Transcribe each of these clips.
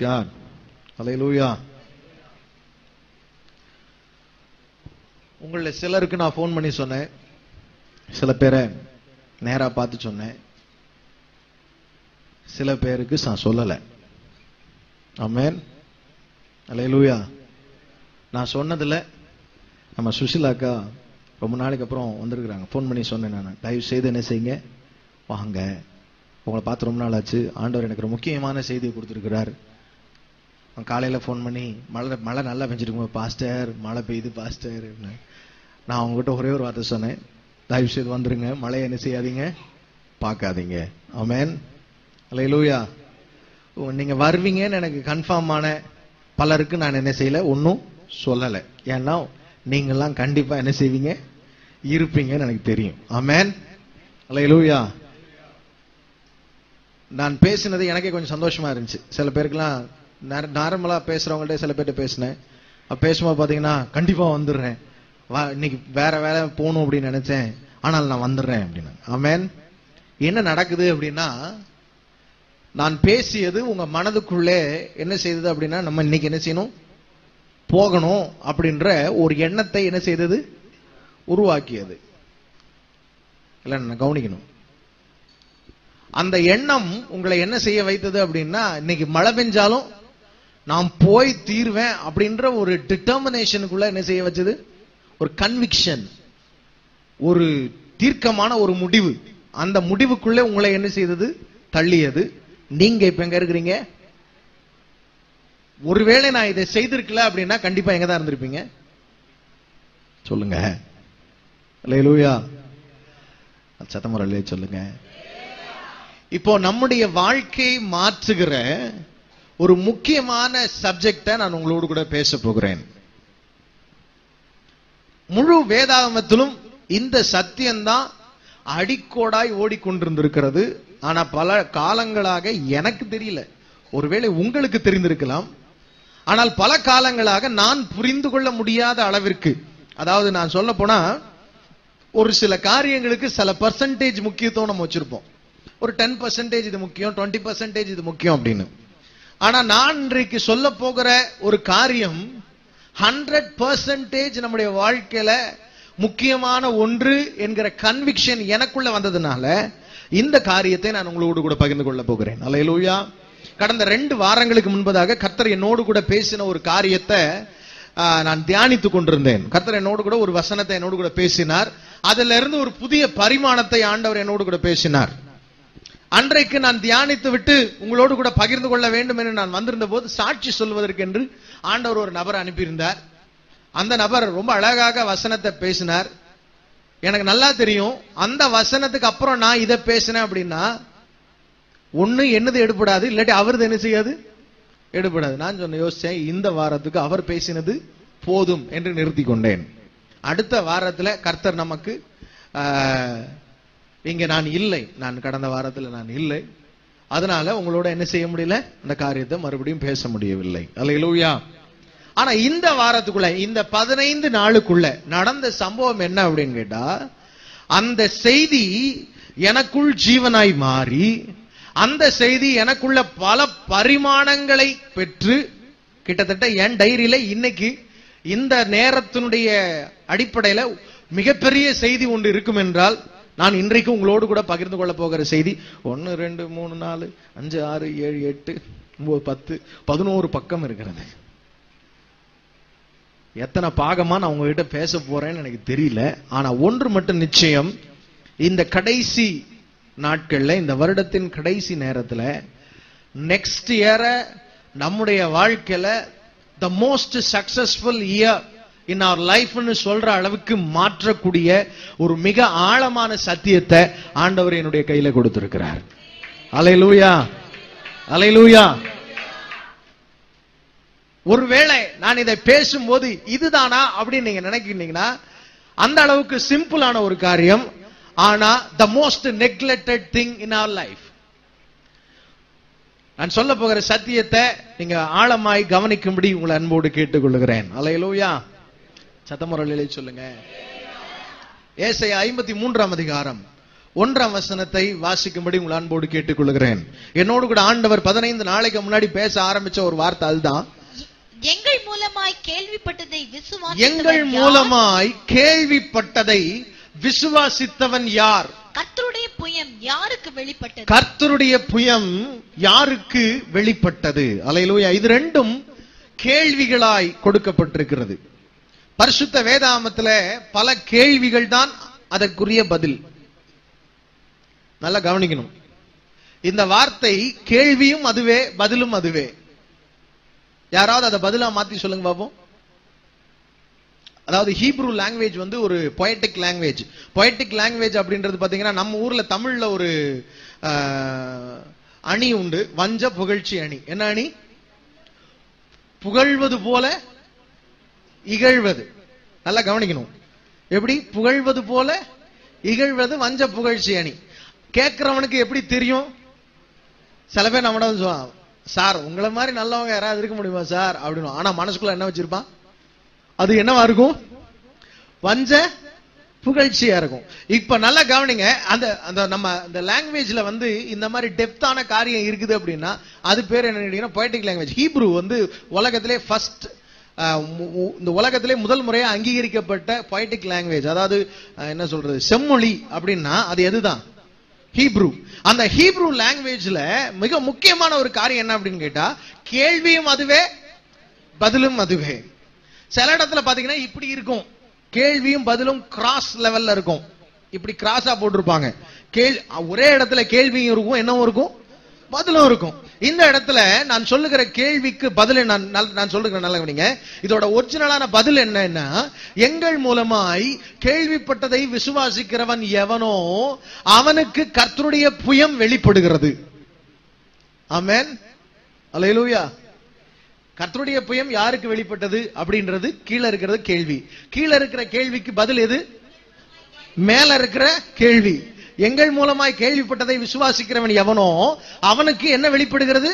God. Hallelujah. உங்கள சிலருக்கு நான் ஃபோன் பண்ணி சொன்னேன் சில பேரை நேரா பார்த்து சொன்னேன் சில பேருக்கு நான் சொல்லல ஆமென் அல்லேலூயா நான் சொன்னதுல நம்ம சுஷிலாக்கா ரொம்ப நாளைக்கு அப்புறம் வந்திருக்கிறாங்க ஃபோன் பண்ணி சொன்னேன் நான் தயவு செய்து என்ன செய்யுங்க வாங்க உங்களை பார்த்து ரொம்ப நாள் ஆச்சு ஆண்டவர் எனக்கு ஒரு முக்கியமான செய்தியை கொடுத்துருக்கிறார் அவன் காலையில ஃபோன் பண்ணி மழை மழை நல்லா பெஞ்சிருக்கும் பாஸ்டர் மழை பெய்யுது பாஸ்டர் அப்படின்னு. நான் அவங்ககிட்ட ஒரே ஒரு வார்த்தை சொன்னேன் தயவு செய்து வந்துருங்க மழையை என்ன செய்யாதீங்க பார்க்காதீங்க ஆமென் அல்லேலூயா ஓ, நீங்க வருவீங்கன்னு எனக்கு கன்ஃபார்ம் ஆன பலருக்கு நான் என்ன செய்யல ஒன்றும் சொல்லலை ஏன்னா நீங்கெல்லாம் கண்டிப்பா என்ன செய்வீங்க இருப்பீங்கன்னு எனக்கு தெரியும் ஆமென் அல்லேலூயா நான் பேசினது எனக்கே கொஞ்சம் சந்தோஷமா இருந்துச்சு சில பேருக்குலாம் நார்மலா பேசுறவங்கள்ட்ட சில பேர்ட்ட பேசினேன் அப்ப பேசும்போது பாத்தீங்கன்னா கண்டிப்பா வந்துடுறேன் வா இன்னைக்கு வேற வேலை போகணும் அப்படின்னு நினைச்சேன் ஆனால் நான் வந்துடுறேன் அப்படின்னு ஆமென் என்ன நடக்குது அப்படின்னா நான் பேசியது உங்க மனதுக்குள்ளே என்ன செய்தது அப்படின்னா நம்ம இன்னைக்கு என்ன செய்யணும் போகணும் அப்படின்ற ஒரு எண்ணத்தை என்ன செய்தது உருவாக்கியது இல்ல நான் கவனிக்கணும் அந்த எண்ணம் உங்களை என்ன செய்ய வைத்தது அப்படின்னா இன்னைக்கு மழை பெஞ்சாலும் நான் போய் தீர்வேன் அப்படின்ற ஒரு டிட்டர்மினேஷனுக்குள்ள என்ன செய்ய வச்சது ஒரு கன்விக்ஷன் ஒரு தீர்க்கமான ஒரு முடிவு அந்த முடிவுக்குள்ளே உங்களை என்ன செய்தது தள்ளியது நீங்க இப்ப எங்க இருக்கிறீங்க ஒருவேளை நான் இதை செய்திருக்கல அப்படின்னா கண்டிப்பா எங்க தான் இருந்திருப்பீங்க சொல்லுங்க அல்லேலூயா சத்தமுறையிலே சொல்லுங்க இப்போ நம்முடைய வாழ்க்கையை மாற்றுகிற ஒரு முக்கியமான சப்ஜெக்ட நான் உங்களோடு கூட பேச போகிறேன் முழு வேதாகமத்திலும் இந்த சத்தியம்தான் அடிக்கோடாய் ஓடிக்கொண்டிருந்திருக்கிறது ஆனா பல காலங்களாக எனக்கு தெரியல ஒருவேளை உங்களுக்கு தெரிந்திருக்கலாம் ஆனால் பல காலங்களாக நான் புரிந்து கொள்ள முடியாத அளவிற்கு அதாவது நான் சொல்ல போனா ஒரு சில காரியங்களுக்கு சில பர்சன்டேஜ் முக்கியத்துவம் நம்ம வச்சிருப்போம் ஒரு டென் பர்சன்டேஜ் இது முக்கியம் டுவெண்ட்டி பர்சன்டேஜ் இது முக்கியம் அப்படின்னு ஆனா நான் இன்றைக்கு சொல்ல போகிற ஒரு காரியம் ஹண்ட்ரட் பர்சன்டேஜ் நம்முடைய வாழ்க்கையில முக்கியமான ஒன்று என்கிற கன்விக்ஷன் எனக்குள்ள வந்ததுனால இந்த காரியத்தை நான் உங்களோடு கூட பகிர்ந்து கொள்ள போகிறேன் அல்லேலூயா கடந்த ரெண்டு வாரங்களுக்கு முன்பதாக கர்த்தர் என்னோடு கூட பேசின ஒரு காரியத்தை ஆ, நான் தியானித்துக் கொண்டிருந்தேன் கர்த்தர் என்னோடு கூட ஒரு வசனத்தை என்னோடு கூட பேசினார் அதுல இருந்து ஒரு புதிய பரிமாணத்தை ஆண்டவர் என்னோடு கூட பேசினார் அன்றைக்கு நான் தியானித்து விட்டு உங்களோடு கூட பகிர்ந்து கொள்ள வேண்டும் என்று நான் வந்திருந்த போது சாட்சி சொல்வதற்கென்று ஆண்டவர் ஒரு நபரை அனுப்பியிருந்தார் அந்த நபர் ரொம்ப அழகாக வசனத்தை பேசினார் எனக்கு நல்லா தெரியும் அந்த வசனத்துக்கு அப்புறம் நான் இதை பேசினேன் அப்படின்னா ஒண்ணு என்னது எடுபடாது இல்லாட்டி அவரது என்ன செய்யாது எடுபடாது நான் சொன்ன யோசிச்சேன் இந்த வாரத்துக்கு அவர் பேசினது போதும் என்று நிறுத்தி கொண்டேன் அடுத்த வாரத்துல கர்த்தர் நமக்கு ஆஹ், இங்க நான் இல்லை நான் கடந்த வாரத்துல நான் இல்லை அதனால உங்களோட என்ன செய்ய முடியல அந்த காரியத்தை மறுபடியும் பேச முடியவில்லை அல்லேலூயா ஆனா இந்த வாரத்துக்குள்ள இந்த பதினைந்து நாளுக்குள்ள நடந்த சம்பவம் என்ன அப்படின்னு கேட்டா அந்த செய்தி எனக்குள் ஜீவனாய் மாறி அந்த செய்தி எனக்குள்ள பல பரிமாணங்களை பெற்று கிட்டத்தட்ட என் டைரியில இன்னைக்கு இந்த நேரத்தினுடைய அடிப்படையில மிகப்பெரிய செய்தி ஒன்று இருக்கும் என்றால் நான் இன்றைக்கு உங்களோடு கூட பகிர்ந்து கொள்ள போகிற செய்தி ஒன்னு ரெண்டு மூணு நாலு அஞ்சு ஆறு ஏழு எட்டு ஒன்பது பத்து பதினோரு பக்கம் இருக்கிறது எத்தனை பாகமா நான் உங்ககிட்ட பேச போறேன்னு எனக்கு தெரியல ஆனா ஒன்று மட்டும் நிச்சயம் இந்த கடைசி நாட்கள்ல இந்த வருடத்தின் கடைசி நேரத்துல நெக்ஸ்ட் இயர நம்முடைய வாழ்க்கையில the most successful year in our லைஃப்னு சொல்ற அளவுக்கு மாற்றக்கூடிய ஒரு மிக ஆழமான சத்தியத்தை ஆண்டவர் என்னுடைய கையில கொடுத்திருக்கிறார் அலையலூயா அலையலூயா ஒருவேளை நான் இதை பேசும்போது இதுதானா அப்படின்னு நீங்க நினைக்கிறீங்கன்னா அந்த அளவுக்கு சிம்பிளான ஒரு காரியம் ஆனா the most neglected thing in our life நான் சொல்ல போகிற சத்தியத்தை நீங்க ஆழமாய் கவனிக்கும்படி உங்களை அன்போடு கேட்டுக்கொள்கிறேன் அலையலூயா சத்தமுறையிலே சொல்லுங்க ஏசை ஐம்பத்தி மூன்றாம் அதிகாரம் ஒன்றாம் வசனத்தை வாசிக்கும்படி உங்கள் அன்போடு கேட்டுக்கொள்கிறேன் என்னோடு கூட ஆண்டவர் பதினைந்து நாளைக்கு முன்னாடி பேச ஆரம்பிச்ச ஒரு வார்த்தை அதுதான் எங்கள் மூலமாய் கேள்விப்பட்டதை விசுவாசித்தவன் எங்கள் யார்? மூலமாய் கேள்விப்பட்டதை விசுவாசித்தவன் யார் கர்த்தருடைய புயம் யாருக்கு வெளிப்பட்டது கர்த்தருடைய புயம் யாருக்கு வெளிப்பட்டது அலையிலூயா இது ரெண்டும் கேள்விகளாய் கொடுக்கப்பட்டிருக்கிறது பரிசுத்த வேதாமத்துல பல கேள்விகள் தான் அதற்குரிய பதில் நல்லா கவனிக்கணும் இந்த வார்த்தை கேள்வியும் அதுவே பதிலும் அதுவே யாராவது அதை பதிலா மாத்தி சொல்லுங்க பாப்போம் அதாவது ஹீப்ரூ லாங்குவேஜ் வந்து ஒரு பொயட்டிக் லாங்குவேஜ் பொயட்டிக் லாங்குவேஜ் அப்படின்றது பாத்தீங்கன்னா நம்ம ஊர்ல தமிழ்ல ஒரு ஆஹ், அணி உண்டு வஞ்ச புகழ்ச்சி அணி என்ன அணி புகழ்வது போல இகழ்வது நல்லா கவனிக்கணும் எப்படி புகழ்வது போல இகழ்வது வஞ்ச புகழ்ச்சி அணி கேட்கிறவனுக்கு எப்படி தெரியும் சில பேர் நம்மட வந்து சொல்லுவான் சார் உங்களை மாதிரி நல்லவங்க யாராவது இருக்க முடியுமா சார் அப்படின்னு ஆனா மனசுக்குள்ள என்ன வச்சிருப்பான் அது என்னவா இருக்கும் வஞ்ச புகழ்ச்சியா இருக்கும் இப்ப நல்லா கவனிங்க அந்த அந்த நம்ம அந்த லாங்குவேஜ்ல வந்து இந்த மாதிரி டெப்தான காரியம் இருக்குது அப்படின்னா அது பேர் என்ன கேட்டீங்கன்னா பொயட்டிக் லாங்குவேஜ் ஹீப்ரூ வந்து உலகத்திலே ஃபர்ஸ்ட் இந்த உலகத்திலே முதல் முறையா அங்கீகரிக்கப்பட்ட பொயட்டிக் லாங்குவேஜ் அதாவது அஹ், என்ன சொல்றது செம்மொழி அப்படின்னா அது எதுதான் ஹீப்ரூ அந்த ஹீப்ரூ லாங்குவேஜ்ல மிக முக்கியமான ஒரு காரியம் என்ன அப்படின்னு கேட்டா கேள்வியும் அதுவே பதிலும் அதுவே சில இடத்துல பாத்தீங்கன்னா இப்படி இருக்கும் கேள்வியும் பதிலும் கிராஸ் லெவல்ல இருக்கும் இப்படி கிராஸா போட்டிருப்பாங்க கேள் ஒரே இடத்துல கேள்வியும் இருக்கும் என்னவும் இருக்கும் பதிலும் இருக்கும் இந்த இடத்துல நான் சொல்லுகிற கேள்விக்கு பதில் நான் நல்- நான் சொல்லுகிறேன் நல்ல கவனிங்க இதோட ஒரிஜினலான பதில் என்னன்னா எங்கள் மூலமாய் கேள்விப்பட்டதை விசுவாசிக்கிறவன் எவனோ அவனுக்கு கர்த்தருடைய புயம் வெளிப்படுகிறது ஆமென் அல்லேலூயா கர்த்தருடைய புயம் யாருக்கு வெளிப்பட்டது அப்படின்றது கீழே இருக்கிறது கேள்வி கீழே இருக்கிற கேள்விக்கு பதில் எது மேல இருக்கிற கேள்வி எங்கள் மூலமாய் கேள்விப்பட்டதை விசுவாசிக்கிறவன் எவனோ அவனுக்கு என்ன வெளிப்படுகிறது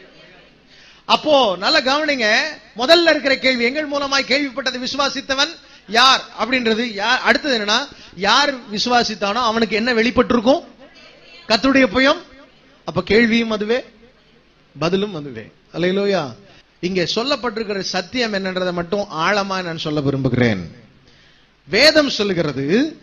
அப்போ நல்ல கவனிங்க முதல்ல இருக்கிற கேள்வி எங்கள் மூலமாய் கேள்விப்பட்டதை விசுவாசித்தவன் யார் அப்படின்றது யார் அடுத்தது என்னன்னா யார் விசுவாசித்தானோ அவனுக்கு என்ன வெளிப்பட்டிருக்கும் கர்த்தருடைய புயம் அப்ப கேள்வியும் அதுவே பதிலும் அதுவே அல்லையிலோயா இங்கே சொல்லப்பட்டிருக்கிற சத்தியம் என்னன்றதை மட்டும் ஆழமா நான் சொல்ல விரும்புகிறேன் வேதம் சொல்லுகிறது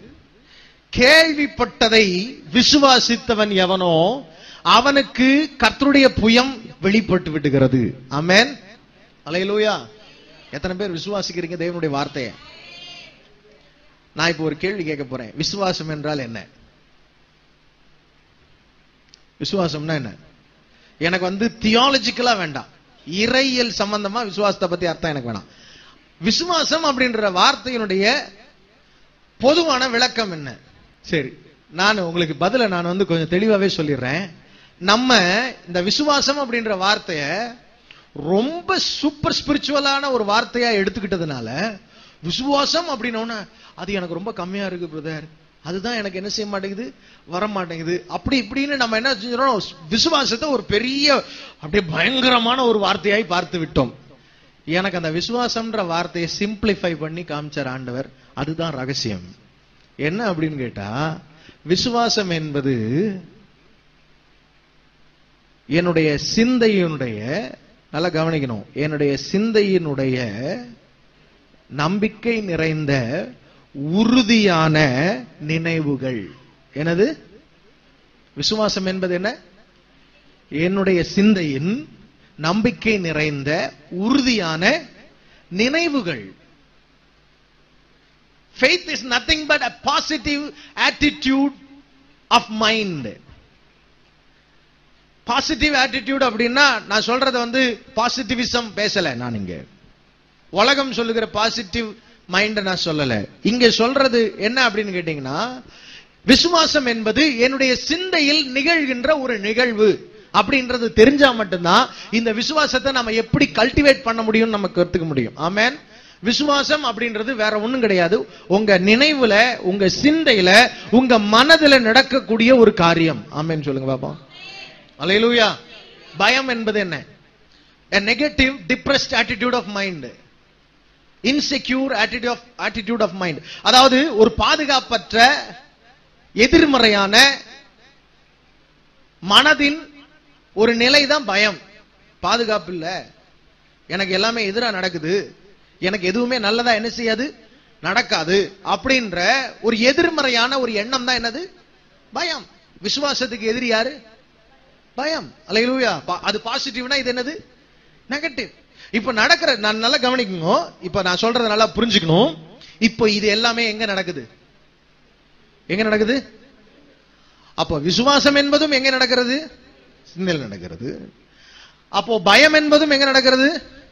கேள்விப்பட்டதை விசுவாசித்தவன் எவனோ அவனுக்கு கர்த்தருடைய புயம் வெளிப்பட்டு விடுகிறது ஆமென் அலையலூயா எத்தனை பேர் விசுவாசிக்கிறீங்க தேவனுடைய வார்த்தையை நான் இப்போ ஒரு கேள்வி கேட்க போறேன் விசுவாசம் என்றால் என்ன விசுவாசம்னா என்ன எனக்கு வந்து தியாலஜிக்கலா வேண்டாம் இறையியல் சம்பந்தமா விசுவாசத்தை பத்தி அர்த்தம் எனக்கு வேணாம் விசுவாசம் அப்படின்ற வார்த்தையினுடைய பொதுவான விளக்கம் என்ன சரி நான் உங்களுக்கு பதில நான் வந்து கொஞ்சம் தெளிவாவே சொல்லிடுறேன் நம்ம இந்த விசுவாசம் அப்படின்ற வார்த்தைய ரொம்ப சூப்பர் ஸ்பிரிச்சுவலான ஒரு வார்த்தையா எடுத்துக்கிட்டதுனால விசுவாசம் அப்படின்னோன்னா அது எனக்கு ரொம்ப கம்மியா இருக்கு பிரதர் அதுதான் எனக்கு என்ன செய்ய மாட்டேங்குது வர மாட்டேங்குது அப்படி இப்படின்னு நம்ம என்ன செஞ்சிடறோம் விசுவாசத்தை ஒரு பெரிய அப்படியே பயங்கரமான ஒரு வார்த்தையாய் பார்த்து விட்டோம் எனக்கு அந்த விசுவாசம்ன்ற வார்த்தையை சிம்பிளிஃபை பண்ணி காமிச்சார் ஆண்டவர் அதுதான் ரகசியம் என்ன அப்படின்னு கேட்டா விசுவாசம் என்பது என்னுடைய சிந்தையினுடைய நல்லா கவனிக்கணும் என்னுடைய சிந்தையினுடைய நம்பிக்கை நிறைந்த உறுதியான நினைவுகள் எனது விசுவாசம் என்பது என்ன என்னுடைய சிந்தையின் நம்பிக்கை நிறைந்த உறுதியான நினைவுகள் faith is nothing but a positive attitude of mind positive attitude அப்படின்னா நான் சொல்றது வந்து பாசிட்டிவிசம் பேசல நான் இங்க உலகம் சொல்லுகிற பாசிட்டிவ் மைண்ட நான் சொல்லல இங்க சொல்றது என்ன அப்படின்னு கேட்டீங்கன்னா விசுவாசம் என்பது என்னுடைய சிந்தையில் நிகழ்கின்ற ஒரு நிகழ்வு அப்படின்றது தெரிஞ்சா மட்டும்தான் இந்த விசுவாசத்தை நம்ம எப்படி கல்டிவேட் பண்ண முடியும்னு நமக்கு கத்துக்க முடியும் ஆமென் விசுவாசம் அப்படின்றது வேற ஒண்ணும் கிடையாது உங்க நினைவுல உங்க சிந்தையில உங்க மனதுல நடக்கக்கூடிய ஒரு காரியம் ஆமென் சொல்லுங்க பாப்போம் அலையலூயா பயம் என்பது என்ன a negative depressed attitude of mind insecure attitude of attitude of mind அதாவது ஒரு பாதுகாப்பற்ற எதிர்மறையான மனதின் ஒரு நிலை தான் பயம் பாதுகாப்பு இல்ல எனக்கு எல்லாமே எதிரா நடக்குது எனக்கு எதுவுமே நல்லதா என்ன செய்யாது நடக்காது அப்படின்ற ஒரு எதிர்மறையான ஒரு எண்ணம் தான் என்னது பயம் விசுவாசத்துக்கு எதிரி யாரு பயம் அல்லேலூயா பா- அது பாசிட்டிவ்னா இது என்னது நெகட்டிவ் இப்ப நடக்கிற நான் நல்லா கவனிக்கணும் இப்ப நான் சொல்றத நல்லா புரிஞ்சுக்கணும் இப்போ இது எல்லாமே எங்க நடக்குது எங்க நடக்குது அப்போ விசுவாசம் என்பதும் எங்க நடக்கிறது சிந்தையில் நடக்கிறது அப்போ பயம் என்பதும் எங்க நடக்கிறது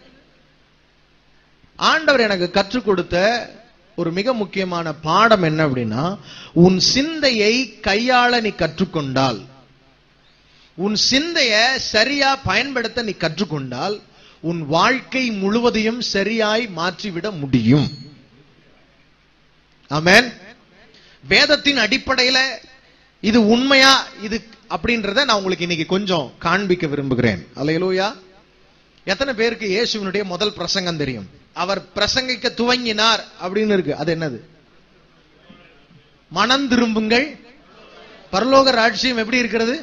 ஆண்டவர் எனக்கு கற்றுக் கொடுத்த ஒரு மிக முக்கியமான பாடம் என்ன அப்படின்னா உன் சிந்தையை கையாள நீ கற்றுக்கொண்டால் உன் சிந்தைய சரியா பயன்படுத்த நீ கற்றுக்கொண்டால் உன் வாழ்க்கை முழுவதையும் சரியாய் மாற்றிவிட முடியும் ஆமென் வேதத்தின் அடிப்படையில இது உண்மையா இது அப்படின்றத நான் உங்களுக்கு இன்னைக்கு கொஞ்சம் காண்பிக்க விரும்புகிறேன் அல்லேலூயா எத்தனை பேருக்கு இயேசுவினுடைய முதல் பிரசங்கம் தெரியும் அவர் பிரசங்கிக்க துவங்கினார் அப்படின்னு இருக்கு அது என்னது மனம் திரும்புங்கள் பரலோக ராட்சியம் எப்படி இருக்கிறது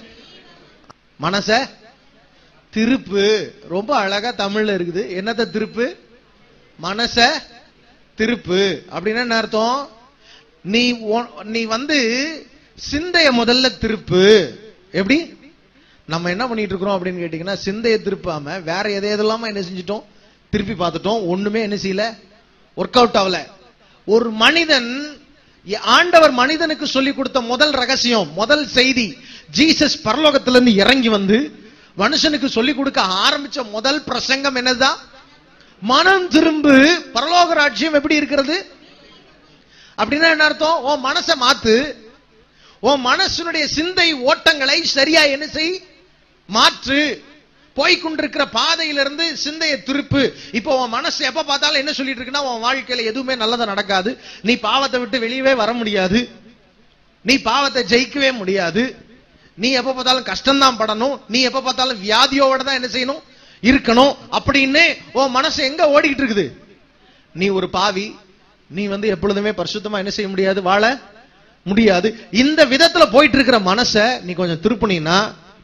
மனச திருப்பு ரொம்ப அழகா தமிழ்ல இருக்குது என்னத்த திருப்பு மனச திருப்பு அப்படின்னா என்ன அர்த்தம் நீ உன்- நீ வந்து சிந்தைய முதல்ல திருப்பு எப்படி நம்ம என்ன பண்ணிட்டு இருக்கிறோம் அப்படின்னு கேட்டீங்கன்னா சிந்தைய திருப்பாம வேற எதை எதெல்லாம என்ன செஞ்சிட்டோம் திருப்பி பார்த்துட்டோம் ஒண்ணுமே என்ன செய்யல ஒர்க் அவுட் ஆகல ஒரு மனிதன் எ- ஆண்டவர் மனிதனுக்கு சொல்லி கொடுத்த முதல் ரகசியம் முதல் செய்தி ஜீசஸ் பரலோகத்திலிருந்து இறங்கி வந்து மனுஷனுக்கு சொல்லி கொடுக்க ஆரம்பிச்ச முதல் பிரசங்கம் என்னதுதான் மனம் திரும்பு பரலோக ராஜ்யம் எப்படி இருக்கிறது அப்படின்னா என்ன அர்த்தம் உன் மனசை மாத்து உன் மனசனுடைய சிந்தை ஓட்டங்களை சரியா என்ன செய் மாற்று போய்க்கொண்டிருக்கிற பாதையிலிருந்து சிந்தையை திருப்பு இப்போ உன் மனசு எப்ப பார்த்தாலும் என்ன சொல்லிட்டு இருக்குன்னா உன் வாழ்க்கையில எதுவுமே நல்லதா நடக்காது நீ பாவத்தை விட்டு வெளியவே வர முடியாது நீ பாவத்தை ஜெயிக்கவே முடியாது நீ எப்ப பார்த்தாலும் கஷ்டம்தான் படணும் நீ எப்ப பார்த்தாலும் வியாதியோட தான் என்ன செய்யணும் இருக்கணும் அப்படின்னு உன் மனசு எங்க ஓடிக்கிட்டு இருக்குது நீ ஒரு பாவி நீ வந்து எப்பொழுதுமே பரிசுத்தமா என்ன செய்ய முடியாது வாழ முடியாது இந்த விதத்துல போயிட்டு இருக்கிற மனச நீ கொஞ்சம் திருப்புனீன்னா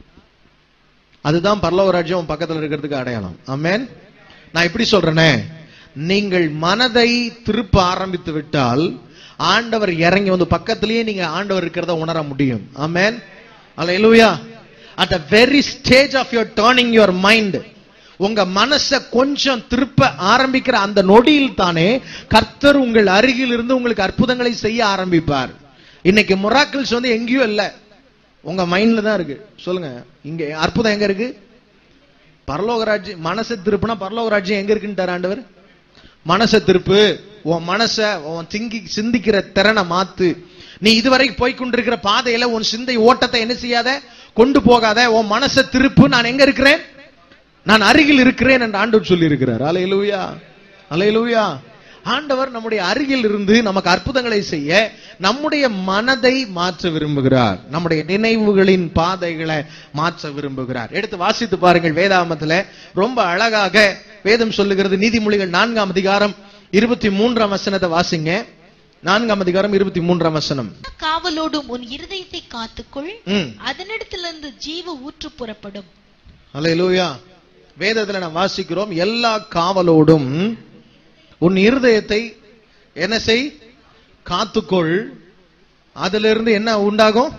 அதுதான் பரலோக ராஜ்யம் உன் பக்கத்துல இருக்கிறதுக்கு அடையாளம் ஆமென் நான் இப்படி சொல்றேனே நீங்கள் மனதை திருப்ப ஆரம்பித்து விட்டால் ஆண்டவர் இறங்கி வந்து பக்கத்திலேயே நீங்க ஆண்டவர் இருக்கிறத உணர முடியும் ஆமென் அல்லேலூயா at the very stage of your turning your mind உங்க மனச கொஞ்சம் திருப்ப ஆரம்பிக்கிற அந்த நொடியில் தானே கர்த்தர் உங்கள் அருகில் இருந்து உங்களுக்கு அற்புதங்களை செய்ய ஆரம்பிப்பார் இன்னைக்கு முராக்கிள்ஸ் வந்து எங்கேயோ இல்ல உங்க மைண்ட்ல தான் இருக்கு சொல்லுங்க இங்க அற்புதம் எங்க இருக்கு பரலோக ராஜ்யம் மனசை திருப்புனா பரலோக ராஜ்யம் எங்க இருக்குன்னு ஆண்டவர் மனசை திருப்பு உன் மனச உன் சிங்கி சிந்திக்கிற திறனை மாத்து நீ இதுவரைக்கும் போய் கொண்டிருக்கிற பாதையில உன் சிந்தை ஓட்டத்தை என்ன செய்யாத கொண்டு போகாத உன் மனசை திருப்பு நான் எங்க இருக்கிறேன் நான் அருகில் இருக்கிறேன் என்று ஆண்டவர் சொல்லி இருக்கிறார் அலையலூயா அலையலூயா ஆண்டவர் நம்முடைய அருகில் இருந்து நமக்கு அற்புதங்களை செய்ய நம்முடைய மனதை மாற்ற விரும்புகிறார் நம்முடைய நினைவுகளின் பாதைகளை மாற்ற விரும்புகிறார் எடுத்து வாசித்து பாருங்கள் வேதாமத்துல ரொம்ப அழகாக வேதம் சொல்லுகிறது நீதிமொழிகள் நான்காம் அதிகாரம் இருபத்தி மூன்றாம் வசனத்தை வாசிங்க நான்காம் அதிகாரம் இருபத்தி மூன்றாம் வசனம் காவலோடும் உன் இருதயத்தை காத்துக்கொள் ம் அதனிடத்திலிருந்து ஜீவ ஊற்று புறப்படும் அல்லேலூயா வேதத்துல நாம் வாசிக்கிறோம் எல்லா காவலோடும் உன் இருதயத்தை என்ன செய் காத்துக்கொள் அதிலிருந்து என்ன உண்டாகும்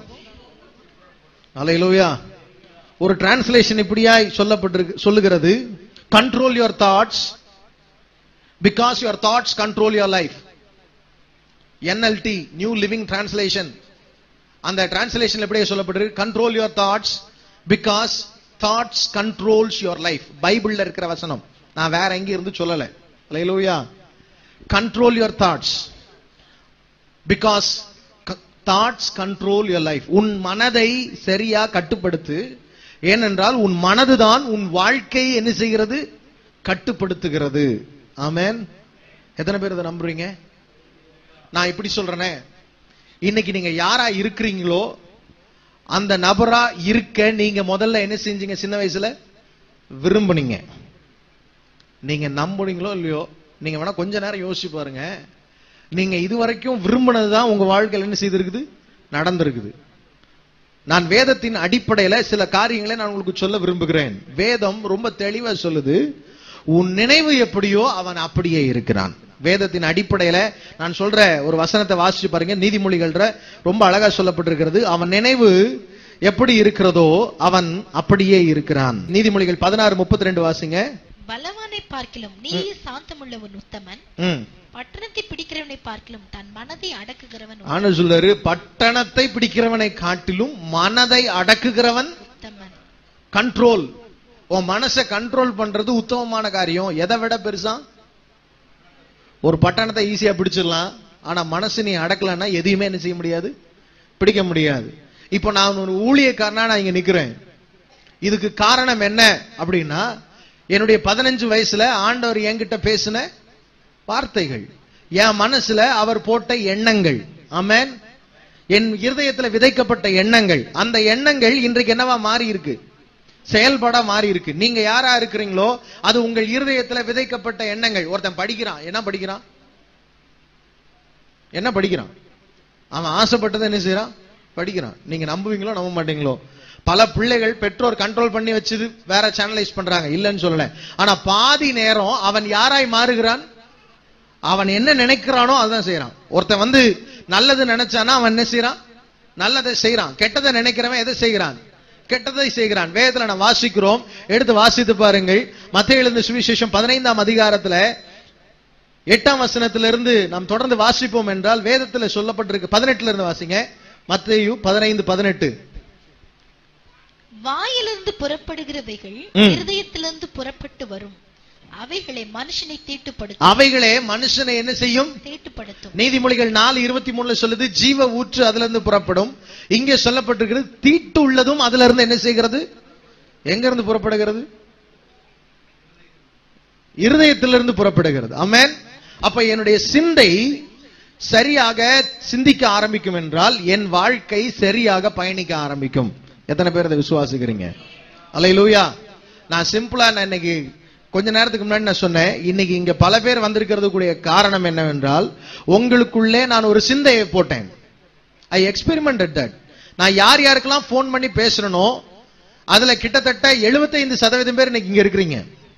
அல்லேலூயா ஒரு டிரான்ஸ்லேஷன் இப்படியாய் சொல்லப்பட்டிருக்கு சொல்லுகிறது control your thoughts because your thoughts control your life N L T new living translation அந்த டிரான்ஸ்லேஷன் எப்படியே சொல்லப்பட்டிருக்கு control your thoughts because thoughts controls your life பைபிள்ல இருக்கிற வசனம் நான் வேற எங்க இருந்து சொல்லல லைலூயா control your thoughts because thoughts control your life உன் மனதை சரியா கட்டுப்படுத்து ஏனென்றால் உன் மனதுதான் உன் வாழ்க்கையை என்ன செய்கிறது கட்டுப்படுத்துகிறது ஆமென் எத்தனை பேர் இதை நம்புறீங்க நான் இப்படி சொல்றேனே இன்னைக்கு நீங்க யாரா இருக்கிறீங்களோ அந்த நபரா இருக்க நீங்க முதல்ல என்ன செஞ்சீங்க சின்ன வயசுல விரும்புனீங்க நீங்க நம்புனீங்களோ இல்லையோ நீங்க வேணா கொஞ்ச நேரம் யோசிச்சு பாருங்க நீங்க இதுவரைக்கும் விரும்பினதுதான் உங்க வாழ்க்கையில் என்ன செய்திருக்குது நடந்திருக்குது நான் வேதத்தின் அடிப்படையில சில காரியங்களை நான் உங்களுக்கு சொல்ல விரும்புகிறேன் வேதம் ரொம்ப தெளிவா சொல்லுது உன் நினைவு எப்படியோ அவன் அப்படியே இருக்கிறான் வேதத்தின் அடிப்படையில நான் சொல்ற ஒரு வசனத்தை வாசிச்சு பாருங்க நீதிமொழிகள்ற ரொம்ப அழகா சொல்லப்பட்டிருக்கிறது அவன் நினைவு எப்படி இருக்கிறதோ அவன் அப்படியே இருக்கிறான் நீதிமொழிகள் பதினாறு முப்பத்தி ரெண்டு வாசிங்க பலவானை பார்க்கிலும் நீயே சாந்தமுள்ளவன் உத்தமன் ம். பட்டணத்தை பிடிக்கிறவனை பார்க்கிலும் தன் மனதை அடக்குகிறவன் ஆண்டு சொல்றாரு பட்டணத்தை பிடிக்கிறவனை காட்டிலும் மனதை அடக்குகிறவன் உத்தமன் கண்ட்ரோல் உன் மனசை கண்ட்ரோல் பண்றது உத்தமமான காரியம் எதை விட பெருசா ஒரு பட்டணத்தை ஈஸியா பிடிச்சிடலாம் ஆனா மனசு நீ அடக்கலன்னா எதையுமே என்ன செய்ய முடியாது பிடிக்க முடியாது இப்போ நான் ஒரு ஊழியக்காரனா நான் இங்க நிக்கிறேன் இதுக்கு காரணம் என்ன அப்படின்னா என்னுடைய பதினஞ்சு வயசுல ஆண்டவர் என்கிட்ட பேசின வார்த்தைகள் என் மனசுல அவர் போட்ட எண்ணங்கள் ஆமென் என் இருதயத்துல விதைக்கப்பட்ட எண்ணங்கள் அந்த எண்ணங்கள் இன்றைக்கு என்னவா மாறி இருக்கு செயல்பட மாறி இருக்கு நீங்க யாரா இருக்கிறீங்களோ அது உங்கள் இருதயத்துல விதைக்கப்பட்ட எண்ணங்கள் ஒருத்தன் படிக்கிறான் என்ன படிக்கிறான் என்ன படிக்கிறான் அவன் ஆசைப்பட்டதை என்ன செய்யறான் படிக்கிறான் நீங்க நம்புவீங்களோ நம்ப மாட்டீங்களோ பல பிள்ளைகள் பெற்றோர் கண்ட்ரோல் பண்ணி வச்சது வேற சேனலைஸ் பண்றாங்க இல்லைன்னு சொல்லல ஆனா பாதி நேரம் அவன் யாராய் மாறுகிறான் அவன் என்ன நினைக்கிறானோ அதுதான் செய்யறான் ஒருத்தன் வந்து நல்லது நினைச்சானா அவன் என்ன செய்யறான் நல்லதை செய்யறான் கெட்டதை நினைக்கிறவன் எதை செய்கிறான் கெட்டதை செய்கிறான் வேதத்துல நான் வாசிக்கிறோம் எடுத்து வாசித்து பாருங்கள் மத்திய எழுந்த சுவிசேஷம் பதினைந்தாம் அதிகாரத்துல எட்டாம் வசனத்திலிருந்து நாம் தொடர்ந்து வாசிப்போம் என்றால் வேதத்துல சொல்லப்பட்டிருக்கு பதினெட்டுல இருந்து வாசிங்க மத்தேயு பதினைந்து பதினெட்டு வாயிலிருந்து புறப்படுகிறவைகள் ம். இருதயத்திலிருந்து புறப்பட்டு வரும் அவைகளை மனுஷனை தீட்டுப்படுத்தும் அவைகளே மனுஷனை என்ன செய்யும் தீட்டுப்படுத்தும் நீதிமொழிகள் நாலு இருபத்தி மூணுல சொல்லுது ஜீவ ஊற்று அதுல இருந்து புறப்படும் இங்கே சொல்லப்பட்டிருக்கிறது தீட்டு உள்ளதும் அதுல இருந்து என்ன செய்கிறது எங்க இருந்து புறப்படுகிறது இருதயத்திலிருந்து புறப்படுகிறது ஆமென் அப்ப என்னுடைய சிந்தை சரியாக சிந்திக்க ஆரம்பிக்கும் என்றால் என் வாழ்க்கை சரியாக பயணிக்க ஆரம்பிக்கும் எத்தனை பேர் அதை விசுவாசிக்கிறீங்க அல்லேலூயா நான் சிம்பிளா நான் இன்னைக்கு கொஞ்ச நேரத்துக்கு முன்னாடி நான் சொன்னேன் இன்னைக்கு இங்க பல பேர் வந்திருக்கிறது கூடிய காரணம் என்னவென்றால் உங்களுக்குள்ளே நான் ஒரு சிந்தையை போட்டேன் ஐ எக்ஸ்பெரிமெண்டட் தட் நான் யார் யாருக்கெல்லாம் ஃபோன் பண்ணி பேசுறனோ அதுல கிட்டத்தட்ட 75% சதவீதம் பேர் இன்னைக்கு இங்க இருக்கிறீங்க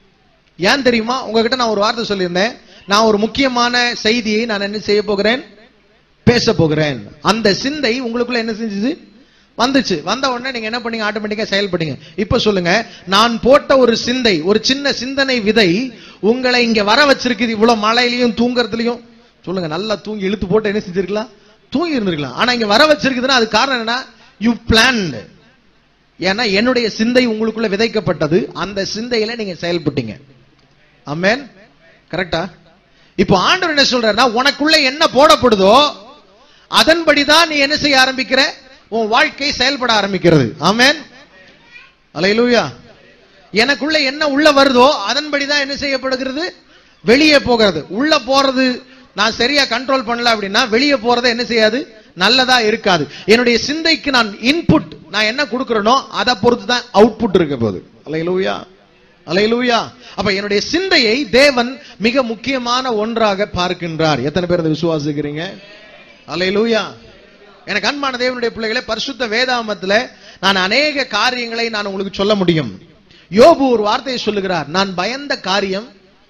ஏன் தெரியுமா உங்ககிட்ட நான் ஒரு வார்த்தை சொல்லியிருந்தேன் நான் ஒரு முக்கியமான செய்தியை நான் என்ன செய்ய போகிறேன் பேச போகிறேன் அந்த சிந்தை உங்களுக்குள்ள என்ன செஞ்சுது வந்துச்சு வந்த உடனே நீங்க என்ன பண்ணீங்க ஆட்டோமேட்டிக்கா செயல்பட்டீங்க இப்ப சொல்லுங்க நான் போட்ட ஒரு சிந்தை ஒரு சின்ன சிந்தனை விதை உங்களை இங்க வர வச்சிருக்குது இவ்வளவு மழையிலையும் தூங்குறதுலயும் சொல்லுங்க நல்லா தூங்கி இழுத்து போட்டு என்ன செஞ்சிருக்கலாம் தூங்கி இருந்திருக்கலாம் ஆனா இங்க வர வச்சிருக்குதுன்னா அது காரணம் என்னன்னா யூ பிளான்டு ஏன்னா என்னுடைய சிந்தை உங்களுக்குள்ள விதைக்கப்பட்டது அந்த சிந்தையில நீங்க செயல்பட்டீங்க அமேன் கரெக்டா இப்போ ஆண்டவர் என்ன சொல்றாருன்னா உனக்குள்ள என்ன போடப்படுதோ அதன்படிதான் நீ என்ன செய்ய ஆரம்பிக்கிற உன் வாழ்க்கை செயல்பட ஆரம்பிக்கிறது ஆமென் அலையிலூயா எனக்குள்ள என்ன உள்ள வருதோ அதன்படிதான் என்ன செய்யப்படுகிறது வெளியே போகிறது உள்ள போறது நான் சரியா கண்ட்ரோல் பண்ணல அப்படின்னா வெளியே போறது என்ன செய்யாது நல்லதா இருக்காது என்னுடைய சிந்தைக்கு நான் இன்புட் நான் என்ன கொடுக்கிறேனோ அதை பொறுத்து தான் அவுட்புட் இருக்க போகுது அலையிலூயா அலையிலூயா அப்ப என்னுடைய சிந்தையை தேவன் மிக முக்கியமான ஒன்றாக பார்க்கின்றார் எத்தனை பேர் அதை விசுவாசிக்கிறீங்க அலையிலூயா எனக்கு அன்பான தேவனுடைய பிள்ளைகளே பரிசுத்த வேதாமத்துல நான் அநேக காரியங்களை நான் உங்களுக்கு சொல்ல முடியும் யோபு ஒரு வார்த்தையை சொல்லுகிறார் நான் பயந்த காரியம்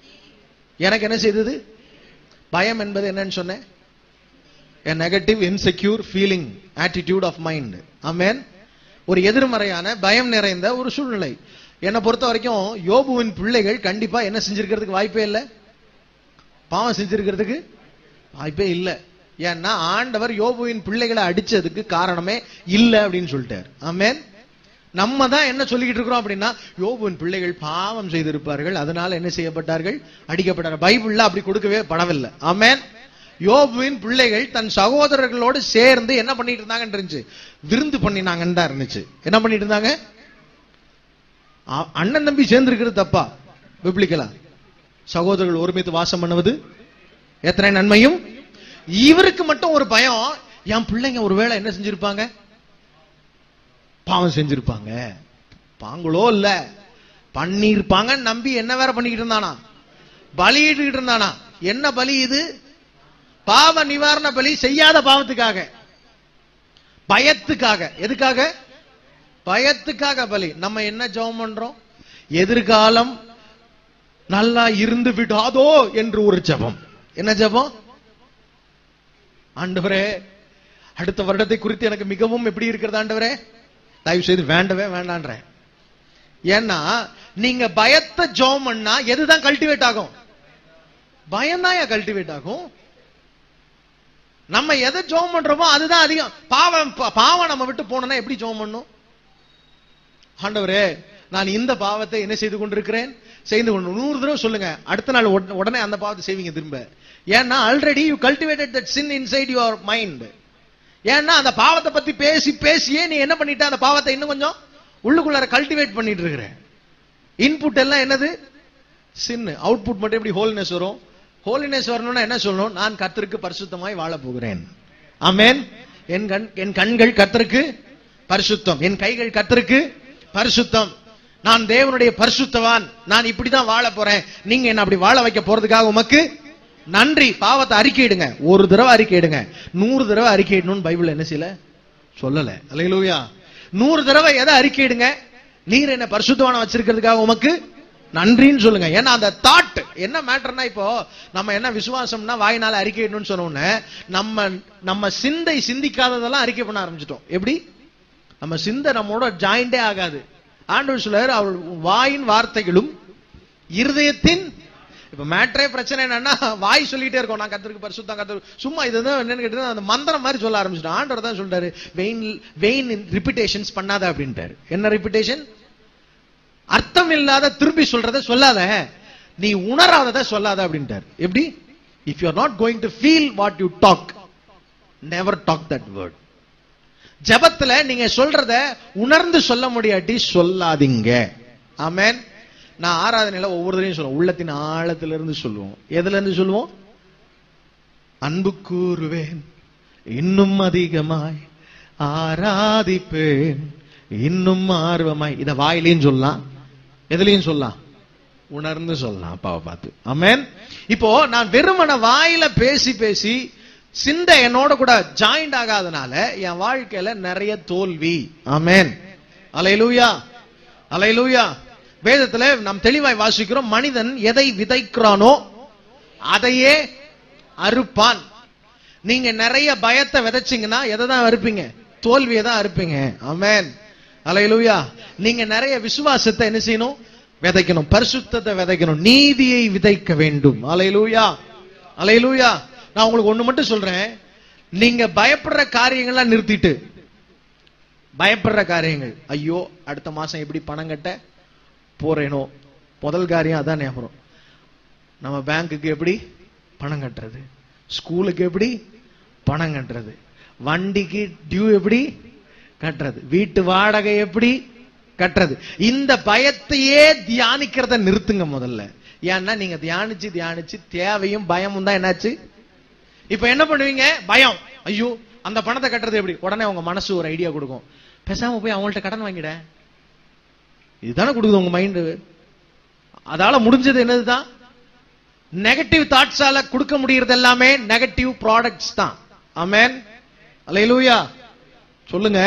எனக்கு என்ன செய்தது பயம் என்பது என்னன்னு சொன்னேன் a negative insecure feeling attitude of mind ஆமென் ஒரு எதிர்மறையான பயம் நிறைந்த ஒரு சூழ்நிலை என்னை பொறுத்த வரைக்கும் யோபுவின் பிள்ளைகள் கண்டிப்பா என்ன செஞ்சிருக்கிறதுக்கு வாய்ப்பே இல்லை பாவம் செஞ்சிருக்கிறதுக்கு வாய்ப்பே இல்லை ஏன்னா ஆண்டவர் யோபுவின் பிள்ளைகளை அடிச்சதுக்கு காரணமே இல்லை அப்படின்னு சொல்லிட்டார் ஆமென் நம்ம தான் என்ன சொல்லிக்கிட்டு இருக்கிறோம் அப்படின்னா யோபுவின் பிள்ளைகள் பாவம் செய்திருப்பார்கள் அதனால என்ன செய்யப்பட்டார்கள் அடிக்கப்பட்டார்கள் பைபிள்ல அப்படி கொடுக்கவே படவில்லை ஆமென் யோபுவின் பிள்ளைகள் தன் சகோதரர்களோடு சேர்ந்து என்ன பண்ணிட்டு இருந்தாங்கன்னு இருந்துச்சு விருந்து பண்ணினாங்கன்னு தான் இருந்துச்சு என்ன பண்ணிட்டு இருந்தாங்க அ- அண்ணன் தம்பி சேர்ந்து இருக்கிறது தப்பா பிப்ளிக்கலா சகோதரர்கள் ஒருமித்து வாசம் பண்ணுவது எத்தனை நன்மையும் இவருக்கு மட்டும் ஒரு பயம் என் பிள்ளைங்க ஒருவேளை என்ன செஞ்சிருப்பாங்க பாவம் செஞ்சிருப்பாங்க பாங்களோ இல்ல பண்ணிருப்பாங்கன்னு நம்பி என்ன வேற பண்ணிக்கிட்டு இருந்தானா பலியிட்டு இருந்தானா என்ன பலி இது பாவ நிவாரண பலி செய்யாத பாவத்துக்காக பயத்துக்காக எதுக்காக பயத்துக்காக பலி நம்ம என்ன ஜெபம் பண்றோம் எதிர்காலம் நல்லா இருந்து விடாதோ என்று ஒரு ஜெபம் என்ன ஜெபம் ஆண்டவரே அடுத்த வருடத்தை குறித்து எனக்கு மிகவும் எப்படி இருக்கிறது ஆண்டவரே தயவு செய்து வேண்டவே வேண்டான்றேன் ஏன்னா நீங்க பயத்தை ஜோம் பண்ணா எதுதான் கல்டிவேட் ஆகும் பயம்தான் கல்டிவேட் ஆகும் நம்ம எதை ஜோம் பண்றோமோ அதுதான் அதிகம் பாவம் பா- பாவம் நம்ம விட்டு போனோம்னா எப்படி ஜோம் பண்ணும் ஆண்டவரே நான் இந்த பாவத்தை என்ன செய்து கொண்டிருக்கிறேன் செய்து கொண்டு நூறு தடவை சொல்லுங்க அடுத்த நாள் உடனே- உடனே அந்த பாவத்தை செய்வீங்க திரும்ப ஏன்னா already you cultivated that sin inside your mind ஏன்னா அந்த பாவத்தை பத்தி பேசி பேசியே நீ என்ன பண்ணிட்ட அந்த பாவத்தை இன்னும் கொஞ்சம் உள்ளுக்குள்ளார கல்டிவேட் பண்ணிட்டு இருக்கிற இன்புட் எல்லாம் என்னது சின் அவுட்புட் மட்டும் எப்படி ஹோலினஸ் வரும் ஹோலினஸ் வரணும்னா என்ன சொல்லணும் நான் கர்த்தருக்கு பரிசுத்தமாய் வாழ போகிறேன் ஆமென் என் கண் என் கண்கள் கர்த்தருக்கு பரிசுத்தம் என் கைகள் கர்த்தருக்கு பரிசுத்தம் நான் தேவனுடைய பரிசுத்தவான் நான் இப்படிதான் வாழ போறேன் நீங்க என்ன அப்படி வாழ வைக்க போறதுக்காக உமக்கு நன்றி பாவத்தை அறிக்கையிடுங்க ஒரு தடவை அறிக்கையிடுங்க நூறு தடவை அறிக்கையிடணும்னு பைபிள் என்ன செய்யல சொல்லல அல்லேலூயா நூறு தடவை எதை அறிக்கையிடுங்க நீர் என்ன பரிசுத்தவான வச்சிருக்கிறதுக்காக உமக்கு நன்றின்னு சொல்லுங்க ஏன்னா அந்த தாட் என்ன மேட்டர்னா இப்போ நம்ம என்ன விசுவாசம்னா வாயினால அறிக்கையிடணும்னு சொன்ன உடனே நம்ம நம்ம சிந்தை சிந்திக்காததெல்லாம் அறிக்கை பண்ண ஆரம்பிச்சிட்டோம் எப்படி நம்ம சிந்தை நம்மோட ஜாயிண்டே ஆகாது ஆண்டவர் சொல்றாரு அவள் வாயின் வார்த்தைகளும் இருதயத்தின் இப்ப மேட்ரே பிரச்சனை என்னன்னா வாய் சொல்லிட்டே இருக்கோம் நான் கத்திருக்கு பரிசுத்தம் கத்தரு சும்மா இதுதான் என்னன்னு கேட்டா அந்த மந்திரம் மாதிரி சொல்ல ஆரம்பிச்சிட்டோம் ஆண்டவர் தான் சொல்றாரு வெயின் வெயின் ரிப்பிட்டேஷன்ஸ் பண்ணாத அப்படின்ட்டாரு என்ன ரிப்பிட்டேஷன் அர்த்தம் இல்லாத திரும்பி சொல்றத சொல்லாத நீ உணராதத சொல்லாத அப்படின்ட்டார் எப்படி if you are not going to feel what you talk never talk that word ஜெபத்துல நீங்க சொல்றத உணர்ந்து சொல்ல முடியாட்டி சொல்லாதீங்க ஆமென் நான் ஆராதனையில ஒவ்வொருத்தரையும் சொல்லுவோம் உள்ளத்தின் ஆழத்துல இருந்து சொல்லுவோம் எதுல இருந்து சொல்லுவோம் அன்பு கூறுவேன் இன்னும் அதிகமாய் ஆராதிப்பேன் இன்னும் ஆர்வமாய் இத வாயிலையும் சொல்லலாம் எதுலயும் சொல்லலாம் உணர்ந்து சொல்லலாம் அப்பாவை பார்த்து ஆமென் இப்போ நான் வெறுமன வாயில பேசி பேசி சிந்தை என்னோட கூட ஜாயிண்ட் ஆகாதனால என் வாழ்க்கையில நிறைய தோல்வி ஆமென் அலையலூயா அலையலூயா வேதத்துல நாம் தெளிவாய் வாசிக்கிறோம் மனிதன் எதை விதைக்கிறானோ அதையே அறுப்பான் நீங்க நிறைய பயத்தை விதைச்சீங்கன்னா எதை தான் அறுப்பீங்க தோல்வியை தான் அறுப்பீங்க ஆமென் அலையலூயா நீங்க நிறைய விசுவாசத்தை என்ன செய்யணும் விதைக்கணும் பரிசுத்தத்தை விதைக்கணும் நீதியை விதைக்க வேண்டும் அலையலூயா அலையலூயா நான் உங்களுக்கு ஒண்ணு மட்டும் சொல்றேன் நீங்க பயப்படுற காரியங்கள்லாம் நிறுத்திட்டு பயப்படுற காரியங்கள் ஐயோ அடுத்த மாசம் எப்படி பணம் கட்ட போறேனோ முதல் காரியம் அதான் ஞாபகம் நம்ம பேங்க்குக்கு எப்படி பணம் கட்டுறது ஸ்கூலுக்கு எப்படி பணம் கட்டுறது வண்டிக்கு டியூ எப்படி கட்டுறது வீட்டு வாடகை எப்படி கட்டுறது இந்த பயத்தையே தியானிக்கிறத நிறுத்துங்க முதல்ல ஏன்னா நீங்க தியானிச்சு தியானிச்சு தேவையும் பயமும் தான் என்னாச்சு இப்ப என்ன பண்ணுவீங்க பயம் ஐயோ அந்த பணத்தை கட்டுறது எப்படி உடனே உங்க மனசு ஒரு ஐடியா கொடுக்கும் பேசாம போய் அவங்கள்ட்ட கடன் வாங்கிட இதுதானே கொடுக்குது உங்க மைண்டு அதால முடிஞ்சது என்னதுதான் நெகட்டிவ் தாட்ஸால கொடுக்க முடியறது எல்லாமே நெகட்டிவ் ப்ராடக்ட்ஸ் தான் ஆமென் அல்லேலூயா சொல்லுங்க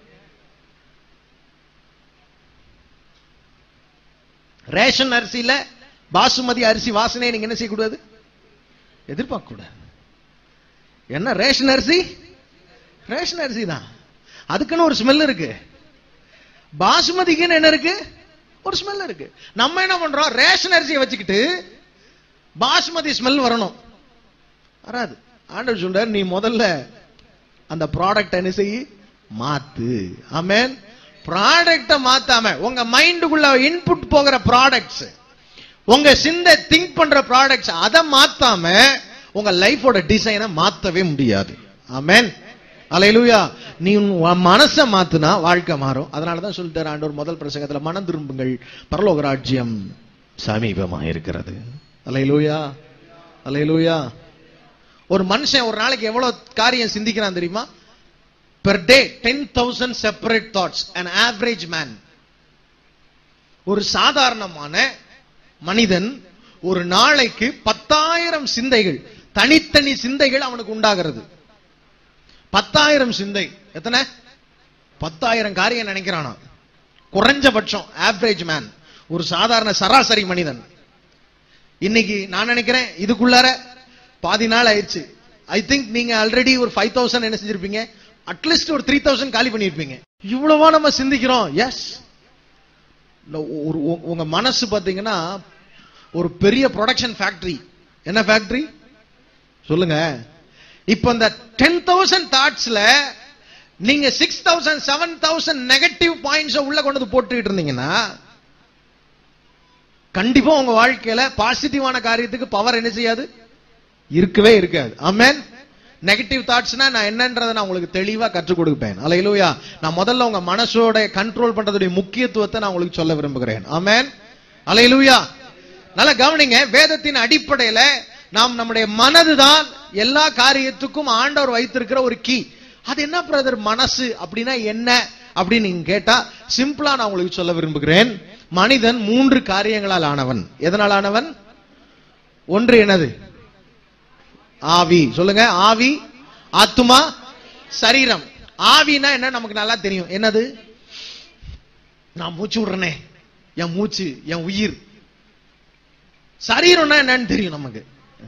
ரேஷன் அரிசியில பாசுமதி அரிசி வாசனையை நீங்க என்ன செய்யக்கூடாது எதிர்பார்க்க கூடாது என்ன ரேஷன் அரிசி ரேஷன் அரிசி தான் அதுக்குன்னு ஒரு ஸ்மெல் இருக்கு பாசுமதிக்குன்னு என்ன இருக்கு ஒரு ஸ்மெல் இருக்கு நம்ம என்ன பண்றோம் ரேஷன் அரிசியை வச்சுக்கிட்டு பாசுமதி ஸ்மெல் வரணும் வராது ஆண்டவர் சொல்றாரு நீ முதல்ல அந்த ப்ராடக்ட் என்ன செய்ய மாத்து ஆமென் ப்ராடக்ட மாத்தாம உங்க மைண்டுக்குள்ள இன்புட் போகிற ப்ராடக்ட்ஸ் உங்க சிந்தை திங்க் பண்ற ப்ராடக்ட்ஸ் அதை மாத்தாம உங்க லைஃபோட டிசைனை மாத்தவே முடியாது ஆமென் அலையிலுயா நீ உன் மனசை மாத்துனா வாழ்க்கை மாறும் அதனால தான் சொல்லிட்டாரு ஆண்டவர் முதல் பிரசங்கத்துல மனம் திரும்புங்கள் பரலோக ராஜ்யம் சமீபமா இருக்கிறது அலையிலுயா அலையிலுயா ஒரு மனுஷன் ஒரு நாளைக்கு எவ்வளவு காரியம் சிந்திக்கிறான் தெரியுமா per day ten thousand separate thoughts an average man ஒரு சாதாரணமான மனிதன் ஒரு நாளைக்கு பத்தாயிரம் சிந்தைகள் தனித்தனி சிந்தைகள் அவனுக்கு உண்டாகிறது பத்தாயிரம் சிந்தை எத்தனை பத்தாயிரம் காரியம் நினைக்கிறானா குறைஞ்சபட்சம் ஆவரேஜ் மேன் ஒரு சாதாரண சராசரி மனிதன் இன்னைக்கு நான் நினைக்கிறேன் இதுக்குள்ளார பாதி நாள் ஆயிடுச்சு ஐ திங்க் நீங்க ஆல்ரெடி ஒரு ஃபைவ் தௌசண்ட் என்ன செஞ்சிருப்பீங்க அட்லீஸ்ட் ஒரு த்ரீ தௌசண்ட் காலி பண்ணிருப்பீங்க இவ்வளவா நம்ம சிந்திக்கிறோம் எஸ் ஒரு உ- உங்க மனசு பாத்தீங்கன்னா ஒரு பெரிய ப்ரொடக்ஷன் ஃபேக்டரி என்ன ஃபேக்டரி சொல்லுங்க இப்ப இந்த டென் தௌசண்ட் தாட்ஸ்ல நீங்க six thousand seven thousand negative points உள்ள கொண்டு வந்து போட்டுக்கிட்டு இருந்தீங்கன்னா கண்டிப்பா உங்க வாழ்க்கையில பாசிட்டிவான காரியத்துக்கு பவர் என்ன செய்யாது இருக்கவே இருக்காது ஆமென் நெகட்டிவ் தாட்ஸ்னா நான் என்னன்றதை நான் உங்களுக்கு தெளிவா கற்றுக் கொடுப்பேன் அலையிலூயா நான் முதல்ல உங்க மனசோட கண்ட்ரோல் பண்றதுடைய முக்கியத்துவத்தை நான் உங்களுக்கு சொல்ல விரும்புகிறேன் ஆமென் அலையிலூயா நல்லா கவனிங்க வேதத்தின் அடிப்படையில நாம் நம்முடைய மனதுதான் எல்லா காரியத்துக்கும் ஆண்டவர் வைத்திருக்கிற ஒரு கீ அது என்ன பிரதர் மனசு அப்படின்னா என்ன அப்படின்னு நீங்க கேட்டா சிம்பிளா நான் உங்களுக்கு சொல்ல விரும்புகிறேன் மனிதன் மூன்று காரியங்களால் ஆனவன் எதனால் ஆனவன் ஒன்று என்னது ஆவி சொல்லுங்க ஆவி ஆத்துமா சரீரம் ஆவினா என்ன நமக்கு நல்லா தெரியும் என்னது நான் மூச்சு விடுறனே என் மூச்சு என் உயிர் சரீரம்னா என்னன்னு தெரியும் நமக்கு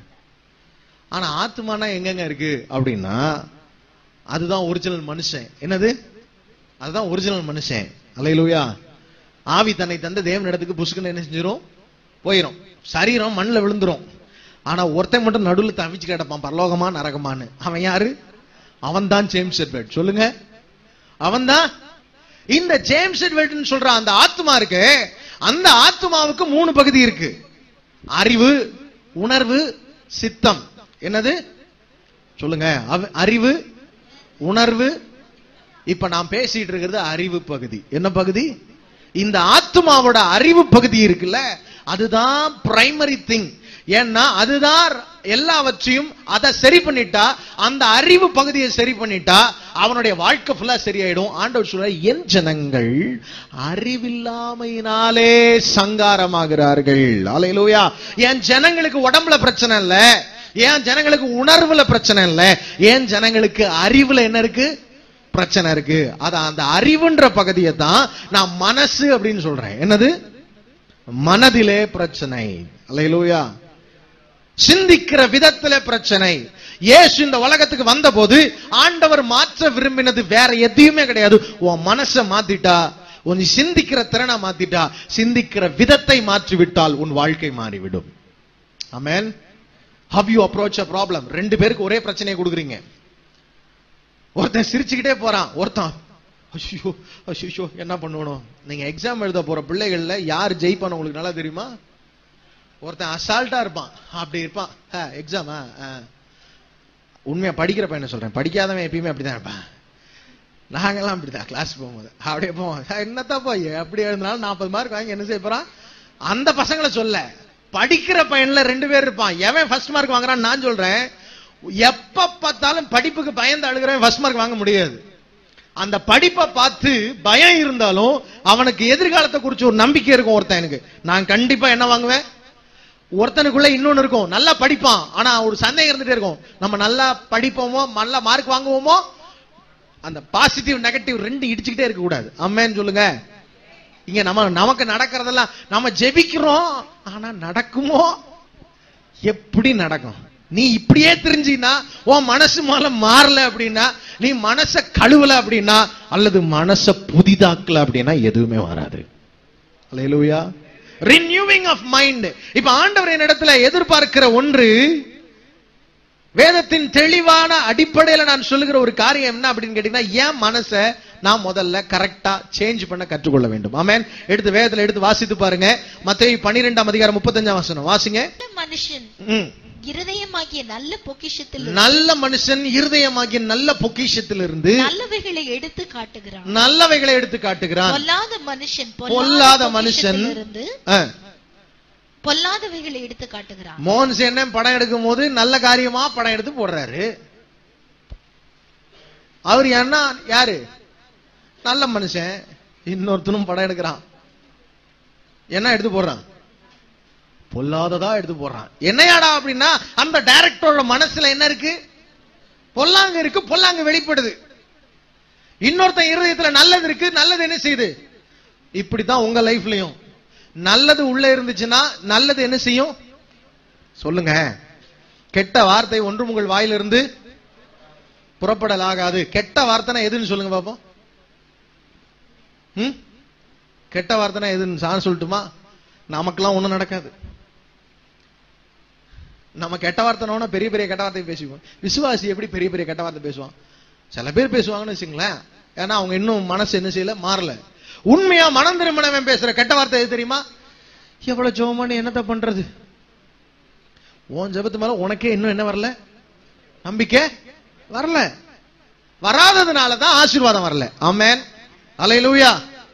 ஆனா ஆத்மானா எங்கெங்க இருக்கு அப்படின்னா அதுதான் ஒரிஜினல் மனுஷன் என்னது அதுதான் ஒரிஜினல் மனுஷன் அலையிலூயா ஆவி தன்னை தந்த தேவன் இடத்துக்கு புசுக்குன்னு என்ன செஞ்சிரும் போயிரும் சரீரம் மண்ணில் விழுந்துரும் ஆனா ஒருத்தன் மட்டும் நடுவில் தவிச்சு கிடப்பான் பரலோகமா நரகமான்னு அவன் யாரு அவன் தான் ஜேம்ஸ் எட்வர்ட் சொல்லுங்க அவன் தான் இந்த ஜேம்ஸ் எட்வர்ட்னு சொல்ற அந்த ஆத்மா இருக்கு அந்த ஆத்மாவுக்கு மூணு பகுதி இருக்கு அறிவு உணர்வு சித்தம் என்னது சொல்லுங்க அவ- அறிவு உணர்வு இப்ப நான் பேசிட்டு இருக்கிறது அறிவு பகுதி என்ன பகுதி இந்த ஆத்மாவோட அறிவு பகுதி இருக்குல்ல அதுதான் பிரைமரி திங் ஏன்னா அதுதான் எல்லாவற்றையும் அதை சரி பண்ணிட்டா அந்த அறிவு பகுதியை சரி பண்ணிட்டா அவனுடைய வாழ்க்கை ஃபுல்லா சரியாயிடும் ஆண்டவர் சொல்ற என் ஜனங்கள் அறிவில்லாமையினாலே சங்காரமாகிறார்கள் அலையிலூயா என் ஜனங்களுக்கு உடம்புல பிரச்சனை இல்ல என் ஜனங்களுக்கு உணர்வுல பிரச்சனை இல்ல என் ஜனங்களுக்கு அறிவுல என்ன இருக்கு பிரச்சனை இருக்கு அத அந்த அறிவுன்ற பகுதியை தான் நான் மனசு அப்படின்னு சொல்றேன் என்னது மனதிலே பிரச்சனை அல்லேலூயா சிந்திக்கிற விதத்துல பிரச்சனை இயேசு இந்த உலகத்துக்கு வந்தபோது ஆண்டவர் மாற்ற விரும்பினது வேற எதையுமே கிடையாது உன் மனசை மாத்திட்டா உன் சிந்திக்கிற திறனை மாத்திட்டா சிந்திக்கிற விதத்தை மாற்றி விட்டால் உன் வாழ்க்கை மாறிவிடும் ஆமென் how you approach a problem ரெண்டு பேருக்கு ஒரே பிரச்சனையை கொடுக்குறீங்க ஒருத்தன் சிரிச்சுக்கிட்டே போறான் ஒருத்தன் ஐயோ ஐயோ என்ன பண்ணணும் நீங்க எக்ஸாம் எழுத போற பிள்ளைகள்ல யார் ஜெயிப்பான்னு உங்களுக்கு நல்லா தெரியுமா ஒருத்தன் அசால்ட்டா இருப்பான் அப்படி இருப்பான் எக்ஸாம் உண்மையா படிக்கிற பையனை சொல்றேன் படிக்காதவன் எப்பயுமே அப்படிதான் இருப்பான் நாங்கெல்லாம் அப்படிதான் கிளாஸ் போகும்போது அப்படியே போவோம் "ஹே, என்னத்தான் போய் எப்படி எழுதினாலும் நாற்பது மார்க் வாங்கி என்ன செய்ய போறான் அந்த பசங்களை சொல்ல படிக்கிற பையன்ல ரெண்டு பேர் இருப்பான் எவன் ஃபர்ஸ்ட் மார்க் வாங்குறான்னு நான் சொல்றேன் எப்ப பார்த்தாலும் படிப்புக்கு பயந்து அழுகிறவன் ஃபர்ஸ்ட் மார்க் வாங்க முடியாது அந்த படிப்பை பார்த்து பயம் இருந்தாலும் அவனுக்கு எதிர்காலத்தை குறிச்சு ஒரு நம்பிக்கை இருக்கும் ஒருத்தனுக்கு நான் கண்டிப்பா என்ன வாங்குவேன் ஒருத்தனுக்குள்ள இன்னொன்னு இருக்கும் நல்லா படிப்பான் ஆனா ஒரு சந்தேகம் இருந்துட்டே இருக்கும் நம்ம நல்லா படிப்போமோ நல்லா மார்க் வாங்குவோமோ அந்த பாசிட்டிவ் நெகட்டிவ் ரெண்டு இடிச்சுக்கிட்டே இருக்க கூடாது அம்மேன்னு சொல்லுங்க இங்க நம்ம நமக்கு நடக்கிறதெல்லாம் நம்ம ஜெபிக்கிறோம் ஆனா நடக்குமோ எப்படி நடக்கும் நீ இப்படியே தெரிஞ்சினா உன் மனசு மேல மாறல அப்படின்னா நீ மனச கழுவல அப்படின்னா அல்லது மனச புதிதாக்கல அப்படின்னா எதுவுமே வராது அல்லேலூயா ரினியூவிங் ஆஃப் மைண்ட் இப்ப ஆண்டவர் என்னிடத்துல எதிர்பார்க்கிற ஒன்று வேதத்தின் தெளிவான அடிப்படையில நான் சொல்லுகிற ஒரு காரியம் என்ன அப்படின்னு கேட்டீங்கன்னா ஏன் மனசை நான் முதல்ல கரெக்டா சேஞ்ச் பண்ண கற்றுக்கொள்ள வேண்டும் ஆமென் எடுத்து வேதத்துல எடுத்து வாசித்து பாருங்க மத்தேயு 12ஆம் அதிகாரம் 35ஆம் வசனம் வாசிங்க நல்ல மனுஷன் ம். இருதயமாகிய நல்ல பொக்கிஷத்தில் நல்ல மனுஷன் இருதயமாகிய நல்ல பொக்கிஷத்திலிருந்து நல்லவைகளை எடுத்து காட்டுகிறான் நல்லவைகளை எடுத்து காட்டுகிறான் பொல்லாத மனுஷன் பொல்லாத மனுஷன் இருந்து ஆ. பொல்லாதவைகளை எடுத்து காட்டுகிறான் மோகன் சேனன் படம் எடுக்கும் போது நல்ல காரியமா படம் எடுத்து போடுறாரு அவர் என்ன யாரு நல்ல மனுஷன் இன்னொருத்தனும் படம் எடுக்கிறான் என்ன எடுத்து போடுறான் பொல்லாததா எடுத்து போடுறான் என்னையாடா அப்படின்னா அந்த டைரக்டரோட மனசுல என்ன இருக்கு பொல்லாங்க இருக்கு பொல்லாங்க வெளிப்படுது இன்னொருத்தன் இருதயத்துல நல்லது இருக்கு நல்லது என்ன செய்யுது இப்படித்தான் உங்க லைஃப்லயும் நல்லது உள்ள இருந்துச்சுன்னா நல்லது என்ன செய்யும் சொல்லுங்க கெட்ட வார்த்தை ஒன்றும் உங்கள் வாயிலிருந்து புறப்படலாகாது கெட்ட வார்த்தைனா எதுன்னு சொல்லுங்க பாப்போம் ம்? கெட்ட வார்த்தைனா எதுன்னு நான் சொல்லட்டுமா நமக்கெல்லாம் ஒண்ணும் நடக்காது நம்ம கெட்ட வார்த்தைனோட பெரிய பெரிய கெட்ட வார்த்தை பேசிக்குவோம் விசுவாசி எப்படி பெரிய பெரிய கெட்ட வார்த்தை பேசுவான் சில பேர் பேசுவாங்கன்னு வச்சுங்களேன் ஏன்னா அவங்க இன்னும் மனசு என்ன செய்யல மாறல உண்மையா மனம் திரும்பினவன் பேசுற கெட்ட வார்த்தை எது தெரியுமா எவ்வளவு ஜோமன்னு என்னத்த பண்றது உன் ஜெபத்து மேல உனக்கே இன்னும் என்ன வரல நம்பிக்கை வரல வராததுனால தான் ஆசீர்வாதம் வரல ஆமென் அலையிலூயா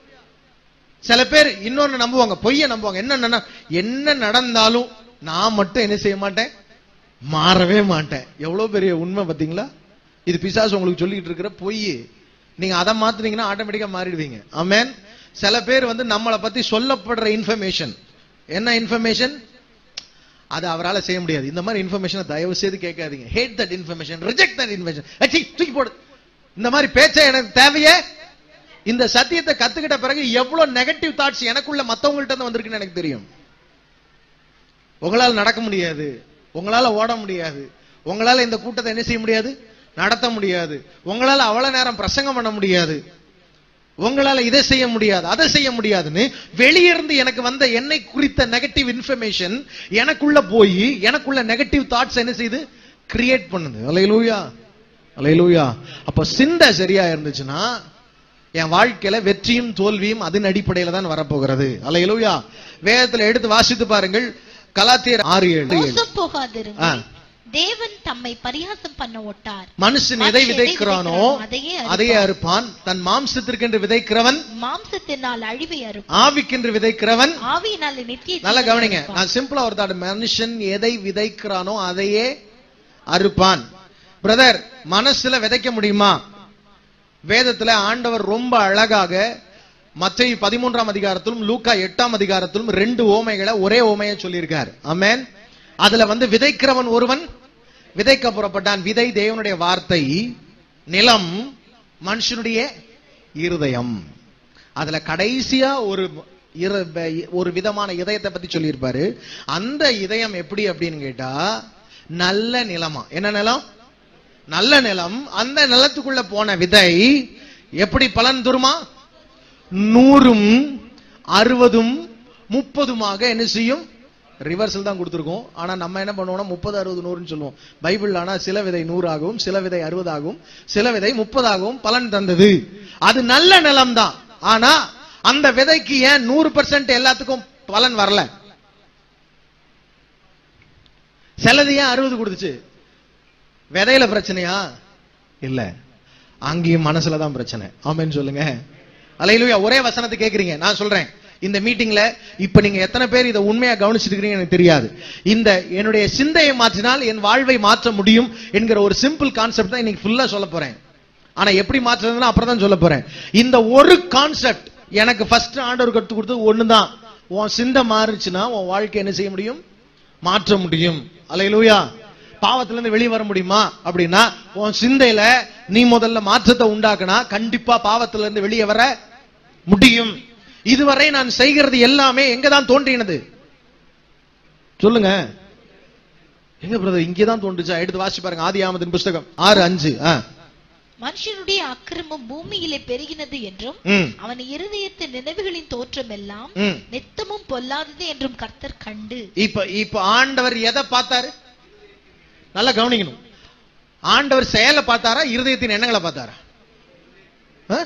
சில பேர் இன்னொன்னு நம்புவாங்க பொய்ய நம்புவாங்க என்ன என்ன நடந்தாலும் நான் மட்டும் என்ன செய்ய மாட்டேன் மாறவே மாட்டேன் எவ்வளவு பெரிய உண்மை பாத்தீங்களா இது பிசாசு உங்களுக்கு சொல்லிட்டு இருக்கிற பொய் நீங்க அதை மாத்துனீங்கன்னா ஆட்டோமேட்டிக்கா மாறிடுவீங்க ஆமென் சில பேர் வந்து நம்மளை பத்தி சொல்லப்படுற இன்ஃபர்மேஷன் என்ன இன்ஃபர்மேஷன் அது அவரால செய்ய முடியாது இந்த மாதிரி இன்ஃபர்மேஷனை தயவு செய்து கேட்காதீங்க hate that information reject that information தூக்கி போடு இந்த மாதிரி பேச்சை எனக்கு தேவையே இந்த சத்தியத்தை கத்துக்கிட்ட பிறகு எவ்வளவு நெகட்டிவ் தாட்ஸ் எனக்குள்ள மத்தவங்கள்ட்ட இருந்து வந்திருக்குன்னு எனக்கு தெரியும் உங்களால நடக்க முடியாது உங்களால ஓட முடியாது உங்களால இந்த கூட்டத்தை என்ன செய்ய முடியாது நடத்த முடியாது உங்களால அவ்வளவு நேரம் பிரசங்கம் பண்ண முடியாது உங்களால இதை செய்ய முடியாது அதை செய்ய முடியாதுன்னு வெளியிருந்து எனக்கு வந்த என்னை குறித்த நெகட்டிவ் இன்ஃபர்மேஷன் எனக்குள்ள போய் எனக்குள்ள நெகட்டிவ் தாட்ஸ் என்ன செய்யுது கிரியேட் பண்ணுது அலையிலூயா அலையிலூயா அப்ப சிந்தை சரியா இருந்துச்சுன்னா என் வாழ்க்கையில வெற்றியும் தோல்வியும் அதன் அடிப்படையில தான் வரப்போகிறது அலையிலூயா வேதத்துல எடுத்து வாசித்து பாருங்கள் கலாத்தியர் ஆறு ஏழு ஏழு. மோசம் போகாதிருங்க ஆ. தேவன் தம்மை பரியாசம் பண்ண ஒட்டார் மனுஷன் எதை விதைக்கிறானோ அதையே அதையே அறுப்பான் தன் மாம்சத்திற்கென்று விதைக்கிறவன் மாம்சத்தினால் அழிவை அறுப்பார் ஆவிக்கென்று விதைக்கிறவன் ஆவியினால் நித்திய நல்லா ஜீவனை கவனிங்க அறுப்பார். நான் சிம்பிளா ஒரு தாட் மனுஷன் எதை விதைக்கிறானோ அதையே அறுப்பான் பிரதர் மனசுல விதைக்க முடியுமா வேதத்துல ஆண்டவர் ரொம்ப அழகாக மத்திய பதிமூன்றாம் அதிகாரத்திலும் லூக்கா எட்டாம் அதிகாரத்திலும் ரெண்டு ஓமைகளை ஒரே ஓமையை சொல்லியிருக்கார் ஆமென் அதுல வந்து விதைக்கிறவன் ஒருவன் விதைக்க புறப்பட்டான் விதை தேவனுடைய வார்த்தை நிலம் மனுஷனுடைய இருதயம் அதுல கடைசியா ஒரு இர- ஒரு விதமான இதயத்தை பத்தி சொல்லியிருப்பாரு அந்த இதயம் எப்படி அப்படின்னு கேட்டா நல்ல நிலமா என்ன நிலம் நல்ல நிலம் அந்த நிலத்துக்குள்ள போன விதை எப்படி பலன் தருமா நூறும் அறுபதும் முப்பதுமாக என்ன செய்யும் ரிவர்சல் தான் கொடுத்துருக்கோம் ஆனா நம்ம என்ன பண்ணுவோம்னா முப்பது அறுபது நூறுன்னு சொல்லுவோம் பைபிள் ஆனா சில விதை நூறாகவும் சில விதை அறுபதாகவும் சில விதை முப்பதாகவும் பலன் தந்தது அது நல்ல நிலம் தான் ஆனா அந்த விதைக்கு ஏன் நூறு பர்சன்ட் எல்லாத்துக்கும் பலன் வரல சிலது ஏன் அறுபது கொடுத்துச்சு விதையில பிரச்சனையா இல்ல அங்கேயும் மனசுல தான் பிரச்சனை ஆமென்னு சொல்லுங்க அலையிலுயா ஒரே வசனத்தை கேக்குறீங்க நான் சொல்றேன் இந்த மீட்டிங்ல இப்ப நீங்க எத்தனை பேர் இதை உண்மையா கவனிச்சிட்டு இருக்கீங்க எனக்கு தெரியாது இந்த என்னுடைய சிந்தையை மாற்றினால் என் வாழ்வை மாற்ற முடியும் என்கிற ஒரு சிம்பிள் கான்செப்ட் தான் இன்னைக்கு ஃபுல்லா சொல்ல போறேன் ஆனா எப்படி மாற்றுறதுன்னா அப்புறம் தான் சொல்ல போறேன் இந்த ஒரு கான்செப்ட் எனக்கு ஃபர்ஸ்ட் ஆண்டவர் கத்து கொடுத்தது ஒண்ணுதான் உன் சிந்தை மாறுச்சுன்னா உன் வாழ்க்கை என்ன செய்ய முடியும் மாற்ற முடியும் அலையிலூயா பாவத்துல இருந்து வெளியே வர முடியுமா அப்படின்னா உன் சிந்தையில நீ முதல்ல மாற்றத்தை உண்டாக்குனா கண்டிப்பா பாவத்துல இருந்து வெளியே வர முடியும் இதுவரை நான் செய்கிறது எல்லாமே எங்க தான் தோன்றினது சொல்லுங்க எங்க பிரதர் இங்கே தான் தோன்றுச்சா எடுத்து வாசி பாருங்க ஆதி ஆமதின் புஸ்தகம் ஆறு அஞ்சு ஆ. மனுஷனுடைய அக்கிரமம் பூமியிலே பெருகினது என்றும் ம், அவன் இருதயத்து நினைவுகளின் தோற்றம் எல்லாம் ம். நித்தமும் பொல்லாதது என்றும் கர்த்தர் கண்டு இப்ப இப்ப ஆண்டவர் எதை பார்த்தாரு நல்லா கவனிக்கணும் ஆண்டவர் செயலை பார்த்தாரா இருதயத்தின் எண்ணங்களை பார்த்தாரா ஆ?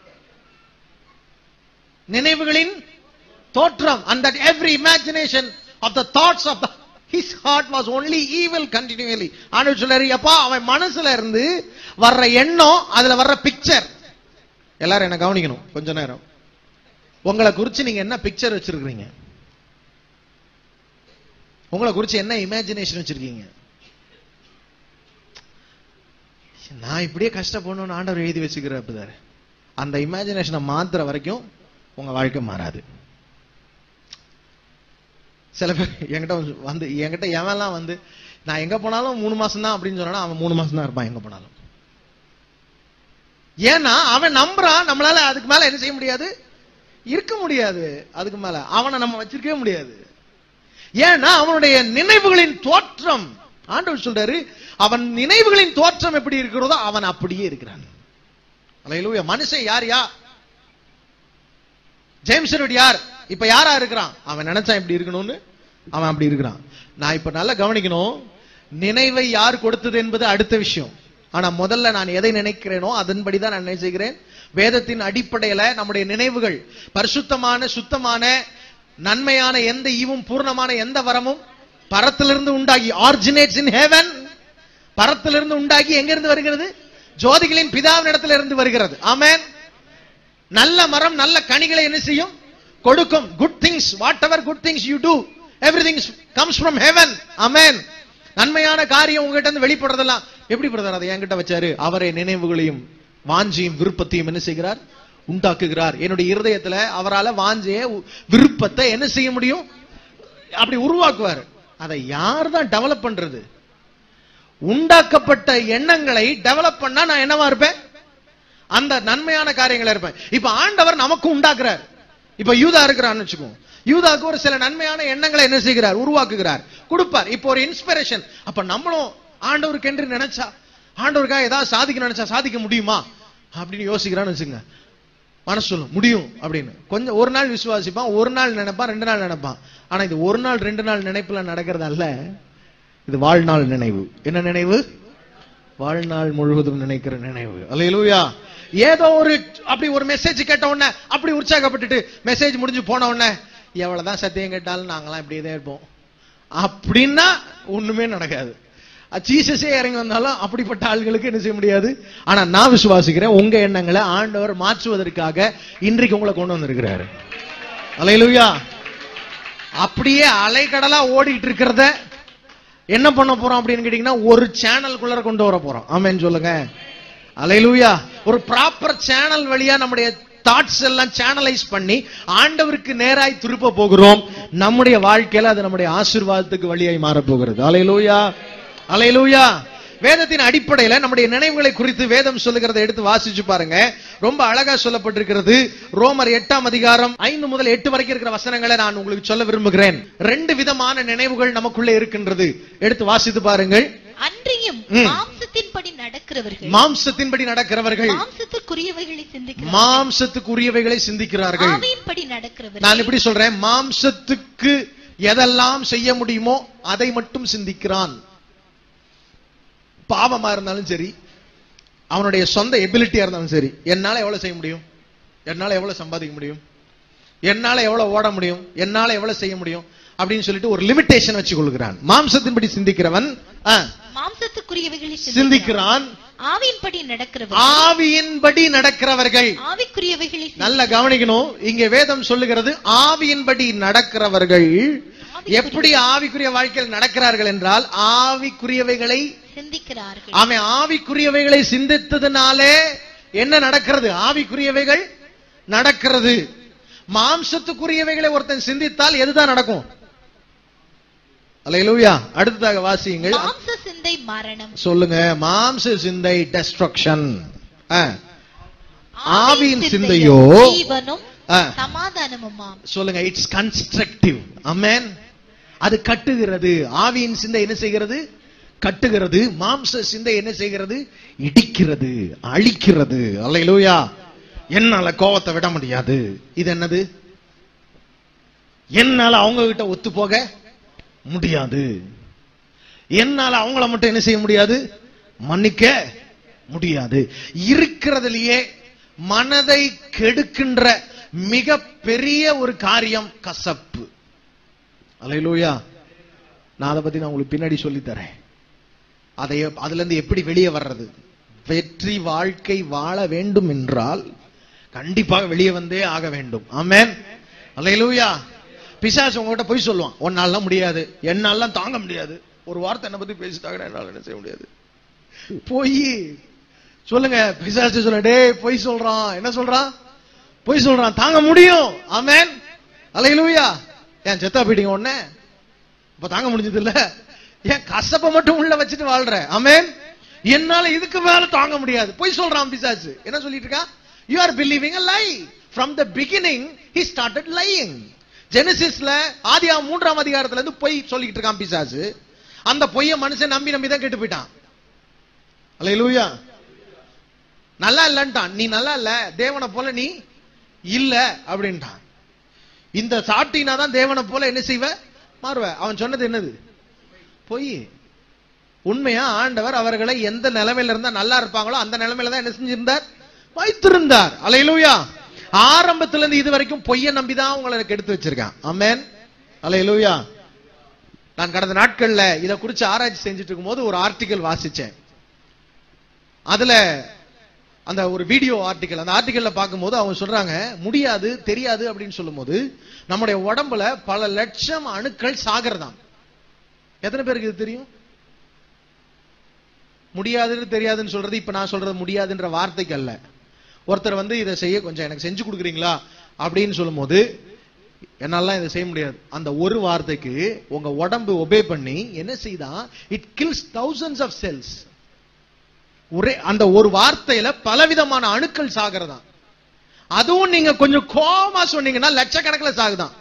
நினைவுகளின் தோற்றம் and that every imagination of the thoughts of the his heart was only evil continually ஆண்டவர் சொல்றாரு அப்பா அவன் மனசுல இருந்து வர்ற எண்ணம் அதுல வர்ற பிக்சர் எல்லாரும் என்ன கவனிக்கணும் கொஞ்ச நேரம் உங்களை குறிச்சு நீங்க என்ன பிக்சர் வச்சிருக்கீங்க உங்களை குறிச்சு என்ன இமேஜினேஷன் வச்சிருக்கீங்க நான் இப்படியே கஷ்டப்படணும்னு ஆண்டவர் எழுதி வச்சுக்கிறாரு அந்த இமேஜினேஷனை மாத்துற வரைக்கும் உங்க வாழ்க்கை மாறாது சில பேர் என்கிட்ட வந்து என்கிட்ட எவன்லாம் வந்து நான் எங்க போனாலும் மூணு மாசம் தான் அப்படின்னு சொன்னா அவன் மூணு மாசம் தான் இருப்பான் எங்க போனாலும் ஏன்னா அவன் நம்புறான் நம்மளால அதுக்கு மேல என்ன செய்ய முடியாது இருக்க முடியாது அதுக்கு மேல அவனை நம்ம வச்சிருக்கவே முடியாது ஏன்னா அவனுடைய நினைவுகளின் தோற்றம் ஆண்டவர் சொல்றாரு அவன் நினைவுகளின் தோற்றம் எப்படி இருக்கிறதோ அவன் அப்படியே இருக்கிறான் அல்லேலூயா மனுஷன் யார் யா ஜேம்ஸ் ரெட் யார் இப்ப யாரா இருக்கிறான் அவன் நினைச்சான் இப்படி இருக்கணும்னு அவன் அப்படி இருக்கிறான் நான் இப்ப நல்லா கவனிக்கணும் நினைவை யார் கொடுத்தது என்பது அடுத்த விஷயம் ஆனா முதல்ல நான் எதை நினைக்கிறேனோ அதன்படிதான் நான் என்ன செய்கிறேன் வேதத்தின் அடிப்படையில நம்முடைய நினைவுகள் பரிசுத்தமான சுத்தமான நன்மையான எந்த ஈவும் பூர்ணமான எந்த வரமும் பரத்திலிருந்து உண்டாகி ஆரிஜினேட்ஸ் இன் ஹெவன் பரத்திலிருந்து உண்டாகி எங்கிருந்து வருகிறது ஜோதிகளின் பிதாவின் இடத்துல இருந்து வருகிறது ஆமென் நல்ல மரம் நல்ல கனிகளை என்ன செய்யும் கொடுக்கும் good things whatever good things you do every things comes from heaven அமேன் நன்மையான காரியம் உங்ககிட்ட இருந்து வெளிப்படுறதெல்லாம் எப்படி பிரதர் அதை என்கிட்ட வச்சாரு அவரை நினைவுகளையும் வாஞ்சியும் விருப்பத்தையும் என்ன செய்கிறார் உண்டாக்குகிறார் என்னுடைய இருதயத்துல அவரால வாஞ்சிய விருப்பத்தை என்ன செய்ய முடியும் அப்படி உருவாக்குவார் அதை யார் தான் டெவலப் பண்றது உண்டாக்கப்பட்ட எண்ணங்களை டெவலப் பண்ணா நான் என்னவா இருப்பேன் அந்த நன்மையான காரியங்களா இருப்பேன் இப்ப ஆண்டவர் நமக்கு உண்டாக்குறார் இப்ப யூதா இருக்கிறான்னு வச்சுக்கோ யூதாக்கு ஒரு சில நன்மையான எண்ணங்களை என்ன செய்கிறார் உருவாக்குகிறார் கொடுப்பார் இப்போ ஒரு இன்ஸ்பிரேஷன் அப்ப நம்மளும் ஆண்டவருக்கு என்று நினைச்சா ஆண்டவருக்காக ஏதாவது சாதிக்க நினைச்சா சாதிக்க முடியுமா அப்படின்னு யோசிக்கிறான்னு வச்சுங்க மனசு சொல்லும் முடியும் அப்படின்னு கொஞ்சம் ஒரு நாள் விசுவாசிப்பான் ஒரு நாள் நினைப்பான் ரெண்டு நாள் நினைப்பான் ஆனா இது ஒரு நாள் ரெண்டு நாள் நினைப்புல நடக்கிறது அல்ல இது வாழ்நாள் நினைவு என்ன நினைவு வாழ்நாள் முழுவதும் நினைக்கிற நினைவு அல்லேலூயா ஏதோ ஒரு அப்படி ஒரு மெசேஜ் கேட்ட உடனே அப்படி உற்சாகப்பட்டுட்டு மெசேஜ் முடிஞ்சு போன உடனே எவ்வளவுதான் சத்தியம் கேட்டாலும் நாங்களாம் இப்படியே தான் இருப்போம் அப்படின்னா ஒண்ணுமே நடக்காது ஜீசஸே இறங்கி வந்தாலும் அப்படிப்பட்ட ஆள்களுக்கு என்ன செய்ய முடியாது ஆனா நான் விசுவாசிக்கிறேன் உங்க எண்ணங்களை ஆண்டவர் மாற்றுவதற்காக இன்றைக்கு உங்களை கொண்டு வந்திருக்கிறாரு அலையிலுயா அப்படியே அலைக்கடலா ஓடிட்டு இருக்கிறத என்ன பண்ண போறோம் அப்படின்னு கேட்டீங்கன்னா ஒரு சேனலுக்குள்ள கொண்டு வர போறோம் ஆமென் சொல்லுங்க அலையிலுயா ஒரு ப்ராப்பர் சேனல் வழியா நம்முடைய தாட்ஸ் எல்லாம் சேனலைஸ் பண்ணி ஆண்டவருக்கு நேராய் திருப்ப போகிறோம் நம்முடைய வாழ்க்கையில அது நம்முடைய ஆசீர்வாதத்துக்கு வழியாய் மாறப் போகிறது அலையிலூயா அலையிலூயா வேதத்தின் அடிப்படையில நம்முடைய நினைவுகளை குறித்து வேதம் சொல்லுகிறதை எடுத்து வாசிச்சு பாருங்க ரொம்ப அழகா சொல்லப்பட்டிருக்கிறது ரோமர் எட்டாம் அதிகாரம் ஐந்து முதல் எட்டு வரைக்கும் இருக்கிற வசனங்களை நான் உங்களுக்கு சொல்ல விரும்புகிறேன் ரெண்டு விதமான நினைவுகள் நமக்குள்ளே இருக்கின்றது எடுத்து வாசித்து பாருங்கள் அன்றியும் ம். மாம்சத்தின்படி நடக்கிறவர்கள் மாம்சத்தின்படி நடக்கிறவர்கள் மாம்சத்திற்குரியவைகளை சிந்திக்கிறார்கள் மாம்சத்துக்குரியவைகளை சிந்திக்கிறார்கள் ஆவியின்படி நடக்கிறவர்கள் நான் இப்படி சொல்றேன் மாம்சத்துக்கு எதெல்லாம் செய்ய முடியுமோ அதை மட்டும் சிந்திக்கிறான் பாவமா இருந்தாலும் சரி அவனுடைய சொந்த எபிலிட்டியா இருந்தாலும் சரி என்னால எவ்வளவு செய்ய முடியும் என்னால எவ்வளவு சம்பாதிக்க முடியும் என்னால எவ்வளவு ஓட முடியும் என்னால எவ்வளவு செய்ய முடியும் அப்படின்னு சொல்லிட்டு ஒரு லிமிட்டேஷன் வச்சு கொள்கிறான் மாம்சத்தின்படி சிந்திக்கிறவன் ஆ, மாம்சத்துக்குரியவைகளை சிந்திக்கிறான் சிந்திக்கிறான் ஆவியின்படி நடக்கிறவர்கள் ஆவியின்படி நடக்கிறவர்கள் ஆவிக்குரியவைகளை சிந்தி- நல்ல கவனிக்கணும் இங்க வேதம் சொல்லுகிறது ஆவியின்படி நடக்கிறவர்கள் எப்படி ஆவிக்குரிய வாழ்க்கையில் நடக்கிறார்கள் என்றால் ஆவிக்குரியவைகளை சிந்திக்கிறார்கள் அவன் ஆவிக்குரியவைகளை சிந்தித்ததுனாலே என்ன நடக்கிறது ஆவிக்குரியவைகள் நடக்கிறது மாம்சத்துக்குரியவைகளை ஒருத்தன் சிந்தித்தால் எதுதான் நடக்கும் அல்லேலூயா அடுத்ததாக வாசியுங்கள் மாம்ச சிந்தை மரணம் சொல்லுங்க மாம்ச சிந்தை டெஸ்ட்ரக்ஷன் ஆவியின் சிந்தையோ ஜீவனும் ஆ. சமாதானமுமாம் சொல்லுங்க இட்ஸ் கன்ஸ்ட்ரக்டிவ் அமேன் அது கட்டுகிறது ஆவியின் சிந்தை என்ன செய்கிறது கட்டுகிறது மாம்ச சிந்தை என்ன செய்கிறது இடிக்கிறது அழிக்கிறது அல்லையிலூயா என்னால கோவத்தை விட முடியாது இது என்னது என்னால அவங்க கிட்ட ஒத்து போக முடியாது என்னால அவங்கள மட்டும் என்ன செய்ய முடியாது மன்னிக்க முடியாது இருக்கிறதுலயே மனதை கெடுக்கின்ற மிக பெரிய ஒரு காரியம் கசப்பு அலையிலூயா நான் அதை பத்தி நான் உங்களுக்கு பின்னாடி சொல்லி தரேன் அதை எப்- அதுல இருந்து எப்படி வெளியே வர்றது வெற்றி வாழ்க்கை வாழ வேண்டும் என்றால் கண்டிப்பாக வெளியே வந்தே ஆக வேண்டும் ஆமென் அலையிலூயா பிசாசு உங்ககிட்ட போய் சொல்லுவான் உன்னாலாம் முடியாது என்னாலாம் தாங்க முடியாது ஒரு வார்த்தை என்ன பத்தி பேசிட்டாங்கன்னா என்னால என்ன செய்ய முடியாது போய் சொல்லுங்க பிசாசு சொல்ல டேய் பொய் சொல்றான் என்ன சொல்றான் பொய் சொல்றான் தாங்க முடியும் ஆமென் அலையிலூயா ஏன் செத்தா போயிட்டீங்க உடனே இப்ப தாங்க முடிஞ்சது இல்ல ஏன் கசப்பை மட்டும் உள்ள வச்சுட்டு வாழ்ற ஆமென் என்னால இதுக்கு மேல தாங்க முடியாது போய் சொல்றான் பிசாசு என்ன சொல்லிட்டு இருக்கா you are believing a lie from the beginning he started lying ஜெனசிஸ்ல ஆதியா மூன்றாம் அதிகாரத்துல இருந்து பொய் சொல்லிட்டு இருக்கான் பிசாசு அந்த பொய்ய மனுஷன் நம்பி நம்பி தான் கெட்டு போயிட்டான் அல்லேலூயா நல்லா இல்லன்ட்டான் நீ நல்லா இல்ல தேவனை போல நீ இல்ல அப்படின்ட்டான் இந்த சாட்டினா தான் தேவனை போல என்ன செய்வ மாறுவ அவன் சொன்னது என்னது பொய் உண்மையா ஆண்டவர் அவர்களை எந்த நிலைமையில இருந்தா நல்லா இருப்பாங்களோ அந்த நிலைமையில தான் என்ன செஞ்சிருந்தார் வைத்திருந்தார் அலையிலூயா ஆரம்பத்துல இருந்து இது வரைக்கும் பொய்ய நம்பிதான் உங்களை எனக்கு எடுத்து வச்சிருக்கான் அமேன் அலையிலூயா நான் கடந்த நாட்கள்ல இத குறிச்சு ஆராய்ச்சி செஞ்சுட்டு இருக்கும்போது ஒரு ஆர்டிகல் வாசிச்சேன் அதுல அந்த ஒரு வீடியோ ஆர்டிகல் அந்த ஆர்டிகல்ல பார்க்கும்போது அவங்க சொல்றாங்க முடியாது தெரியாது அப்படின்னு சொல்லும்போது நம்முடைய உடம்புல பல லட்சம் அணுக்கள் சாகிறதாம் எத்தனை பேருக்கு இது தெரியும் முடியாதுன்னு தெரியாதுன்னு சொல்றது இப்ப நான் சொல்றது முடியாதுன்ற வார்த்தைக்கு அல்ல ஒருத்தர் வந்து இதை செய்ய கொஞ்சம் எனக்கு செஞ்சு கொடுக்குறீங்களா அப்படின்னு சொல்லும்போது என்னால இதை செய்ய முடியாது அந்த ஒரு வார்த்தைக்கு உங்க உடம்பு ஒபே பண்ணி என்ன செய்தா it kills thousands of cells ஒரே அந்த ஒரு வார்த்தையில பலவிதமான அணுக்கள் சாகிறதா அதுவும் நீங்க கொஞ்சம் கோமா சொன்னீங்கன்னா லட்சக்கணக்கில் சாகுதான்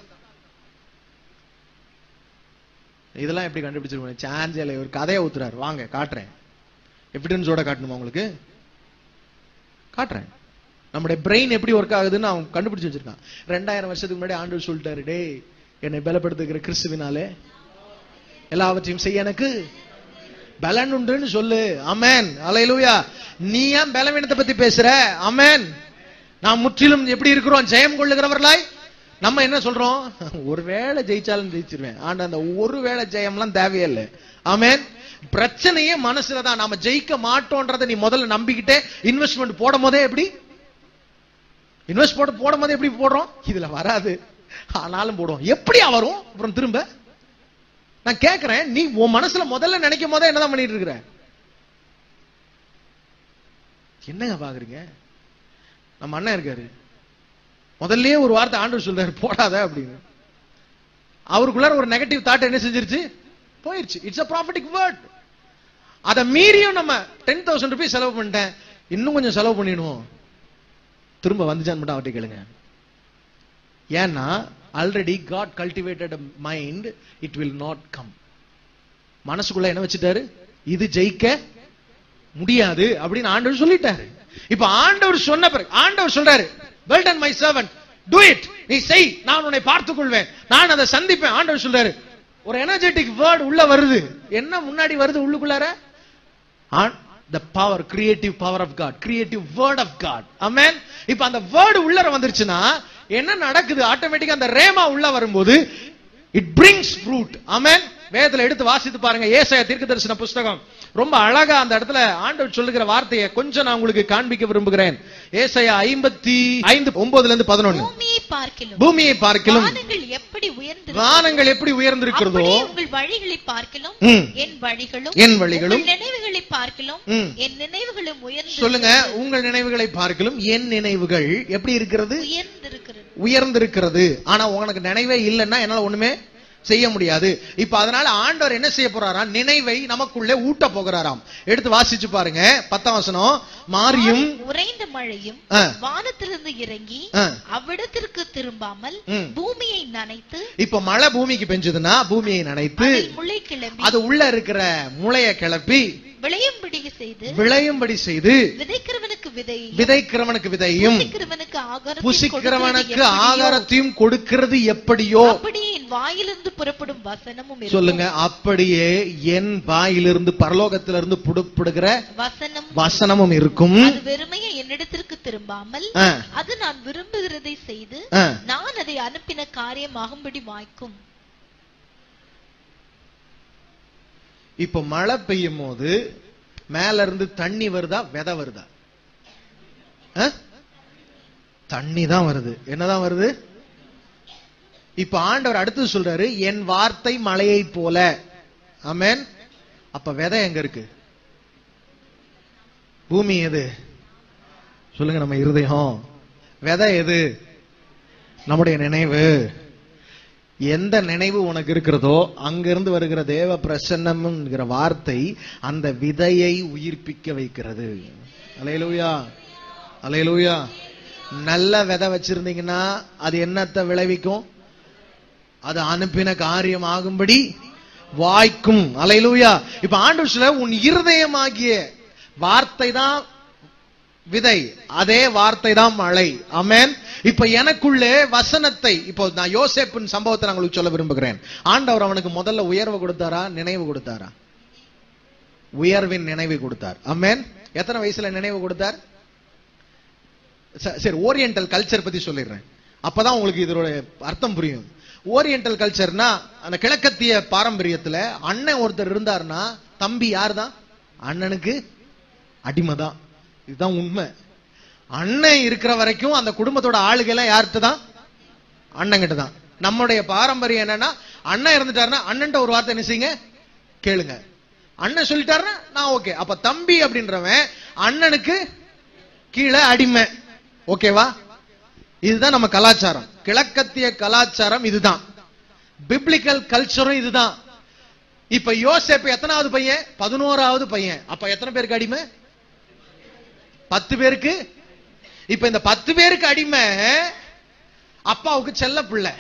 இதெல்லாம் எப்படி கண்டுபிடிச்சிருக்கோம் சான்ஸ் இல்லை ஒரு கதையை ஊத்துறாரு வாங்க காட்டுறேன் எவிடன்ஸோட காட்டணுமா உங்களுக்கு காட்டுறேன் நம்முடைய பிரெயின் எப்படி ஒர்க் ஆகுதுன்னு அவன் கண்டுபிடிச்சு வச்சிருக்கான் ரெண்டாயிரம் வருஷத்துக்கு முன்னாடி ஆண்டவர் சொல்லிட்டாரு டேய் என்னை பலப்படுத்துகிற கிறிஸ்துவினாலே எல்லாவற்றையும் செய்ய எனக்கு பலன் உண்டுன்னு சொல்லு அமேன் அலையிலூயா நீ ஏன் பலவீனத்தை பத்தி பேசுற அமேன் நாம் முற்றிலும் எப்படி இருக்கிறோம் ஜெயம் கொள்ளுகிறவர்களாய் நம்ம என்ன சொல்றோம் ஒருவேளை ஜெயிச்சாலும் ஜெயிச்சிருவேன் ஆனா அந்த ஒருவேளை ஜெயம்லாம் தேவையே இல்லை ஆமேன் பிரச்சனையே மனசுல தான் நாம ஜெயிக்க மாட்டோன்றதை நீ முதல்ல நம்பிக்கிட்டே இன்வெஸ்ட்மெண்ட் போடும் போதே எப்படி இன்வெஸ்ட் போட போடும் போதே எப்படி போடுறோம் இதுல வராது ஆனாலும் போடுவோம் எப்படியா வரும் அப்புறம் திரும்ப நான் கேட்கிறேன் நீ உன் மனசுல முதல்ல நினைக்கும் போதே என்னதான் பண்ணிட்டு இருக்கிற என்னங்க பாக்குறீங்க நம்ம அண்ணன் இருக்காரு முதல்லயே ஒரு வார்த்தை ஆண்டவர் சொல்றாரு போடாத அப்படின்னு அவருக்குள்ளார ஒரு நெகட்டிவ் தாட் என்ன செஞ்சிருச்சு போயிருச்சு இட்ஸ் அ ப்ராஃபிட்டிக் வேர்ட் அதை மீறியும் நம்ம டென் தௌசண்ட் ருபீஸ் செலவு பண்ணிட்டேன் இன்னும் கொஞ்சம் செலவு பண்ணிடுவோம் திரும்ப வந்துச்சான்னு மட்டும் அவர்கிட்ட கேளுங்க ஏன்னா already God cultivated mind it will not come மனசுக்குள்ள என்ன வச்சுட்டாரு இது ஜெயிக்க முடியாது அப்படின்னு ஆண்டவர் சொல்லிட்டாரு இப்ப ஆண்டவர் சொன்ன பிறகு ஆண்டவர் சொல்றாரு well done my servant do it நீ செய் நான் உன்னை பார்த்துக் கொள்வேன் நான் அதை சந்திப்பேன் ஆண்டவர் சொல்றாரு ஒரு எனர்ஜெட்டிக் வேர்ட் உள்ள வருது என்ன முன்னாடி வருது உள்ளுக்குள்ளார the power creative power of God creative word of God அமேன் இப்ப அந்த வேர்டு உள்ளர வந்துருச்சுன்னா என்ன நடக்குது ஆட்டோமேட்டிக்கா அந்த ரேமா உள்ள வரும்போது இட் பிரிங்ஸ் ஃப்ரூட் அமேன் வேதத்துல எடுத்து வாசித்து பாருங்க ஏசாய தீர்க்க தரிசன புஸ்தகம் ரொம்ப அழகா அந்த இடத்துல ஆண்டவர் சொல்லுகிற வார்த்தையை கொஞ்சம் நான் உங்களுக்கு காண்பிக்க விரும்புகிறேன் ஏசாயா ஐம்பத்தி ஐந்து ஒன்பதுல இருந்து பதினொன்னு பூமியை பார்க்கிலும் பூமியை பார்க்கிலும் வானங்கள் எப்படி உயர்ந்து வானங்கள் எப்படி உயர்ந்திருக்கிறதோ அப்படியே உங்கள் வழிகளை பார்க்கிலும் ம். என் வழிகளும் என் வழிகளும் உங்கள் நினைவுகளை பார்க்கிலும் ம். என் நினைவுகளும் உயர்ந்து சொல்லுங்க உங்கள் நினைவுகளை பார்க்கிலும் என் நினைவுகள் எப்படி இருக்கிறது உயர்ந்திருக்கிறது உயர்ந்திருக்கிறது ஆனா உனக்கு நினைவே இல்லைன்னா என்னால ஒண்ணுமே செய்ய முடியாது இப்ப அதனால ஆண்டவர் என்ன செய்ய போறாராம் நினைவை நமக்குள்ளே ஊட்ட போகிறாராம் எடுத்து வாசிச்சு பாருங்க பத்தாம் வசனம் மாரியும் உறைந்த மழையும் ஆ. வானத்திலிருந்து இறங்கி ஆ. அவ்விடத்திற்கு திரும்பாமல் ம். பூமியை நனைத்து இப்ப மழை பூமிக்கு பெஞ்சதுன்னா பூமியை நனைத்து அதில் முளை கிளம்பி அது உள்ள இருக்கிற முளைய கிளப்பி விளையும்படி செய்து விளையும்படி செய்து விதைக்கிறவனுக்கு விதை விதைக்கிறவனுக்கு விதையும் புசிக்கிறவனுக்கு ஆகாரத்தை புசிக்கிறவனுக்கு கொடுக்கிறது எப்படியோ, ஆகாரத்தையும் கொடுக்கிறது எப்படியோ அப்படியே என் வாயிலிருந்து புறப்படும் வசனமும் இருக்கும். சொல்லுங்க அப்படியே என் வாயிலிருந்து பரலோகத்திலிருந்து புடுப்படுகிற வசனம் வசனமும் இருக்கும் அது வெறுமையை என்னிடத்திற்கு திரும்பாமல் ஆ, அது நான் விரும்புகிறதை செய்து ஆ. நான் அதை அனுப்பின காரியமாகும்படி வாய்க்கும் இப்ப மழை பெய்யும் போது மேல இருந்து தண்ணி வருதா விதை வருதா ஆ? தண்ணி தான் வருது என்னதான் வருது இப்ப ஆண்டவர் அடுத்து சொல்றாரு என் வார்த்தை மழையை போல ஆமென் அப்ப விதை எங்க இருக்கு பூமி எது சொல்லுங்க நம்ம இருதயம் விதை எது நம்முடைய நினைவு எந்த நினைவு உனக்கு இருக்கிறதோ அங்கிருந்து வருகிற தேவ பிரசன்னம்ங்கிற வார்த்தை அந்த விதையை உயிர்ப்பிக்க வைக்கிறது அலையலூயா அலையலூயா நல்ல விதை வச்சிருந்தீங்கன்னா அது என்னத்தை விளைவிக்கும் அது அனுப்பின காரியம் ஆகும்படி வாய்க்கும் அலையலூயா இப்ப ஆண்டு சொல்ல உன் இருதயமாகிய வார்த்தை தான் விதை அதே வார்த்தை தான் மழை அமேன் இப்ப எனக்குள்ளே வசனத்தை இப்போ நான் யோசேப்பின் சம்பவத்தை நான் உங்களுக்கு சொல்ல விரும்புகிறேன் ஆண்டவர் அவனுக்கு முதல்ல உயர்வு கொடுத்தாரா நினைவு கொடுத்தாரா உயர்வின் நினைவு கொடுத்தார் அமேன் எத்தனை வயசுல நினைவு கொடுத்தார் ச- சரி ஓரியண்டல் கல்ச்சர் பத்தி சொல்லிடுறேன் அப்பதான் உங்களுக்கு இதோட அர்த்தம் புரியும் ஓரியண்டல் கல்ச்சர்னா அந்த கிழக்கத்திய பாரம்பரியத்துல அண்ணன் ஒருத்தர் இருந்தாருன்னா தம்பி யார் தான் அண்ணனுக்கு அடிமை தான் இதுதான் உண்மை அண்ணன் இருக்கிற வரைக்கும் அந்த குடும்பத்தோட ஆளுகை எல்லாம் யார்கிட்ட தான் அண்ணங்கிட்ட தான் நம்முடைய பாரம்பரியம் என்னன்னா அண்ணன் இருந்துட்டாருன்னா அண்ணன்ட்ட ஒரு வார்த்தை என்ன செய்யுங்க கேளுங்க அண்ணன் சொல்லிட்டாருன்னா நான் ஓகே அப்ப தம்பி அப்படின்றவன் அண்ணனுக்கு கீழே அடிமை ஓகேவா இதுதான் நம்ம கலாச்சாரம் கிழக்கத்திய கலாச்சாரம் இதுதான் பிப்ளிக்கல் கல்ச்சரும் இதுதான் இப்ப யோசேப்பு எத்தனாவது பையன் பதினோராவது பையன் அப்ப எத்தனை பேருக்கு அடிமை பத்து பேருக்கு இப்ப இந்த பத்து பேருக்கு அடிமை அப்பாவுக்கு செல்ல பிள்ளை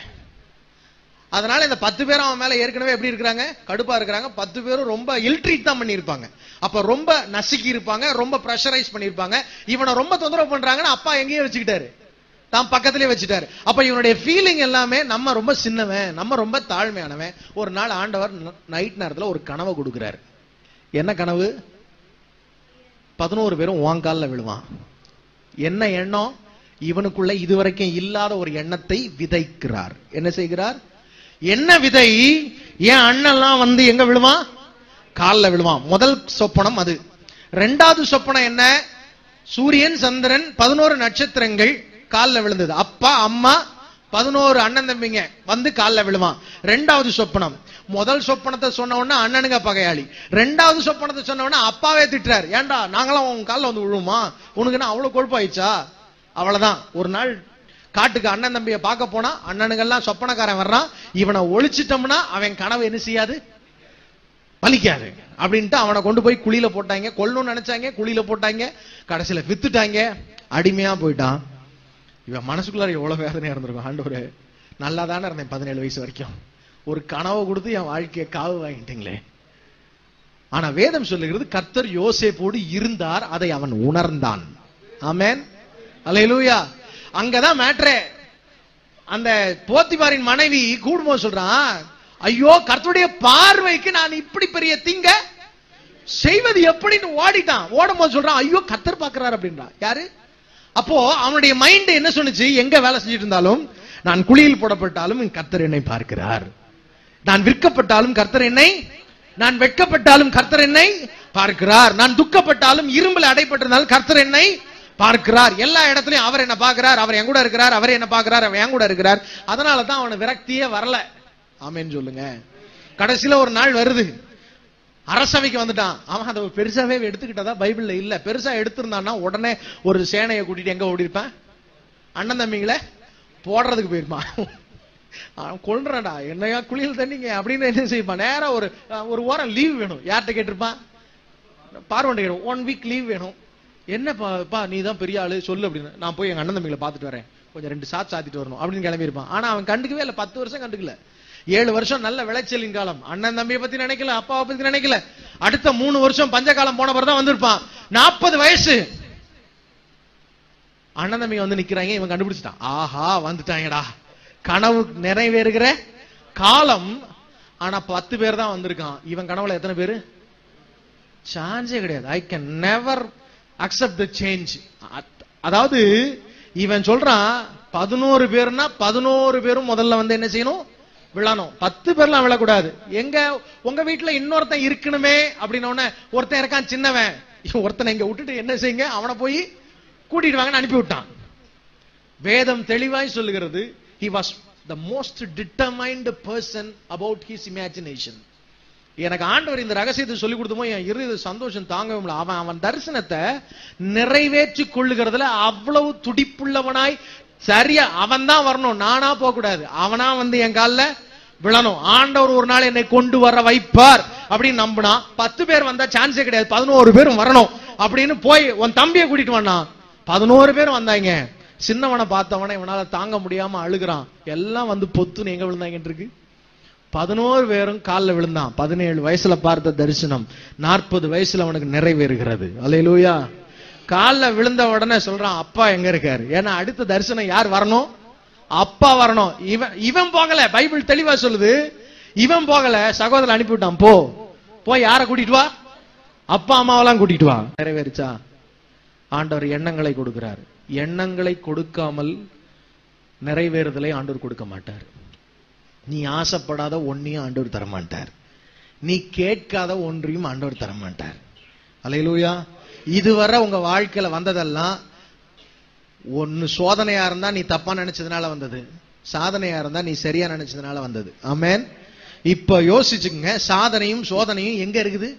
அதனால இந்த பத்து பேரும் அவன் மேல ஏற்கனவே எப்படி இருக்கிறாங்க கடுப்பா இருக்கிறாங்க பத்து பேரும் ரொம்ப இல்ட்ரீட் தான் பண்ணியிருப்பாங்க அப்ப ரொம்ப நசுக்கி இருப்பாங்க ரொம்ப ப்ரெஷரைஸ் பண்ணியிருப்பாங்க இவனை ரொம்ப தொந்தரவு பண்றாங்கன்னு அப்பா எங்கேயே வச்சுக்கிட்டாரு தான் பக்கத்திலே வச்சுட்டாரு அப்ப இவனுடைய ஃபீலிங் எல்லாமே நம்ம ரொம்ப சின்னவன் நம்ம ரொம்ப தாழ்மையானவன் ஒரு நாள் ஆண்டவர் நைட் நேரத்துல ஒரு கனவை கொடுக்கிறாரு என்ன கனவு பதினோரு பேரும் உன் காலில் விழுவான் என்ன எண்ணம் இவனுக்குள்ள இதுவரைக்கும் இல்லாத ஒரு எண்ணத்தை விதைக்கிறார் என்ன செய்கிறார் என்ன விதை என் அண்ணன்லாம் வந்து எங்க விழுவான் காலில் விழுவான் முதல் சொப்பனம் அது ரெண்டாவது சொப்பனம் என்ன சூரியன் சந்திரன் பதினோரு நட்சத்திரங்கள் காலில் விழுந்தது அப்பா அம்மா பதினோரு அண்ணன் தம்பிங்க வந்து காலில் விழுவான் ரெண்டாவது சொப்பனம் முதல் சொப்பனத்தை சொன்ன உடனே அண்ணனுங்க பகையாளி ரெண்டாவது சொப்பனத்தை சொன்ன உடனே அப்பாவே திட்டுறாரு ஏன்டா நாங்களாம் உன் காலில் வந்து விழுவுமா உனக்கு என்ன அவ்வளவு கொழுப்பாயிடுச்சா அவ்வளவுதான் ஒரு நாள் காட்டுக்கு அண்ணன் தம்பியை பார்க்க போனா அண்ணனுங்கெல்லாம் சொப்பனக்காரன் வர்றான் இவனை ஒழிச்சிட்டோம்னா அவன் கனவு என்ன செய்யாது பலிக்காது அப்படின்ட்டு அவனை கொண்டு போய் குழியில போட்டாங்க கொல்லணும்னு நினைச்சாங்க குழியில போட்டாங்க கடைசியில வித்துட்டாங்க அடிமையா போயிட்டான் இவன் மனசுக்குள்ளார எவ்வளவு வேதனையா இருந்திருக்கும் ஆண்டவரே நல்லா தானே இருந்தேன் பதினேழு வயசு வரைக்கும் ஒரு கனவை கொடுத்து என் வாழ்க்கையை காவு வாங்கிட்டீங்களே ஆனா வேதம் சொல்லுகிறது கர்த்தர் யோசேப்போடு இருந்தார் அதை அவன் உணர்ந்தான் ஆமென் அல்லேலூயா அங்கதான் மேட்ரே அந்த போத்திபாரின் மனைவி கூடும்போது சொல்றான் ஐயோ கர்த்தருடைய பார்வைக்கு நான் இப்படி பெரிய திங்க செய்வது எப்படின்னு ஓடிட்டான் ஓடும்போது சொல்றான் ஐயோ கர்த்தர் பார்க்கறாரு அப்படின்றான் யாரு அப்போ அவனுடைய மைண்ட் என்ன சொன்னுச்சு எங்க வேலை செஞ்சுட்டு இருந்தாலும் நான் குழியில் போடப்பட்டாலும் என் கர்த்தர் என்னை பார்க்கிறார் நான் விற்கப்பட்டாலும் கர்த்தர் என்னை நான் வெட்கப்பட்டாலும் கர்த்தர் என்னை பார்க்கிறார் நான் துக்கப்பட்டாலும் இரும்பில் அடைப்பட்டிருந்தாலும் கர்த்தர் என்னை பார்க்கிறார் எல்லா இடத்துலயும் அவர் என்ன பார்க்கிறார் அவர் என் கூட இருக்கிறார் அவர் என்ன பார்க்கிறார் அவர் என் கூட இருக்கிறார் அதனால தான் அவன விரக்தியே வரல ஆமென்னு சொல்லுங்க கடைசியில ஒரு நாள் வருது அரசவைக்கு வந்துட்டான் அவன் அதை பெருசாவே எடுத்துக்கிட்டதா பைபிள்ல இல்ல பெருசா எடுத்திருந்தான்னா உடனே ஒரு சேனையை கூட்டிட்டு எங்க ஓடி இருப்பான் அண்ணன் தம்பிங்கள போடுறதுக்கு போயிருப்பான் அவன் கொல்றான்டா என்னையா குளியல் தண்ணிங்க அப்படின்னு என்ன செய்வான் நேரா ஒரு ஒரு வாரம் லீவ் வேணும் யார்கிட்ட கேட்டிருப்பான் பார்வண்ட கேடும் ஒன் வீக் லீவ் வேணும் என்னப்பா பா நீ தான் பெரிய ஆளு சொல்லு அப்படின்னு நான் போய் எங்க அண்ணன் தம்பிகளை பார்த்துட்டு வரேன் கொஞ்சம் ரெண்டு சாத் சாத்திட்டு வரணும் அப்படின்னு கிளம்பியிருப்பான் ஆனா அவன் கண்டுக்கவே இல்லை பத்து வருஷம் கண்டுக்கல ஏழு வருஷம் நல்ல விளைச்சலின் காலம் அண்ணன் தம்பியை பத்தி நினைக்கல அப்பாவை பத்தி நினைக்கல அடுத்த மூணு வருஷம் பஞ்சகாலம் போன பிறகு தான் வந்திருப்பான் நாற்பது வயசு அண்ணன் தம்பி வந்து நிக்கிறாங்க இவன் கண்டுபிடிச்சிட்டான் ஆஹா வந்துட்டாங்கடா கனவு நிறைவேறுகிற காலம் ஆனா பத்து பேர் தான் வந்திருக்கான் இவன் கனவுல எத்தனை பேரு சான்ஸே கிடையாது I can never accept the change அதாவது இவன் சொல்றான் பதினோரு பேர்னா பதினோரு பேரும் முதல்ல வந்து என்ன செய்யணும் விழணும் பத்து பேர்லாம் விழக்கூடாது எங்க உங்க வீட்டுல இன்னொருத்தன் இருக்கணுமே அப்படின்னு உடனே ஒருத்தன் இருக்கான் சின்னவன் இவன் ஒருத்தனை இங்க விட்டுட்டு என்ன செய்யுங்க அவனை போய் கூட்டிட்டு வாங்கன்னு அனுப்பி விட்டான் வேதம் தெளிவாய் சொல்லுகிறது he was the most determined person about his imagination எனக்கு ஆண்டவர் இந்த ரகசியத்தை சொல்லி கொடுத்தமோ என் இறுதி சந்தோஷம் தாங்கவே முடியல அவன் அவன் தரிசனத்தை நிறைவேற்றி கொள்ளுகிறதுல அவ்வளவு துடிப்புள்ளவனாய் சரியா அவன் தான் வரணும் நானா போக கூடாது அவனா வந்து என் கால்ல விழணும் ஆண்டவர் ஒரு நாள் என்னை கொண்டு வர வைப்பார் அப்படின்னு நம்பினா பத்து பேர் வந்தா சான்ஸே கிடையாது பதினோரு பேரும் வரணும் அப்படின்னு போய் உன் தம்பியை கூட்டிட்டு வந்தா பதினோரு பேரும் வந்தாங்க சின்னவனை பார்த்தவன இவனால தாங்க முடியாம அழுகுறான் எல்லாம் வந்து பொத்துன்னு எங்க விழுந்தாங்கன்னு இருக்கு பதினோரு பேரும் காலில் விழுந்தான் பதினேழு வயசுல பார்த்த தரிசனம் நாற்பது வயசுல அவனுக்கு நிறைவேறுகிறது அல்லேலூயா காலில் விழுந்த உடனே சொல்றான் அப்பா எங்க இருக்காரு ஏன்னா அடுத்த தரிசனம் யார் வரணும் அப்பா வரணும் இவன் இவன் போகல பைபிள் தெளிவா சொல்லுது இவன் போகல சகோதரன் அனுப்பிவிட்டான் போ போய் யார கூட்டிட்டு வா அப்பா அம்மாவெல்லாம் கூட்டிட்டு வா நிறைவேறிச்சா ஆண்டவர் எண்ணங்களை கொடுக்கிறார் எண்ணங்களை கொடுக்காமல் நிறைவேறுதலை ஆண்டவர் கொடுக்க மாட்டார் நீ ஆசைப்படாத ஒன்னையும் ஆண்டவர் தரமாட்டார் நீ கேட்காத ஒன்றையும் ஆண்டவர் தரமாட்டார் அலையிலூயா இதுவரை உங்க வாழ்க்கையில வந்ததெல்லாம் ஒன்னு சோதனையா இருந்தா நீ தப்பா நினைச்சதுனால வந்தது சாதனையா இருந்தா நீ சரியா நினைச்சதுனால வந்தது ஆமென் இப்ப யோசிச்சுக்கங்க சாதனையும் சோதனையும் எங்க இருக்குது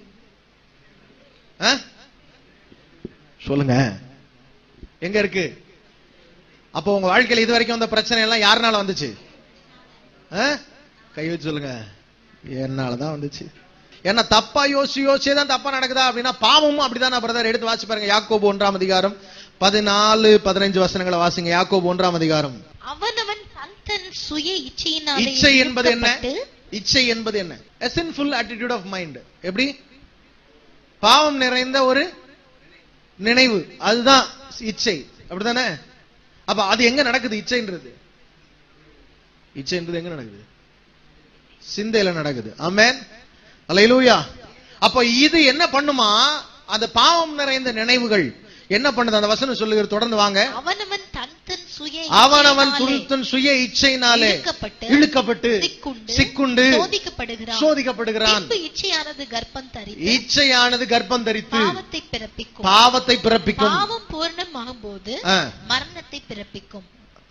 ஆ? சொல்லுங்க எங்க இருக்கு அப்போ உங்க வாழ்க்கையில இது வரைக்கும் வந்த பிரச்சனை எல்லாம் யாருனால வந்துச்சு ஆ? கை வச்சு சொல்லுங்க என்னாலதான் வந்துச்சு ஏன்னா தப்பா யோசிச்சு யோசிச்சே தான் தப்பா நடக்குதா அப்படின்னா பாவமும் அப்படிதான் பிரதர் எடுத்து வாசி பாருங்க யாக்கோபு ஒன்றாம் அதிகாரம் பதினாலு பதினஞ்சு வசனங்களை வாசிங்க யாக்கோபு ஒன்றாம் அதிகாரம் அவனவன் தன் தன் சுய இச்சையினாலே இச்சை என்பது என்ன இழுக்கப்பட்டு இச்சை என்பது என்ன a sinful attitude of mind எப்படி பாவம் நிறைந்த ஒரு நினைவு அதுதான் இச்சை அப்படிதானே அப்ப அது எங்க நடக்குது இச்சைன்றது இச்சைன்றது எங்க நடக்குது சிந்தையில நடக்குது ஆமென் அல்லேலூயா அப்ப இது என்ன பண்ணுமா அந்த பாவம் நிறைந்த நினைவுகள் என்ன பண்ணுது அந்த வசனம் சொல்லுகிறது தொடர்ந்து வாங்க அவனவன் தன் தன் சுய அவனவன் இச்சையினாலே துருத்தன் சுய இச்சையினாலே இழுக்கப்பட்டு இழுக்கப்பட்டு சிக்குண்டு சிக்குண்டு சோதிக்கப்படுகிறான் சோதிக்கப்படுகிறான் பின்பு இச்சையானது கர்ப்பம் தரித்து இச்சையானது கர்ப்பம் தரித்து பாவத்தை பிறப்பிக்கும் பாவத்தை பிறப்பிக்கும் பாவம் பூர்ணமாகும் போது ஆ, மரணத்தை பிறப்பிக்கும்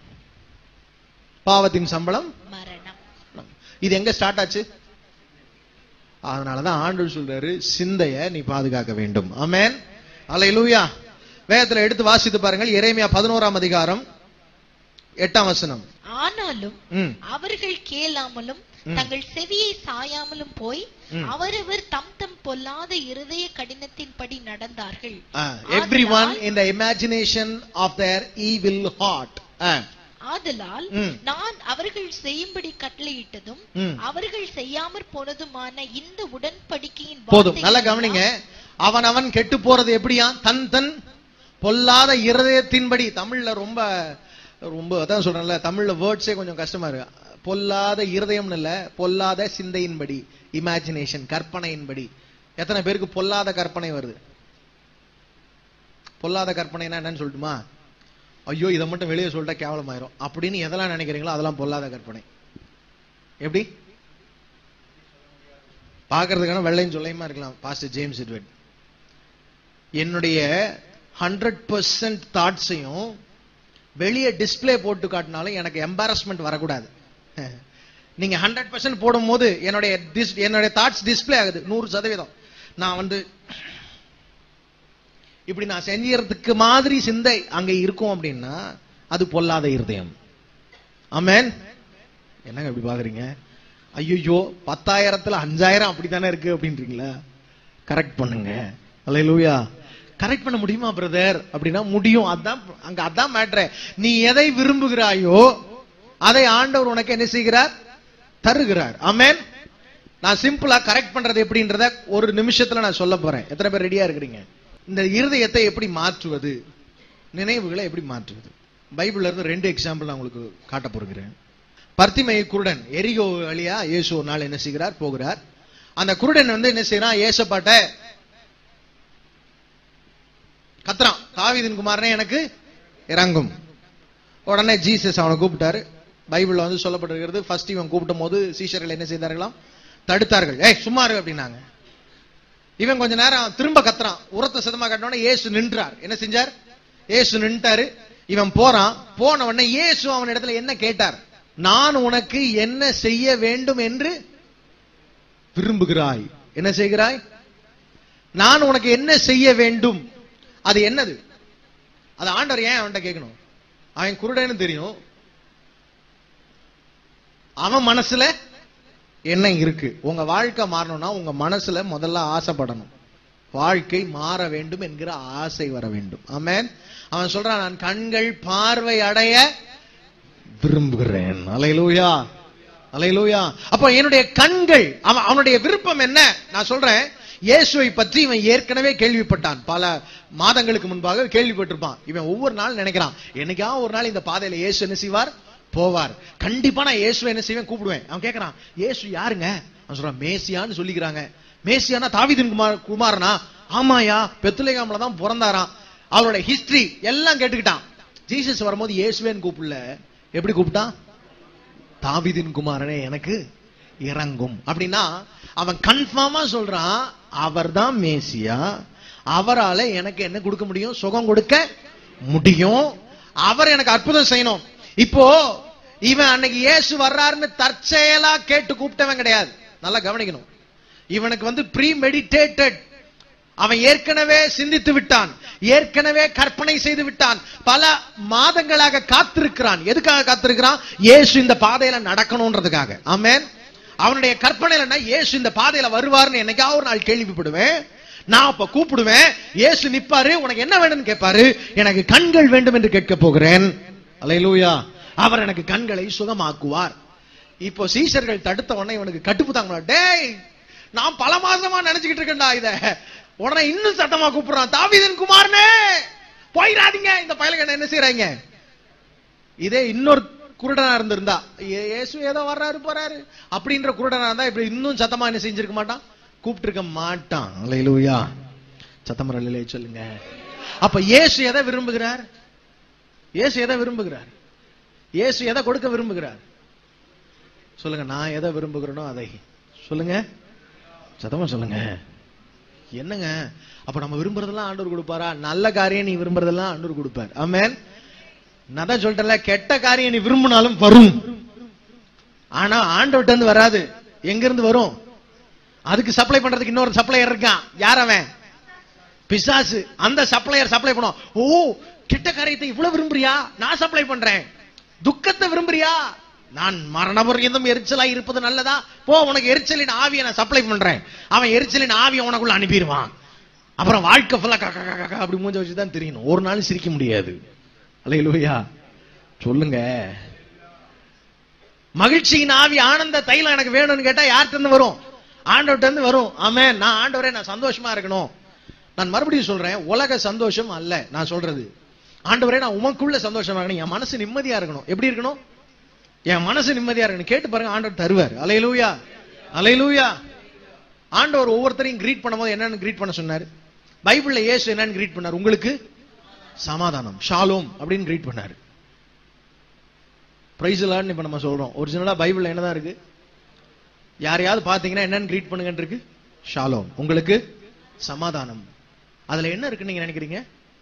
பாவத்தின் சம்பளம் மரணம் இது எங்க ஸ்டார்ட் ஆச்சு அதனாலதான் ஆண்டவர் சொல்றாரு சிந்தைய நீ பாதுகாக்க வேண்டும் ஆமென் அல்லேலூயா வேதத்துல எடுத்து வாசித்து பாருங்கள் எரேமியா பதினோராம் அதிகாரம் எட்டாம் வசனம் ஆனாலும் ம் அவர்கள் கேளாமலும் ம். தங்கள் செவியை சாயாமலும் போய் ம். அவரவர் தம் தம் பொல்லாத இருதய கடினத்தின்படி நடந்தார்கள் every one in the imagination of their evil heart ஆதலால் ம். நான் அவர்கள் செய்யும்படி கட்டளையிட்டதும் ம். அவர்கள் செய்யாமற் போனதுமான இந்த உடன்படிக்கையின் போதும் நல்லா வார்த்தைகள் கவனிங்க அவன் அவன் கெட்டு போறது எப்படியா தன் தன் பொல்லாத இருதயத்தின்படி தமிழ்ல ரொம்ப ரொம்ப அதான் சொல்றேன்ல தமிழ்ல வேர்ட்ஸே கொஞ்சம் கஷ்டமா இருக்கு பொல்லாத இருதயம்னு இல்ல பொல்லாத சிந்தையின்படி இமேஜினேஷன் கற்பனையின்படி எத்தனை பேருக்கு பொல்லாத கற்பனை வருது பொல்லாத கற்பனைனா என்னன்னு சொல்லட்டுமா ஐயோ இதை மட்டும் வெளியே சொல்லிட்டா கேவலமாயிரும் அப்படின்னு எதெல்லாம் நினைக்கிறீங்களோ அதெல்லாம் பொல்லாத கற்பனை எப்படி பார்க்கறதுக்கான வெள்ளையும் சொல்லையுமா இருக்கலாம் பாஸ்டர் ஜேம்ஸ் எட்வர்ட் என்னுடைய ஹண்ட்ரட் பர்சன்ட் தாட்ஸையும் வெளியே டிஸ்ப்ளே போட்டு காட்டினாலும் எனக்கு எம்பாரஸ்மெண்ட் வரக்கூடாது நீங்க ஹண்ட்ரட் பர்சன்ட் போடும்போது என்னுடைய dis- என்னுடைய தாட்ஸ் டிஸ்ப்ளே ஆகுது நூறு சதவீதம் நான் வந்து இப்படி நான் செஞ்சறதுக்கு மாதிரி சிந்தை அங்க இருக்கும் அப்படின்னா அது பொல்லாத இருதயம் ஆமென் என்னங்க இப்படி பாக்குறீங்க ஐயோ பத்தாயிரத்துல அஞ்சாயிரம் அப்படித்தானே இருக்கு அப்படின்றீங்களா கரெக்ட் பண்ணுங்க அல்லேலூயா கரெக்ட் பண்ண முடியுமா பிரதர் அப்படின்னா முடியும் அதான் அங்க அதான் மேட்ரு நீ எதை விரும்புகிறாயோ அதை ஆண்டவர் உனக்கு என்ன செய்கிறார் தருகிறார் ஆமென் நான் சிம்பிளா கரெக்ட் பண்றது எப்படின்றத ஒரு நிமிஷத்துல நான் சொல்ல போறேன் எத்தனை பேர் ரெடியா இருக்கிறீங்க இந்த இருதயத்தை எப்படி மாற்றுவது நினைவுகளை எப்படி மாற்றுவது பைபிள்ல இருந்து ரெண்டு எக்ஸாம்பிள் நான் உங்களுக்கு காட்ட போகிறேன் பர்த்திமை குருடன் எரிகோ வழியா இயேசு ஒரு நாள் என்ன செய்கிறார் போகிறார் அந்த குருடன் வந்து என்ன செய்யறான் ஏசப்பாட்ட கத்துறான் தாவீதின் குமாரனே எனக்கு இறங்கும் உடனே ஜீசஸ் அவனை கூப்பிட்டாரு பைபிள்ல வந்து சொல்லப்பட்டிருக்கிறது ஃபர்ஸ்ட் இவன் கூப்பிடும் போது சீஷர்கள் என்ன செய்தார்களாம் தடுத்தார்கள் ஏய் சும்மா இரு அப்படின்னாங்க இவன் கொஞ்ச நேரம் திரும்ப கத்துறான் உரத்த சதமா கட்டினோட இயேசு நின்றார் என்ன செஞ்சார் இயேசு நின்றாரு இவன் போறான் போன உடனே இயேசு அவன் இடத்துல என்ன கேட்டார் நான் உனக்கு என்ன செய்ய வேண்டும் என்று விரும்புகிறாய் என்ன செய்கிறாய் நான் உனக்கு என்ன செய்ய வேண்டும் அது என்னது அது ஆண்டவர் ஏன் அவன்கிட்ட கேட்கணும் அவன் குருடன்னு தெரியும் அவன் மனசுல என்ன இருக்கு உங்க வாழ்க்கை மாறணும்னா உங்க மனசுல முதல்ல ஆசைப்படணும் வாழ்க்கை மாற வேண்டும் என்கிற ஆசை வர வேண்டும் ஆமென் அவன் சொல்றான் நான் கண்கள் பார்வை அடைய விரும்புகிறேன் அலையிலூயா அலையிலூயா அப்ப என்னுடைய கண்கள் அவன் அவனுடைய விருப்பம் என்ன நான் சொல்றேன் இயேசுவை பற்றி இவன் ஏற்கனவே கேள்விப்பட்டான் பல மாதங்களுக்கு முன்பாக கேள்விப்பட்டிருப்பான் இவன் ஒவ்வொரு நாள் நினைக்கிறான் என்னைக்கா ஒரு நாள் இந்த பாதையில இயேசு என்ன செய்வார் போவார் கண்டிப்பா நான் இயேசுவை என்ன செய்வேன் கூப்பிடுவேன் அவன் கேட்கறான் இயேசு யாருங்க அவன் சொல்றான் மேசியான்னு சொல்லிக்கிறாங்க மேசியானா தாவீதின் குமார் குமாரனா ஆமாயா பெத்துலேகாமல தான் பிறந்தாராம் அவரோட ஹிஸ்டரி எல்லாம் கேட்டுக்கிட்டான் ஜீசஸ் வரும்போது இயேசுவேன்னு கூப்பிடல எப்படி கூப்பிட்டான் தாவீதின் குமாரனே எனக்கு இறங்கும் அப்படின்னா அவன் கன்ஃபார்மா சொல்றான் அவர்தான் மேசியா அவரால எனக்கு என்ன கொடுக்க முடியும் சுகம் கொடுக்க முடியும் அவர் எனக்கு அற்புதம் செய்யணும் இப்போ இவன் அன்னைக்கு இயேசு வர்றாருன்னு தற்செயலா கேட்டு கூப்பிட்டவன் கிடையாது நல்லா கவனிக்கணும் இவனுக்கு வந்து ப்ரீ மெடிடேட்டட் அவன் ஏற்கனவே சிந்தித்து விட்டான் ஏற்கனவே கற்பனை செய்து விட்டான் பல மாதங்களாக காத்திருக்கிறான் எதுக்காக காத்திருக்கிறான் இயேசு இந்த பாதையில நடக்கணும்ன்றதுக்காக ஆமென் அவனுடைய கற்பனையில என்ன இயேசு இந்த பாதையில வருவார்னு என்னைக்காவது ஒரு நாள் கேள்விப்படுவேன் நான் அப்ப கூப்பிடுவேன் இயேசு நிப்பாரு உனக்கு என்ன வேணும்னு கேட்பாரு எனக்கு கண்கள் வேண்டும் என்று கேட்க போகிறேன் அலையலூயா அவர் எனக்கு கண்களை சுகமாக்குவார் இப்போ சீஷர்கள் தடுத்த உடனே இவனுக்கு கட்டுப்புத்தாங்களா டேய் நான் பல மாசமா நினைச்சுக்கிட்டு இருக்கேன்டா இத உடனே இன்னும் சத்தமா கூப்பிடுறான் தாவீதின் குமாரனே போயிடாதீங்க இந்த பயலுக்கு என்ன செய்யறாங்க இதே இன்னொரு குருடனா இருந்திருந்தா ஏ- இயேசு ஏதோ வர்றாரு போறாரு அப்படின்ற குருடனா இருந்தா இப்படி இன்னும் சத்தமா என்ன செஞ்சிருக்க மாட்டான் கூப்பிட்டு இருக்க மாட்டான் அல்லேலூயா சத்தம் வரலையே சொல்லுங்க அப்ப இயேசு எதை விரும்புகிறார் இயேசு எதை விரும்புகிறார் இயேசு எதை கொடுக்க விரும்புகிறார் சொல்லுங்க நான் எதை விரும்புகிறேனோ அதை சொல்லுங்க சத்தமா சொல்லுங்க என்னங்க அப்ப நம்ம விரும்புறதெல்லாம் ஆண்டவர் கொடுப்பாரா நல்ல காரியம் நீ விரும்புறதெல்லாம் ஆண்டவர் கொடுப்பார் ஆமென் நான் தான் சொல்லிட்டேன்ல கெட்ட காரியம் நீ விரும்பினாலும் வரும் ஆனா ஆண்டவர்ட்ட இருந்து வராது எங்க இருந்து வரும் அதுக்கு சப்ளை பண்றதுக்கு இன்னொரு சப்ளையர் இருக்கான் யார் அவன் பிசாசு அந்த சப்ளையர் சப்ளை பண்ணும் ஓ கெட்ட காரியத்தை இவ்வளவு விரும்புறியா நான் சப்ளை பண்றேன் துக்கத்தை விரும்புறியா நான் மரண பர்யந்தம் எரிச்சலா இருப்பது நல்லதா போ உனக்கு எரிச்சலின் ஆவியை நான் சப்ளை பண்றேன் அவன் எரிச்சலின் ஆவியை உனக்குள்ள அனுப்பிடுவான் அப்புறம் வாழ்க்கை ஃபுல்லா கக்க கக்க கக்க அப்படி மூஞ்ச வச்சு தான் தெரியணும் ஒரு நாள் சிரிக்க முடியாது அல்லையா சொல்லுங்க மகிழ்ச்சியின் ஆவி ஆனந்த தைலம் எனக்கு வேணும்னு கேட்டா யார்கிட்ட இருந்து வரும் ஆண்டவர்ட்ட இருந்து வரும் ஆமே நான் ஆண்டவரே நான் சந்தோஷமா இருக்கணும் நான் மறுபடியும் சொல்றேன் உலக சந்தோஷம் அல்ல நான் சொல்றது ஆண்டவரே நான் உமக்குள்ள சந்தோஷமா இருக்கணும் என் மனசு நிம்மதியா இருக்கணும் எப்படி இருக்கணும் என் மனசு நிம்மதியா இருக்கணும் கேட்டு பாருங்க ஆண்டவர் தருவார் அலையலூயா அலையலூயா ஆண்டவர் ஒவ்வொருத்தரையும் கிரீட் பண்ணும்போது என்னன்னு கிரீட் பண்ண சொன்னாரு பைபிள்ல இயேசு என்னன்னு கிரீட் பண்ணார் உங்களுக்கு சமாதானம் ஷாலோம் அப்படின்னு கிரீட் பண்ணாரு பிரைஸ் இப்ப நம்ம சொல்றோம் ஒரிஜினலா பைபிள்ல என்னதான் இருக்கு யாரையாவது பாத்தீங்கன்னா என்னன்னு கிரீட் பண்ணுங்கன்னு இருக்கு ஷாலோம் உங்களுக்கு சமாதானம் அதுல என்ன இருக்குன்னு நீங்க நினைக்கிறீங்க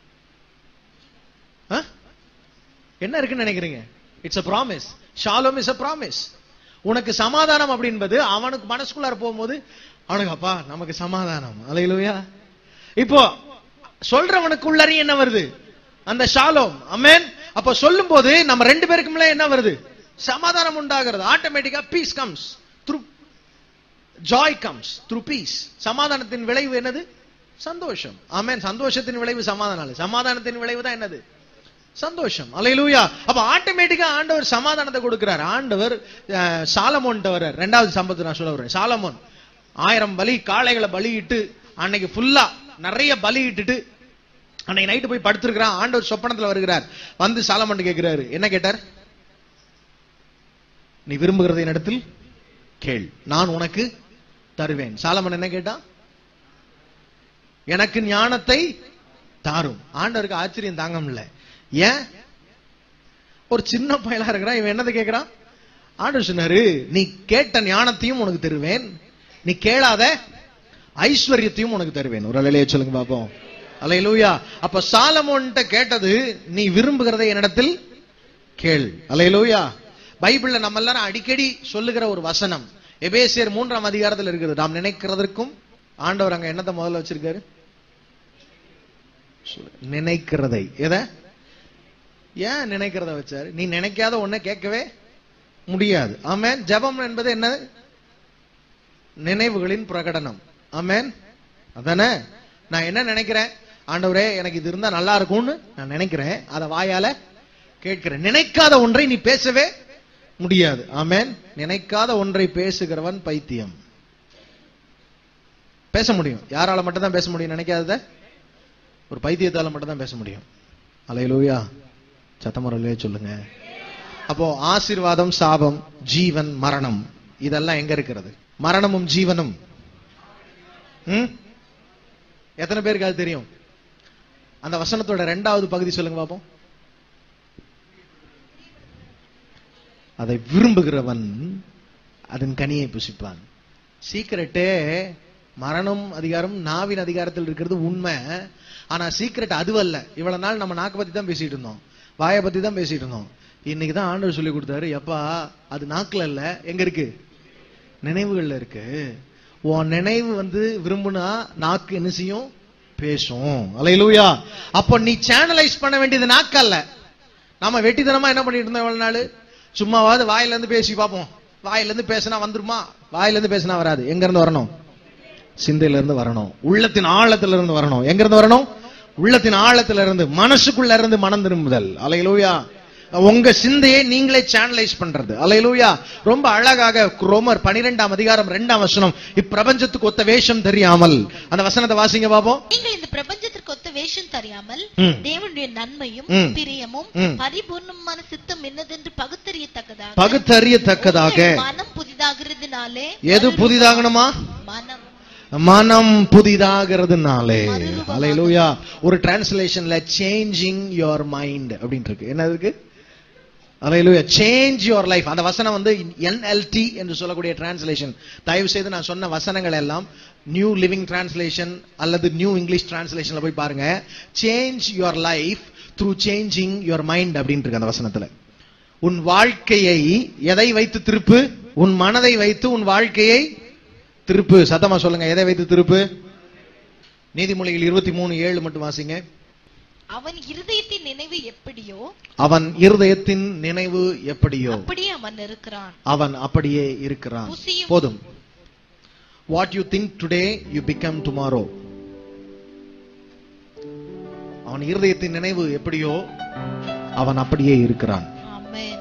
ஆ? என்ன இருக்குன்னு நினைக்கிறீங்க it's a promise shalom is a promise உனக்கு சமாதானம் அப்படின்பது அவனுக்கு மனசுக்குள்ளார போகும்போது அவனுக்கு அப்பா நமக்கு சமாதானம் அலையிலுயா இப்போ சொல்றவனுக்குள்ளரையும் என்ன வருது அந்த ஷாலோம் அமேன் அப்ப சொல்லும் போது நம்ம ரெண்டு பேருக்குமே என்ன வருது சமாதானம் உண்டாகிறது ஆட்டோமேட்டிக்கா peace comes through joy comes through peace சமாதானத்தின் விளைவு என்னது சந்தோஷம் ஆமென் சந்தோஷத்தின் விளைவு சமாதானம் இல்ல. சமாதானத்தின் விளைவு தான் என்னது சந்தோஷம் அலையிலூயா அப்ப ஆட்டோமேட்டிக்கா ஆண்டவர் சமாதானத்தை கொடுக்கிறார் ஆண்டவர் அஹ், சாலமோன்ட்ட வர்றார் ரெண்டாவது சம்பவத்தை நான் சொல்ல வரேன் சாலமோன் ஆயிரம் பலி காளைகளை பலியிட்டு அன்னைக்கு ஃபுல்லா நிறைய பலியிட்டுட்டு அன்னைக்கு நைட்டு போய் படுத்திருக்கிறான் ஆண்டவர் சொப்பனத்துல வருகிறார் வந்து சாலமன் கேட்கிறாரு என்ன கேட்டார் நீ விரும்புகிறதை என்னிடத்தில் கேள் நான் உனக்கு தருவேன் சாலமன் என்ன கேட்டான் எனக்கு ஞானத்தை தாரும் ஆண்டவருக்கு ஆச்சரியம் தாங்க முடியல ஏன் ஒரு சின்ன பயலா இருக்கிறான் இவன் என்னதை கேட்கிறான் ஆண்டவர் சொன்னாரு நீ கேட்ட ஞானத்தையும் உனக்கு தருவேன் நீ கேளாத ஐஸ்வர்யத்தையும் உனக்கு தருவேன் ஒரு அலையிலேயே சொல்லுங்க பாப்போம் அலையிலூயா அப்ப சாலமோன்ட்ட கேட்டது நீ விரும்புகிறதை என்னிடத்தில் கேள் அலையிலூயா பைபிள்ல நம்ம எல்லாரும் அடிக்கடி சொல்லுகிற ஒரு வசனம் எபேசியர் மூன்றாம் அதிகாரத்தில் இருக்கிறது நாம் நினைக்கிறதற்கும் ஆண்டவர் அங்க என்னத்தை முதல்ல வச்சிருக்காரு சொல்லு. நினைக்கிறதை எதை ஏன் நினைக்கிறத வச்சாரு நீ நினைக்காத ஒண்ண கேட்கவே முடியாது ஆமென் ஜெபம் என்பது என்ன நினைவுகளின் பிரகடனம் ஆமென் அதானே நான் என்ன நினைக்கிறேன் ஆண்டவரே எனக்கு இது இருந்தா நல்லா இருக்கும்னு நான் நினைக்கிறேன் அதை வாயால கேட்கிறேன் நினைக்காத ஒன்றை நீ பேசவே முடியாது ஆமென் நினைக்காத ஒன்றை பேசுகிறவன் பைத்தியம் பேச முடியும் யாரால மட்டும் தான் பேச முடியும் நினைக்காதத ஒரு பைத்தியத்தால மட்டும் தான் பேச முடியும் அலையலூயா சத்தமரலே சொல்லுங்க அப்போ ஆசீர்வாதம் சாபம் ஜீவன் மரணம் இதெல்லாம் எங்க இருக்கிறது மரணமும் ஜீவனும் ம்? எத்தனை பேருக்கு அது தெரியும் அந்த வசனத்தோட ரெண்டாவது பகுதி சொல்லுங்க பாப்போம் அதை விரும்புகிறவன் அதன் கனியை புசிப்பான் சீக்கிரட்டே மரணம் அதிகாரம் நாவின் அதிகாரத்தில் இருக்கிறது உண்மை ஆனா சீக்கிரட் அதுவல்ல இவ்வளவு நாள் நம்ம நாக்கு பத்தி தான் பேசிட்டு இருந்தோம் வாயை பத்தி தான் பேசிட்டு இருந்தோம் இன்னைக்கு தான் ஆண்டவர் சொல்லி கொடுத்தாரு எப்பா அது நாக்குல இல்ல எங்க இருக்கு நினைவுகள்ல இருக்கு உன் நினைவு வந்து விரும்புனா நாக்கு என்ன செய்யும் பேசும் அலையிலூயா அப்போ நீ சேனலைஸ் பண்ண வேண்டியது நாக்கு அல்ல நாம வெட்டித்தனமா என்ன பண்ணிட்டு இருந்தோம் எவ்வளவு நாள் சும்மாவாவது வாயில இருந்து பேசி பார்ப்போம் வாயில இருந்து பேசினா வந்துருமா வாயில இருந்து பேசினா வராது எங்க இருந்து வரணும் சிந்தையில இருந்து வரணும் உள்ளத்தின் ஆழத்துல இருந்து வரணும் எங்க இருந்து வரணும் உள்ளத்தின் ஆழத்துல இருந்து மனசுக்குள்ள இருந்து மனம் திரும்புதல் அலையிலூயா உங்க சிந்தையை நீங்களே சேனலைஸ் பண்றது அலையிலூயா ரொம்ப அழகாக ரோமர் பனிரெண்டாம் அதிகாரம் ரெண்டாம் வசனம் இப்பிரபஞ்சத்துக்கு ஒத்த வேஷம் தெரியாமல் அந்த வசனத்தை வாசிங்க பாப்போம் நீங்கள் இந்த பிரபஞ்சத்திற்கு ஒத்த வேஷம் தெரியாமல் ம். தேவனுடைய நன்மையும் ம். பிரியமும் ம். பரிபூர்ணமான சித்தம் என்னதென்று பகுத்தறியத்தக்கதாக பகுத்தறியத்தக்கதாக உங்கள் மனம் புதிதாகிறதுனாலே எது புதிதாகணுமா மனம் மனம் புதிதாகிறதுனாலே மறுரூபமாக. அலையிலூயா ஒரு டிரான்ஸ்லேஷன்ல சேஞ்சிங் யுவர் மைண்ட் அப்படின்னு இருக்கு என்ன இருக்கு அலையிலூயா சேஞ்ச் யுவர் லைஃப் அந்த வசனம் வந்து என்எல்டி என்று சொல்லக்கூடிய டிரான்ஸ்லேஷன் தயவு செய்து நான் சொன்ன வசனங்கள் எல்லாம் நியூ லிவிங் டிரான்ஸ்லேஷன் அல்லது நியூ இங்கிலீஷ் டிரான்ஸ்லேஷன்ல போய் பாருங்க change your life through changing your mind அப்படின்னு இருக்கு அந்த வசனத்துல உன் வாழ்க்கையை எதை வைத்து திருப்பு உன் மனதை வைத்து உன் வாழ்க்கையை திருப்பு சத்தமா சொல்லுங்க எதை வைத்து திருப்பு நீதிமொழிகள் இருபத்தி மூணு ஏழு மட்டும் வாசிங்க அவன் இருதயத்தின் நினைவு எப்படியோ அவன் இருதயத்தின் நினைவு எப்படியோ அப்படியே அவன் இருக்கிறான் அவன் அப்படியே இருக்கிறான் புசியும் போதும் what you think today you become tomorrow அவன் இருதயத்தின் நினைவு எப்படியோ அவன் அப்படியே இருக்கிறான் ஆமென்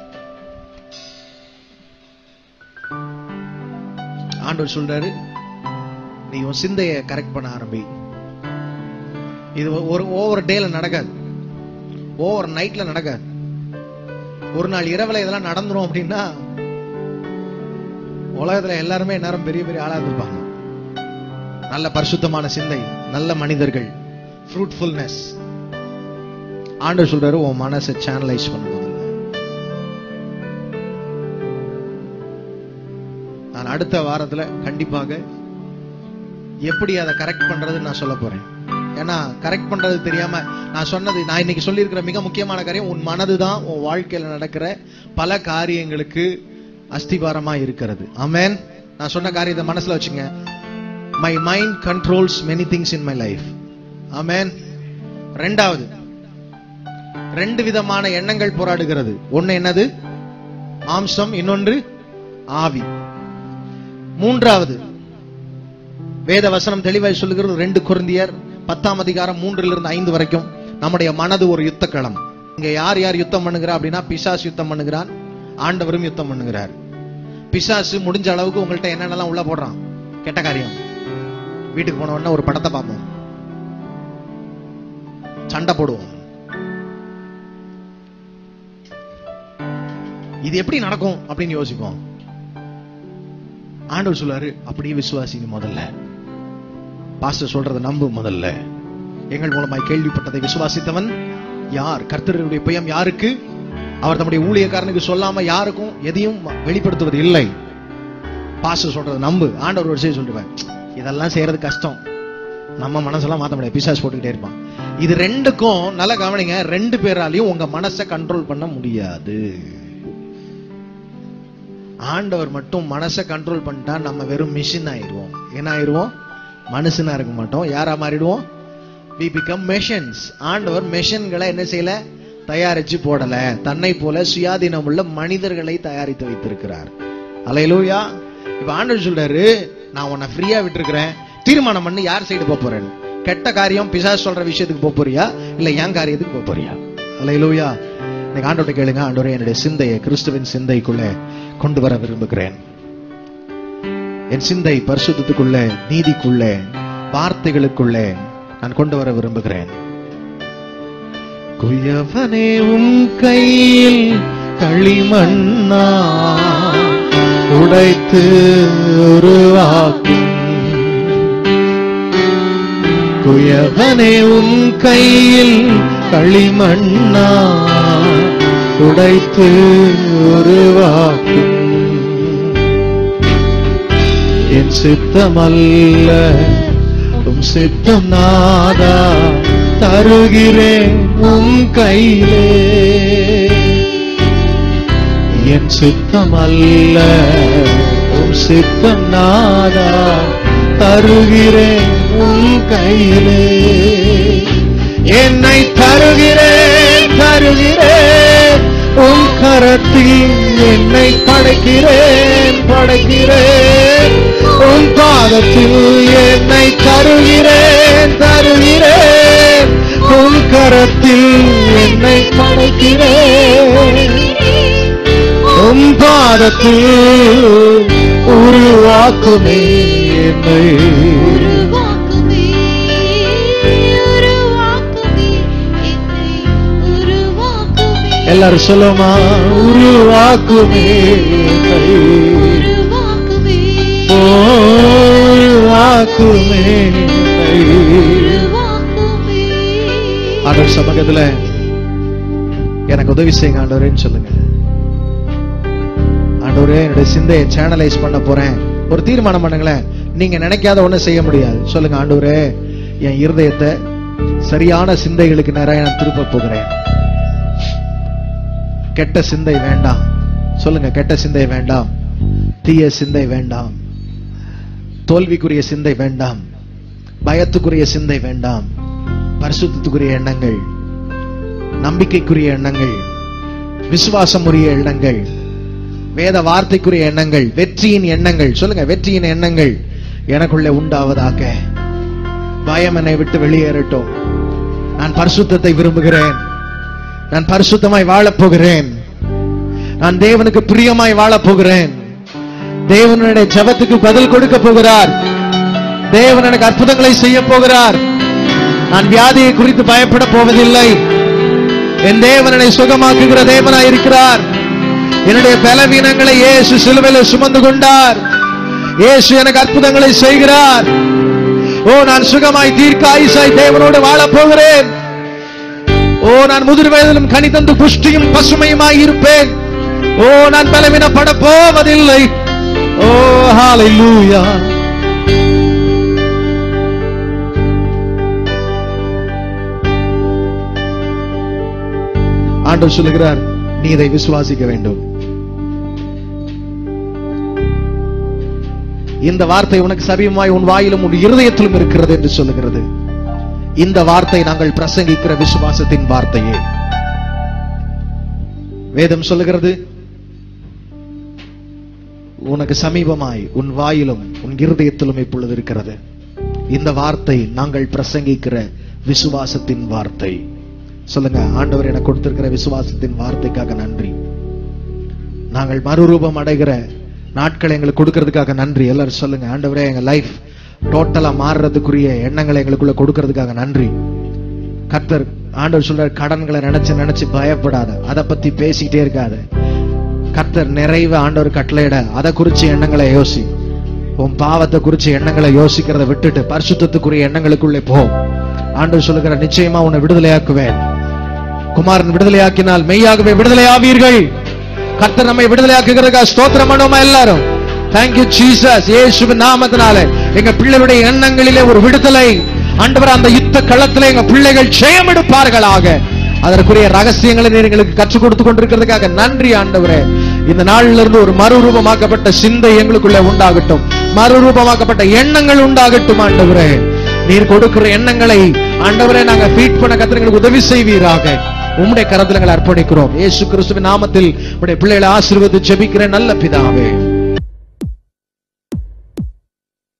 ஆண்டவர் சொல்றாரு நீ உன் சிந்தைய கரெக்ட் பண்ண ஆரம்பி இது ஒரு ஓவர் டேல நடக்காது ஓவர் நைட்ல நடக்காது ஒரு நாள் இரவுல இதெல்லாம் நடந்துரும் அப்படின்னா உலகத்துல எல்லாருமே நேரம் பெரிய பெரிய ஆளா இருந்திருப்பாங்க நல்ல பரிசுத்தமான சிந்தை நல்ல மனிதர்கள் ஃப்ரூட்ஃபுல்னஸ் ஆண்டவர் சொல்றாரு உன் மனசை சேனலைஸ் பண்ண முதல்ல நான் அடுத்த வாரத்துல கண்டிப்பாக எப்படி அதை கரெக்ட் பண்றதுன்னு நான் சொல்ல போறேன் ஏன்னா கரெக்ட் பண்றது தெரியாம நான் சொன்னது நான் இன்னைக்கு சொல்லியிருக்கிற மிக முக்கியமான காரியம் உன் மனதுதான் உன் வாழ்க்கையில நடக்கிற பல காரியங்களுக்கு அஸ்திபாரமா இருக்கிறது ஆமென் நான் சொன்ன காரியத்தை மனசுல வச்சுங்க my mind controls many things in my life amen ரெண்டாவது ரெண்டு விதமான எண்ணங்கள் போராடுகிறது ஒண்ணு என்னது மாம்சம் இன்னொன்று ஆவி மூன்றாவது வேத வசனம் தெளிவாய் சொல்லுகிறது ரெண்டு குருந்தியர் பத்தாம் அதிகாரம் மூன்றிலிருந்து இருந்து ஐந்து வரைக்கும் நம்முடைய மனது ஒரு யுத்த களம் இங்க யார் யார் யுத்தம் பண்ணுகிறா அப்படின்னா பிசாசு யுத்தம் பண்ணுகிறான் ஆண்டவரும் யுத்தம் பண்ணுகிறார் பிசாசு முடிஞ்ச அளவுக்கு உங்கள்ட்ட என்னென்னலாம் உள்ள போடுறான் கெட்ட காரியம் வீட்டுக்கு போன உடனே ஒரு படத்தை பார்ப்போம் சண்டை போடுவோம் இது எப்படி நடக்கும் அப்படின்னு யோசிப்போம் ஆண்டவர் சொல்றாரு அப்படியே விசுவாசிங்க முதல்ல பாஸ்டர் சொல்றத நம்பு முதல்ல எங்கள் மூலமாய் கேள்விப்பட்டதை விசுவாசித்தவன் யார் கர்த்தருடைய புயம் யாருக்கு அவர் தம்முடைய ஊழியக்காரனுக்கு சொல்லாம யாருக்கும் எதையும் வெளிப்படுத்துவது இல்லை பாஸ்டர் சொல்றத நம்பு ஆண்டவர் ஒரு செய்தி சொல்லுவேன் இதெல்லாம் செய்யறது கஷ்டம் நம்ம மனசெல்லாம் மாத்த முடியாது பிசாஸ் போட்டுக்கிட்டே இருப்பான் இது ரெண்டுக்கும் நல்லா கவனிங்க ரெண்டு பேராலையும் உங்க மனசை கண்ட்ரோல் பண்ண முடியாது ஆண்டவர் மட்டும் மனசை கண்ட்ரோல் பண்ணிட்டா நம்ம வெறும் மிஷின் ஆயிடுவோம் என்ன ஆயிடுவோம் மனுஷனா இருக்க மாட்டோம் யாரா மாறிடுவோம் வி பிகம் மெஷின்ஸ் ஆண்டவர் மெஷின்களை என்ன செய்யல தயாரிச்சு போடல தன்னை போல சுயாதீனம் உள்ள மனிதர்களை தயாரித்து வைத்திருக்கிறார் அலையலூயா இப்ப ஆண்டவர் சொல்றாரு நான் உன்னை ஃப்ரீயா விட்டுருக்கிறேன் தீர்மானம் பண்ணி யார் சைடு போக போறேன்னு கெட்ட காரியம் பிசாசு சொல்ற விஷயத்துக்கு போக போறியா இல்ல என் காரியத்துக்கு போக போறியா அல்லையிலூயா இன்னைக்கு ஆண்டோட கேளுங்க ஆண்டோரே என்னுடைய சிந்தையை கிறிஸ்துவின் சிந்தைக்குள்ளே கொண்டு வர விரும்புகிறேன் என் சிந்தை பரிசுத்தத்துக்குள்ளே நீதிக்குள்ளே வார்த்தைகளுக்குள்ளே நான் கொண்டு வர விரும்புகிறேன் குயவனே உம் கையில் களிமண்ணா உடைத்து உருவாக்கும் குயவனே உம் கையில் களிமண்ணா உடைத்து உருவாக்கும் என் சித்தமல்ல உம் சித்தம் நாதா தருகிறேன் உம் கையிலே என் சித்தம் அல்ல உம் சித்தம் நாதா தருகிறேன் உம் கையிலே என்னை தருகிறேன் தருகிறேன் உம் கரத்தில் என்னை படைக்கிறேன் படைக்கிறேன் உம் பாதத்தில் என்னை தருகிறேன் தருகிறேன் உம் கரத்தில் என்னை படைக்கிறேன் உம் பாதத்தில் உருவாக்குமே என்னை உருவாக்குமே உருவாக்குமே என்னை உருவாக்குமே எல்லாரும் சொல்லுமா உருவாக்குமே என்னை உருவாக்குமே ஓ, உருவாக்குமே என்னை உருவாக்குமே ஆண்டவர் சமூகத்துல எனக்கு உதவி செய்யுங்க ஆண்டவரேன்னு சொல்லுங்க ஆண்டவரே என்னுடைய சிந்தையை சேனலைஸ் பண்ண போறேன் ஒரு தீர்மானம் பண்ணுங்களேன் நீங்க நினைக்காத ஒண்ணு செய்ய முடியாது சொல்லுங்க ஆண்டவரே என் இருதயத்தை சரியான சிந்தைகளுக்கு நிறைய நான் திருப்ப போகிறேன் கெட்ட சிந்தை வேண்டாம் சொல்லுங்க கெட்ட சிந்தை வேண்டாம் தீய சிந்தை வேண்டாம் தோல்விக்குரிய சிந்தை வேண்டாம் பயத்துக்குரிய சிந்தை வேண்டாம் பரிசுத்தத்துக்குரிய எண்ணங்கள் நம்பிக்கைக்குரிய எண்ணங்கள் விசுவாசமுரிய எண்ணங்கள் வேத வார்த்தைக்குரிய எண்ணங்கள் வெற்றியின் எண்ணங்கள் சொல்லுங்க வெற்றியின் எண்ணங்கள் எனக்குள்ளே உண்டாவதாக பயம் என்னை விட்டு வெளியேறட்டும் நான் பரிசுத்தத்தை விரும்புகிறேன் நான் பரிசுத்தமாய் வாழப் போகிறேன் நான் தேவனுக்கு பிரியமாய் வாழப் போகிறேன் தேவனுடைய ஜெபத்துக்கு பதில் கொடுக்க போகிறார் தேவன் எனக்கு அற்புதங்களை செய்ய போகிறார் நான் வியாதியை குறித்து பயப்பட போவதில்லை என் தேவனை சுகமாக்குகிற தேவனாய் இருக்கிறார் என்னுடைய பலவீனங்களை இயேசு சிலுவையில் சுமந்து கொண்டார் இயேசு எனக்கு அற்புதங்களை செய்கிறார் ஓ நான் சுகமாய் தீர்க்க ஆயுசாய் தேவனோடு வாழப் போகிறேன் ஓ நான் முதிர் வயதிலும் கனி தந்து புஷ்டியும் பசுமையுமாய் இருப்பேன் ஓ நான் பலவீனப்பட போவதில்லை ஓ ஹalleluya ஆண்டவர் சொல்லுகிறார் நீ இதை விசுவாசிக்க வேண்டும் இந்த வார்த்தை உனக்கு சமீபமாய் உன் வாயிலும் உன் இருதயத்திலும் இருக்கிறது என்று சொல்லுகிறது இந்த வார்த்தை நாங்கள் பிரசங்கிக்கிற விசுவாசத்தின் வார்த்தையே வேதம் சொல்லுகிறது உனக்கு சமீபமாய் உன் வாயிலும் உன் இருதயத்திலும் இப்பொழுது இருக்கிறது இந்த வார்த்தை நாங்கள் பிரசங்கிக்கிற விசுவாசத்தின் வார்த்தை சொல்லுங்க ஆண்டவர் எனக்கு கொடுத்திருக்கிற விசுவாசத்தின் வார்த்தைக்காக நன்றி நாங்கள் மறுரூபம் அடைகிற நாட்களை எங்களுக்கு கொடுக்கறதுக்காக நன்றி எல்லாரும் சொல்லுங்க ஆண்டவரே எங்க லைஃப் டோட்டலா மாறுறதுக்குரிய எண்ணங்களை எங்களுக்குள்ள கொடுக்கறதுக்காக நன்றி கர்த்தர் ஆண்டவர் சொல்ற கடன்களை நினைச்சு நினைச்சு பயப்படாத அதை பத்தி பேசிட்டே இருக்காத கர்த்தர் நிறைவு ஆண்டவர் கட்டளையிட அதை குறிச்சு எண்ணங்களை யோசி உன் பாவத்தை குறிச்சு எண்ணங்களை யோசிக்கிறத விட்டுட்டு பரிசுத்தத்துக்குரிய எண்ணங்களுக்குள்ளே போ ஆண்டவர் சொல்லுகிற நிச்சயமா உன்னை விடுதலையாக்குவேன் குமாரன் விடுதலையாக்கினால் மெய்யாகவே விடுதலையாவீர்கள் கர்த்தர் நம்மை விடுதலையாக்குகிறதுக்காக ஸ்தோத்திரம் பண்ணுவோமா எல்லாரும் தேங்க்யூ ஜீசஸ் இயேசுவின் நாமத்தினாலே எங்க பிள்ளைகளுடைய எண்ணங்களிலே ஒரு விடுதலை ஆண்டவர் அந்த யுத்த களத்திலே எங்க பிள்ளைகள் ஜெயம் எடுப்பார்களாக அதற்குரிய ரகசியங்களை நீர் எங்களுக்கு கற்றுக் கொடுத்து கொண்டிருக்கிறதுக்காக நன்றி ஆண்டவரே இந்த நாளிலிருந்து இருந்து ஒரு மறுரூபமாக்கப்பட்ட சிந்தை எங்களுக்குள்ளே உண்டாகட்டும் மறுரூபமாக்கப்பட்ட எண்ணங்கள் உண்டாகட்டும் ஆண்டவரே நீர் கொடுக்கிற எண்ணங்களை ஆண்டவரே நாங்க ஃபீட் பண்ண கத்திரங்களுக்கு உதவி செய்வீராக உம்முடைய கரத்துல எங்களை அர்ப்பணிக்கிறோம் இயேசு கிறிஸ்துவின் நாமத்தில் உடைய பிள்ளைகளை ஆசீர்வதித்து ஜெபிக்கிறேன் நல்ல பிதாவே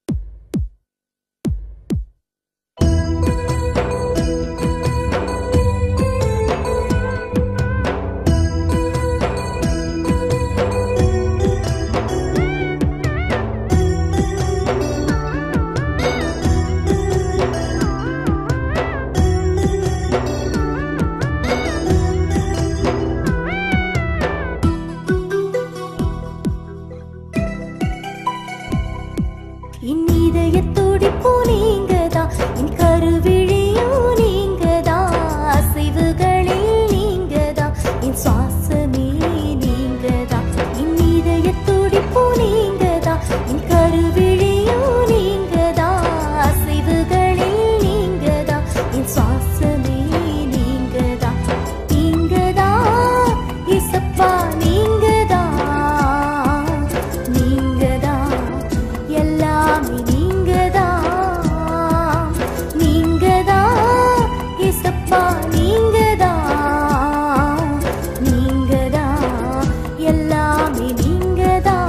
என் இதய துடிப்பு நீங்கதான் என் கருவிழியும் நீங்கதான் அசைவுகளில் நீங்கதான் என் சுவாசமே நீங்கதான் என் இதய துடிப்பு நீங்கதான் என் கருவிழியும் நீங்கதான் அசைவுகளில் நீங்கதான் என் சுவாசமே நீங்கதான் நீங்கதான் இசப்பா நீங்கதான் நீங்கதான் எல்லாமே நீங்கதான் நீங்கதான் இசப்பா நீங்கதான் நீங்கதான் எல்லாமே நீங்கதான்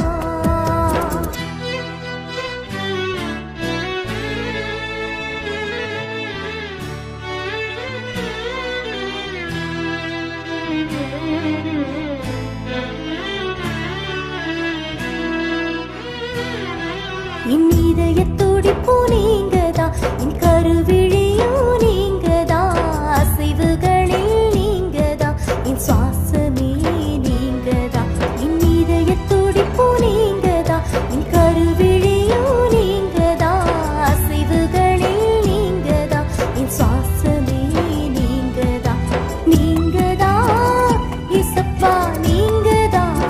என் இதய துடிப்பு நீங்கதான் என் கருவிழியும் நீங்கதான் அசைவுகளில் நீங்கதான் என் சுவாசமே நீங்கதான் என் இதய துடிப்பு நீங்கதான் என் கருவிழியும் நீங்கதான் அசைவுகளில் நீங்கதான் என் சுவாசமே நீங்கதான் நீங்கதான் இசப்பா நீங்கதான்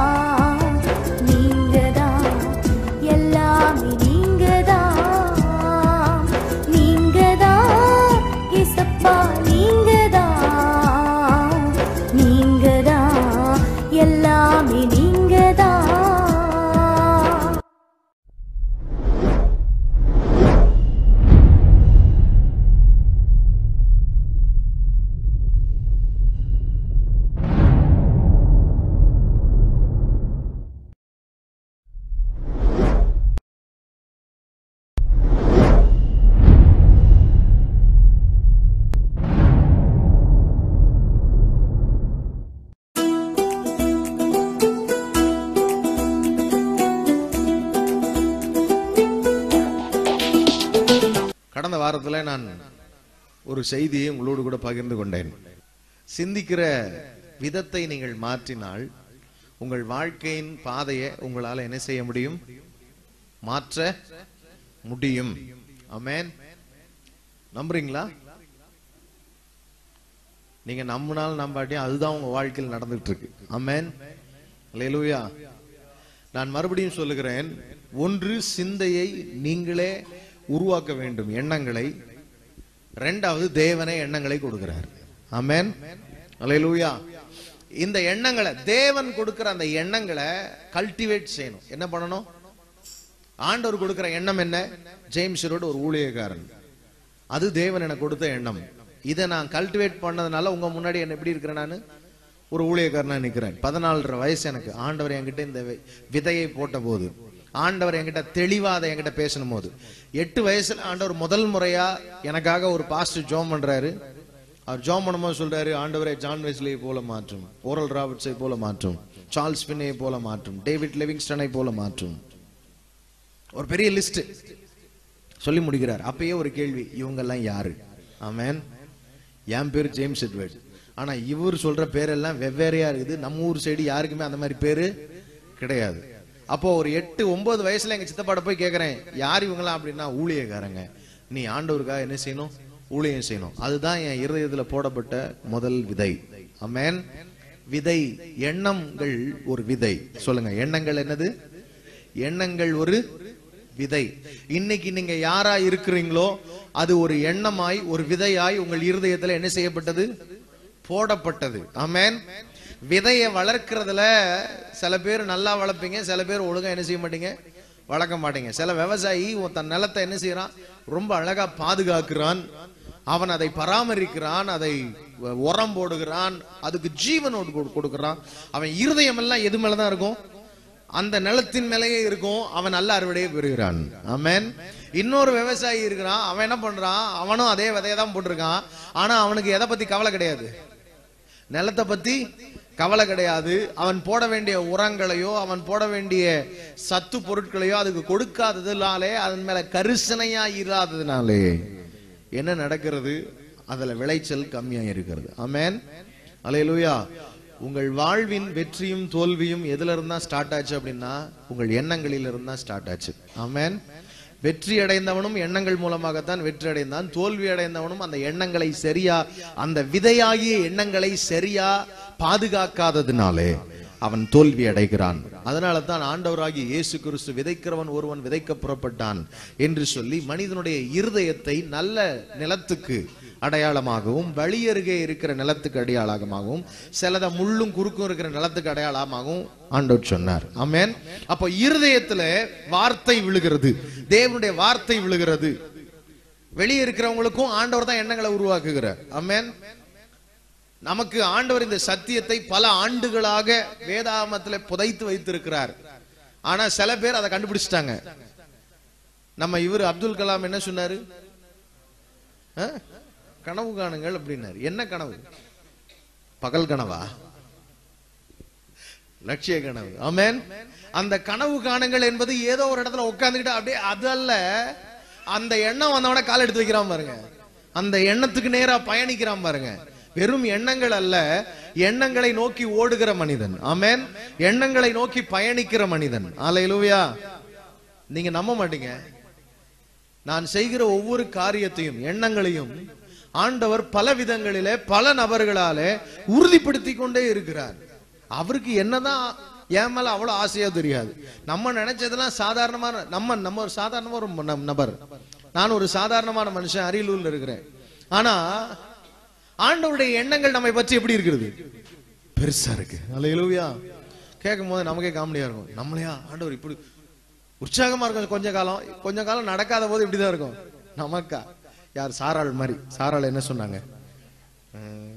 நீங்கதான் எல்லாமே நீங்கதான் நீங்கதான் இசப்பா நீங்கதான் நீங்கதான் எல்லாமே நீங்கதான் கடந்த வாரத்துல நான் ஒரு செய்தியை உங்களோடு கூட பகிர்ந்து கொண்டேன் சிந்திக்கிற விதத்தை நீங்கள் மாற்றினால் உங்கள் வாழ்க்கையின் பாதையை உங்களால என்ன செய்ய முடியும் மாற்ற முடியும் அமேன் நம்புறீங்களா நீங்க நம்பினாலும் நம்பாட்டியும் அதுதான் உங்க வாழ்க்கையில் நடந்துட்டு இருக்கு அமேன் அல்லேலூயா நான் மறுபடியும் சொல்லுகிறேன் ஒன்று சிந்தையை நீங்களே உருவாக்க வேண்டும் எண்ணங்களை ரெண்டாவது தேவனே எண்ணங்களை கொடுக்கிறார் ஆமென் அல்லேலூயா இந்த எண்ணங்களை தேவன் கொடுக்கிற அந்த எண்ணங்களை கல்டிவேட் செய்யணும் என்ன பண்ணணும் ஆண்டவர் கொடுக்கிற எண்ணம் என்ன ஜேம்ஸ் ரோடு ஒரு ஊழியக்காரன் அது தேவன் எனக்கு கொடுத்த எண்ணம் இதை நான் கல்டிவேட் பண்ணதுனால உங்க முன்னாடி என்ன எப்படி இருக்கிறேன் நான் ஒரு ஊழியக்காரனா நிக்கிறேன் பதினாலரை வயசு எனக்கு ஆண்டவர் என்கிட்ட இந்த வி- விதையை போட்ட போது ஆண்டவர் என்கிட்ட தெளிவா அதை என்கிட்ட பேசணும் போது எட்டு வயசுல ஆண்டவர் முதல் முறையா எனக்காக ஒரு பாஸ்டர் ஜோம் பண்றாரு அவர் ஜோம் பண்ணும்போது சொல்றாரு ஆண்டவரை ஜான் வெஸ்லியை போல மாற்றும் ஓரல் ராபர்ட்ஸை போல மாற்றும் சார்ல்ஸ் பின்னை போல மாற்றும் டேவிட் லிவிங்ஸ்டனை போல மாற்றும் ஒரு பெரிய லிஸ்ட் சொல்லி முடிக்கிறார் அப்பயே ஒரு கேள்வி இவங்கெல்லாம் யாரு ஆமென் என் பேர் ஜேம்ஸ் எட்வர்ட் ஆனா இவர் சொல்ற பேரெல்லாம் வெவ்வேறையா இருக்குது நம்ம ஊர் சைடு யாருக்குமே அந்த மாதிரி பேரு கிடையாது அப்போ ஒரு எட்டு ஒன்பது வயசுல எங்க சித்தப்பாட போய் கேக்குறேன் யார் இவங்களாம் அப்படின்னா ஊழியக்காரங்க நீ ஆண்டவருக்காக என்ன செய்யணும் ஊழியம் செய்யணும் அதுதான் என் இருதயத்துல போடப்பட்ட முதல் விதை ஆமென் விதை எண்ணங்கள் ஒரு விதை சொல்லுங்க எண்ணங்கள் என்னது எண்ணங்கள் ஒரு விதை இன்னைக்கு நீங்க யாரா இருக்கிறீங்களோ அது ஒரு எண்ணமாய் ஒரு விதையாய் உங்கள் இருதயத்துல என்ன செய்யப்பட்டது போடப்பட்டது ஆமென் விதையை வளர்க்கறதுல சில பேர் நல்லா வளர்ப்பீங்க சில பேர் ஒழுங்கா என்ன செய்ய மாட்டீங்க வளர்க்க மாட்டீங்க சில விவசாயி உன் தன் நிலத்தை என்ன செய்யறான் ரொம்ப அழகா பாதுகாக்கிறான் அவன் அதை பராமரிக்கிறான் அதை உரம் போடுகிறான் அதுக்கு ஜீவனோடு கொடு- கொடுக்கிறான் அவன் இருதயம் எல்லாம் எது மேலதான் இருக்கும் அந்த நிலத்தின் மேலேயே இருக்கும் அவன் நல்ல அறுவடையை பெறுகிறான் ஆமென் இன்னொரு விவசாயி இருக்கிறான் அவன் என்ன பண்றான் அவனும் அதே விதையை தான் போட்டிருக்கான் ஆனா அவனுக்கு எதை பத்தி கவலை கிடையாது நிலத்தை பத்தி கவலை கிடையாது அவன் போட வேண்டிய உரங்களையோ அவன் போட வேண்டிய சத்து பொருட்களையோ அதுக்கு கொடுக்காததுனாலே அதன் மேல கரிசனையா இல்லாததுனாலே என்ன நடக்கிறது அதுல விளைச்சல் கம்மியா இருக்கிறது ஆமென் அல்லேலூயா உங்கள் வாழ்வின் வெற்றியும் தோல்வியும் எதுல இருந்தா ஸ்டார்ட் ஆச்சு அப்படின்னா உங்கள் எண்ணங்களில் இருந்தா ஸ்டார்ட் ஆச்சு ஆமென் வெற்றி அடைந்தவனும் எண்ணங்கள் மூலமாகத்தான் வெற்றி அடைந்தான் தோல்வி அடைந்தவனும் அந்த எண்ணங்களை சரியா அந்த விதையாகிய எண்ணங்களை சரியா பாதுகாக்காததினாலே அவன் தோல்வி அடைகிறான் அதனால தான் ஆண்டவராகிய இயேசு கிறிஸ்து விதைக்கிறவன் ஒருவன் விதைக்க புறப்பட்டான் என்று சொல்லி மனிதனுடைய இருதயத்தை நல்ல நிலத்துக்கு அடையாளமாகவும் வழியருகே இருக்கிற நிலத்துக்கு அடையாளமாகவும் சிலத முள்ளும் குறுக்கும் இருக்கிற நிலத்துக்கு அடையாளமாகவும் ஆண்டவர் சொன்னார் ஆமென் அப்போ இருதயத்துல வார்த்தை விழுகிறது தேவனுடைய வார்த்தை விழுகிறது வெளியே இருக்கிறவங்களுக்கும் ஆண்டவர் தான் எண்ணங்களை உருவாக்குகிறார் ஆமென் நமக்கு ஆண்டவர் இந்த சத்தியத்தை பல ஆண்டுகளாக வேதாமத்துல புதைத்து வைத்திருக்கிறார் ஆனா சில பேர் அதை கண்டுபிடிச்சிட்டாங்க நம்ம இவர் அப்துல் கலாம் என்ன சொன்னாரு ஆ? கனவு காணுங்கள் அப்படின்னாரு என்ன கனவு பகல் கனவா லட்சிய கனவு ஆமென் அந்த கனவு காணுங்கள் என்பது ஏதோ ஒரு இடத்துல உட்கார்ந்துக்கிட்டு அப்படியே அதல்ல அந்த எண்ணம் வந்தவன கால் எடுத்து வைக்கிறான் பாருங்க அந்த எண்ணத்துக்கு நேரா பயணிக்கிறான் பாருங்க வெறும் எண்ணங்கள் அல்ல எண்ணங்களை நோக்கி ஓடுகிற மனிதன் ஆமென் எண்ணங்களை நோக்கி பயணிக்கிற மனிதன் ஆலையிலுயா நீங்க நம்ப மாட்டீங்க நான் செய்கிற ஒவ்வொரு காரியத்தையும் எண்ணங்களையும் ஆண்டவர் பல விதங்களிலே பல நபர்களாலே உறுதிப்படுத்தி கொண்டே இருக்கிறார் அவருக்கு என்னதான் என் மேல அவ்வளவு ஆசையா தெரியாது நம்ம நினைச்சதெல்லாம் சாதாரணமான நம்ம நம்ம ஒரு சாதாரணமா ஒரு ந- நபர் நான் ஒரு சாதாரணமான மனுஷன் அரியலூர்ல இருக்கிறேன் ஆனா ஆண்டவருடைய எண்ணங்கள் நம்மை பற்றி எப்படி இருக்கிறது பெருசா இருக்கு அல்லையா கேட்கும் போது நமக்கே காமெடியா இருக்கும் நம்மளையா ஆண்டவர் இப்படி உற்சாகமா இருக்கும் கொஞ்ச காலம் கொஞ்ச காலம் நடக்காத போது இப்படிதான் இருக்கும் நமக்கா யார் சாராள் மாதிரி சாராள் என்ன சொன்னாங்க அஹ்,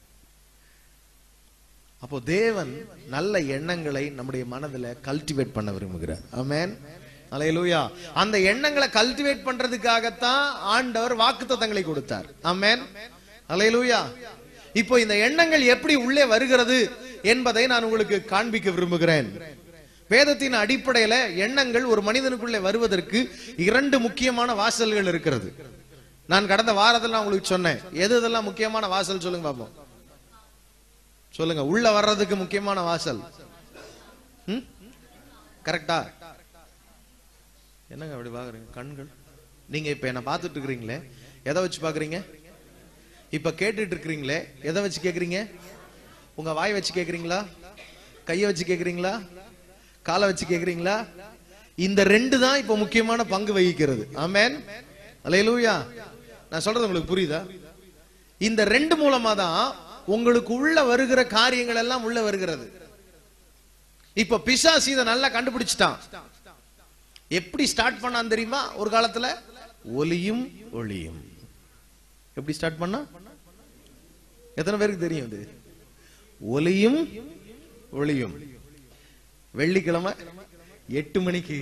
அப்போ தேவன் நல்ல எண்ணங்களை நம்முடைய மனதுல கல்டிவேட் பண்ண விரும்புகிறார் ஆமென் அலையலூயா அந்த எண்ணங்களை கல்டிவேட் பண்றதுக்காகத்தான் ஆண்டவர் வாக்குத்தத்தங்களை கொடுத்தார் ஆமென் அலையலூயா இப்போ இந்த எண்ணங்கள் எப்படி உள்ளே வருகிறது என்பதை நான் உங்களுக்கு காண்பிக்க விரும்புகிறேன் வேதத்தின் அடிப்படையில எண்ணங்கள் ஒரு மனிதனுக்குள்ளே வருவதற்கு இரண்டு முக்கியமான வாசல்கள் இருக்கிறது நான் கடந்த வாரத்தில் நான் உங்களுக்கு சொன்னேன் எது இதெல்லாம் முக்கியமான வாசல் சொல்லுங்க பாப்போம் சொல்லுங்க உள்ள வர்றதுக்கு முக்கியமான வாசல் ம்? கரெக்டா என்னங்க அப்படி பாக்குறீங்க கண்கள் நீங்க இப்ப என்ன பார்த்துட்டு இருக்கிறீங்களே எதை வச்சு பாக்குறீங்க இப்ப கேட்டுட்டு இருக்கிறீங்களே எதை வச்சு கேக்குறீங்க உங்க வாய் வச்சு கேக்குறீங்களா கைய வச்சு கேக்குறீங்களா காலை வச்சு கேக்குறீங்களா இந்த ரெண்டு தான் இப்ப முக்கியமான பங்கு வகிக்கிறது ஆமென் அல்லேலூயா நான் சொல்றது உங்களுக்கு புரியுதா இந்த ரெண்டு மூலமா தான் உங்களுக்கு உள்ள வருகிற காரியங்கள் எல்லாம் உள்ள வருகிறது இப்ப பிசாசு இதை நல்லா கண்டுபிடிச்சிட்டான் எப்படி ஸ்டார்ட் பண்ணான் தெரியுமா ஒரு காலத்துல ஒலியும் ஒளியும் எப்படி ஸ்டார்ட் பண்ணா எத்தனை பேருக்கு தெரியும் இது ஒலியும் ஒளியும் வெள்ளிக்கிழமை எட்டு மணிக்கு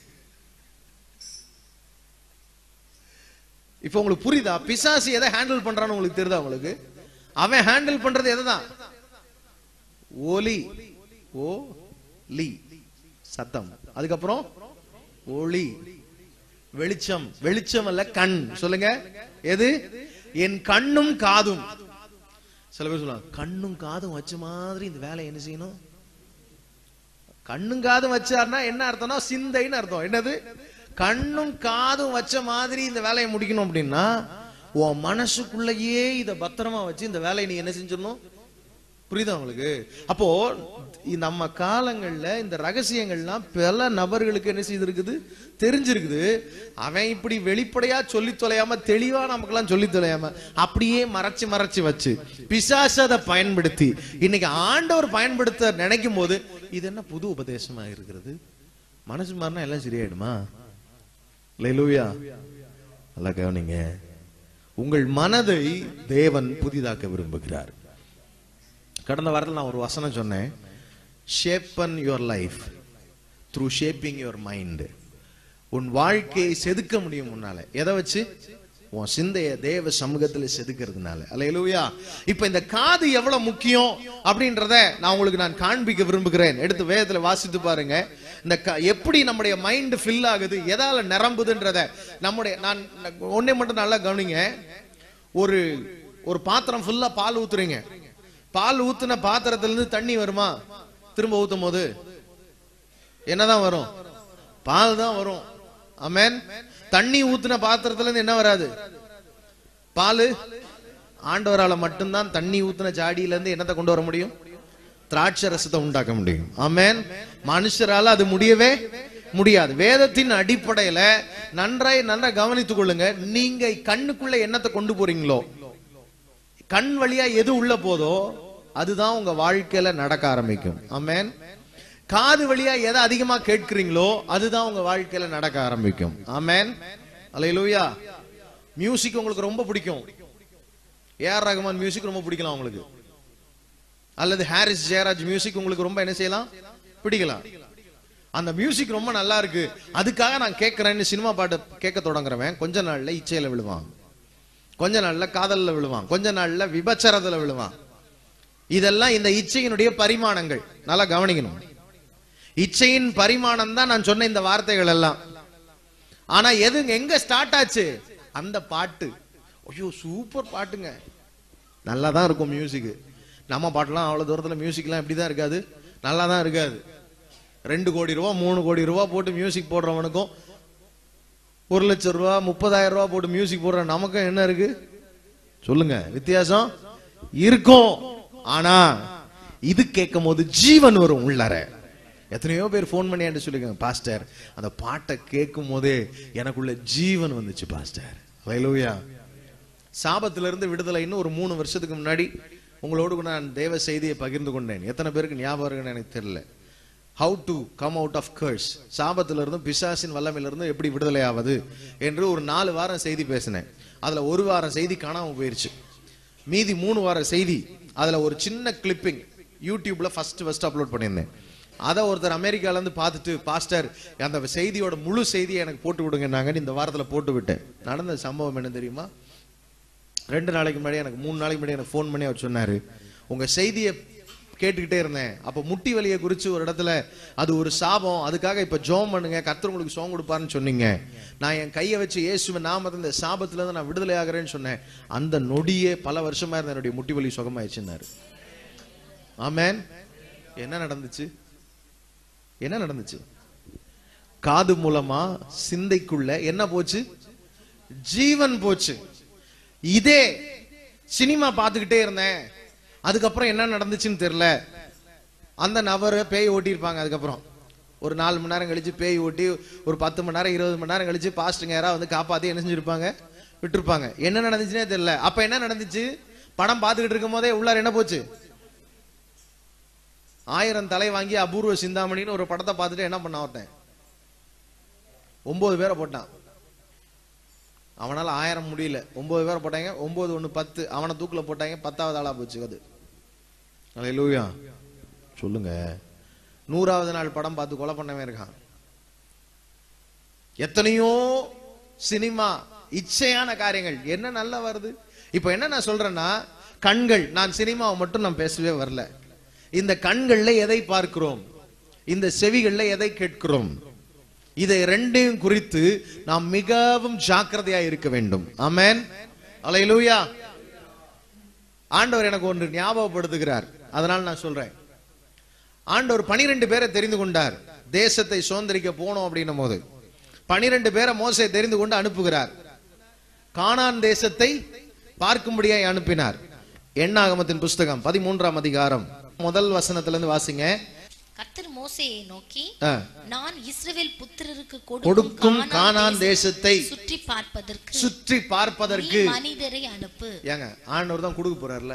இப்ப உங்களுக்கு புரியுதா பிசாசு எதை ஹேண்டில் பண்றான்னு உங்களுக்கு தெரியுதா உங்களுக்கு அவன் ஹேண்டில் பண்றது எதைதான் ஒலி ஓ லி சத்தம் அதுக்கப்புறம் ஒளி வெளிச்சம் வெளிச்சம் அல்ல கண் சொல்லுங்க எது என் கண்ணும் காதும் சில பேர் சொல்லுவாங்க கண்ணும் காதும் வச்ச மாதிரி இந்த வேலையை என்ன செய்யணும் கண்ணும் காதும் வச்சாருன்னா என்ன அர்த்தம்னா சிந்தைன்னு அர்த்தம் என்னது கண்ணும் காதும் வச்ச மாதிரி இந்த வேலையை முடிக்கணும் அப்படின்னா உன் மனசுக்குள்ளேயே இத பத்திரமா வச்சு இந்த வேலையை நீ என்ன செஞ்சிடணும் புரியுதா உங்களுக்கு அப்போ இந்த நம்ம காலங்கள்ல இந்த ரகசியங்கள்லாம் பல நபர்களுக்கு என்ன செய்திருக்குது தெரிஞ்சிருக்குது அவன் இப்படி வெளிப்படையா சொல்லி தொலையாம தெளிவா நமக்கெல்லாம் சொல்லி தொலையாம அப்படியே மறைச்சு மறைச்சு வச்சு பிசாசு அதை பயன்படுத்தி இன்னைக்கு ஆண்டவர் பயன்படுத்த நினைக்கும் போது இது என்ன புது உபதேசமா இருக்கிறது மனசு மாறினா எல்லாம் சரியாயிடுமா லூயா நல்லா கவனிங்க உங்கள் மனதை தேவன் புதிதாக்க விரும்புகிறார் கடந்த வாரத்தில் நான் ஒரு வசனம் சொன்னேன் shape your life through shaping your mind உன் வாழ்க்கையை செதுக்க முடியும் முன்னால எதை வச்சு உன் சிந்தைய தேவ சமூகத்துல செதுக்கிறதுனால அல்லையா இப்ப இந்த காது எவ்வளவு முக்கியம் அப்படின்றத நான் உங்களுக்கு நான் காண்பிக்க விரும்புகிறேன் எடுத்து வேதத்துல வாசித்து பாருங்க இந்த க- எப்படி நம்முடைய மைண்ட் ஃபில் ஆகுது எதால நிரம்புதுன்றத நம்முடைய நான் ஒன்னே மட்டும் நல்லா கவனிங்க ஒரு ஒரு பாத்திரம் ஃபுல்லா பால் ஊத்துறீங்க பால் ஊத்துன பாத்திரத்துல இருந்து தண்ணி வருமா திரும்ப ஊத்தும் போது என்னதான் வரும் பால் தான் வரும் ஆமென் தண்ணி ஊத்துன பாத்திரத்துல இருந்து என்ன வராது பால் ஆண்டவரால மட்டும்தான் தண்ணி ஊத்துன ஜாடியில இருந்து என்னத்தை கொண்டு வர முடியும் திராட்சை ரசத்தை உண்டாக்க முடியும் ஆமென் மனுஷரால அது முடியவே முடியாது வேதத்தின் அடிப்படையில நன்றாய் நன்றா கவனித்துக் கொள்ளுங்க நீங்க கண்ணுக்குள்ள என்னத்தை கொண்டு போறீங்களோ கண் வழியா எது உள்ள போதோ அதுதான் உங்க வாழ்க்கையில நடக்க ஆரம்பிக்கும் ஆமென் காது வழியா எதை அதிகமா கேட்கிறீங்களோ அதுதான் உங்க வாழ்க்கையில நடக்க ஆரம்பிக்கும் ஆமென் அல்லேலூயா மியூசிக் உங்களுக்கு ரொம்ப பிடிக்கும் ஏஆர் ரஹ்மான் மியூசிக் ரொம்ப பிடிக்கலாம் உங்களுக்கு அல்லது ஹாரிஸ் ஜெயராஜ் மியூசிக் உங்களுக்கு ரொம்ப என்ன செய்யலாம் பிடிக்கலாம் அந்த மியூசிக் ரொம்ப நல்லா இருக்கு அதுக்காக நான் கேட்கறேன்னு சினிமா பாட்டு கேட்க தொடங்குறவன் கொஞ்ச நாள்ல இச்சையில விழுவான் கொஞ்ச நாள்ல காதல்ல விழுவான் கொஞ்ச நாள்ல விபச்சாரத்துல விழுவான் இதெல்லாம் இந்த இச்சையினுடைய பரிமாணங்கள் நல்லா கவனிக்கணும் இச்சையின் பரிமாணம் தான் நான் சொன்ன இந்த வார்த்தைகள் எல்லாம் ஆனா எது எங்க ஸ்டார்ட் ஆச்சு அந்த பாட்டு ஐயோ சூப்பர் பாட்டுங்க நல்லா தான் இருக்கும் மியூசிக் நம்ம பாட்டுலாம் அவ்வளவு தூரத்துல மியூசிக்லாம் இப்படி தான் இருக்காது நல்லா தான் இருக்காது ரெண்டு கோடி ரூபா மூணு கோடி ரூபா போட்டு மியூசிக் போடுறவனுக்கும் ஒரு லட்சம் ரூபா முப்பதாயிரம் ரூபா போட்டு மியூசிக் போடுற நமக்கும் என்ன இருக்கு சொல்லுங்க வித்தியாசம் இருக்கும் ஆனா இது கேட்கும் போது ஜீவன் வரும் உள்ளார எத்தனையோ பேர் ஃபோன் பண்ணி என்கிட்ட சொல்லிருக்காங்க பாஸ்டர் அந்த பாட்டை கேட்கும் போதே எனக்குள்ள ஜீவன் வந்துச்சு பாஸ்டர் ஹalleluya சாபத்துல இருந்து விடுதலைன்னு ஒரு மூணு வருஷத்துக்கு முன்னாடி உங்களோடு கூட நான் தேவ செய்தியை பகிர்ந்து கொண்டேன் எத்தனை பேருக்கு ஞாபகம் இருக்குன்னு எனக்கு தெரியல how to come out of curse சாபத்துல இருந்தும் பிசாசின் வல்லமையில இருந்தும் எப்படி விடுதலை ஆவது என்று ஒரு நாலு வாரம் செய்தி பேசினேன் அதுல ஒரு வாரம் செய்தி காணாம போயிருச்சு மீதி மூணு வார செய்தி அதுல ஒரு சின்ன கிளிப்பிங் யூடியூப்ல ஃபர்ஸ்ட் ஃபர்ஸ்ட் அப்லோட் பண்ணியிருந்தேன் அதை ஒருத்தர் அமெரிக்கால இருந்து பார்த்துட்டு பாஸ்டர் அந்த செய்தியோட முழு செய்தியை எனக்கு போட்டு விடுங்கன்னாங்கன்னு இந்த வாரத்துல போட்டு விட்டேன் நடந்த சம்பவம் என்ன தெரியுமா ரெண்டு நாளைக்கு முன்னாடி எனக்கு மூணு நாளைக்கு முன்னாடி எனக்கு ஃபோன் பண்ணி அவர் சொன்னாரு உங்க செய்தியை கேட்டுக்கிட்டே இருந்தேன் அப்ப முட்டி வலியை குறிச்சு ஒரு இடத்துல அது ஒரு சாபம் அதுக்காக இப்ப ஜோம் பண்ணுங்க கர்த்தர் உங்களுக்கு சோம் கொடுப்பாருன்னு சொன்னீங்க நான் என் கையை வச்சு இயேசுவின் நாமத்தில் இந்த சாபத்துல இருந்து நான் விடுதலை ஆகிறேன்னு சொன்னேன் அந்த நொடியே பல வருஷமா இருந்த என்னுடைய முட்டி வலி சுகமாயிடுச்சுன்னாரு ஆமென் என்ன நடந்துச்சு என்ன நடந்துச்சு காது மூலமா சிந்தைக்குள்ள என்ன போச்சு ஜீவன் போச்சு இதே சினிமா பார்த்துக்கிட்டே இருந்தேன் அதுக்கப்புறம் என்ன நடந்துச்சுன்னு தெரியல அந்த நபரை பேய் ஓட்டியிருப்பாங்க அதுக்கப்புறம் ஒரு நாலு மணி நேரம் கழிச்சு பேய் ஓட்டி ஒரு பத்து மணி நேரம் இருபது மணி நேரம் கழிச்சு பாஸ்ட்டுங்க யாராவது வந்து காப்பாத்தி என்ன செஞ்சிருப்பாங்க விட்டுருப்பாங்க என்ன நடந்துச்சுன்னே தெரியல அப்ப என்ன நடந்துச்சு படம் பார்த்துக்கிட்டு இருக்கும் போதே உள்ளார என்ன போச்சு ஆயிரம் தலை வாங்கி அபூர்வ சிந்தாமணின்னு ஒரு படத்தை பார்த்துட்டு என்ன பண்ண ஒருத்தன் ஒன்பது பேரை போட்டான் அவனால ஆயிரம் முடியல ஒன்பது பேரை போட்டாங்க ஒன்பது ஒண்ணு பத்து அவனை தூக்குல போட்டாங்க பத்தாவது ஆளா போச்சு அது அல்லேலூயா சொல்லுங்க நூறாவது நாள் படம் பார்த்து கொலை பண்ணவே இருக்கான் எத்தனையோ சினிமா இச்சையான காரியங்கள் என்ன நல்லா வருது இப்ப என்ன நான் சொல்றேன்னா கண்கள் நான் சினிமாவை மட்டும் நான் பேசவே வரல இந்த கண்கள்ல எதை பார்க்கிறோம் இந்த செவிகள்ல எதை கேட்கிறோம் இதை ரெண்டையும் குறித்து நாம் மிகவும் ஜாக்கிரதையா இருக்க வேண்டும் ஆமென் அல்லேலூயா ஆண்டவர் எனக்கு ஒன்று ஞாபகப்படுத்துகிறார் அதனால நான் சொல்றேன் ஆண்டவர் பனிரெண்டு பேரை தெரிந்து கொண்டார் தேசத்தை சுதந்திரிக்க போனோம் அப்படின்னும் போது பனிரெண்டு பேரை மோசை தெரிந்து கொண்டு அனுப்புகிறார் கானான் தேசத்தை பார்க்கும்படியாய் அனுப்பினார் எண்ணாகமத்தின் புஸ்தகம் பதிமூன்றாம் அதிகாரம் முதல் வசனத்துல இருந்து வாசிங்க கர்த்தர் மோசேயை நோக்கி ஆ. நான் இஸ்ரவேல் புத்திரருக்கு கொடுக்கும் கானான் தேசத்தை சுற்றி பார்ப்பதற்கு சுற்றி நீ பார்ப்பதற்கு மனிதரை அனுப்பு ஏங்க ஆண்டவர் தான் கொடுக்க போறாருல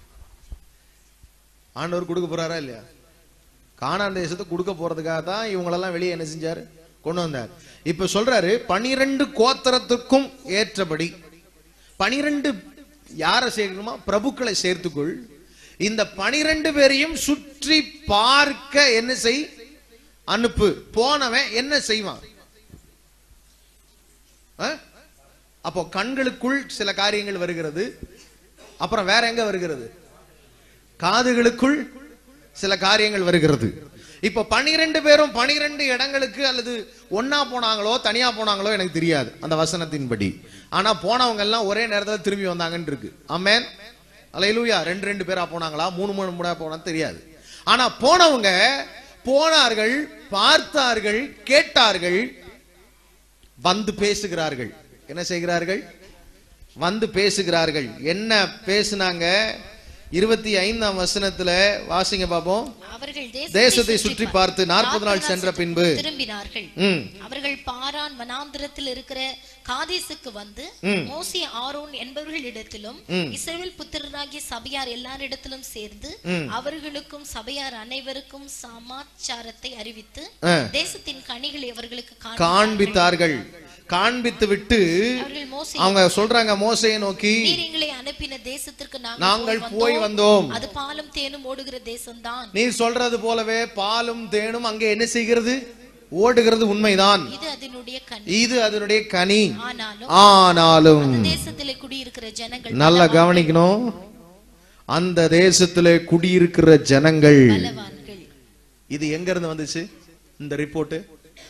ஆண்டவர் கொடுக்க போறாரா இல்லையா கானான் தேசத்தை கொடுக்க போறதுக்காக தான் இவங்களெல்லாம் வெளியே என்ன செஞ்சாரு கொண்டு வந்தார் இப்ப சொல்றாரு பனிரெண்டு கோத்திரத்துக்கும் ஏற்றபடி பனிரெண்டு யாரை சேர்க்கணுமா பிரபுக்களை சேர்த்துக்கொள் இந்த பனிரெண்டு பேரையும் சுற்றி பார்க்க என்ன செய் அனுப்பு போனவன் என்ன செய்வான் ஆ? அப்போ கண்களுக்குள் சில காரியங்கள் வருகிறது அப்புறம் வேற எங்க வருகிறது காதுகளுக்குள் சில காரியங்கள் வருகிறது இப்ப பனிரெண்டு பேரும் பனிரெண்டு இடங்களுக்கு அல்லது ஒன்னா போனாங்களோ தனியா போனாங்களோ எனக்கு தெரியாது அந்த வசனத்தின்படி ஆனா போனவங்க எல்லாம் ஒரே நேரத்துல திரும்பி வந்தாங்கன்னு இருக்கு ஆமென் அலையிலூயா ரெண்டு ரெண்டு பேரா போனாங்களா மூணு மூணு மூணா போனா தெரியாது ஆனா போனவங்க போனார்கள் பார்த்தார்கள் கேட்டார்கள் வந்து பேசுகிறார்கள் என்ன செய்கிறார்கள் வந்து பேசுகிறார்கள் என்ன பேசுனாங்க இருபத்தி ஐந்தாம் வசனத்துல வாசிங்க பாப்போம் அவர்கள் தேசத்தை சுற்றி பார்த்து 40 நாள் சென்ற பின்பு திரும்பினார்கள் ம் அவர்கள் பாரான் வனாந்திரத்தில் இருக்கிற காதேசுக்கு வந்து மோசி ஆரோன் என்பவர்களிடத்திலும் இஸ்ரவேல் புத்திரராகிய சபையார் எல்லாரிடத்திலும் சேர்ந்து அவர்களுக்கும் சபையார் அனைவருக்கும் சமாச்சாரத்தை அறிவித்து ஆ. தேசத்தின் கனிகளை அவர்களுக்கு காண்பி- காண்பித்தார்கள் காண்பித்து விட்டு அவர்கள் மோசே அவங்க சொல்றாங்க மோசையை நோக்கி நீர் எங்களை அனுப்பின தேசத்திற்கு நாங்கள் நாங்கள் போய் வந்தோம் அது பாலும் தேனும் ஓடுகிற தேசம்தான் நீ சொல்றது போலவே பாலும் தேனும் அங்கே என்ன செய்கிறது ஓடுகிறது உண்மைதான் இது அதனுடைய கனி இது அதனுடைய கனி ஆனாலும் ஆனாலும் அந்த தேசத்திலே குடியிருக்கிற ஜனங்கள் நல்லா கவனிக்கணும் அந்த தேசத்திலே குடியிருக்கிற ஜனங்கள் பலவான்கள் இது எங்க இருந்து வந்துச்சு இந்த ரிப்போர்ட்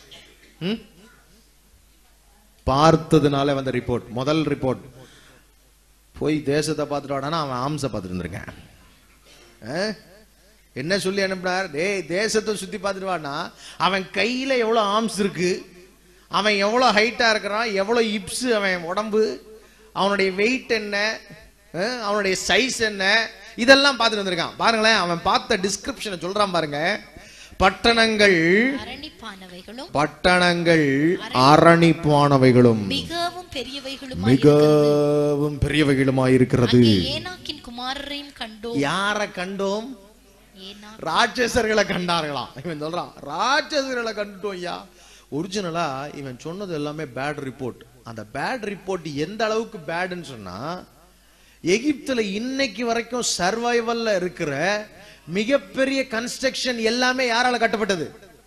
பார்த்ததுனால வந்த ரிப்போர்ட் முதல் ரிப்போர்ட் போய் தேசத்தை பார்த்துட்டு வாடானா அவன் ஆம்ச பார்த்துட்டு இருந்திருக்கேன் ஆ? என்ன சொல்லி அனுப்பினார் டேய் தேசத்தை சுத்தி பார்த்துட்டு வாடா அவன் கையில எவ்வளவு ஆம்ஸ் இருக்கு அவன் எவ்வளவு ஹைட்டா இருக்கிறான் எவ்வளவு இப்ஸ் அவன் உடம்பு அவனுடைய வெயிட் என்ன ஆ? அவனுடைய சைஸ் என்ன இதெல்லாம் பார்த்துட்டு வந்திருக்கான் பாருங்களேன் அவன் பார்த்த டிஸ்கிரிப்ஷனை சொல்றான் பாருங்க பட்டணங்கள் அரணிப்பானவைகளும் பட்டணங்கள் அரணிப்பானவைகளும் மிகவும் பெரியவைகளும் மிகவும் பெரியவைகளுமாயிருக்கிறது ஏனாக்கின் குமாரரையும் கண்டோம் யார கண்டோம் ஏனா ராட்சசர்களை கண்டார்களாம் இவன் சொல்றான் ராட்சசர்களை கண்டுட்டோம் ஐயா ஒரிஜினலா இவன் சொன்னது எல்லாமே பேட் ரிப்போர்ட் அந்த பேட் ரிப்போர்ட் எந்த அளவுக்கு பேடுன்னு சொன்னா எகிப்துல இன்னைக்கு வரைக்கும் சர்வைவல்ல இருக்கிற மிகப்பெரிய கன்ஸ்ட்ரக்ஷன் எல்லாமே யாரால கட்டப்பட்டது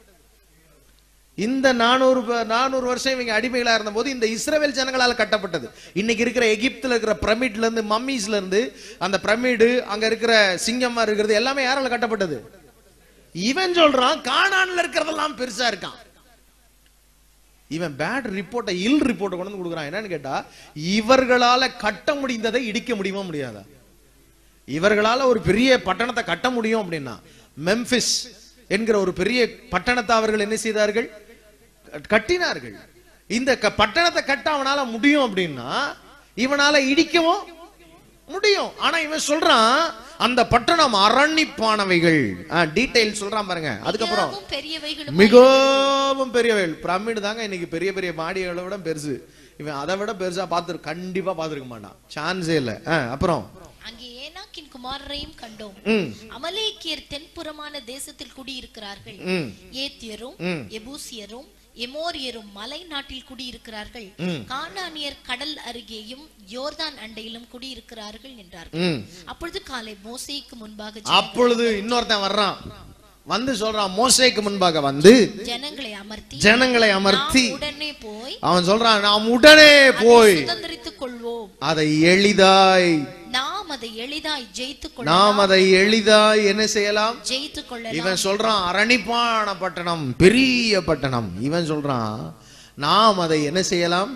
இந்த நானூறு நானூறு வருஷம் இவங்க அடிமைகளா இருந்தபோது இந்த இஸ்ரவேல் ஜனங்களால கட்டப்பட்டது இன்னைக்கு இருக்கிற எகிப்துல இருக்கிற பிரமிட்ல இருந்து மம்மீஸ்ல இருந்து அந்த பிரமிடு அங்க இருக்கிற சிங்கமா இருக்கிறது எல்லாமே யாரால கட்டப்பட்டது இவன் சொல்றான் கானான்ல இருக்கிறதெல்லாம் பெருசா இருக்கான் இவன் பேட் ரிப்போர்ட்டை இல் ரிப்போர்ட்டை கொண்டு வந்து கொடுக்குறான் என்னன்னு கேட்டா இவர்களால கட்ட முடிந்ததை இடிக்க முடியுமா முடியாதா இவர்களால ஒரு பெரிய பட்டணத்தை கட்ட முடியும் அப்படின்னா மெம்பிஸ் என்கிற ஒரு பெரிய பட்டணத்தை அவர்கள் என்ன செய்தார்கள் கட்டினார்கள் இந்த க- பட்டணத்தை கட்ட அவனால முடியும் அப்படின்னா இவனால இடிக்கவும் முடியும் ஆனா இவன் சொல்றான் அந்த பட்டணம் அரண்ணிப்பானவைகள் டீடைல் சொல்றான் பாருங்க அதுக்கப்புறம் மிகவும் பெரியவைகளும் மிகவும் பெரியவைகள் பிரமிடு தாங்க இன்னைக்கு பெரிய பெரிய மாடிகளை விட பெருசு இவன் அதை விட பெருசா பார்த்து கண்டிப்பா பார்த்திருக்க மாட்டான் சான்ஸே இல்ல ஆ, அப்புறம் அங்கே ஏனாக்கின் குமாரரையும் கண்டோம் ம் அமலேக்கியர் தென்புறமான தேசத்தில் குடியிருக்கிறார்கள் ம் ஏத்தியரும் ம். எபூசியரும் எமோரியரும் மலை நாட்டில் குடியிருக்கிறார்கள் கானானியர் கடல் அருகேயும் யோர்தான் அண்டையிலும் குடியிருக்கிறார்கள் என்றார்கள் ம் அப்பொழுது காலை மோசேக்கு முன்பாக அப்பொழுது இன்னொருத்தன் வர்றான் வந்து சொல்றான் மோசேக்கு முன்பாக வந்து ஜனங்களை அமர்த்தி ஜனங்களை அமர்த்தி நாம் உடனே போய் அவன் சொல்றான் நாம் உடனே போய் சுதந்திரித்துக் கொள்வோம் அதை எளிதாய் நாம் அதை எளிதாய் ஜெயித்துக் கொள்ள நாம் அதை எளிதாய் என்ன செய்யலாம் ஜெயித்துக் கொள்ள இவன் சொல்றான் அரணிப்பான பட்டணம் பெரிய பட்டணம் இவன் சொல்றான் நாம் அதை என்ன செய்யலாம்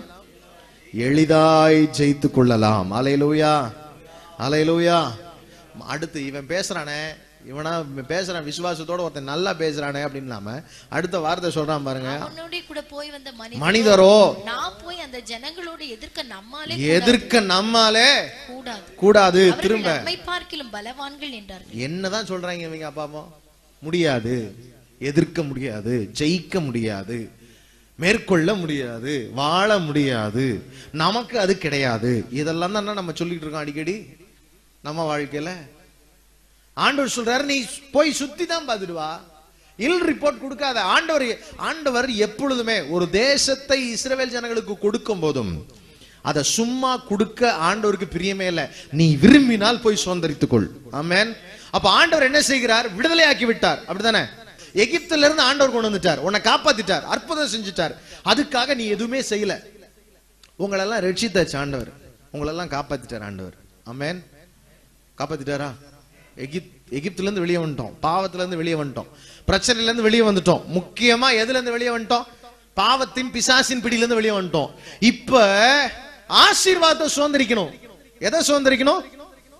எளிதாய் ஜெயித்து கொள்ளலாம் அலையலூயா அலையலூயா அடுத்து இவன் பேசுறானே இவனா இவன் பேசுறான் விசுவாசத்தோட ஒருத்தன் நல்லா பேசுறானே அப்படின்னு இல்லாம அடுத்த வார்த்தை சொல்றான் பாருங்க அவனோட கூட போய் வந்த மனிதன் மனிதரோ நான் போய் அந்த ஜனங்களோடு எதிர்க்க நம்மாலே எதிர்க்க நம்மாலே கூடாது கூடாது அவர்கள் திரும்ப நம்மை பார்க்கிலும் பலவான்கள் என்றார்கள் என்னதான் சொல்றாங்க இவங்க அப்பா அம்மா முடியாது எதிர்க்க முடியாது ஜெயிக்க முடியாது மேற்கொள்ள முடியாது வாழ முடியாது நமக்கு அது கிடையாது இதெல்லாம் தான் நம்ம சொல்லிட்டு இருக்கோம் அடிக்கடி நம்ம வாழ்க்கையில ஆண்டவர் சொல்றாரு நீ போய் சுத்தி தான் பார்த்துட்டு வா இல் ரிப்போர்ட் கொடுக்காத ஆண்டவர் ஆண்டவர் எப்பொழுதுமே ஒரு தேசத்தை இஸ்ரவேல் ஜனங்களுக்கு கொடுக்கும் போதும் அதை சும்மா கொடுக்க ஆண்டவருக்கு பிரியமே இல்ல நீ விரும்பினால் போய் சுதந்திரித்துக்கொள் ஆமென் அப்ப ஆண்டவர் என்ன செய்கிறார் விடுதலையாக்கி விட்டார் அப்படிதானே எகிப்துல இருந்து ஆண்டவர் கொண்டு வந்துட்டார் உன்னை காப்பாத்திட்டார் அற்புதம் செஞ்சுட்டார் அதுக்காக நீ எதுவுமே செய்யல உங்களெல்லாம் ரட்சித்தாச்சு ஆண்டவர் உங்களெல்லாம் காப்பாத்திட்டார் ஆண்டவர் ஆமென் காப்பாத்திட்டாரா எகிப் எகிப்துல இருந்து வெளியே வந்துட்டோம் பாவத்துல இருந்து வெளியே வந்துட்டோம் பிரச்சனையில இருந்து வெளியே வந்துட்டோம் முக்கியமா எதுல இருந்து வெளியே வந்துட்டோம் பாவத்தின் பிசாசின் பிடியில இருந்து வெளியே வந்துட்டோம் இப்ப ஆசீர்வாதத்தை சுதந்திரிக்கணும் எதை சுதந்திரிக்கணும்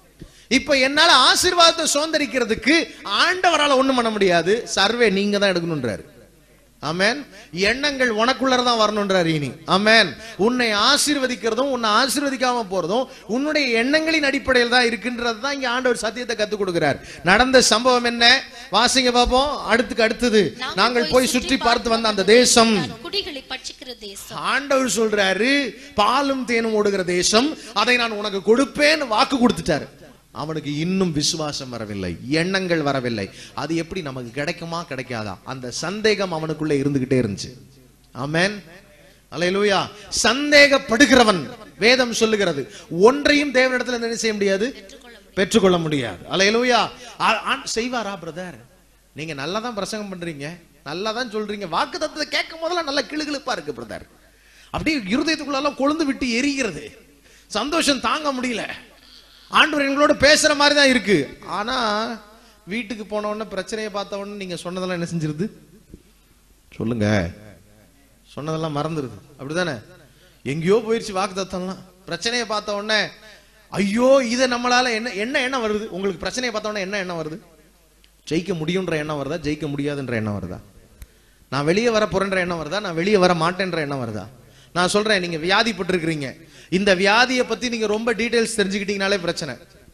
இப்ப என்னால ஆசீர்வாதத்தை சுதந்திரிக்கிறதுக்கு ஆண்டவரால ஒண்ணும் பண்ண முடியாது சர்வே நீங்க தான் எடுக்கணும்ன்றாரு ஆமென் எண்ணங்கள் உனக்குள்ளதான் வரணும்ன்றாரு இனி ஆமென் உன்னை ஆசீர்வதிக்கிறதும் உன்னை ஆசீர்வதிக்காம போறதும் உன்னுடைய எண்ணங்களின் அடிப்படையில் தான் இருக்குன்றது தான் இங்க ஆண்டவர் சத்தியத்தை கத்துக் கொடுக்கிறார் நடந்த சம்பவம் என்ன வாசிங்க பாப்போம் அடுத்துக்கு அடுத்தது நாங்கள் போய் சுற்றி பார்த்து வந்த அந்த தேசம் நான் குடிகளை பட்சிக்கிற தேசம் ஆண்டவர் சொல்றாரு பாலும் தேனும் ஓடுகிற தேசம் அதை நான் உனக்கு கொடுப்பேன்னு வாக்கு கொடுத்துட்டாரு அவனுக்கு இன்னும் விசுவாசம் வரவில்லை எண்ணங்கள் வரவில்லை அது எப்படி நமக்கு கிடைக்குமா கிடைக்காதா அந்த சந்தேகம் அவனுக்குள்ள இருந்துகிட்டே இருந்துச்சு ஆமென் அல்லேலூயா சந்தேகப்படுகிறவன் வேதம் சொல்லுகிறது ஒன்றையும் தேவனிடத்துல என்ன செய்ய முடியாது பெற்றுக்கொள்ள முடியாது அல்லேலூயா ஆ- ஆ- செய்வாரா பிரதர் நீங்க நல்லா தான் பிரசங்கம் பண்றீங்க நல்லா தான் சொல்றீங்க வாக்கு தத்துவத்தை கேட்கும் போதெல்லாம் நல்ல கிளுகிளுப்பா இருக்கு பிரதர் அப்படியே இருதயத்துக்குள்ளெல்லாம் கொழுந்து விட்டு எரிகிறது சந்தோஷம் தாங்க முடியல ஆண்டவர் எங்களோட பேசுற மாதிரி தான் இருக்கு ஆனா வீட்டுக்கு போன உடனே பிரச்சனையை பார்த்த உடனே நீங்க சொன்னதெல்லாம் என்ன செஞ்சிருது சொல்லுங்க சொன்னதெல்லாம் மறந்துருது அப்படிதானே எங்கேயோ போயிருச்சு வாக்கு தத்தம்லாம் பிரச்சனையை பார்த்த உடனே ஐயோ இதை நம்மளால என்ன என்ன எண்ணம் வருது உங்களுக்கு பிரச்சனையை பார்த்த உடனே என்ன எண்ணம் வருது ஜெயிக்க முடியுன்ற எண்ணம் வருதா ஜெயிக்க முடியாதுன்ற எண்ணம் வருதா நான் வெளியே வர போறேன்ற எண்ணம் வருதா நான் வெளியே வர மாட்டேன்ற எண்ணம் வருதா நான் சொல்றேன் நீங்க வியாதிப்பட்டிருக்கிறீங்க இந்த வியாதியை பத்தி நீங்க ரொம்ப டீடைல்ஸ் தெரிஞ்சுக்கிட்டீங்கனாலே பிரச்சனை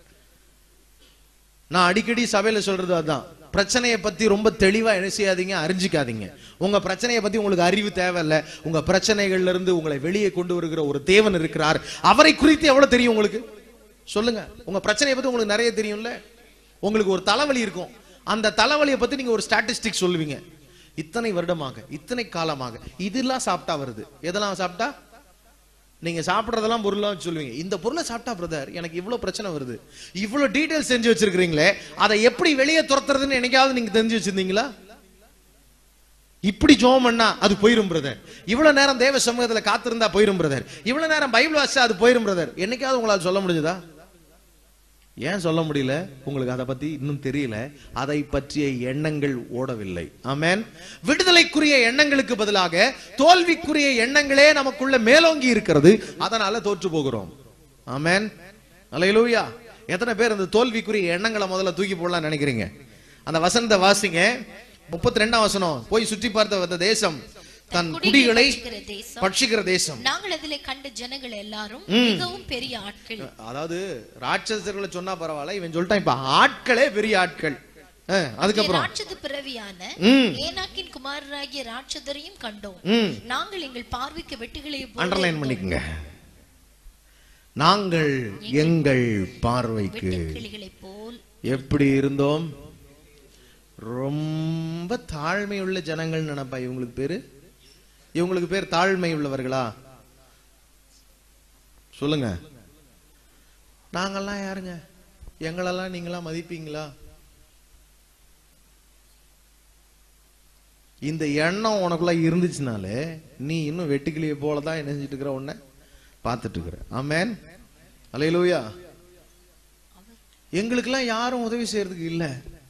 நான் அடிக்கடி சபையில சொல்றது அதான் பிரச்சனையை பத்தி ரொம்ப தெளிவா என்ன செய்யாதீங்க அறிஞ்சிக்காதீங்க உங்க பிரச்சனையை பத்தி உங்களுக்கு அறிவு தேவையில்ல உங்க பிரச்சனைகள்ல இருந்து உங்களை வெளியே கொண்டு வருகிற ஒரு தேவன் இருக்கிறார் அவரை குறித்து எவ்வளவு தெரியும் உங்களுக்கு சொல்லுங்க உங்க பிரச்சனையை பத்தி உங்களுக்கு நிறைய தெரியும்ல உங்களுக்கு ஒரு தலைவலி இருக்கும் அந்த தலைவலியை பத்தி நீங்க ஒரு ஸ்டாட்டிஸ்டிக் சொல்லுவீங்க இத்தனை வருடமாக இத்தனை காலமாக இதெல்லாம் சாப்பிட்டா வருது எதெல்லாம் சாப்பிட்டா நீங்க சாப்பிடுறதெல்லாம் பொருளா சொல்லுவீங்க இந்த பொருளை சாப்பிட்டா பிரதர் எனக்கு இவ்வளவு பிரச்சனை வருது இவ்வளவு டீடைல்ஸ் செஞ்சு வச்சிருக்கீங்களே அதை எப்படி வெளியே துரத்துறதுன்னு என்னைக்காவது நீங்க தெரிஞ்சு வச்சிருந்தீங்களா இப்படி ஜோம் பண்ணா அது போயிரும் பிரதர் இவ்வளவு நேரம் தேவ சமூகத்துல காத்திருந்தா போயிரும் பிரதர் இவ்வளவு நேரம் பைபிள் வாசிச்சா அது போயிரும் பிரதர் என்னைக்காவது உங்களால சொல்ல முடிஞ்சதா ஏன் சொல்ல முடியல உங்களுக்கு அதை பத்தி இன்னும் தெரியல அதை பற்றிய எண்ணங்கள் ஓடவில்லை ஆமென் விடுதலைக்குரிய எண்ணங்களுக்கு பதிலாக தோல்விக்குரிய எண்ணங்களே நமக்குள்ள மேலோங்கி இருக்கிறது அதனால தோற்று போகிறோம் ஆமென் அலையலூயா எத்தனை பேர் இந்த தோல்விக்குரிய எண்ணங்களை முதல்ல தூக்கி போடலாம் நினைக்கிறீங்க அந்த வசனத்தை வாசிங்க முப்பத்தி ரெண்டாம் வசனம் போய் சுற்றி பார்த்த அந்த தேசம் தன் குடிகளை பட்சிக்கிற தேசம் பட்சிக்கிற தேசம் நாங்கள் அதிலே கண்ட ஜனங்கள் எல்லாரும் மிகவும் பெரிய ஆட்கள் அதாவது ராட்சசர்களை சொன்னா பரவாயில்ல இவன் சொல்லிட்டான் இப்ப ஆட்களே பெரிய ஆட்கள் அஹ், அதுக்கப்புறம் ராட்சத பிறவியான ம். ஏனாக்கின் குமாரராகிய ராட்சதரையும் கண்டோம் ம் நாங்கள் எங்கள் பார்வைக்கு வெட்டுகளை அண்டர்லைன் பண்ணிக்கங்க நாங்கள் எங்கள் பார்வைக்கு கிளிகளைப் போல் எப்படி இருந்தோம் ரொம்ப தாழ்மை உள்ள ஜனங்கள் நினைப்பா இவங்களுக்கு பேரு இவங்களுக்கு பேர் தாழ்மை உள்ளவர்களா சொல்லுங்க நாங்கெல்லாம் யாருங்க எங்களெல்லாம் நீங்களா மதிப்பீங்களா இந்த எண்ணம் உனக்குள்ள இருந்துச்சுனாலே நீ இன்னும் வெட்டுக்கிளியை போல தான் என்ன செஞ்சுட்டு இருக்கிற உன்னை பார்த்துட்டு இருக்கிற ஆமேன் அலையலூயா எங்களுக்கெல்லாம் யாரும் உதவி செய்யறதுக்கு இல்ல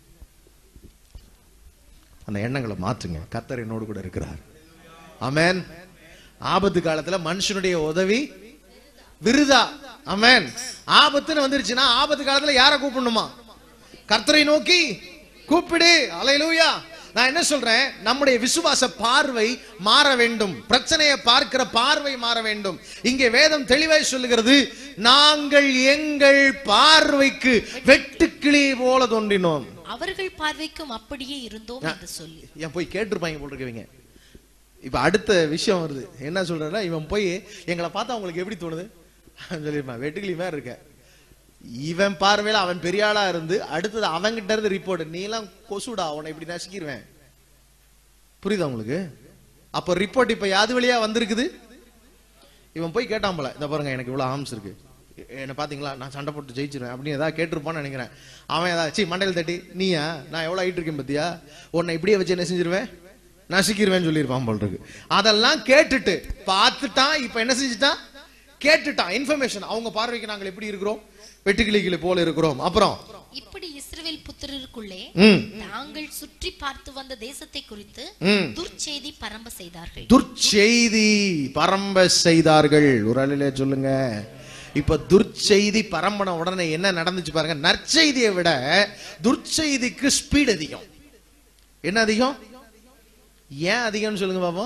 அந்த எண்ணங்களை மாற்றுங்க கர்த்தர் என்னோடு கூட இருக்கிறார் ஆமென் ஆபத்து காலத்துல மனுஷனுடைய உதவி விருதா ஆமென் ஆபத்துன்னு வந்துருச்சுன்னா ஆபத்து காலத்துல யாரை கூப்பிடணுமா கர்த்தரை நோக்கி கூப்பிடு அலையலூயா நான் என்ன சொல்றேன் நம்முடைய விசுவாச பார்வை மாற வேண்டும் பிரச்சனையை பார்க்கிற பார்வை மாற வேண்டும் இங்கே வேதம் தெளிவாய் சொல்லுகிறது நாங்கள் எங்கள் பார்வைக்கு வெட்டுக்கிளி போல தோன்றினோம் அவர்கள் பார்வைக்கும் அப்படியே இருந்தோம் என்று சொல்லி ஏன் போய் கேட்டிருப்பாங்க போல் இருக்கவங்க இப்ப அடுத்த விஷயம் வருது என்ன சொல்றேன்னா இவன் போய் எங்களை பார்த்தா உங்களுக்கு எப்படி தோணுது சொல்லிருப்பான் வெட்டுக்கிளி மாதிரி இருக்க இவன் பார்வையில அவன் பெரிய ஆளா இருந்து அடுத்தது அவன்கிட்ட இருந்து ரிப்போர்ட் நீ எல்லாம் கொசுடா அவனை இப்படி நசுக்கிடுவேன் புரியுதா உங்களுக்கு அப்ப ரிப்போர்ட் இப்ப யாது வழியா வந்திருக்குது இவன் போய் கேட்டான் போல இந்த பாருங்க எனக்கு இவ்வளவு ஆம்ஸ் இருக்கு எ- என்ன பாத்தீங்களா நான் சண்டை போட்டு ஜெயிச்சிருவேன் அப்படின்னு ஏதாவது கேட்டிருப்பான்னு நினைக்கிறேன் அவன் ஏதாவது சீ மண்டையில் தட்டி நீயா நான் எவ்வளவு ஆயிட்டு இருக்கேன் பத்தியா உன்னை இப்படியே வச்சு என்ன செஞ்சிருவேன் நசுக்கிருவேன் சொல்லியிருப்பான் போல் இருக்கு அதெல்லாம் கேட்டுட்டு பார்த்துட்டான் இப்ப என்ன செஞ்சுட்டான் கேட்டுட்டான் இன்ஃபர்மேஷன் அவங்க பார்வைக்கு நாங்கள் எப்படி இருக்கிறோம் வெட்டுக்கிளிகளை போல இருக்கிறோம் அப்புறம் இப்படி இஸ்ரவேல் புத்திரருக்குள்ளே ம் நாங்கள் சுற்றி பார்த்து வந்த தேசத்தை குறித்து ம் துர்ச்செய்தி பரம்ப செய்தார்கள் துர்ச்செய்தி பரம்ப செய்தார்கள் ஒரு அழிலே சொல்லுங்க இப்ப துர்ச்செய்தி பரம்பன உடனே என்ன நடந்துச்சு பாருங்க நற்செய்தியை விட துர்ச்செய்திக்கு ஸ்பீட் அதிகம் என்ன அதிகம் ஏன் அதிகம்னு சொல்லுங்க பாப்போம்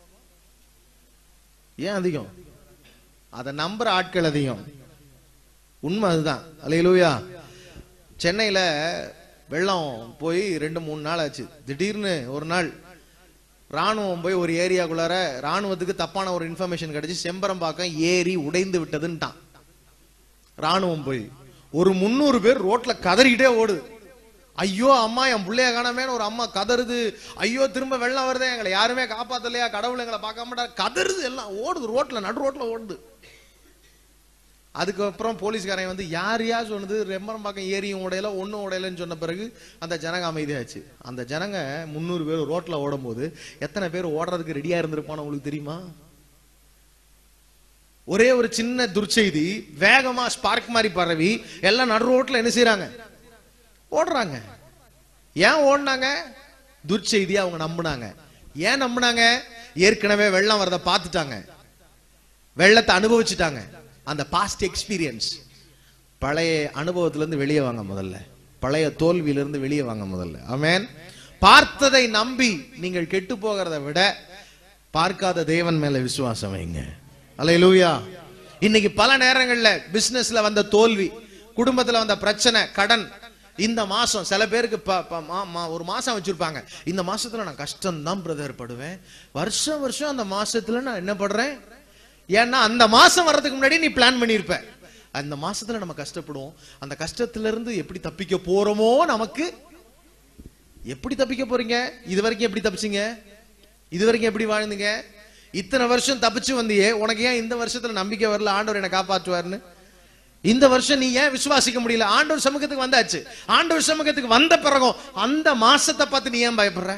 ஏன் அதிகம் அதை நம்புற ஆட்கள் அதிகம் உண்மை அதுதான் அலையிலூயா சென்னையில வெள்ளம் போய் ரெண்டு மூணு நாள் ஆச்சு திடீர்னு ஒரு நாள் ராணுவம் போய் ஒரு ஏரியாக்குள்ளார ராணுவத்துக்கு தப்பான ஒரு இன்ஃபர்மேஷன் கிடைச்சு செம்பரம்பாக்கம் ஏரி உடைந்து விட்டதுன்ட்டான் ராணுவம் போய் ஒரு முந்நூறு பேர் ரோட்ல கதறிக்கிட்டே ஓடுது ஐயோ அம்மா என் பிள்ளைய காணாமேன்னு ஒரு அம்மா கதறுது ஐயோ திரும்ப வெள்ளம் வருதே எங்களை யாருமே காப்பாத்தலையா கடவுள் எங்களை பார்க்க மாட்டார் கதறுது எல்லாம் ஓடுது ரோட்ல நடு ரோட்ல ஓடுது அதுக்கப்புறம் போலீஸ்காரன் வந்து யார் யார் சொன்னது ரெம்பரம்பாக்கம் ஏரியும் உடையல ஒன்றும் உடையலன்னு சொன்ன பிறகு அந்த ஜனங்க அமைதியாச்சு அந்த ஜனங்க முந்நூறு பேர் ரோட்ல ஓடும்போது எத்தனை பேர் ஓடுறதுக்கு ரெடியா இருந்திருப்பான்னு உங்களுக்கு தெரியுமா ஒரே ஒரு சின்ன துர்ச்செய்தி வேகமா ஸ்பார்க் மாதிரி பரவி எல்லாம் நடு ரோட்ல என்ன செய்றாங்க ஓடுறாங்க ஏன் ஓடுனாங்க துர்ச்செய்தியை அவங்க நம்புனாங்க ஏன் நம்புனாங்க ஏற்கனவே வெள்ளம் வரத பார்த்துட்டாங்க வெள்ளத்தை அனுபவிச்சுட்டாங்க அந்த பாஸ்ட் எக்ஸ்பீரியன்ஸ் பழைய அனுபவத்துல இருந்து வெளியே வாங்க முதல்ல பழைய தோல்வியில இருந்து வெளியே வாங்க முதல்ல ஆமென் பார்த்ததை நம்பி நீங்கள் கெட்டு போகிறத விட பார்க்காத தேவன் மேல விசுவாசம் வைங்க அல்லேலூயா இன்னைக்கு பல நேரங்கள்ல பிசினஸ்ல வந்த தோல்வி குடும்பத்துல வந்த பிரச்சனை கடன் இந்த மாசம் சில பேருக்கு ப- ப- மா- மா- ஒரு மாசம் வச்சிருப்பாங்க இந்த மாசத்துல நான் கஷ்டம் தான் பிரதர் படுவேன் வருஷம் வருஷம் அந்த மாசத்துல நான் என்ன படுறேன் ஏன்னா அந்த மாசம் வர்றதுக்கு முன்னாடி நீ பிளான் பண்ணியிருப்ப அந்த மாசத்துல நம்ம கஷ்டப்படுவோம் அந்த கஷ்டத்துல இருந்து எப்படி தப்பிக்க போறோமோ நமக்கு எப்படி தப்பிக்க போறீங்க இது வரைக்கும் எப்படி தப்பிச்சீங்க இது வரைக்கும் எப்படி வாழ்ந்தீங்க இத்தனை வருஷம் தப்பிச்சு வந்தியே உனக்கு ஏன் இந்த வருஷத்துல நம்பிக்கை வரல ஆண்டவர் என்னை காப்பாற்றுவார்னு இந்த வருஷம் நீ ஏன் விசுவாசிக்க முடியல ஆண்டவர் சமூகத்துக்கு வந்தாச்சு ஆண்டவர் சமூகத்துக்கு வந்த பிறகும் அந்த மாசத்தை பார்த்து நீ ஏன் பயப்படுற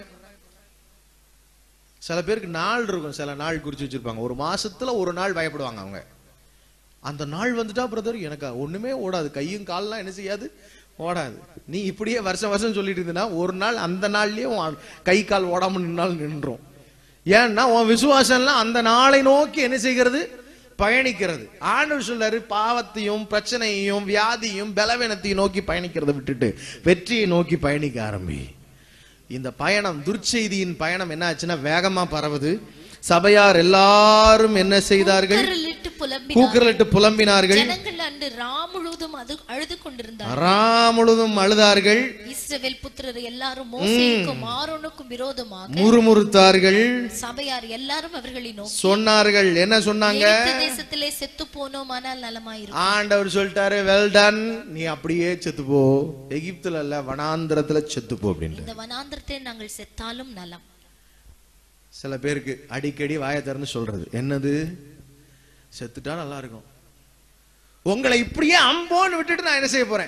சில பேருக்கு நாள் இருக்கும் சில நாள் குறிச்சு வச்சிருப்பாங்க ஒரு மாசத்துல ஒரு நாள் பயப்படுவாங்க அவங்க அந்த நாள் வந்துட்டா பிரதர் எனக்கு ஒண்ணுமே ஓடாது கையும் கால்லாம் என்ன செய்யாது ஓடாது நீ இப்படியே வருஷம் வருஷம் சொல்லிட்டு இருந்தீங்கன்னா ஒரு நாள் அந்த நாள்லயே உன் கை கால் ஓடாம நின்னால் நின்றோம் ஏன்னா உன் விசுவாசம்லாம் அந்த நாளை நோக்கி என்ன செய்கிறது பயணிக்கிறது ஆண்டவர் சொல்றாரு பாவத்தையும் பிரச்சனையையும் வியாதியும் பலவீனத்தையும் நோக்கி பயணிக்கிறதை விட்டுட்டு வெற்றியை நோக்கி பயணிக்க ஆரம்பி இந்த பயணம் துர்ச்செய்தியின் பயணம் என்ன ஆச்சுன்னா வேகமா பரவுது சபையார் எல்லாரும் என்ன செய்தார்கள் கூக்குரலிட்டு புலம்பினார் கூக்குரலிட்டு புலம்பினார்கள் ஜனங்கள் அன்று ரா முழுவதும் அது அழுது கொண்டிருந்தார் ரா முழுதும் அழுதார்கள் இஸ்ரவேல் புத்திரர் எல்லாரும் மோசேக்கும் ஆரோனுக்கும் விரோதமாக முறுமுறுத்தார்கள் சபையார் எல்லாரும் அவர்களை நோக்கி சொன்னார்கள் என்ன சொன்னாங்க எகிப்து தேசத்திலே செத்து போனோமானால் நலமாயிருக்கும் ஆண்டவர் சொல்லிட்டாரு வெல் டன் நீ அப்படியே செத்து போ எகிப்துல இல்ல வனாந்திரத்துல செத்து போ அப்படின்ட்டு இந்த வனாந்திரத்தை நாங்கள் செத்தாலும் நலம் சில பேருக்கு அடிக்கடி வாயை திறந்து சொல்றது என்னது செத்துட்டா நல்லா இருக்கும் உங்களை இப்படியே அம்போன்னு விட்டுட்டு நான் என்ன செய்ய போறேன்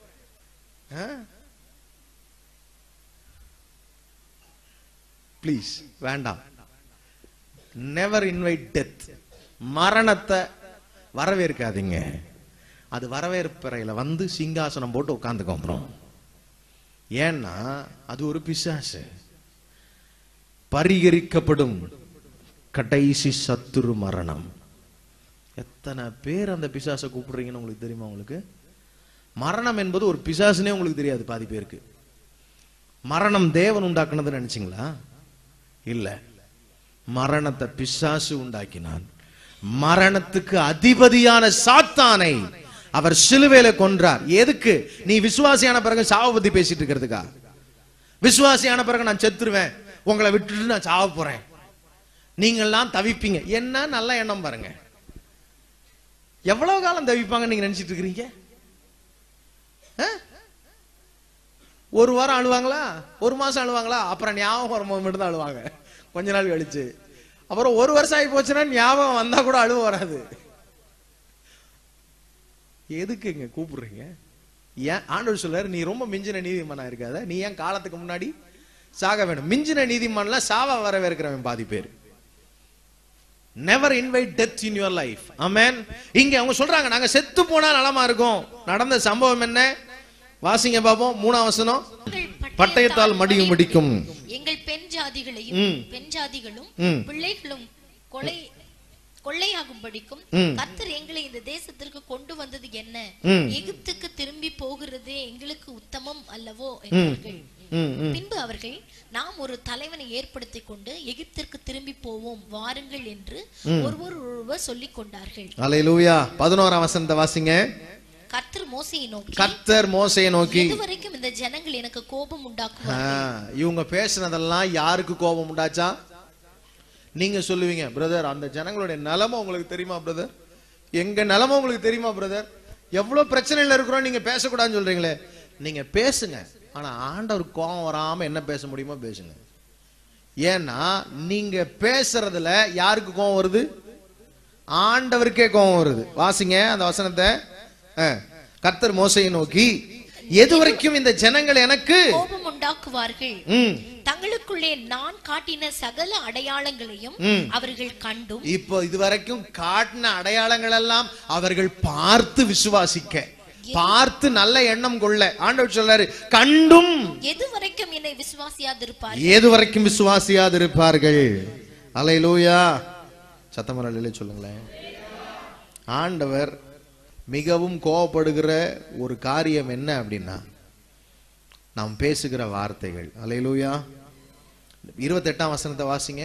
ப்ளீஸ் வேண்டாம் நெவர் இன்வைட் டெத் மரணத்தை வரவேற்காதீங்க அது வரவேற்பறையில வந்து சிங்காசனம் போட்டு உட்காந்துக்க வந்துடும் ஏன்னா அது ஒரு பிசாசு பரிகரிக்கப்படும் கடைசி சத்துரு மரணம் எத்தனை பேர் அந்த பிசாசை கூப்பிடுறீங்கன்னு உங்களுக்கு தெரியுமா உங்களுக்கு மரணம் என்பது ஒரு பிசாசுனே உங்களுக்கு தெரியாது பாதி பேருக்கு மரணம் தேவன் உண்டாக்குனதுன்னு நினைச்சீங்களா இல்ல மரணத்தை பிசாசு உண்டாக்கினான் மரணத்துக்கு அதிபதியான சாத்தானை அவர் சிலுவையில கொன்றார் எதுக்கு நீ விசுவாசியான பிறகு சாவை பத்தி பேசிட்டு இருக்கிறதுக்கா விசுவாசியான பிறகு நான் செத்துருவேன் உங்களை விட்டுட்டு நான் சாவ போறேன் நீங்கள்லாம் தவிப்பீங்க என்ன நல்ல எண்ணம் பாருங்க எவ்வளவு காலம் தவிப்பாங்க நீங்க நினைச்சிட்டு இருக்கிறீங்க ஆ? ஒரு வாரம் அழுவாங்களா ஒரு மாசம் அழுவாங்களா அப்புறம் ஞாபகம் வரும்போது மட்டும் தான் அழுவாங்க கொஞ்ச நாள் கழிச்சு அப்புறம் ஒரு வருஷம் ஆகி போச்சுன்னா ஞாபகம் வந்தா கூட அழுவ வராது எதுக்குங்க கூப்பிடுறீங்க ஏன் ஆண்டவர் சொல்றாரு நீ ரொம்ப மிஞ்சின நீதிமானா இருக்காத நீ ஏன் காலத்துக்கு முன்னாடி சாக வேணும் மிஞ்சின நீதிமான்லாம் சாவ வரவேற்கிறவன் பாதி பேர் never invite death in your life amen இங்க அவங்க சொல்றாங்க நாங்க செத்து போனா நலமா இருக்கும் நடந்த சம்பவம் என்ன வாசிங்க பாப்போம் மூணாம் வசனம் எங்கள் பட்டயத்தால் மடியும் முடிக்கும் எங்கள் பெண் ஜாதிகளையும் ம். பெண் ஜாதிகளும் ம். பிள்ளைகளும் கொலை கொள்ளையாகும்படிக்கும் ம். கர்த்தர் எங்களை இந்த தேசத்திற்கு கொண்டு வந்தது என்ன ம். எகிப்துக்கு திரும்பி போகிறதே எங்களுக்கு உத்தமம் அல்லவோ ம், என்றார்கள் ம், ம். பின்பு அவர்கள் நாம் ஒரு தலைவனை ஏற்படுத்திக் கொண்டு எகிப்திற்கு திரும்பி போவோம் வாருங்கள் என்று ஒருவர் ஒருவர் சொல்லிக் கொண்டார்கள் அல்லேலூயா பதினோராம் வசனத்தை வாசிங்க கர்த்தர் மோசையை நோக்கி கர்த்தர் மோசையை நோக்கி இதுவரைக்கும் இந்த ஜனங்கள் எனக்கு கோபம் உண்டாக்குவார் ஆ, இவங்க பேசுனதெல்லாம் யாருக்கு கோபம் உண்டாச்சா நீங்க சொல்லுவீங்க பிரதர் அந்த ஜனங்களுடைய நிலைமை உங்களுக்கு தெரியுமா பிரதர் எங்க நிலைமை உங்களுக்கு தெரியுமா பிரதர் எவ்வளவு பிரச்சனையில இருக்கிறோம் நீங்க பேசக்கூடாதுன்னு சொல்றீங்களே நீங்க பேசுங்க ஆனா ஆண்டவர் கோபம் வராம என்ன பேச முடியுமோ பேசுங்க ஏன்னா நீங்க பேசுறதுல யாருக்கு கோபம் வருது ஆண்டவருக்கே கோபம் வருது வாசிங்க அந்த வசனத்தை ஆ, கர்த்தர் மோசையை நோக்கி எது வரைக்கும் இந்த ஜனங்கள் எனக்கு கோபம் உண்டாக்குவார்கள் ம் தங்களுக்குள்ளே நான் காட்டின சகல அடையாளங்களையும் ம். அவர்கள் கண்டும் இப்போ இதுவரைக்கும் காட்டின அடையாளங்கள் எல்லாம் அவர்கள் பார்த்து விசுவாசிக்க பார்த்து நல்ல எண்ணம் கொள்ள ஆண்டவர் சொல்றாரு கண்டும் எது வரைக்கும் என்னை விசுவாசியாதிருப்பார் ஏது வரைக்கும் விசுவாசியாது இருப்பார்கள் அலையிலூயா சத்தமரலிலே சொல்லுங்களேன் ஆண்டவர் மிகவும் கோவப்படுகிற ஒரு காரியம் என்ன அப்படின்னா நாம் பேசுகிற வார்த்தைகள் அலையிலூயா இருபத்தெட்டாம் வசனத்தை வாசிங்க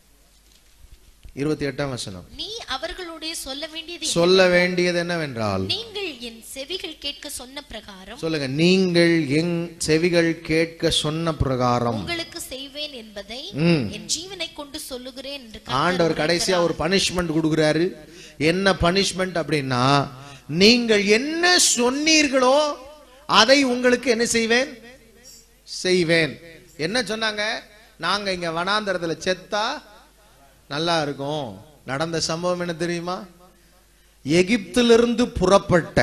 இருபத்தி எட்டாம் வசனம் நீ அவர்களுடைய சொல்ல வேண்டியது சொல்ல வேண்டியது என்னவென்றால் நீங்கள் என் செவிகள் கேட்க சொன்ன பிரகாரம் சொல்லுங்க நீங்கள் எங் செவிகள் கேட்க சொன்ன பிரகாரம் உங்களுக்கு செய்வேன் என்பதை ம். என் ஜீவனை கொண்டு சொல்லுகிறேன் என்று ஆண்டவர் கடைசியா ஒரு பனிஷ்மெண்ட் கொடுக்குறாரு என்ன பனிஷ்மெண்ட் அப்படின்னா நீங்கள் என்ன சொன்னீர்களோ அதை உங்களுக்கு என்ன செய்வேன் செய்வேன் என்ன சொன்னாங்க நாங்க இங்க வனாந்தரத்துல செத்தா நல்லா இருக்கும் நடந்த சம்பவம் என்ன தெரியுமா எகிப்திலிருந்து புறப்பட்ட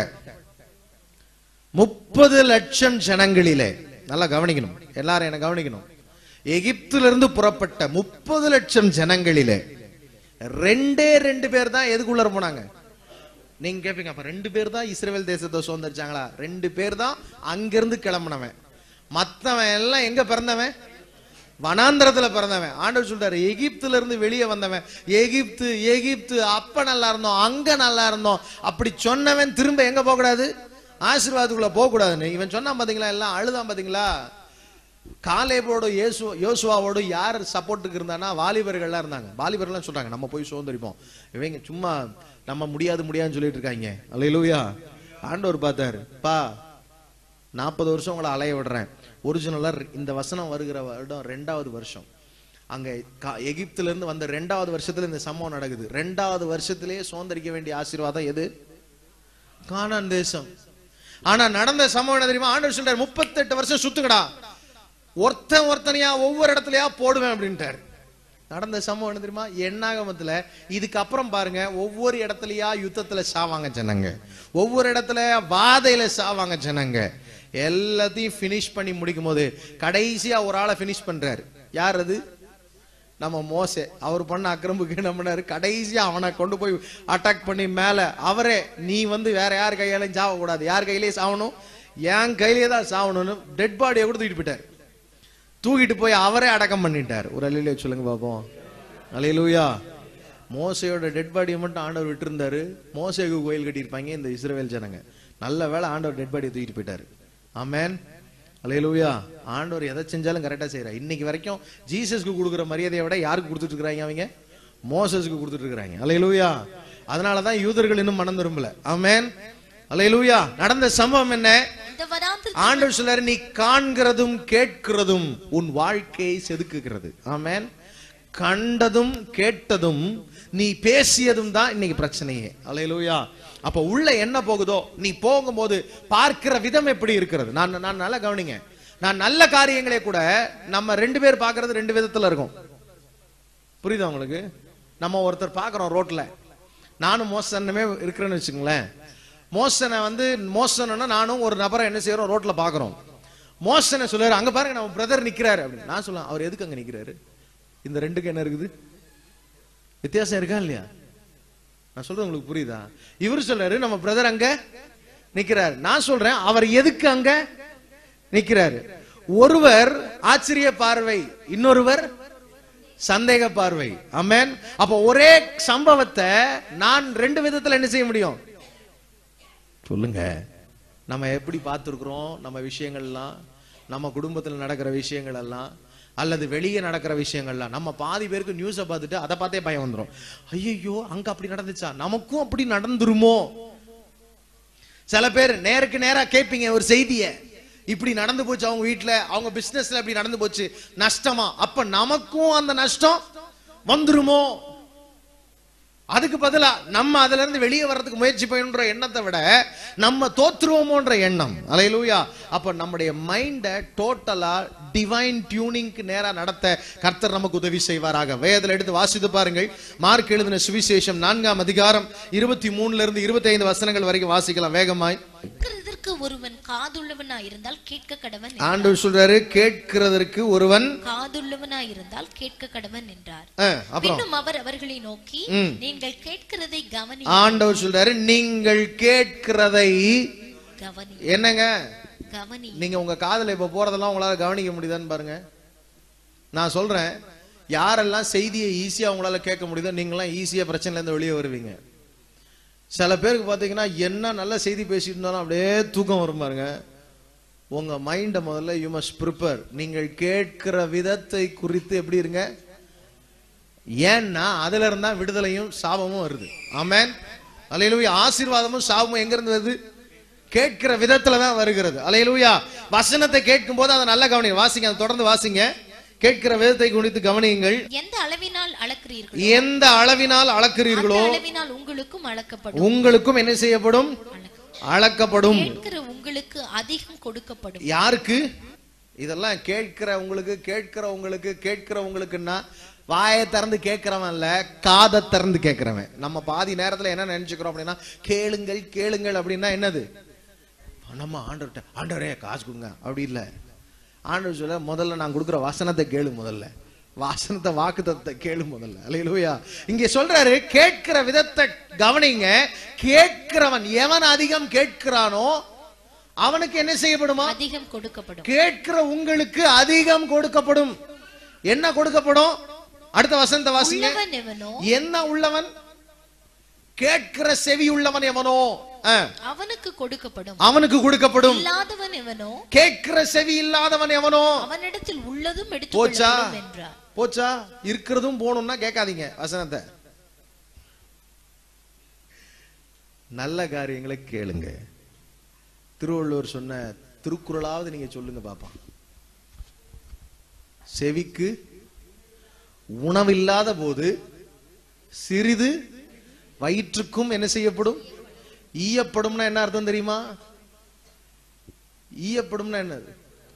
முப்பது லட்சம் ஜனங்களிலே நல்லா கவனிக்கணும் எல்லாரும் என்ன கவனிக்கணும் எகிப்திலிருந்து புறப்பட்ட முப்பது லட்சம் ஜனங்களிலே ரெண்டே ரெண்டு பேர் தான் எதுக்குள்ள போனாங்க நீங்க கேப்பீங்க அப்ப ரெண்டு பேர் தான் இஸ்ரேல் தேசத்தை சுதந்திரிச்சாங்களா ரெண்டு பேர் தான் அங்கிருந்து கிளம்புனவன் மத்தவன் எல்லாம் எங்க பிறந்தவன் வனாந்திரத்துல பிறந்தவன் ஆண்டவர் சொல்றாரு எகிப்துல இருந்து வெளியே வந்தவன் எகிப்து எகிப்து அப்ப நல்லா இருந்தோம் அங்க நல்லா இருந்தோம் அப்படி சொன்னவன் திரும்ப எங்க போக கூடாது ஆசீர்வாதத்துக்குள்ள போக கூடாதுன்னு இவன் சொன்னான் பாத்தீங்களா எல்லாம் அழுதான் பாத்தீங்களா காலேபோட இயேசு யோசுவாவோடு யார் சப்போர்ட்டுக்கு இருந்தானா வாலிபர்கள்லாம் இருந்தாங்க வாலிபர்கள்லாம் சொல்றாங்க நம்ம போய் சுதந்திரிப்போம் இவங்க சும்மா நம்ம முடியாது முடியாதுன்னு சொல்லிட்டு இருக்காங்க அல்லையிலூயா ஆண்டவர் பார்த்தாரு பா நாற்பது வருஷம் உங்களை அலைய விடுறேன் ஒரிஜினலா இந்த வசனம் வருகிற வருடம் ரெண்டாவது வருஷம் அங்க கா- எகிப்துல இருந்து வந்த ரெண்டாவது வருஷத்துல இந்த சம்பவம் நடக்குது ரெண்டாவது வருஷத்திலேயே சுதந்திரிக்க வேண்டிய ஆசீர்வாதம் எது கானான் தேசம் ஆனா நடந்த சம்பவம் என்ன தெரியுமா ஆண்டவர் சொல்றாரு முப்பத்தெட்டு வருஷம் சுத்துக்கடா ஒருத்தன் ஒருத்தனையா ஒவ்வொரு இடத்துலயா போடுவேன் அப்படின்ட்டாரு நடந்த சம்பவம் என்ன தெரியுமா எண்ணாகமத்துல இதுக்கப்புறம் பாருங்க ஒவ்வொரு இடத்துலயா யுத்தத்துல சாவாங்க ஜனங்க ஒவ்வொரு இடத்துல வாதையில சாவாங்க ஜனங்க எல்லாத்தையும் ஃபினிஷ் பண்ணி முடிக்கும் போது கடைசியா ஒரு ஆளை ஃபினிஷ் பண்றாரு யார் அது நம்ம மோசே அவர் பண்ண அக்கிரமுக்கு என்ன பண்ணாரு கடைசியா அவனை கொண்டு போய் அட்டாக் பண்ணி மேல அவரே நீ வந்து வேற யார் கையாலையும் சாவ கூடாது யார் கையிலேயே சாவணும் என் கையிலேயே தான் சாவணும்னு டெட் பாடியை கூட தூக்கிட்டு போயிட்டார் தூக்கிட்டு போய் அவரே அடக்கம் பண்ணிட்டார் ஒரு அலையிலே சொல்லுங்க பாப்போம் அலையிலூயா மோசையோட டெட் பாடியை மட்டும் ஆண்டவர் விட்டுருந்தாரு மோசேக்கு கோயில் கட்டியிருப்பாங்க இந்த இஸ்ரவேல் ஜனங்க நல்ல வேளை ஆண்டவர் டெட் பாடியை தூக்கிட்டு போயிட்டாரு ஆமென் அலையிலூயா ஆண்டவர் எதை செஞ்சாலும் கரெக்டா செய்யறாரு இன்னைக்கு வரைக்கும் ஜீசஸ்க்கு கொடுக்குற மரியாதையை விட யாருக்கு கொடுத்துட்டு இருக்காங்க அவங்க மோசஸ்க்கு கொடுத்துட்டு இருக்காங்க அலையிலூயா அதனாலதான் யூதர்கள் இன்னும் மனம் திரும்பல ஆமென் அலையிலூயா நடந்த சம்பவம் என்ன இந்த வராந்திர ஆண்டவர் சொல்றாரு நீ காண்கிறதும் கேட்கிறதும் உன் வாழ்க்கையை செதுக்குகிறது ஆமென் கண்டதும் கேட்டதும் நீ பேசியதும் தான் இன்னைக்கு பிரச்சனையே அலையலூயா அப்ப உள்ள என்ன போகுதோ நீ போகும்போது பார்க்கிற விதம் எப்படி இருக்கிறது நான் நான் நல்லா கவனிங்க நான் நல்ல காரியங்களே கூட நம்ம ரெண்டு பேர் பார்க்கிறது ரெண்டு விதத்துல இருக்கும் புரியுதா உங்களுக்கு நம்ம ஒருத்தர் பார்க்குறோம் ரோட்ல நானும் மோசனமே இருக்கிறேன்னு வச்சுங்களேன் மோசனை வந்து மோசனா நானும் ஒரு நபரை என்ன செய்யறோம் ரோட்ல பார்க்குறோம் மோசனை சொல்லுவாரு அங்க பாருங்க நம்ம பிரதர் நிக்கிறாரு அப்படின்னு நான் சொல்லுவேன் அவர் எதுக்கு அங்க நிக்கிறாரு இந்த ரெண்டுக்கு என்ன இருக்குது வித்தியாசம் இருக்கா இல்லையா நான் சொல்றது உங்களுக்கு புரியுதா இவர் சொல்றாரு நம்ம பிரதர் அங்க நிக்கிறாரு நான் சொல்றேன் அவர் எதுக்கு அங்க நிக்கிறாரு ஒருவர் ஆச்சரிய பார்வை இன்னொருவர் சந்தேக பார்வை ஆமென் அப்ப ஒரே சம்பவத்தை நான் ரெண்டு விதத்துல என்ன செய்ய முடியும் சொல்லுங்க நம்ம எப்படி பார்த்துருக்குறோம் நம்ம விஷயங்கள்லாம் நம்ம குடும்பத்தில் நடக்கிற விஷயங்கள் எல்லாம் அல்லது வெளியே நடக்கிற விஷயங்கள்லாம் நம்ம பாதி பேருக்கு நியூஸை பார்த்துட்டு அதை பார்த்தே பயம் வந்துடும் ஐயோ அங்க அப்படி நடந்துச்சா நமக்கும் அப்படி நடந்துருமோ சில பேர் நேருக்கு நேரா கேட்பீங்க ஒரு செய்தியை இப்படி நடந்து போச்சு அவங்க வீட்ல அவங்க பிசினஸ்ல இப்படி நடந்து போச்சு நஷ்டமா அப்ப நமக்கும் அந்த நஷ்டம் வந்துருமோ அதுக்கு பதிலா நம்ம அதுல இருந்து வெளியே வர்றதுக்கு முயற்சி பண்ணணுன்ற எண்ணத்தை விட நம்ம தோத்துருவோமோன்ற எண்ணம் அலையிலூயா அப்ப நம்முடைய மைண்டை டோட்டலா டிவைன் டியூனிங்க்கு நேரா நடத்த கர்த்தர் நமக்கு உதவி செய்வாராக வேதத்தில் எடுத்து வாசித்து பாருங்கள் மார்க் எழுதின சுவிசேஷம் நான்காம் அதிகாரம் இருபத்தி மூணுல இருந்து இருபத்தி ஐந்து வசனங்கள் வரைக்கும் வாசிக்கலாம் வேகமாய் கேட்கிறதற்கு ஒருவன் காதுள்ளவனா இருந்தால் கேட்க கடவன் ஆண்டவர் சொல்றாரு கேட்கிறதற்கு ஒருவன் காதுள்ளவனா இருந்தால் கேட்க கடவன் என்றார் அஹ், அப்புறம் பின்னும் அவர் அவர்களை நோக்கி ம். நீங்கள் கேட்கிறதை கவனி ஆண்டவர் சொல்றாரு நீங்கள் கேட்கிறதை கவனி என்னங்க கவனி நீங்க உங்க காதுல இப்ப போறதெல்லாம் உங்களால கவனிக்க முடியுதான்னு பாருங்க நான் சொல்றேன் யாரெல்லாம் செய்தியை ஈஸியா உங்களால கேட்க முடியுதோ நீங்களாம் ஈஸியா பிரச்சனைல இருந்து வெளியே வருவீங்க சில பேருக்கு பாத்தீங்கன்னா என்ன நல்ல செய்தி பேசிட்டு இருந்தாலும் அப்படியே தூக்கம் வரும் பாருங்க உங்க மைண்ட முதல்ல யூ மஸ்ட் ப்ரிப்பேர் நீங்கள் கேட்கிற விதத்தை குறித்து எப்படி இருங்க ஏன்னா அதுல இருந்தா விடுதலையும் சாபமும் வருது ஆமென் அலையிலூயா ஆசீர்வாதமும் சாபமும் எங்க இருந்து வருது கேட்கிற விதத்துல தான் வருகிறது அலையிலூயா வசனத்தை கேட்கும் போது அதை நல்லா கவனிங்க வாசிங்க அதை தொடர்ந்து வாசிங்க கேட்கிற விதத்தை குறித்து கவனியுங்கள் எந்த அளவினால் அளக்கிறீர்கள் எந்த அளவினால் அளக்கிறீர்களோ அந்த அளவினால் உங்களுக்கும் அளக்கப்படும் உங்களுக்கும் என்ன செய்யப்படும் அளக்கப்படும் கேட்கிற உங்களுக்கு அதிகம் கொடுக்கப்படும் யாருக்கு இதெல்லாம் கேட்கிற உங்களுக்கு கேட்கிற உங்களுக்கு கேட்கிற உங்களுக்குன்னா வாயை திறந்து கேட்கிறவன் இல்ல காதை திறந்து கேட்கிறவன் நம்ம பாதி நேரத்துல என்ன நினைச்சுக்கிறோம் அப்படின்னா கேளுங்கள் கேளுங்கள் அப்படின்னா என்னது நம்ம ஆண்டவர்கிட்ட ஆண்டவரே காசு கொடுங்க அப்படி இல்ல ஆண்டவர் சொல்ல முதல்ல நான் கொடுக்குற வசனத்தை கேளு முதல்ல வாசனத்தை வாக்குத்தத்தை கேளு முதல்ல அல்லேலூயா இங்க சொல்றாரு கேட்கிற விதத்தை கவனிங்க கேட்கிறவன் எவன் அதிகம் கேட்கிறானோ அவனுக்கு என்ன செய்யப்படுமா அதிகம் கொடுக்கப்படும் கேட்கிற உங்களுக்கு அதிகம் கொடுக்கப்படும் என்ன கொடுக்கப்படும் அடுத்த வசனத்தை வாசிங்க உள்ளவன் எவனோ என்ன உள்ளவன் கேட்கிற செவி உள்ளவன் எவனோ ஆ, அவனுக்கு கொடுக்கப்படும் அவனுக்கு கொடுக்கப்படும் இல்லாதவன் எவனோ கேட்கிற செவி இல்லாதவன் எவனோ அவனிடத்தில் உள்ளதும் எடுத்துக் போச்சா கொள்ளப்படும் என்றார் போச்சா இருக்கிறதும் போகணும்னா கேட்காதீங்க வசனத்தை நல்ல காரியங்களை கேளுங்க திருவள்ளுவர் சொன்ன திருக்குறளாவது நீங்க சொல்லுங்க பாப்பா செவிக்கு உணவில்லாத போது சிறிது வயிற்றுக்கும் என்ன செய்யப்படும் ஈயப்படும்னா என்ன அர்த்தம் தெரியுமா ஈயப்படும்னா என்னது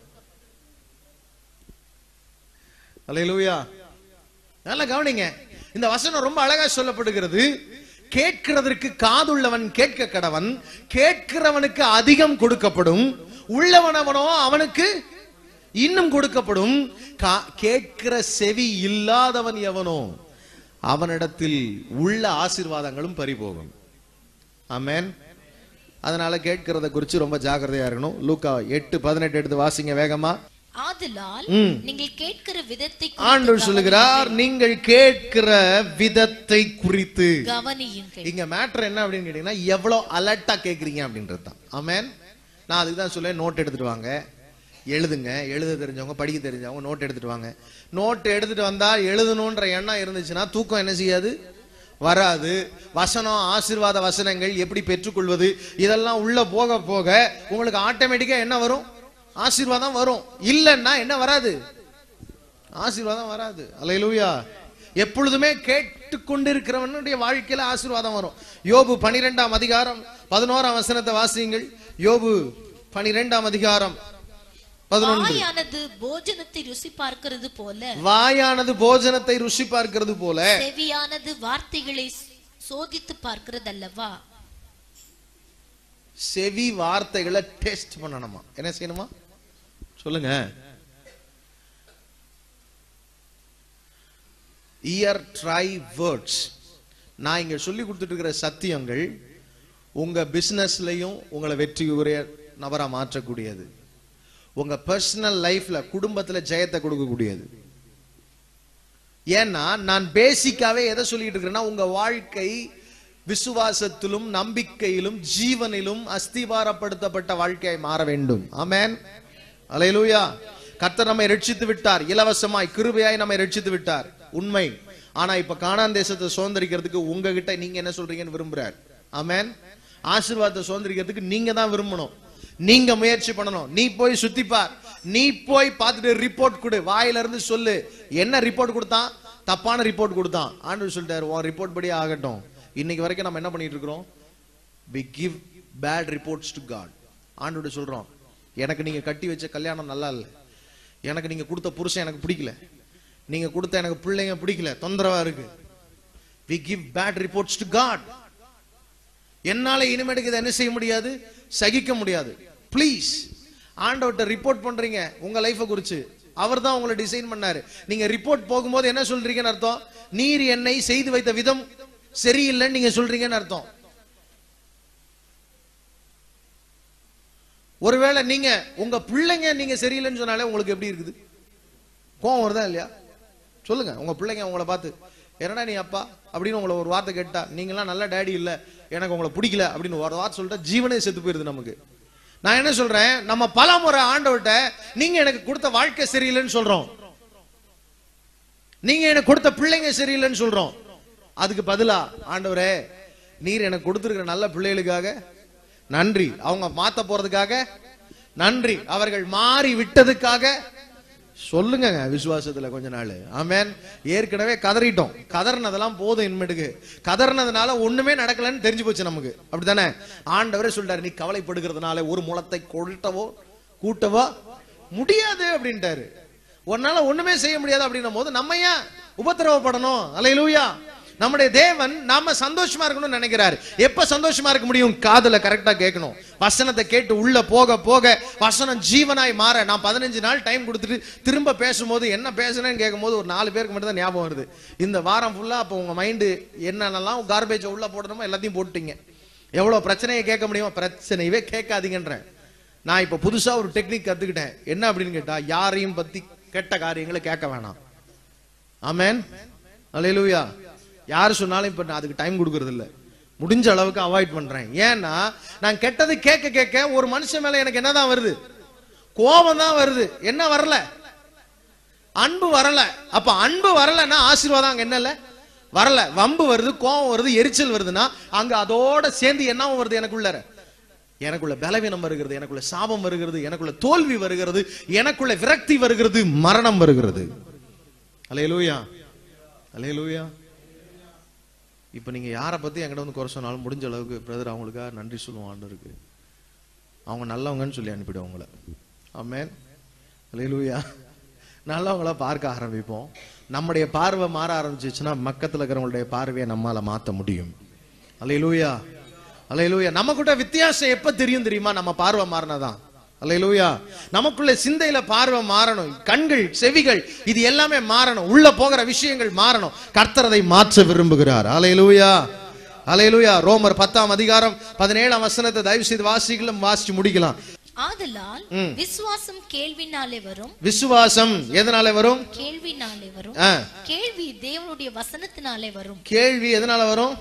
அல்லேலூயா நல்லா கவனிங்க இந்த வசனம் ரொம்ப அழகா சொல்லப்படுகிறது கேட்கிறதற்கு காதுள்ளவன் கேட்க கடவன் கேட்கிறவனுக்கு அதிகம் கொடுக்கப்படும் உள்ளவனவனோ அவனுக்கு இன்னும் கொடுக்கப்படும் கா- கேட்கிற செவி இல்லாதவன் எவனோ அவனிடத்தில் உள்ள ஆசீர்வாதங்களும் பறிபோகும் ஆமென் அதனால கேட்கிறத குறித்து ரொம்ப ஜாக்கிரதையா இருக்கணும் லூக்கா எட்டு பதினெட்டு எடுத்து வாசிங்க வேகமா ஆதலால் ம். நீங்கள் கேட்கிற விதத்தை ஆண்டவர் சொல்லுகிறார் நீங்கள் கேட்கிற விதத்தை குறித்து கவனியுங்கள் இங்க மேட்டர் என்ன அப்படின்னு கேட்டீங்கன்னா எவ்வளவு அலர்ட்டா கேக்குறீங்க அப்படின்றது தான் ஆமென் நான் அதுக்கு தான் சொல்லேன் நோட் எடுத்துட்டு வாங்க எழுதுங்க எழுத தெரிஞ்சவங்க படிக்க தெரிஞ்சவங்க நோட் எடுத்துட்டு வாங்க நோட் எடுத்துட்டு வந்தா எழுதணுன்ற எண்ணம் இருந்துச்சுன்னா தூக்கம் என்ன செய்யாது வராது வசனம் ஆசீர்வாத வசனங்கள் எப்படி பெற்றுக்கொள்வது இதெல்லாம் உள்ள போக போக உங்களுக்கு ஆட்டோமேட்டிக்கா என்ன வரும் ஆசீர்வாதம் வரும் இல்லைன்னா என்ன வராது ஆசீர்வாதம் வராது அல்லேலூயா எப்பொழுதுமே கேட்டுக்கொண்டிருக்கிறவனுடைய வாழ்க்கையில ஆசீர்வாதம் வரும் யோபு பனிரெண்டாம் அதிகாரம் பதினோராம் வசனத்தை வாசியுங்கள் யோபு பனிரெண்டாம் அதிகாரம் பதினொன்று வாயானது போஜனத்தை ருசி பார்க்கிறது போல வாயானது போஜனத்தை ருசி பார்க்கிறது போல செவியானது வார்த்தைகளை சோதித்து பார்க்கிறது அல்லவா செவி வார்த்தைகளை டெஸ்ட் பண்ணணுமா என்ன செய்யணுமா சொல்லுங்க இயர் ட்ரை வேர்ட்ஸ் நான் இங்க சொல்லி கொடுத்துட்டு இருக்கிற சத்தியங்கள் உங்க பிசினஸ்லயும் உங்களை வெற்றி உரிய நபரா மாற்றக்கூடியது உங்க பர்சனல் லைஃப்ல குடும்பத்துல ஜெயத்தை கொடுக்கக்கூடியது ஏன்னா நான் பேசிக்காவே எதை சொல்லிட்டு இருக்கிறேன்னா உங்க வாழ்க்கை விசுவாசத்திலும் நம்பிக்கையிலும் ஜீவனிலும் அஸ்திவாரப்படுத்தப்பட்ட வாழ்க்கையாய் மாற வேண்டும் ஆமென் அலையலூயா கர்த்தர் நம்மை ரட்சித்து விட்டார் இலவசமாய் கிருபையாய் நம்மை ரட்சித்து விட்டார் உண்மை ஆனா இப்ப கானான் தேசத்தை சுதந்திரிக்கிறதுக்கு உங்ககிட்ட நீங்க என்ன சொல்றீங்கன்னு விரும்புறார் ஆமென் ஆசீர்வாதத்தை சுதந்திரிக்கிறதுக்கு நீங்க தான் விரும்பணும் நீங்க முயற்சி பண்ணணும் நீ போய் சுத்தி பார் நீ போய் பார்த்துட்டு ரிப்போர்ட் கொடு வாயில இருந்து சொல்லு என்ன ரிப்போர்ட் கொடுத்தான் தப்பான ரிப்போர்ட் கொடுத்தான் ஆண்டு சொல்லிட்டாரு உன் ரிப்போர்ட் படி ஆகட்டும் இன்னைக்கு வரைக்கும் நம்ம என்ன பண்ணிட்டு இருக்கிறோம் we give bad reports to God ஆண்டோட சொல்றோம் எனக்கு நீங்க கட்டி வச்ச கல்யாணம் நல்லா இல்ல எனக்கு நீங்க கொடுத்த புருஷன் எனக்கு பிடிக்கல நீங்க கொடுத்த எனக்கு பிள்ளைங்க பிடிக்கல தொந்தரவா இருக்கு we give bad reports to God என்னால இனிமேட்டுக்கு இதை என்ன செய்ய முடியாது சகிக்க முடியாது ப்ளீஸ் ஆண்டவர்கிட்ட ரிப்போர்ட் பண்றீங்க உங்க லைஃபை குறிச்சு அவர் தான் உங்களை டிசைன் பண்ணாரு நீங்க ரிப்போர்ட் போகும்போது என்ன சொல்றீங்கன்னு அர்த்தம் நீர் என்னை செய்து வைத்த விதம் சரியில்லைன்னு நீங்க சொல்றீங்கன்னு அர்த்தம் ஒருவேளை நீங்க உங்க பிள்ளைங்க நீங்க சரியில்லைன்னு சொன்னாலே உங்களுக்கு எப்படி இருக்குது கோவம் வருதா இல்லையா சொல்லுங்க உங்க பிள்ளைங்க உங்களை பார்த்து என்னடா நீ அப்பா அப்படின்னு உங்களை ஒரு வார்த்தை கேட்டா நீங்களாம் நல்ல டேடி இல்ல எனக்கு உங்களை பிடிக்கல அப்படின்னு ஒரு வார்த்தை சொல்லிட்டா ஜீவனே செத்து போயிருது நமக்கு நான் என்ன சொல்றேன் நம்ம பல முறை ஆண்டவர்கிட்ட நீங்க எனக்கு கொடுத்த வாழ்க்கை சரியில்லைன்னு சொல்றோம் நீங்க எனக்கு கொடுத்த பிள்ளைங்க சரியில்லைன்னு சொல்றோம் அதுக்கு பதிலா ஆண்டவரே நீர் எனக்கு கொடுத்திருக்கிற நல்ல பிள்ளைகளுக்காக நன்றி அவங்க மாத்த போறதுக்காக நன்றி அவர்கள் மாறி விட்டதுக்காக சொல்லுங்க விசுவாசத்துல கொஞ்ச நாள் ஆமென் ஏற்கனவே கதறிட்டோம் கதறினதெல்லாம் போதும் இனிமேட்டுக்கு கதறினதுனால ஒண்ணுமே நடக்கலன்னு தெரிஞ்சு போச்சு நமக்கு அப்படித்தானே ஆண்டவரே சொல்றாரு நீ கவலைப்படுகிறதுனால ஒரு முளத்தை கொட்டவோ கூட்டவோ முடியாது அப்படின்ட்டாரு உன்னால ஒண்ணுமே செய்ய முடியாது அப்படின்னும் போது நம்ம ஏன் உபத்திரவப்படணும் அலையிலூயா நம்முடைய தேவன் நாம சந்தோஷமா இருக்கணும்னு நினைக்கிறாரு எப்ப சந்தோஷமா இருக்க முடியும் காதுல கரெக்டா கேட்கணும் வசனத்தை கேட்டு உள்ள போக போக வசனம் ஜீவனாய் மாற நான் பதினஞ்சு நாள் டைம் கொடுத்துட்டு திரும்ப பேசும்போது என்ன பேசுனேன்னு கேட்கும்போது ஒரு நாலு பேருக்கு மட்டும் தான் ஞாபகம் வருது இந்த வாரம் ஃபுல்லா அப்போ உங்க மைண்டு என்னென்னலாம் கார்பேஜ் உள்ள போடணுமோ எல்லாத்தையும் போட்டுட்டீங்க எவ்வளவு பிரச்சனையை கேட்க முடியுமோ பிரச்சனையவே கேட்காதீங்கன்றேன் நான் இப்ப புதுசா ஒரு டெக்னிக் கத்துக்கிட்டேன் என்ன அப்படின்னு கேட்டா யாரையும் பத்தி கெட்ட காரியங்களை கேட்க வேணாம் ஆமென் அல்லேலூயா யாரு சொன்னாலும் இப்ப நான் அதுக்கு டைம் கொடுக்கறது இல்ல முடிஞ்ச அளவுக்கு அவாய்ட் பண்றேன் ஏன்னா நான் கெட்டது கேட்க கேட்க ஒரு மனுஷன் மேல எனக்கு என்னதான் வருது கோபம் தான் வருது என்ன வரல அன்பு வரல அப்ப அன்பு வரலன்னா ஆசீர்வாதம் அங்க என்ன இல்ல வரல வம்பு வருது கோபம் வருது எரிச்சல் வருதுன்னா அங்க அதோட சேர்ந்து என்னவும் வருது எனக்குள்ள எனக்குள்ள பலவீனம் வருகிறது எனக்குள்ள சாபம் வருகிறது எனக்குள்ள தோல்வி வருகிறது எனக்குள்ள விரக்தி வருகிறது மரணம் வருகிறது அலையலூயா அலையலூயா இப்ப நீங்க யாரை பத்தி என்கிட்ட வந்து குறை சொன்னாலும் முடிஞ்ச அளவுக்கு பிரதர் அவங்களுக்காக நன்றி சொல்லுவோம் ஆண்டவருக்கு அவங்க நல்லவங்கன்னு சொல்லி அனுப்பிடுவோம் உங்களை ஆமென் அலையலூயா நல்லவங்கள பார்க்க ஆரம்பிப்போம் நம்முடைய பார்வை மாற ஆரம்பிச்சிச்சுன்னா மக்கத்துல இருக்கிறவங்களுடைய பார்வையை நம்மால மாத்த முடியும் அலையலூயா அலையலூயா நமக்குள்ள வித்தியாசம் எப்ப தெரியும் தெரியுமா நம்ம பார்வை மாறினதான் அலையலூயா நமக்குள்ள சிந்தையில பார்வை மாறணும் கண்கள் செவிகள் இது எல்லாமே மாறணும் உள்ள போகிற விஷயங்கள் மாறணும் கர்த்தர் அதை மாற்ற விரும்புகிறார் அலையலூயா அலையலூயா ரோமர் பத்தாம் அதிகாரம் பதினேழாம் வசனத்தை தயவு செய்து வாசிகளும் வாசிச்சு முடிக்கலாம் ஆதலால் ம். விசுவாசம் கேள்வினாலே வரும் விசுவாசம் எதனால வரும் கேள்வினாலே வரும் ஆ, கேள்வி தேவனுடைய வசனத்தினாலே வரும் கேள்வி எதனால வரும்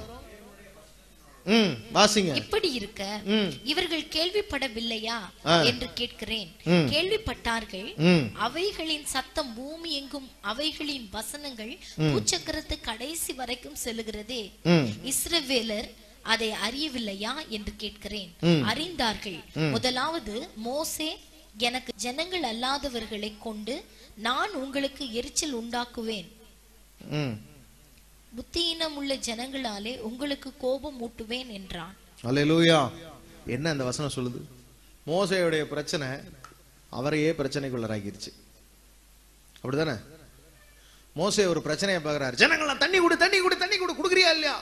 ம் வாசிங்க இப்படி இருக்க ம் இவர்கள் கேள்விப்படவில்லையா ஆ. என்று கேட்கிறேன் ம். கேள்விப்பட்டார்கள் ம் அவைகளின் சத்தம் பூமி எங்கும் அவைகளின் வசனங்கள் பூச்சக்கரத்து கடைசி வரைக்கும் செல்லுகிறதே ம் இஸ்ரவேலர் அதை அறியவில்லையா என்று கேட்கிறேன் ம். அறிந்தார்கள் முதலாவது மோசே எனக்கு ஜனங்கள் அல்லாதவர்களை கொண்டு நான் உங்களுக்கு எரிச்சல் உண்டாக்குவேன் ம் புத்தியினம் உள்ள ஜனங்களாலே உங்களுக்கு கோபம் ஊட்டுவேன் என்றான் அல்லேலூயா என்ன அந்த வசனம் சொல்லுது மோசையுடைய பிரச்சனை அவரையே பிரச்சனைக்குள்ளராக்கிருச்சு அப்படிதானே மோசே ஒரு பிரச்சனையை பார்க்கறாரு ஜனங்கள்லாம் தண்ணி கொடு தண்ணி கொடு தண்ணி கொடு கொடுக்குறியா இல்லையா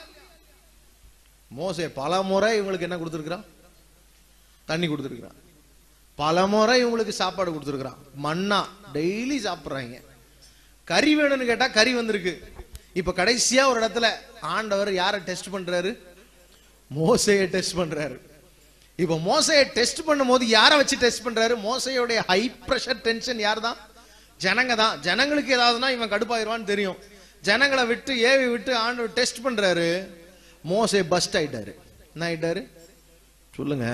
மோசே பல முறை இவங்களுக்கு என்ன கொடுத்துருக்கிறான் தண்ணி கொடுத்துருக்கிறான் பல முறை இவங்களுக்கு சாப்பாடு கொடுத்துருக்கிறான் மண்ணா டெய்லி சாப்பிட்றாங்க கறி வேணும்னு கேட்டா கறி வந்திருக்கு இப்ப கடைசியா ஒரு இடத்துல ஆண்டவர் யாரை டெஸ்ட் பண்றாரு மோசையை டெஸ்ட் பண்றாரு இப்ப மோசையை டெஸ்ட் பண்ணும்போது யாரை வச்சு டெஸ்ட் பண்றாரு மோசையோடைய ஹை பிரஷர் டென்ஷன் யார் தான் ஜனங்க தான் ஜனங்களுக்கு ஏதாவதுனா இவன் கடுப்பாயிருவான்னு தெரியும் ஜனங்களை விட்டு ஏவி விட்டு ஆண்டு டெஸ்ட் பண்றாரு மோசே பஸ்ட் ஆயிட்டாரு என்ன ஆயிட்டாரு சொல்லுங்க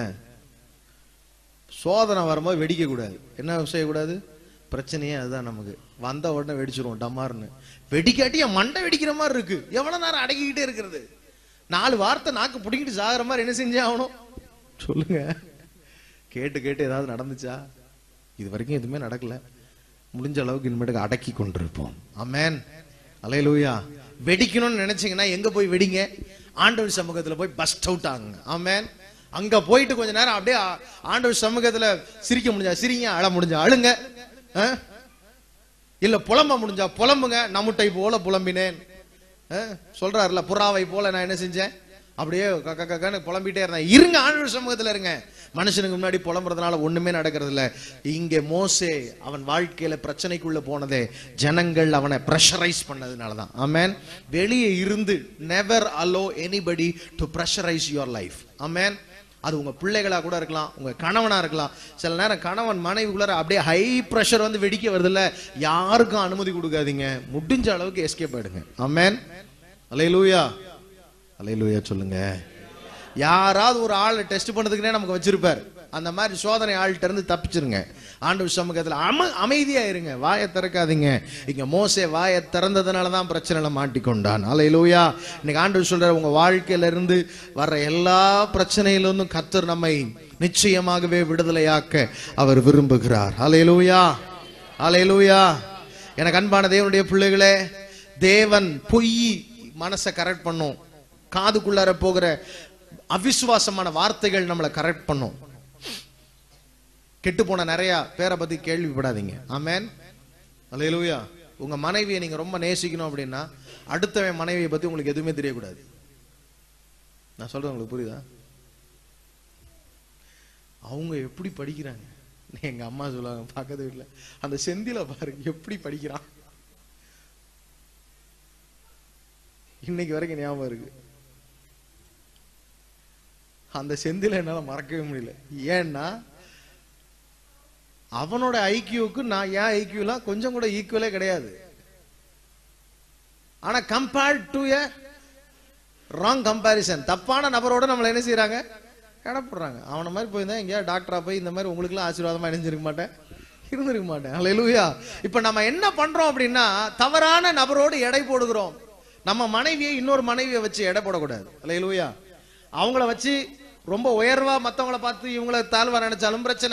சோதனை வரும்போது வெடிக்க கூடாது என்ன செய்யக்கூடாது பிரச்சனையே அதுதான் நமக்கு வந்த உடனே வெடிச்சிருவோம் டமார்னு வெடிக்காட்டி என் மண்டை வெடிக்கிற மாதிரி இருக்கு எவ்வளவு நேரம் அடக்கிக்கிட்டே இருக்கிறது நாலு வார்த்தை நாக்கு பிடிக்கிட்டு சாகுற மாதிரி என்ன செஞ்சே ஆகணும் சொல்லுங்க கேட்டு கேட்டு ஏதாவது நடந்துச்சா இது வரைக்கும் எதுவுமே நடக்கல முடிஞ்ச அளவுக்கு இனிமேட்டுக்கு அடக்கி கொண்டிருப்போம் அமேன் அலையலூயா வெடிக்கணும்னு நினைச்சீங்கன்னா எங்க போய் வெடிங்க ஆண்டவர் சமூகத்துல போய் பஸ்ட் அவுட் ஆகுங்க ஆமேன் அங்க போயிட்டு கொஞ்ச நேரம் அப்படியே ஆ- ஆண்டவர் சமூகத்துல சிரிக்க முடிஞ்சா சிரிங்க அழ முடிஞ்சா அழுங்க ஆ? இல்ல புலம்ப முடிஞ்சா புலம்புங்க நம்முட்டை போல புலம்பினேன் ஆ? சொல்றாருல புறாவை போல நான் என்ன செஞ்சேன் அப்படியே கக்க கக்கன்னு புலம்பிட்டே இருந்தேன் இருங்க ஆண்டவர் சமூகத்துல இருங்க மனுஷனுக்கு முன்னாடி புலம்புறதுனால ஒண்ணுமே நடக்கிறது இல்ல இங்க மோசே அவன் வாழ்க்கையில பிரச்சனைக்குள்ள போனதே ஜனங்கள் அவனை பிரஷரைஸ் பண்ணதுனாலதான் ஆமென் வெளியே இருந்து never allow anybody to pressurise your life amen அது உங்க பிள்ளைகளா கூட இருக்கலாம் உங்க கணவனா இருக்கலாம் சில நேரம் கணவன் மனைவிக்குள்ளார அப்படியே ஹை பிரஷர் வந்து வெடிக்க வருதுல்ல யாருக்கும் அனுமதி கொடுக்காதீங்க முடிஞ்ச அளவுக்கு எஸ்கேப் ஆயிடுங்க ஆமென் அலையலூயா அலையலூயா சொல்லுங்க யாராவது ஒரு ஆளை டெஸ்ட் பண்ணதுக்குனே நமக்கு வச்சிருப்பார் அந்த மாதிரி சோதனை ஆள்கிட்ட இருந்து தப்பிச்சிருங்க ஆண்டவர் சமூகத்துல அம அமைதியா இருங்க வாயை திறக்காதீங்க இங்க மோசே வாயை திறந்ததுனால தான் பிரச்சனையில மாட்டிக்கொண்டான் அலையிலூயா இன்னைக்கு ஆண்டவர் சொல்றாரு உங்க வாழ்க்கையில இருந்து வர்ற எல்லா பிரச்சனையிலிருந்தும் கத்தர் நம்மை நிச்சயமாகவே விடுதலையாக்க அவர் விரும்புகிறார் அலையிலூயா அலையிலூயா எனக்கு அன்பான தேவனுடைய பிள்ளைகளே தேவன் பொய் மனசை கரெக்ட் பண்ணும் காதுக்குள்ளார போகிற அவிசுவாசமான வார்த்தைகள் நம்மளை கரெக்ட் பண்ணும் கெட்டு போன நிறைய பேரை பத்தி கேள்விப்படாதீங்க ஆமென் அல்லேலூயா உங்க மனைவியை நீங்க ரொம்ப நேசிக்கணும் அப்படின்னா அடுத்தவன் மனைவியை பத்தி உங்களுக்கு எதுவுமே தெரியக்கூடாது நான் சொல்றது உங்களுக்கு புரியுதா அவங்க எப்படி படிக்கிறாங்க எங்க அம்மா சொல்லுவாங்க பக்கத்து வீட்டுல அந்த செந்தில பாரு எப்படி படிக்கிறான் இன்னைக்கு வரைக்கும் ஞாபகம் இருக்கு அந்த செந்தில என்னால மறக்கவே முடியல ஏன்னா அவனோட ஐக்கியூக்கு நான் என் ஐக்கியூலாம் கொஞ்சம் கூட ஈக்குவலே கிடையாது ஆனா compared to a wrong comparison தப்பான நபரோட நம்மளை என்ன செய்றாங்க கடப்படுறாங்க அவனை மாதிரி போயிருந்தா எங்கேயா டாக்டரா போய் இந்த மாதிரி உங்களுக்குலாம் ஆசீர்வாதமா இணைஞ்சிருக்க மாட்டேன் இருந்திருக்க மாட்டேன் அல்லேலூயா இப்ப நம்ம என்ன பண்றோம் அப்படின்னா தவறான நபரோடு எடை போடுகிறோம் நம்ம மனைவியை இன்னொரு மனைவியை வச்சு எடை போடக்கூடாது அல்லேலூயா அவங்கள வச்சு ரொம்ப உயர்வா மத்தவங்கள பார்த்து இவங்கள தாழ்வா நினைச்சாலும் பிரச்சனை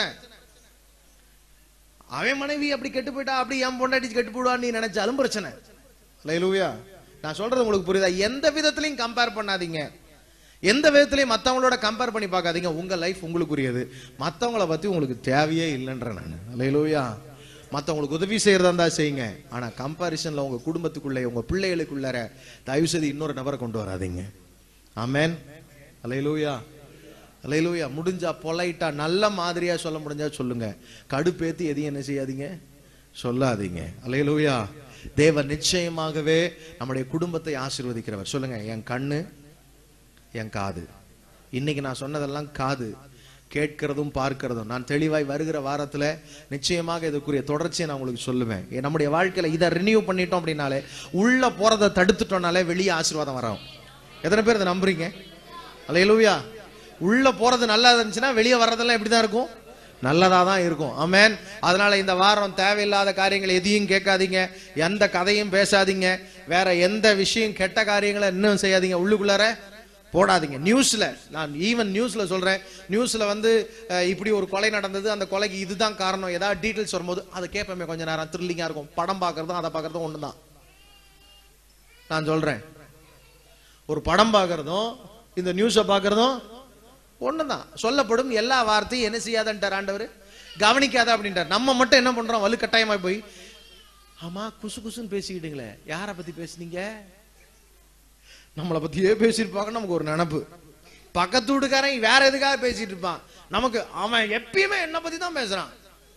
அவன் மனைவி அப்படி கெட்டு போயிட்டா அப்படி என் பொண்டாட்டி கெட்டு போடுவான்னு நீ நினைச்சாலும் பிரச்சனை லைலூயா நான் சொல்றது உங்களுக்கு புரியுதா எந்த விதத்திலையும் கம்பேர் பண்ணாதீங்க எந்த விதத்திலையும் மத்தவங்களோட கம்பேர் பண்ணி பார்க்காதீங்க உங்க லைஃப் உங்களுக்குரியது மத்தவங்கள பத்தி உங்களுக்கு தேவையே இல்லைன்ற நான் லைலூயா மத்தவங்களுக்கு உதவி செய்யறதா இருந்தா செய்யுங்க ஆனா கம்பாரிசன்ல உங்க குடும்பத்துக்குள்ள உங்க பிள்ளைகளுக்குள்ளார தயவு செய்து இன்னொரு நபரை கொண்டு வராதீங்க ஆமென் அலையலூயா அலையலூயா முடிஞ்சா பொலைட்டா நல்ல மாதிரியா சொல்ல முடிஞ்சா சொல்லுங்க கடுப்பேத்தி எதையும் என்ன செய்யாதீங்க சொல்லாதீங்க அலையலூயா தேவன் நிச்சயமாகவே நம்முடைய குடும்பத்தை ஆசீர்வதிக்கிறவர் சொல்லுங்க என் கண்ணு என் காது இன்னைக்கு நான் சொன்னதெல்லாம் காது கேட்கிறதும் பார்க்கிறதும் நான் தெளிவாய் வருகிற வாரத்துல நிச்சயமாக இதுக்குரிய தொடர்ச்சியை நான் உங்களுக்கு சொல்லுவேன் ஏ, நம்முடைய வாழ்க்கையில இதை ரினியூ பண்ணிட்டோம் அப்படின்னாலே உள்ள போறதை தடுத்துட்டோம்னாலே வெளியே ஆசீர்வாதம் வரும் எத்தனை பேர் இதை நம்புறீங்க அல்லேலூயா உள்ள போறது நல்லா இருந்துச்சுன்னா வெளியே வர்றதெல்லாம் எப்படிதான் இருக்கும் நல்லதா தான் இருக்கும் ஆமென் அதனால இந்த வாரம் தேவையில்லாத காரியங்கள் எதையும் கேட்காதீங்க எந்த கதையும் பேசாதீங்க வேற எந்த விஷயம் கெட்ட காரியங்களை இன்னும் செய்யாதீங்க உள்ளுக்குள்ளார போடாதீங்க நியூஸ்ல நான் ஈவன் நியூஸ்ல சொல்றேன் நியூஸ்ல வந்து அஹ், இப்படி ஒரு கொலை நடந்தது அந்த கொலைக்கு இதுதான் காரணம் ஏதாவது டீடைல்ஸ் வரும்போது அதை கேட்போமே கொஞ்ச நேரம் த்ரில்லிங்கா இருக்கும் படம் பார்க்கறதும் அதை பார்க்கறதும் ஒண்ணுதான் நான் சொல்றேன் ஒரு படம் பார்க்கறதும் இந்த நியூஸை பார்க்கறதும் ஒண்ணுதான் சொல்லப்படும் எல்லா வார்த்தையும் என்ன செய்யாதன்ட்டார் ஆண்டவர் கவனிக்காத அப்படின்ட்டார் நம்ம மட்டும் என்ன பண்றோம் வலுக்கட்டாயமா போய் ஆமா குசு குசுன்னு பேசிக்கிட்டீங்களே யாரை பத்தி பேசுனீங்க நம்மளை பத்தியே பேசியிருப்பாங்க நமக்கு ஒரு நினப்பு பக்கத்து வீட்டுக்காரன் வேற எதுக்காக பேசிட்டு இருப்பான் நமக்கு அவன் எப்பயுமே என்ன பத்தி தான் பேசுறான்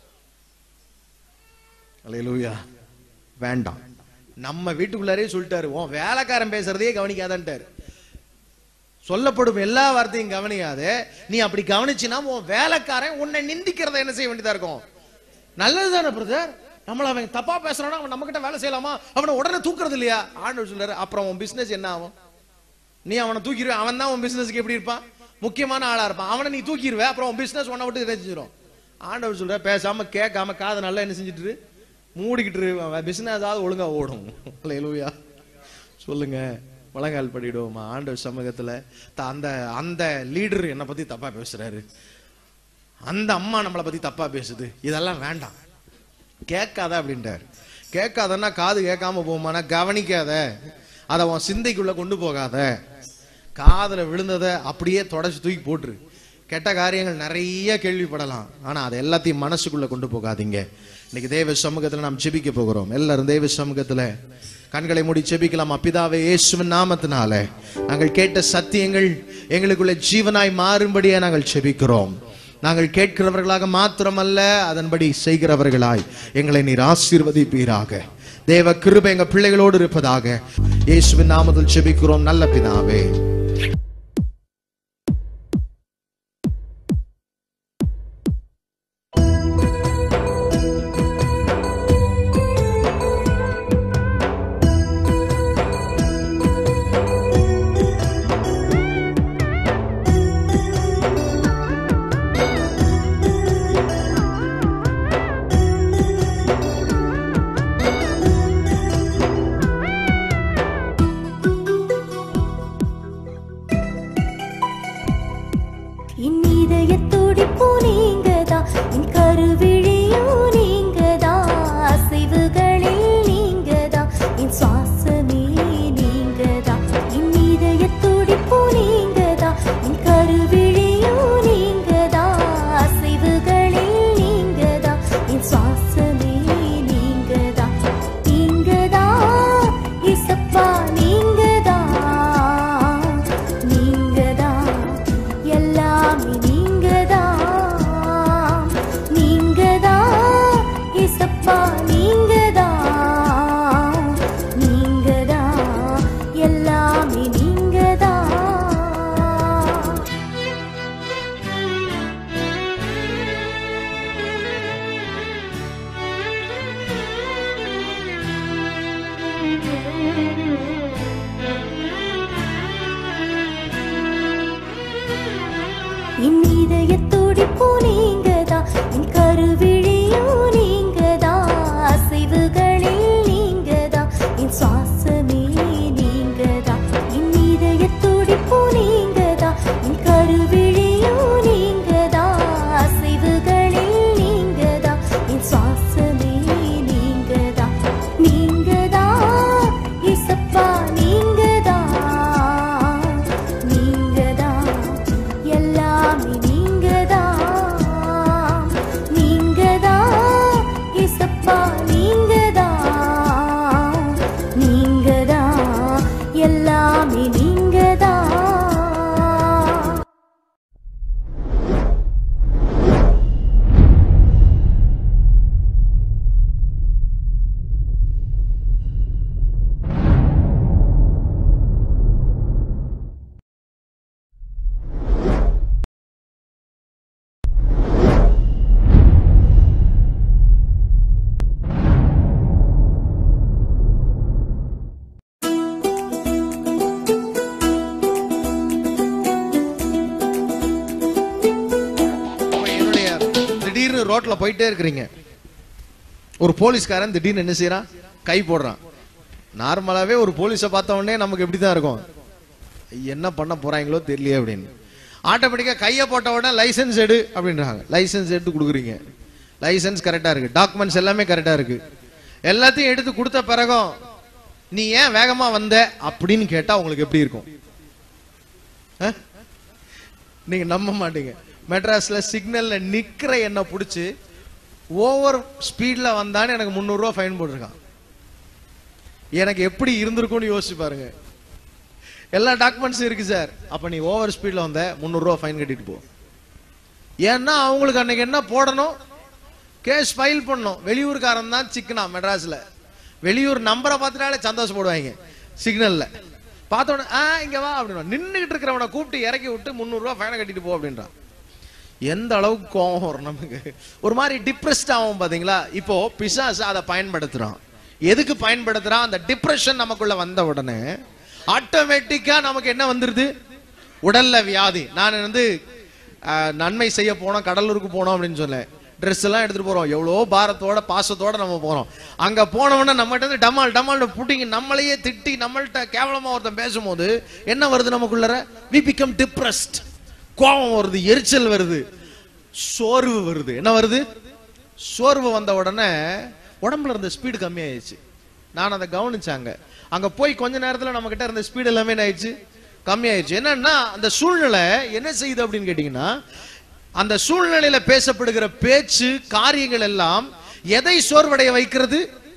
அல்லேலூயா வேண்டாம் நம்ம வீட்டுக்குள்ளாரே சொல்லிட்டாரு உன் வேலைக்காரன் பேசுறதையே கவனிக்காதன்ட்டாரு சொல்லப்படும் எல்லா வார்த்தையும் கவனிக்காதே நீ அப்படி கவனிச்சினா உன் வேலைக்காரன் உன்னை நிந்திக்கிறத என்ன செய்ய வேண்டியதா இருக்கும் நல்லதுதானே பிரதர் நம்மள அவன் தப்பா பேசுறானா அவன் நம்ம கிட்ட வேலை செய்யலாமா அவனை உடனே தூக்குறது இல்லையா ஆண்டவர் சொல்றாரு அப்புறம் உன் பிசினஸ் என்ன ஆகும் நீ அவனை தூக்கிடுவ அவன் தான் உன் பிசினஸ்க்கு எப்படி இருப்பான் முக்கியமான ஆளா இருப்பான் அவனை நீ தூக்கிடுவ அப்புறம் உன் பிசினஸ் உன்னை விட்டு இறைச்சிடும் ஆண்டவர் சொல்ற பேசாம கேட்காம காதை நல்லா என்ன செஞ்சுட்டு இரு? மூடிக்கிட்டு பிசினஸ் ஆகுது ஒழுங்கா ஓடும் எழுவியா சொல்லுங்க முழங்கால் படிடுவோமா ஆண்டவர் சமூகத்துல த- அந்த அந்த லீடர் என்னை பத்தி தப்பா பேசுறாரு அந்த அம்மா நம்மளை பத்தி தப்பா பேசுது இதெல்லாம் வேண்டாம் கேட்காத அப்படின்றார் கேட்காதன்னா காது கேட்காம போகுமானா கவனிக்காத அதை உன் சிந்தைக்குள்ள கொண்டு போகாத காதுல விழுந்ததை அப்படியே தொடச்சு தூக்கி போட்டுரு கெட்ட காரியங்கள் நிறைய கேள்விப்படலாம் ஆனா அதை எல்லாத்தையும் மனசுக்குள்ள கொண்டு போகாதீங்க இன்னைக்கு தேவ சமூகத்துல நாம் ஜெபிக்க போகிறோம் எல்லாரும் தேவ சமூகத்துல கண்களை மூடி ஜெபிக்கலாம் அப்பிதாவே இயேசுவின் நாமத்தினால நாங்கள் கேட்ட சத்தியங்கள் எங்களுக்குள்ள ஜீவனாய் மாறும்படியே நாங்கள் ஜெபிக்கிறோம் நாங்கள் கேட்கிறவர்களாக மாத்திரமல்ல அதன்படி செய்கிறவர்களாய் எங்களை நீர் ஆசீர்வதிப்பீராக தேவ கிருபை எங்க பிள்ளைகளோடு இருப்பதாக இயேசுவின் நாமத்தில் ஜெபிக்கிறோம் நல்ல பிதாவே என் இதய துடிப்பு நீங்கதான் என் கருவிழியும் நீங்கதான் அசைவுகளில் நீங்கதான் என் சுவாசமே நீங்கதான் என் இதய துடிப்பு நீங்கதான் என் கருவிழியும் நீங்கதான் அசைவுகளில் நீங்கதான் என் சுவாசமே நீங்கதான் நீங்கதான் இசப்பா நீங்கதான் நீங்கதான் எல்லாமே நீங்கதான் நீங்கதான் இசப்பா நீங்கதான் நீங்கதான் எல்லாமே நீங்கதான் என் இதய துடிப்பு நீங்கதான் என் கருவிழியும் நீங்கதான் அசைவுகளில் நீங்கதான் என் சுவாசமே நீங்கதான் என் இதய துடிப்பு நீங்கதான் என் கருவிழியும் நீங்கதான் அசைவுகளில் நீங்கதான் என் சுவாசமே நீங்கதான் நீங்கதான் இசப்பா நீங்கதான் நீங்கதான் எல்லாமே நீங்கதான் நீங்கதான் இசப்பா நீங்கதான் நீங்கதான் எல்லாமே நீங்கதான் இப்ப என்னுடைய திடீர்னு ரோட்ல போயிட்டே இருக்கிறீங்க ஒரு போலீஸ்காரன் திடீர்னு என்ன செய்யறான் கை போடுறான் நார்மலாவே ஒரு போலீஸை பார்த்த உடனே நமக்கு எப்படிதான் இருக்கும் என்ன பண்ண போறாங்களோ தெரியலையே அப்படின்னு ஆட்டோமேட்டிக்கா கையை போட்ட உடனே லைசென்ஸ் எடு அப்படின்றாங்க லைசென்ஸ் எடுத்து கொடுக்குறீங்க லைசென்ஸ் கரெக்டா இருக்கு டாக்குமெண்ட்ஸ் எல்லாமே கரெக்டா இருக்கு எல்லாத்தையும் எடுத்து கொடுத்த பிறகும் நீ ஏன் வேகமா வந்த அப்படின்னு கேட்டா உங்களுக்கு எப்படி இருக்கும் அஹ்? நீங்க நம்ப மாட்டீங்க மெட்ராஸ்ல சிக்னல்ல நிக்கிற என்ன புடிச்சு ஓவர் ஸ்பீட்ல வந்தான்னு எனக்கு 300 ரூபாய் ஃபைன் போட்டிருக்கான் எனக்கு எப்படி இருந்திருக்கும்னு யோசிச்சு பாருங்க எல்லா டாக்குமெண்ட்ஸும் இருக்கு சார் அப்ப நீ ஓவர் ஸ்பீட்ல வந்த 300 ரூபாய் ஃபைன் கட்டிட்டு போ ஏன்னா அவங்களுக்கு அன்னைக்கு என்ன போடணும் கேஸ் ஃபைல் பண்ணணும் வெளியூர்காரன் தான் சிக்கனா மெட்ராஸ்ல வெளியூர் நம்பரை பார்த்துட்டாலே சந்தோஷப்படுவாங்க சிக்னல்ல பார்த்த உடனே ஆ இங்க வா அப்படின்னு நின்றுகிட்டு இருக்கிறவனை கூப்பிட்டு இறக்கி விட்டு 300 ரூபாய் ஃபைனை கட்டிட்டு போ அப்படின்றான் எந்த அளவுக்கு கோவம் வரும் நமக்கு ஒரு மாதிரி டிப்ரெஸ்ட் ஆகும் பாத்தீங்களா இப்போ பிசாசு அதை பயன்படுத்துறான் எதுக்கு பயன்படுத்துறான் அந்த டிப்ரெஷன் நமக்குள்ள வந்த உடனே ஆட்டோமேட்டிக்கா நமக்கு என்ன வந்துருது உடல்ல வியாதி நான் வந்து அஹ், நன்மை செய்ய போனோம் கடலூருக்கு போனோம் அப்படின்னு சொன்னேன் ட்ரெஸ் எல்லாம் எடுத்துட்டு போறோம் எவ்வளோ பாரத்தோட பாசத்தோட நம்ம போறோம் அங்க போனவொடனே நம்மகிட்ட இருந்து டமால் டமால் புட்டிங்க நம்மளையே திட்டி நம்மள்ட்ட கேவலமா ஒருத்தன் பேசும்போது என்ன வருது நமக்குள்ளர வி பிகம் டிப்ரெஸ்ட் கோபம் வருது எரிச்சல் வருது சோர்வு வருது என்ன வருது சோர்வு வந்த உடனே உடம்புல இருந்த ஸ்பீடு கம்மியாயிடுச்சு நான் அதை கவனிச்சாங்க அங்க போய் கொஞ்ச நேரத்துல நம்ம கிட்ட இருந்த ஸ்பீடு எல்லாமே என்ன ஆயிடுச்சு கம்மியாயிடுச்சு என்னன்னா அந்த சூழ்நிலை என்ன செய்யுது அப்படின்னு கேட்டீங்கன்னா அந்த சூழ்நிலையில பேசப்படுகிற பேச்சு காரியங்கள் எல்லாம் எதை சோர்வடைய வைக்கிறது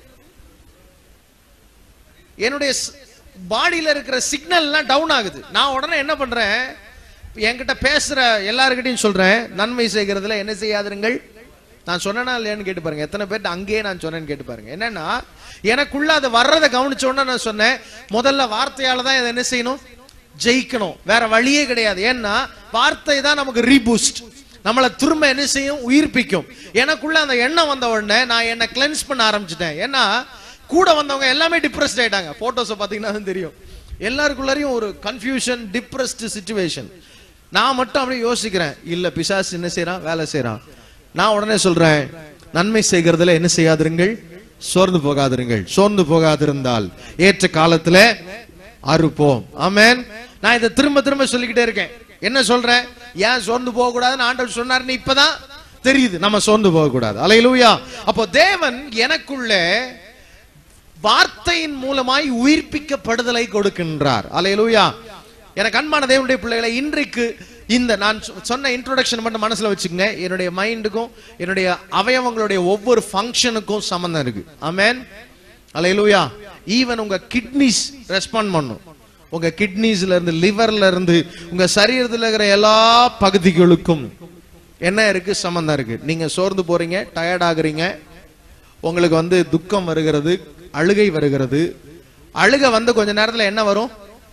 என்னுடைய பாடியில இருக்கிற சிக்னல் எல்லாம் டவுன் ஆகுது நான் உடனே என்ன பண்றேன் என்கிட்ட பேசுற எல்லாருக்கிட்டையும் சொல்றேன் நன்மை செய்கிறதுல என்ன செய்யாதிருங்கள் நான் சொன்னேனா இல்லையான்னு கேட்டு பாருங்க எத்தனை பேர்ட்ட அங்கேயே நான் சொன்னேன்னு கேட்டு பாருங்க என்னன்னா எனக்குள்ள அது வர்றதை கவனிச்ச உடனே நான் சொன்னேன் முதல்ல வார்த்தையால தான் இதை என்ன செய்யணும் ஜெயிக்கணும் வேற வழியே கிடையாது ஏன்னா வார்த்தை தான் நமக்கு ரீபூஸ்ட் நம்மளை திரும்ப என்ன செய்யும் உயிர்ப்பிக்கும் எனக்குள்ள அந்த எண்ணம் வந்த உடனே நான் என்ன கிளென்ஸ் பண்ண ஆரம்பிச்சிட்டேன் ஏன்னா கூட வந்தவங்க எல்லாமே டிப்ரெஸ்ட் ஆயிட்டாங்க போட்டோஸை பார்த்தீங்கன்னா தான் தெரியும் எல்லாருக்குள்ளரையும் ஒரு கன்ஃபியூஷன் டிப்ரெஸ்ட் சுச்சுவேஷன் நான் மட்டும் அப்படியே யோசிக்கிறேன் இல்ல பிசாசு என்ன செய்றான் வேலை செய்றான் நான் உடனே சொல்றேன் நன்மை செய்கிறதுல என்ன செய்யாதிருங்கள் சோர்ந்து போகாதிருங்கள் சோர்ந்து போகாதிருந்தால் ஏற்ற காலத்துல அறுப்போம் ஆமென் நான் இதை திரும்ப திரும்ப சொல்லிக்கிட்டே இருக்கேன் என்ன சொல்றேன் ஏன் சோர்ந்து போக கூடாதுன்னு ஆண்டவர் சொன்னாருன்னு இப்பதான் தெரியுது நம்ம சோர்ந்து போக கூடாது அலையிலூயா அப்போ தேவன் எனக்குள்ளே வார்த்தையின் மூலமாய் உயிர்ப்பிக்கப்படுதலை கொடுக்கின்றார் அலையலூயா எனக்கு அன்பான தேவனுடைய பிள்ளைகளை இன்றைக்கு இந்த நான் சொ- சொன்ன இன்ட்ரோடக்ஷன் மட்டும் மனசுல வச்சுக்கங்க என்னுடைய மைண்டுக்கும் என்னுடைய அவயவங்களுடைய ஒவ்வொரு ஃபங்க்ஷனுக்கும் சம்பந்தம் இருக்கு ஆமென் அலையலூயா ஈவன் உங்க கிட்னிஸ் ரெஸ்பாண்ட் பண்ணும் உங்க கிட்னிஸ்ல இருந்து லிவர்ல இருந்து உங்க சரீரத்துல இருக்கிற எல்லா பகுதிகளுக்கும் என்ன இருக்கு சம்பந்தம் இருக்கு நீங்க சோர்ந்து போறீங்க டயர்ட் ஆகுறீங்க உங்களுக்கு வந்து துக்கம் வருகிறது அழுகை வருகிறது அழுக வந்து கொஞ்ச நேரத்துல என்ன வரும்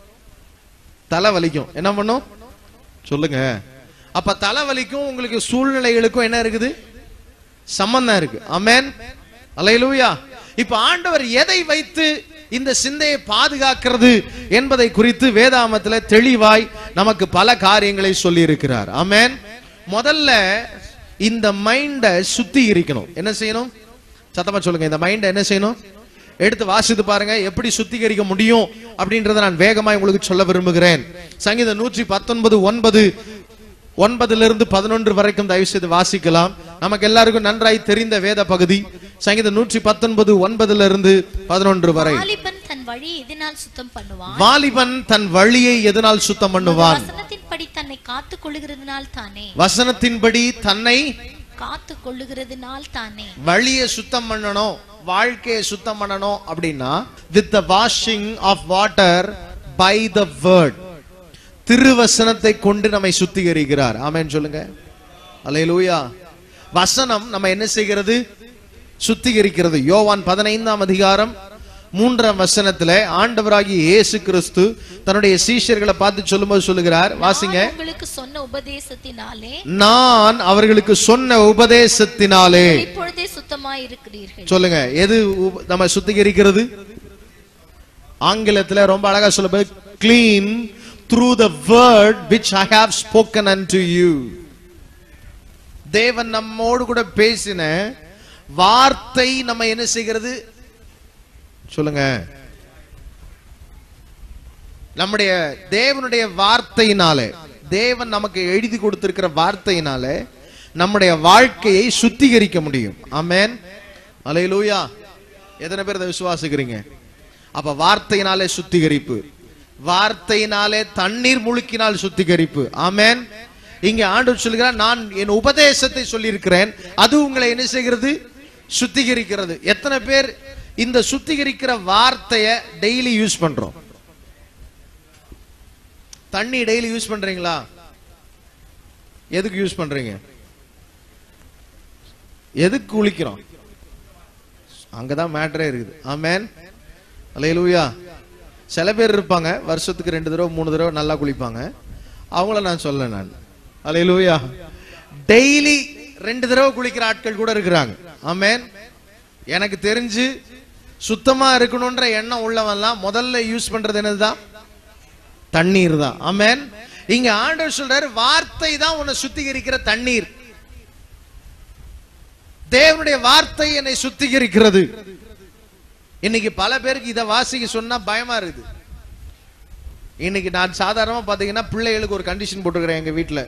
தலை வலிக்கும் என்ன பண்ணும் சொல்லுங்க அப்ப தலை வலிக்கும் உங்களுக்கு சூழ்நிலைகளுக்கும் என்ன இருக்குது சம்பந்தம் இருக்கு அமேன் அலையலூயா இப்ப ஆண்டவர் எதை வைத்து இந்த சிந்தையை பாதுகாக்கிறது என்பதை குறித்து வேதாமத்துல தெளிவாய் நமக்கு பல காரியங்களை சொல்லி இருக்கிறார் அமேன் முதல்ல இந்த மைண்டை சுத்திகரிக்கணும் என்ன செய்யணும் சத்தமா சொல்லுங்க இந்த மைண்டை என்ன செய்யணும் எடுத்து வாசித்து பாருங்க எப்படி சுத்திகரிக்க முடியும் அப்படின்றத நான் வேகமாய் உங்களுக்கு சொல்ல விரும்புகிறேன் சங்கீதம் நூற்றி பத்தொன்பது ஒன்பது ஒன்பதுல இருந்து பதினொன்று வரைக்கும் தயவு செய்து வாசிக்கலாம் நமக்கு எல்லாருக்கும் நன்றாய் தெரிந்த வேத பகுதி சங்கீதம் நூற்றி பத்தொன்பது ஒன்பதுல இருந்து பதினொன்று வரை வாலிபன் தன் வழி எதனால் சுத்தம் பண்ணுவான் வாலிபன் தன் வழியை எதனால் சுத்தம் பண்ணுவான் வசனத்தின்படி தன்னை காத்து கொள்ளுகிறதுனால் தானே வசனத்தின்படி தன்னை காத்து கொள்ளுகிறதுனால் தானே வழியை சுத்தம் பண்ணணும் வாழ்க்கையை சுத்தம் பண்ணணும் அப்படின்னா with the washing of water by the word திருவசனத்தை கொண்டு நம்மை சுத்திகரிக்கிறார் ஆமென் சொல்லுங்க அல்லேலூயா வசனம் நம்ம என்ன செய்கிறது சுத்திகரிக்கிறது யோவான் பதினைந்தாம் அதிகாரம் மூன்றாம் வசனத்துல ஆண்டவராகிய இயேசு கிறிஸ்து தன்னுடைய சீஷர்களை பார்த்து சொல்லும்போது சொல்லுகிறார் வாசிங்க நான் உங்களுக்கு சொன்ன உபதேசத்தினாலே நான் அவர்களுக்கு சொன்ன உபதேசத்தினாலே இப்பொழுதே சுத்தமாய் இருக்கிறீர்கள் சொல்லுங்க எது உப- நம்ம சுத்திகரிக்கிறது ஆங்கிலத்துல ரொம்ப அழகா சொல்ல clean through the word which I have spoken unto you தேவன் நம்மோடு கூட பேசின வார்த்தை நம்ம என்ன செய்கிறது சொல்லுங்க நம்முடைய தேவனுடைய வார்த்தையினாலே தேவன் நமக்கு எழுதி கொடுத்திருக்கிற வார்த்தையினாலே நம்முடைய வாழ்க்கையை சுத்திகரிக்க முடியும் ஆமென் அலையலூயா எத்தனை பேர் இதை விசுவாசிக்கிறீங்க அப்ப வார்த்தையினாலே சுத்திகரிப்பு வார்த்தையினாலே தண்ணீர் முழுக்கினால் சுத்திகரிப்பு ஆமென் இங்க ஆண்டவர் சொல்கிறார் நான் என் உபதேசத்தை சொல்லியிருக்கிறேன் அது உங்களை என்ன செய்கிறது சுத்திகரிக்கிறது எத்தனை பேர் இந்த சுத்திகரிக்கிற வார்த்தையை டெய்லி யூஸ் பண்றோம் தண்ணி டெய்லி யூஸ் பண்றீங்களா எதுக்கு யூஸ் பண்றீங்க எதுக்கு குளிக்கிறோம் அங்கதான் மேட்டரே இருக்குது ஆமென் அல்லேலூயா சில பேர் இருப்பாங்க வருஷத்துக்கு ரெண்டு தடவை மூணு தடவை நல்லா குளிப்பாங்க அவங்கள நான் சொல்ல நான் அல்லேலூயா டெய்லி ரெண்டு தடவை குளிக்கிற ஆட்கள் கூட இருக்கிறாங்க ஆமென் எனக்கு தெரிஞ்சு சுத்தமா இருக்கணும்ன்ற எண்ணம் உள்ளவன்லாம் முதல்ல யூஸ் பண்றது என்னதுதான் தண்ணீர் தான் ஆமென் இங்க ஆண்டவர் சொல்றாரு வார்த்தை தான் உன்னை சுத்திகரிக்கிற தண்ணீர் தேவனுடைய வார்த்தை என்னை சுத்திகரிக்கிறது இன்னைக்கு பல பேருக்கு இதை வாசிக்க சொன்னா பயமா இருக்குது இன்னைக்கு நான் சாதாரணமா பாத்தீங்கன்னா பிள்ளைகளுக்கு ஒரு கண்டிஷன் போட்டுக்கிறேன் எங்க வீட்டுல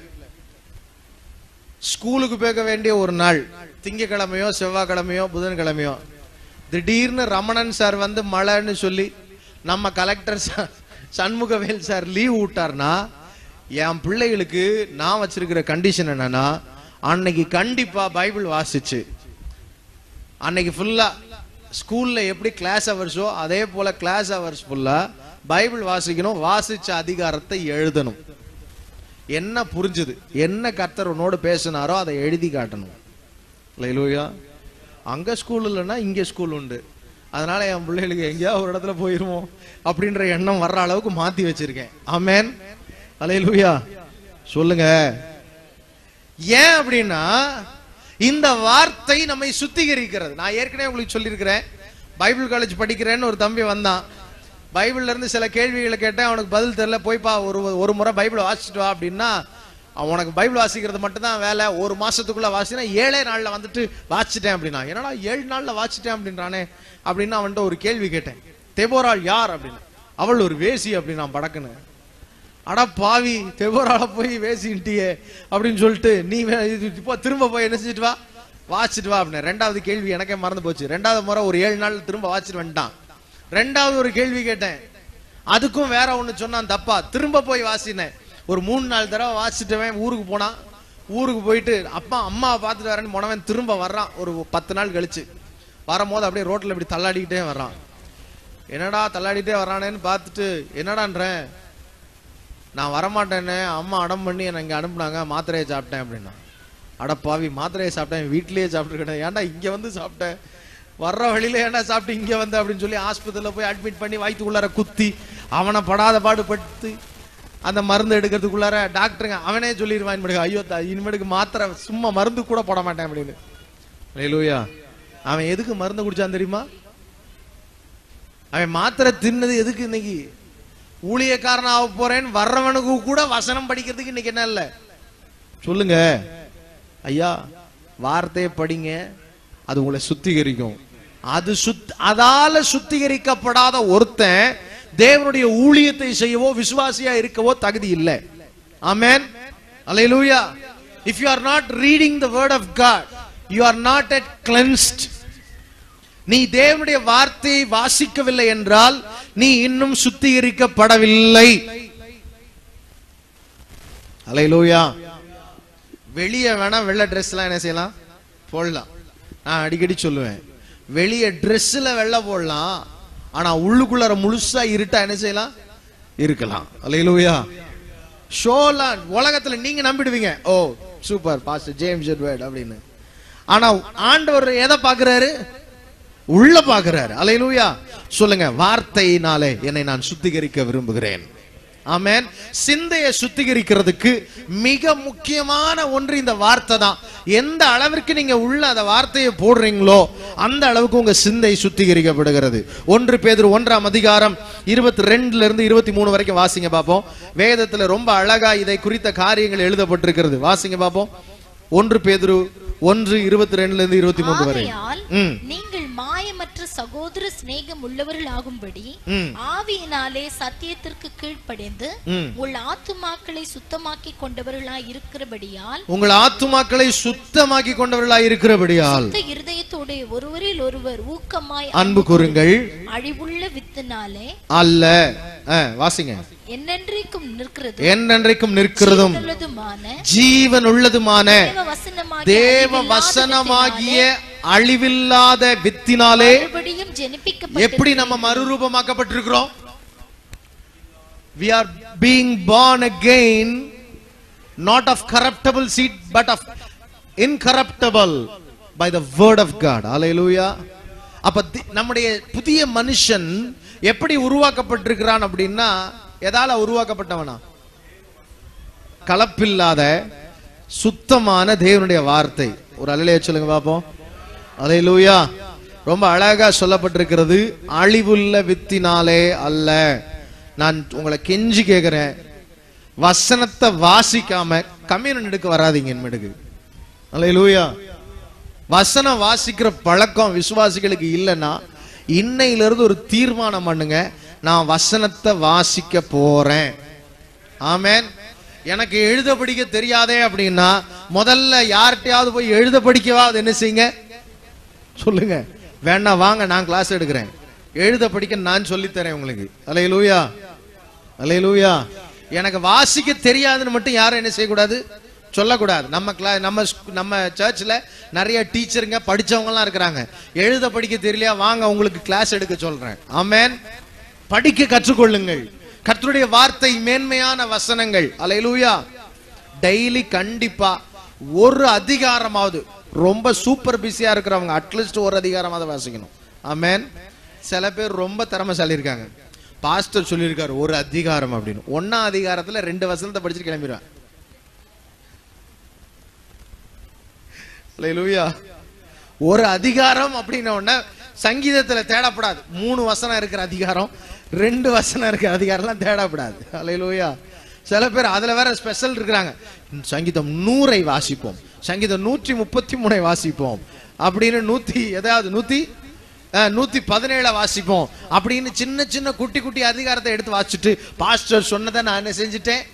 ஸ்கூலுக்கு போக வேண்டிய ஒரு நாள் திங்கக்கிழமையோ செவ்வாய்க்கிழமையோ புதன்கிழமையோ திடீர்னு ரமணன் சார் வந்து மழைன்னு சொல்லி நம்ம கலெக்டர் ச- சண்முகவேல் சார் லீவ் விட்டார்னா என் பிள்ளைகளுக்கு நான் வச்சிருக்கிற கண்டிஷன் என்னன்னா அன்னைக்கு கண்டிப்பா பைபிள் வாசிச்சு அன்னைக்கு ஃபுல்லா ஸ்கூல்ல எப்படி கிளாஸ் ஹவர்ஸோ அதே போல கிளாஸ் ஹவர்ஸ் ஃபுல்லா பைபிள் வாசிக்கணும் வாசிச்ச அதிகாரத்தை எழுதணும் என்ன புரிஞ்சுது என்ன கர்த்தர் உன்னோடு பேசினாரோ அதை எழுதி காட்டணும் லைலூயா அங்க ஸ்கூல் இல்லைன்னா இங்க ஸ்கூல் உண்டு அதனால என் பிள்ளைகளுக்கு எங்கேயாவது ஒரு இடத்துல போயிருவோம் அப்படின்ற எண்ணம் வர்ற அளவுக்கு மாத்தி வச்சிருக்கேன் ஆமென் அலையலூயா சொல்லுங்க ஏன் அப்படின்னா இந்த வார்த்தை நம்மை சுத்திகரிக்கிறது நான் ஏற்கனவே உங்களுக்கு சொல்லியிருக்கிறேன் பைபிள் காலேஜ் படிக்கிறேன்னு ஒரு தம்பி வந்தான் பைபிள்ல இருந்து சில கேள்விகளை கேட்டேன் அவனுக்கு பதில் தெரியல போய்ப்பா ஒரு ஒரு முறை பைபிள் வாசிச்சுட்டு வா அப்படின்னா அவன் உனக்கு பைபிள் வாசிக்கிறது மட்டும்தான் வேலை ஒரு மாசத்துக்குள்ள வாசினா ஏழே நாள்ல வந்துட்டு வாசிச்சிட்டேன் அப்படின்னா என்னடா ஏழு நாள்ல வாசிச்சிட்டேன் அப்படின்றானே அப்படின்னு அவன்கிட்ட ஒரு கேள்வி கேட்டேன் தெபோராள் யார் அப்படின்னு அவள் ஒரு வேசி அப்படின்னு நான் படக்குன்னு அட பாவி தெபோரால போய் வேசின்ட்டியே அப்படின்னு சொல்லிட்டு நீ வே- இது இப்போ திரும்ப போய் என்ன செஞ்சுட்டு வா வாசிச்சுட்டு வா அப்படின்னு ரெண்டாவது கேள்வி எனக்கே மறந்து போச்சு ரெண்டாவது முறை ஒரு ஏழு நாள் திரும்ப வாசிட்டு வந்துட்டான் ரெண்டாவது ஒரு கேள்வி கேட்டேன் அதுக்கும் வேற ஒண்ணு சொன்னான் தப்பா திரும்ப போய் வாசினேன் ஒரு மூணு நாலு தடவை வாசிட்டவன் ஊருக்கு போனான் ஊருக்கு போயிட்டு அப்பா அம்மாவை பார்த்துட்டு வரேன்னு போனவன் திரும்ப வர்றான் ஒரு பத்து நாள் கழிச்சு வரும்போது அப்படியே ரோட்ல இப்படி தள்ளாடிக்கிட்டே வர்றான் என்னடா தள்ளாடிட்டே வர்றானேன்னு பார்த்துட்டு என்னடான்றேன் நான் வரமாட்டேன்னு அம்மா அடம் பண்ணி என்னை இங்கே அனுப்புனாங்க மாத்திரையை சாப்பிட்டேன் அப்படின்னா அட பாவி மாத்திரையை சாப்பிட்டேன் வீட்லயே சாப்பிட்டுருக்கேன் ஏன்டா இங்கே வந்து சாப்பிட்டேன் வர்ற வழியில ஏன்டா சாப்பிட்டு இங்கே வந்து அப்படின்னு சொல்லி ஆஸ்பத்திரியில் போய் அட்மிட் பண்ணி வயிற்றுக்குள்ளார குத்தி அவனை படாத பாடுபடுத்து அந்த மருந்து எடுக்கிறதுக்குள்ளார டாக்டருங்க அவனே சொல்லிடுவான் இனிமேட்டுக்கு ஐயோ தா- இனிமேட்டுக்கு மாத்திரை சும்மா மருந்து கூட போட மாட்டேன் அப்படின்னு லேலூயா அவன் எதுக்கு மருந்து குடிச்சான் தெரியுமா அவன் மாத்திரை தின்னது எதுக்கு இன்னைக்கு ஊழியக்காரன் ஆக போறேன்னு வர்றவனுக்கு கூட வசனம் படிக்கிறதுக்கு இன்னைக்கு என்ன இல்ல சொல்லுங்க ஐயா வார்த்தையை படிங்க அது உங்களை சுத்திகரிக்கும் அது சுத் அதால சுத்திகரிக்கப்படாத ஒருத்தன் தேவனுடைய ஊழியத்தை செய்யவோ விசுவாசியா இருக்கவோ தகுதி இல்லை amen hallelujah if you are not reading the word of God you are not at cleansed நீ தேவனுடைய வார்த்தையை வாசிக்கவில்லை என்றால் நீ இன்னும் சுத்திகரிக்கப்படவில்லை அலையிலூயா வெளியே வேணா வெள்ளை Dress எல்லாம் என்ன செய்யலாம் போடலாம் நான் அடிக்கடி சொல்லுவேன் வெளியே ட்ரெஸ்ல வெள்ளை போடலாம் ஆனா உள்ளுக்குள்ளார முழுசா இருட்டா என்ன செய்யலாம் இருக்கலாம் அலையிலூயா ஷோலாம் உலகத்துல நீங்க நம்பிடுவீங்க oh super pastor James Edward அப்படின்னு ஆனா ஆண்டவர் எதை பாக்குறாரு உள்ள பாக்குறாரு அலையிலூயா சொல்லுங்க வார்த்தையினாலே என்னை நான் சுத்திகரிக்க விரும்புகிறேன் ஆமென் சிந்தையை சுத்திகரிக்கிறதுக்கு மிக முக்கியமான ஒன்று இந்த வார்த்தை தான் எந்த அளவிற்கு நீங்க உள்ள அந்த வார்த்தையை போடுறீங்களோ அந்த அளவுக்கு உங்க சிந்தை சுத்திகரிக்கப்படுகிறது ஒன்று பேதுரு ஒன்றாம் அதிகாரம் இருபத்தி ரெண்டுல இருந்து இருபத்தி மூணு வரைக்கும் வாசிங்க பாப்போம் வேதத்துல ரொம்ப அழகா இதை குறித்த காரியங்கள் எழுதப்பட்டிருக்கிறது வாசிங்க பாப்போம் ஒன்று பேதுரு ஒன்று இருபத்தி ரெண்டுல இருந்து இருபத்தி மூன்று வரை ஆகையால் ம் நீங்கள் மாயமற்ற சகோதர சிநேகம் உள்ளவர்கள் ஆகும்படி ம் ஆவியினாலே சத்தியத்திற்கு கீழ்ப்படிந்து ம் உள் ஆத்துமாக்களை சுத்தமாக்கி கொண்டவர்களாய் இருக்கிறபடியால் உங்கள் ஆத்துமாக்களை சுத்தமாக்கி கொண்டவர்களாய் இருக்கிறபடியால் சுத்த இருதயத்தோடு ஒருவரில் ஒருவர் ஊக்கமாய் அன்பு கூறுங்கள் அழிவுள்ள வித்தினாலே அல்ல ஆ, வாசிங்க என்னென்றைக்கும் நிற்கிறது என்றென்றைக்கும் நிற்கிறதும் உள்ளதுமான ஜீவன் உள்ளதுமான தேவ வசனமாகிய தேவ அழிவில்லாத வசனமாகிய அழிவில்லாத வித்தினாலே மறுபடியும் ஜெனிப்பிக்கப்பட்ட எப்படி நம்ம மறுரூபமாக்கப்பட்டிருக்கிறோம் we are being born again not of corruptible seed but of incorruptible by the word of god hallelujah அப்ப தி- நம்முடைய புதிய மனுஷன் எப்படி உருவாக்கப்பட்டிருக்கிறான் அப்படின்னா எதால உருவாக்கப்பட்டவனா கலப்பில்லாத சுத்தமான தேவனுடைய வார்த்தை ஒரு அலையிலே சொல்லுங்க பாப்போம் அலையிலூயா ரொம்ப அழகா சொல்லப்பட்டிருக்கிறது அழிவுள்ள வித்தினாலே அல்ல நான் உங்களை கெஞ்சி கேக்குறேன் வசனத்தை வாசிக்காம கம்யூனன் எடுக்க வராதீங்க என்மெடுக்கு அலையிலூயா வசனம் வாசிக்கிற பழக்கம் விசுவாசிகளுக்கு இல்லைன்னா இன்னையில இருந்து ஒரு தீர்மானம் பண்ணுங்க நான் வசனத்தை வாசிக்க போறேன் ஆமென் எனக்கு எழுத படிக்க தெரியாதே அப்படின்னா முதல்ல யார்கிட்டயாவது போய் எழுத படிக்கவா அது என்ன செய்யுங்க சொல்லுங்க வேணா வாங்க நான் கிளாஸ் எடுக்கிறேன் எழுத படிக்க நான் சொல்லித் தரேன் உங்களுக்கு அலையலூயா அலையலூயா எனக்கு வாசிக்க தெரியாதுன்னு மட்டும் யாரும் என்ன செய்யக்கூடாது சொல்லக்கூடாது நம்ம கிளா நம்ம ஸ்கூ- நம்ம சர்ச்சில் நிறைய டீச்சருங்க படிச்சவங்க எல்லாம் இருக்கிறாங்க எழுத படிக்க தெரியலையா வாங்க உங்களுக்கு கிளாஸ் எடுக்க சொல்றேன் ஆமென் படிக்க கற்றுக்கொள்ளுங்கள் கர்த்தருடைய வார்த்தை மேன்மையான வசனங்கள் அலையலூயா டெய்லி கண்டிப்பா ஒரு அதிகாரமாவது ரொம்ப சூப்பர் பிஸியா இருக்கிறவங்க அட்லீஸ்ட் ஒரு அதிகாரமாவது வாசிக்கணும் ஆமென் சில பேர் ரொம்ப திறமைசாலி இருக்காங்க பாஸ்டர் சொல்லியிருக்காரு ஒரு அதிகாரம் அப்படின்னு ஒன்னா அதிகாரத்துல ரெண்டு வசனத்தை படிச்சுட்டு கிளம்பிடுவேன் அல்லேலூயா ஒரு அதிகாரம் அப்படின்ன உடனே சங்கீதத்துல தேடப்படாது மூணு வசனம் இருக்கிற அதிகாரம் ரெண்டு வசனம் இருக்கிற அதிகாரம்லாம் தேடப்படாது அல்லேலூயா சில பேர் அதுல வேற ஸ்பெஷல் இருக்கிறாங்க சங்கீதம் நூறை வாசிப்போம் சங்கீதம் நூற்றி முப்பத்தி மூணை வாசிப்போம் அப்படின்னு நூத்தி எதாவது நூத்தி அஹ், நூத்தி பதினேழை வாசிப்போம் அப்படின்னு சின்ன சின்ன குட்டி குட்டி அதிகாரத்தை எடுத்து வாசிச்சுட்டு பாஸ்டர் சொன்னதை நான் என்ன செஞ்சுட்டேன்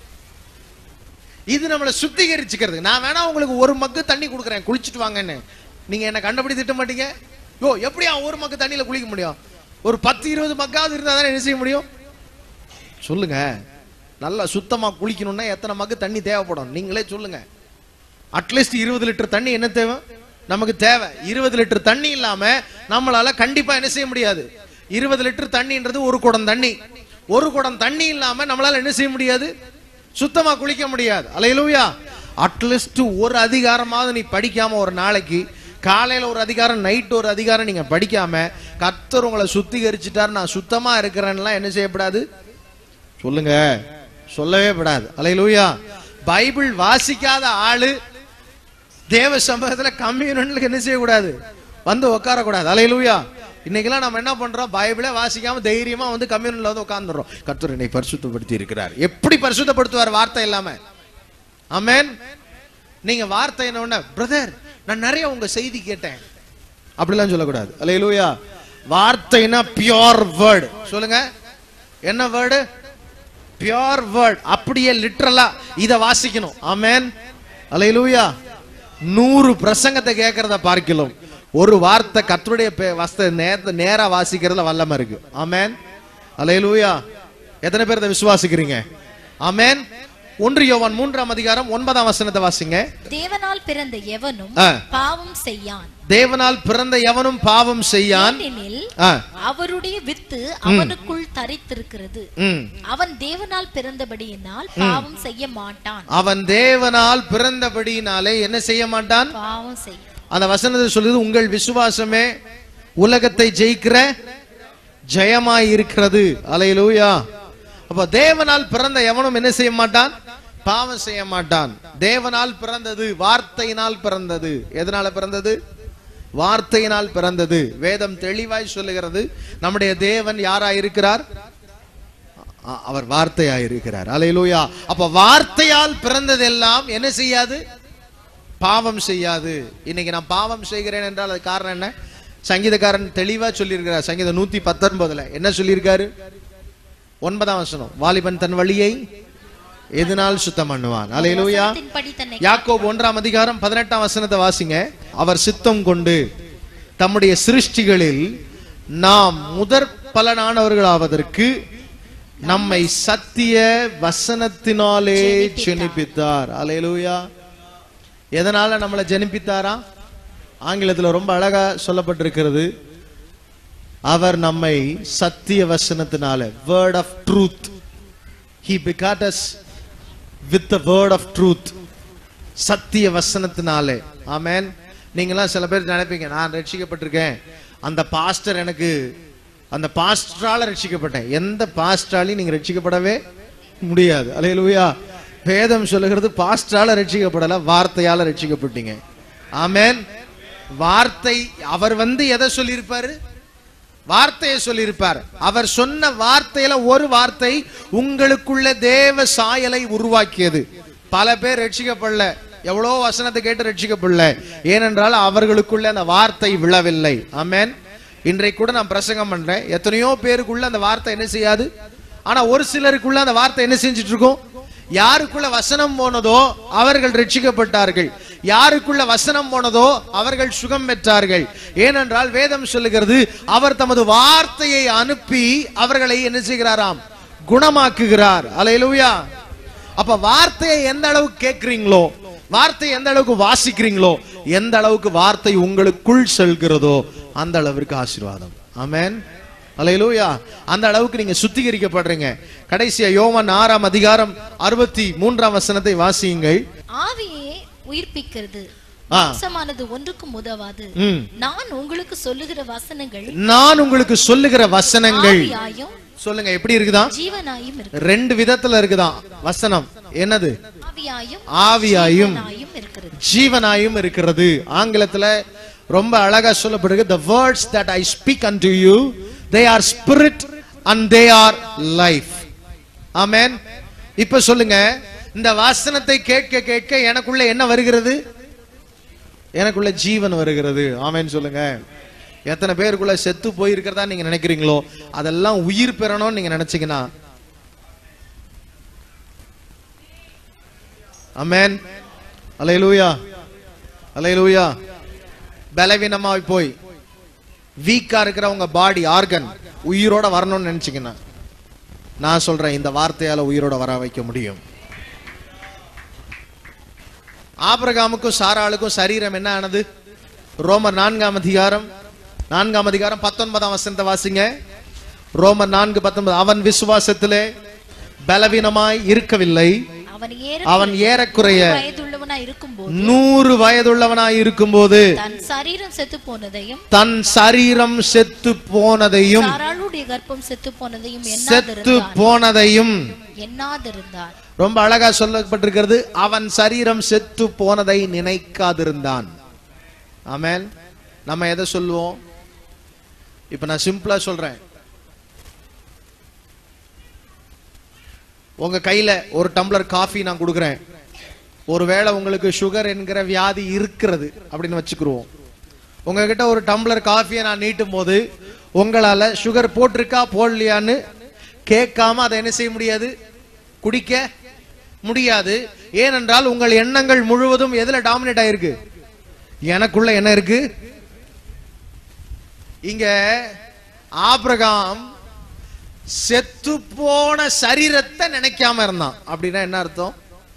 இது நம்மளை சுத்திகரிச்சுக்கிறது நான் வேணா உங்களுக்கு ஒரு மக்கு தண்ணி கொடுக்குறேன் குளிச்சுட்டு வாங்கன்னு நீங்க என்ன கண்டபடி திட்ட மாட்டீங்க யோ எப்படியா ஒரு மக்கு தண்ணியில குளிக்க முடியும் ஒரு பத்து இருபது மக்காவது இருந்தா தானே என்ன செய்ய முடியும் சொல்லுங்க நல்லா சுத்தமா குளிக்கணும்னா எத்தனை மக்கு தண்ணி தேவைப்படும் நீங்களே சொல்லுங்க அட்லீஸ்ட் இருபது லிட்டர் தண்ணி என்ன தேவை நமக்கு தேவை இருபது லிட்டர் தண்ணி இல்லாம நம்மளால கண்டிப்பா என்ன செய்ய முடியாது இருபது லிட்டர் தண்ணின்றது ஒரு குடம் தண்ணி ஒரு குடம் தண்ணி இல்லாம நம்மளால என்ன செய்ய முடியாது சுத்தமா குளிக்க முடியாது அலையிலூயா அட்லீஸ்ட் ஒரு அதிகாரமாவது நீ படிக்காம ஒரு நாளைக்கு காலையில ஒரு அதிகாரம் நைட் ஒரு அதிகாரம் நீங்க படிக்காம கர்த்தர் உங்களை சுத்திகரிச்சுட்டார் நான் சுத்தமா இருக்கிறேன்லாம் என்ன செய்யப்படாது சொல்லுங்க சொல்லவே படாது அலையிலூயா பைபிள் வாசிக்காத ஆளு தேவ சமூகத்துல கம்யூனலுக்கு என்ன செய்யக்கூடாது வந்து உட்காரக்கூடாது அலையிலூயா இன்னைக்கெல்லாம் நம்ம என்ன பண்றோம் பைபிளே வாசிக்காம தைரியமா வந்து கம்யூனல்ல வந்து உட்கார்ந்துடுறோம் கர்த்தர் என்னை பரிசுத்தப்படுத்தி இருக்கிறார் எப்படி பரிசுத்தப்படுத்துவார் வார்த்தை இல்லாம ஆமென் நீங்க வார்த்தை என்ன ஒண்ணு பிரதர் நான் நிறைய உங்க செய்தி கேட்டேன் அப்படிலாம் சொல்லக்கூடாது அலையிலூயா வார்த்தைனா பியோர் வேர்டு சொல்லுங்க என்ன வேர்டு பியோர் வேர்ட் அப்படியே லிட்ரலா இத வாசிக்கணும் ஆமென் அலையிலூயா நூறு பிரசங்கத்தை கேட்கறத பார்க்கலாம் ஒரு வார்த்தை கர்த்தருடைய பே- வஸ்த நேரத்தை நேரா வாசிக்கிறதுல வல்லமை இருக்கு ஆமென் அலையிலூயா எத்தனை பேர் இதை விசுவாசிக்கிறீங்க ஆமென் ஒன்று யோவான் மூன்றாம் அதிகாரம் ஒன்பதாம் வசனத்தை வாசிங்க தேவனால் பிறந்த எவனும் ஆ. பாவம் செய்யான் தேவனால் பிறந்த எவனும் பாவம் செய்யான் ஏனெனில் ஆ, அவருடைய வித்து அவனுக்குள் தரித்திருக்கிறது ம். அவன் தேவனால் பிறந்தபடியினால் பாவம் செய்ய மாட்டான் அவன் தேவனால் பிறந்தபடியினாலே என்ன செய்ய மாட்டான் பாவம் செய்ய அந்த வசனத்தை சொல்லுது உங்கள் விசுவாசமே உலகத்தை ஜெயிக்கிற ஜெயமாய் இருக்கிறது அலையிலூயா அப்ப தேவனால் பிறந்த எவனும் என்ன செய்ய மாட்டான் பாவம் செய்ய மாட்டான் தேவனால் பிறந்தது வார்த்தையினால் பிறந்தது எதனால பிறந்தது வார்த்தையினால் பிறந்தது வேதம் தெளிவாய் சொல்லுகிறது நம்முடைய தேவன் யாரா இருக்கிறார் அ- அவர் வார்த்தையாய் இருக்கிறார் அலையிலூயா அப்ப வார்த்தையால் பிறந்ததெல்லாம் என்ன செய்யாது பாவம் செய்யாது இன்னைக்கு நான் பாவம் செய்கிறேன் என்றால் அது காரணம் என்ன சங்கீதக்காரன் தெளிவா சொல்லியிருக்கிறார் சங்கீதம் நூத்தி பத்தொன்பதுல என்ன சொல்லியிருக்காரு ஒன்பதாம் வசனம் வாலிபன் தன் வழியை எதனால் சுத்தம் பண்ணுவான் அலையிலூயா வசனத்தின்படி தன்னை யாக்கோப் ஒன்றாம் அதிகாரம் பதினெட்டாம் வசனத்தை வாசிங்க அவர் சித்தம் கொண்டு தம்முடைய சிருஷ்டிகளில் நாம் முதற் பலனானவர்களாவதற்கு நம்மை சத்திய வசனத்தினாலே ஜெனிப்பித்தார் அலையலூயா எதனால நம்மளை ஜெனிப்பித்தாரா ஆங்கிலத்துல ரொம்ப அழகா சொல்லப்பட்டிருக்கிறது அவர் நம்மை சத்திய வசனத்தினால word of truth he begot us with the word of truth சத்திய வசனத்தினாலே ஆமென் நீங்களாம் சில பேர் நினைப்பீங்க நான் ரட்சிக்கப்பட்டிருக்கேன் அந்த பாஸ்டர் எனக்கு அந்த பாஸ்டரால ரட்சிக்கப்பட்டேன் எந்த பாஸ்டராலையும் நீங்க ரட்சிக்கப்படவே முடியாது அலையலூயா வேதம் சொல்லுகிறது பாஸ்டால ரட்சிக்கப்படல வார்த்தையால ரட்சிக்கப்பட்டீங்க ஆமென் வார்த்தை அவர் வந்து எதை சொல்லியிருப்பாரு வார்த்தையை சொல்லியிருப்பார் அவர் சொன்ன வார்த்தையில ஒரு வார்த்தை உங்களுக்குள்ள தேவ சாயலை உருவாக்கியது பல பேர் ரட்சிக்கப்படல எவ்வளோ வசனத்தை கேட்டு ரட்சிக்கப்படல ஏனென்றால் அவர்களுக்குள்ள அந்த வார்த்தை விழவில்லை ஆமென் இன்றைக்கு கூட நான் பிரசங்கம் பண்றேன் எத்தனையோ பேருக்குள்ள அந்த வார்த்தை என்ன செய்யாது ஆனா ஒரு சிலருக்குள்ள அந்த வார்த்தை என்ன செஞ்சுட்டு இருக்கும் யாருக்குள்ள வசனம் போனதோ அவர்கள் ரட்சிக்கப்பட்டார்கள் யாருக்குள்ள வசனம் போனதோ அவர்கள் சுகம் பெற்றார்கள் ஏனென்றால் வேதம் சொல்லுகிறது அவர் தமது வார்த்தையை அனுப்பி அவர்களை என்ன செய்கிறாராம் குணமாக்குகிறார் அலையிலுயா அப்ப வார்த்தையை எந்த அளவுக்கு கேட்கிறீங்களோ வார்த்தையை எந்த அளவுக்கு வாசிக்கிறீங்களோ எந்த அளவுக்கு வார்த்தை உங்களுக்குள் செல்கிறதோ அந்த அளவிற்கு ஆசீர்வாதம் ஆமென் அலையிலூயா அந்த அளவுக்கு நீங்க சுத்திகரிக்கப்படுறீங்க கடைசியா யோவான் ஆறாம் அதிகாரம் அறுபத்தி மூன்றாம் வசனத்தை வாசியுங்கள் ஆவியே உயிர்ப்பிக்கிறது ஆ. மாம்சமானது ஒன்றுக்கும் உதவாது ம். நான் உங்களுக்கு சொல்லுகிற வசனங்கள் நான் உங்களுக்கு சொல்லுகிற வசனங்கள் ஆவியாயும் சொல்லுங்க எப்படி இருக்குதா ஜீவனாயும் இருக்கு ரெண்டு விதத்துல இருக்குதாம் வசனம் என்னது ஆவியாயும் ஆவியாயும் ஜீவனாயும் இருக்கிறது ஜீவனாயும் இருக்கிறது ஆங்கிலத்துல ரொம்ப அழகா சொல்லப்படுது the words that i speak unto you they are spirit and they are life ஆமென் இப்ப சொல்லுங்க இந்த வாசனத்தை கேட்க கேட்க எனக்குள்ள என்ன வருகிறது எனக்குள்ள ஜீவன் வருகிறது ஆமென் சொல்லுங்க எத்தனை பேருக்குள்ள செத்து போயிருக்கிறதா நீங்க நினைக்கிறீங்களோ அதெல்லாம் உயிர் பெறணும்னு நீங்க நினைச்சீங்கன்னா அமேன் அலையலூயா அலையலூயா பலவீனமாய் போய் வீக்கா இருக்கிற உங்க பாடி ஆர்கன் உயிரோட வரணும்னு நினைச்சீங்கன்னா நான் சொல்றேன் இந்த வார்த்தையால உயிரோட வர வைக்க முடியும் ஆபிரகாமுக்கும் சாராளுக்கும் சரீரம் என்ன ஆனது ரோமர் நான்காம் அதிகாரம் நான்காம் அதிகாரம் பத்தொன்பதாம் வசனத்தை வாசிங்க ரோமர் நான்கு பத்தொன்பது அவன் விசுவாசத்திலே பலவீனமாய் இருக்கவில்லை அவன் ஏற அவன் ஏறக்குறைய வயதுள்ளவனா இருக்கும்போது நூறு வயதுள்ளவனாய் இருக்கும்போது தன் சரீரம் செத்து போனதையும் தன் சரீரம் செத்து போனதையும் சாராளுடைய கர்ப்பம் செத்து போனதையும் செத்து எண்ணாதிருந்தான் போனதையும் எண்ணாதிருந்தான் ரொம்ப அழகா சொல்லப்பட்டிருக்கிறது அவன் சரீரம் செத்து போனதை நினைக்காதிருந்தான் ஆமென் நம்ம எதை சொல்லுவோம் இப்ப நான் சிம்பிளா சொல்றேன் உங்க கையில ஒரு டம்ளர் காஃபி நான் கொடுக்குறேன் ஒருவேளை உங்களுக்கு சுகர் என்கிற வியாதி இருக்கிறது அப்படின்னு வச்சுக்கிருவோம் உங்ககிட்ட ஒரு டம்ளர் காஃபியை நான் நீட்டும் போது உங்களால சுகர் போட்டிருக்கா போடலையான்னு கேட்காம அதை என்ன செய்ய முடியாது குடிக்க முடியாது ஏனென்றால் உங்கள் எண்ணங்கள் முழுவதும் எதுல டாமினேட் ஆயிருக்கு எனக்குள்ள என்ன இருக்கு இங்க ஆபிரகாம் செத்து போன சரீரத்தை நினைக்காம இருந்தான் அப்படின்னா என்ன அர்த்தம்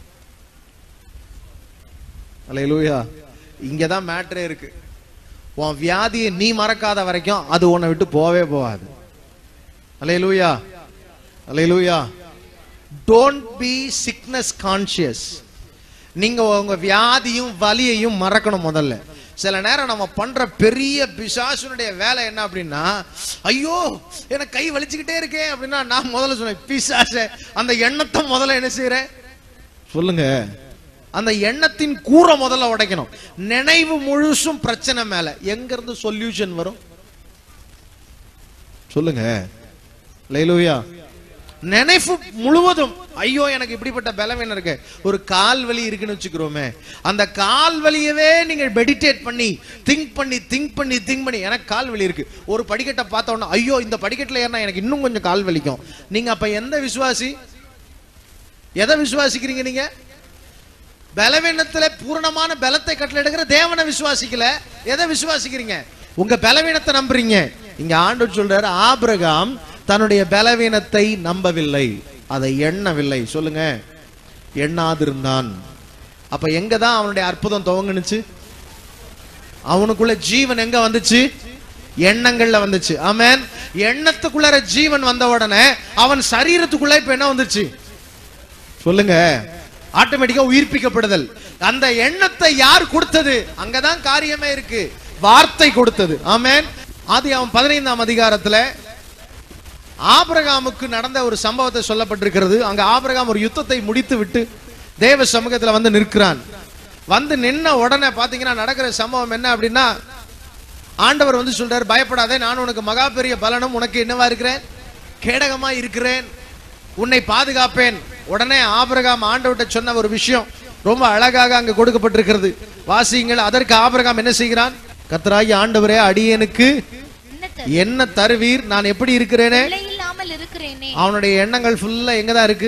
அல்லேலூயா இங்கதான் மேட்ரே இருக்கு உன் வியாதியை நீ மறக்காத வரைக்கும் அது உன்னை விட்டு போவே போகாது hallelujah hallelujah don't be sickness conscious நீங்க உங்க வியாதியும் வலியையும் மறக்கணும் முதல்ல சில நேரம் நம்ம பண்ற பெரிய பிசாசுனுடைய வேலை என்ன அப்படின்னா ஐயோ எனக்கு கை வலிச்சுக்கிட்டே இருக்கேன் அப்படின்னா நான் முதல்ல சொன்னேன் பிசாச அந்த எண்ணத்தை முதல்ல என்ன செய்யறேன் சொல்லுங்க அந்த எண்ணத்தின் கூரை முதல்ல உடைக்கணும் நினைவு முழுசும் பிரச்சனை மேல எங்க இருந்து சொல்யூஷன் வரும் சொல்லுங்க லைலூயா நினைப்பு முழுவதும் ஐயோ எனக்கு இப்படிப்பட்ட பலவீனம் இருக்கு ஒரு கால் வலி இருக்குன்னு வச்சுக்கிறோமே அந்த கால் வலியவே நீங்க மெடிடேட் பண்ணி திங்க் பண்ணி திங்க் பண்ணி திங்க் பண்ணி எனக்கு கால் வலி இருக்கு ஒரு படிக்கட்டை பார்த்த உடனே ஐயோ இந்த படிக்கட்டுல ஏறினா எனக்கு இன்னும் கொஞ்சம் கால் வலிக்கும் நீங்க அப்ப எந்த விசுவாசி எதை விசுவாசிக்கிறீங்க நீங்க பலவீனத்துல பூரணமான பலத்தை கட்டளையிடுகிற தேவனை விசுவாசிக்கல எதை விசுவாசிக்கிறீங்க உங்க பலவீனத்தை நம்புறீங்க இங்க ஆண்டவர் சொல்றாரு ஆபிரகாம் தன்னுடைய பலவீனத்தை நம்பவில்லை அதை எண்ணவில்லை சொல்லுங்க எண்ணாதிருந்தான் அப்ப எங்க தான் அவனுடைய அற்புதம் துவங்குனுச்சு அவனுக்குள்ள ஜீவன் எங்க வந்துச்சு எண்ணங்கள்ல வந்துச்சு ஆமென் எண்ணத்துக்குள்ளார ஜீவன் வந்த உடனே அவன் சரீரத்துக்குள்ள இப்ப என்ன வந்துச்சு சொல்லுங்க ஆட்டோமேட்டிக்கா உயிர்ப்பிக்கப்படுதல் அந்த எண்ணத்தை யார் கொடுத்தது அங்கதான் காரியமே இருக்கு வார்த்தை கொடுத்தது ஆமென் ஆதி அவன் பதினைந்தாம் அதிகாரத்துல ஆபிரகாமுக்கு நடந்த ஒரு சம்பவத்தை சொல்லப்பட்டிருக்கிறது அங்க ஆபிரகாம் ஒரு யுத்தத்தை முடித்து விட்டு தேவ சமூகத்துல வந்து நிற்கிறான் வந்து நின்ன உடனே பாத்தீங்கன்னா நடக்கிற சம்பவம் என்ன அப்படின்னா ஆண்டவர் வந்து சொல்றாரு பயப்படாதே நான் உனக்கு மகா பெரிய பலனும் உனக்கு என்னவா இருக்கிறேன் கேடகமா இருக்கிறேன் உன்னை பாதுகாப்பேன் உடனே ஆபிரகாம் ஆண்டவர்கிட்ட சொன்ன ஒரு விஷயம் ரொம்ப அழகாக அங்க கொடுக்கப்பட்டிருக்கிறது வாசியுங்கள் அதற்கு ஆபிரகாம் என்ன செய்கிறான் கர்த்தராகி ஆண்டவரே அடியேனுக்கு என்ன த- என்ன தருவீர் நான் எப்படி இருக்கிறேனே பிள்ளை இல்லாமல் இருக்கிறேனே அவனுடைய எண்ணங்கள் ஃபுல்லா எங்கதான் இருக்கு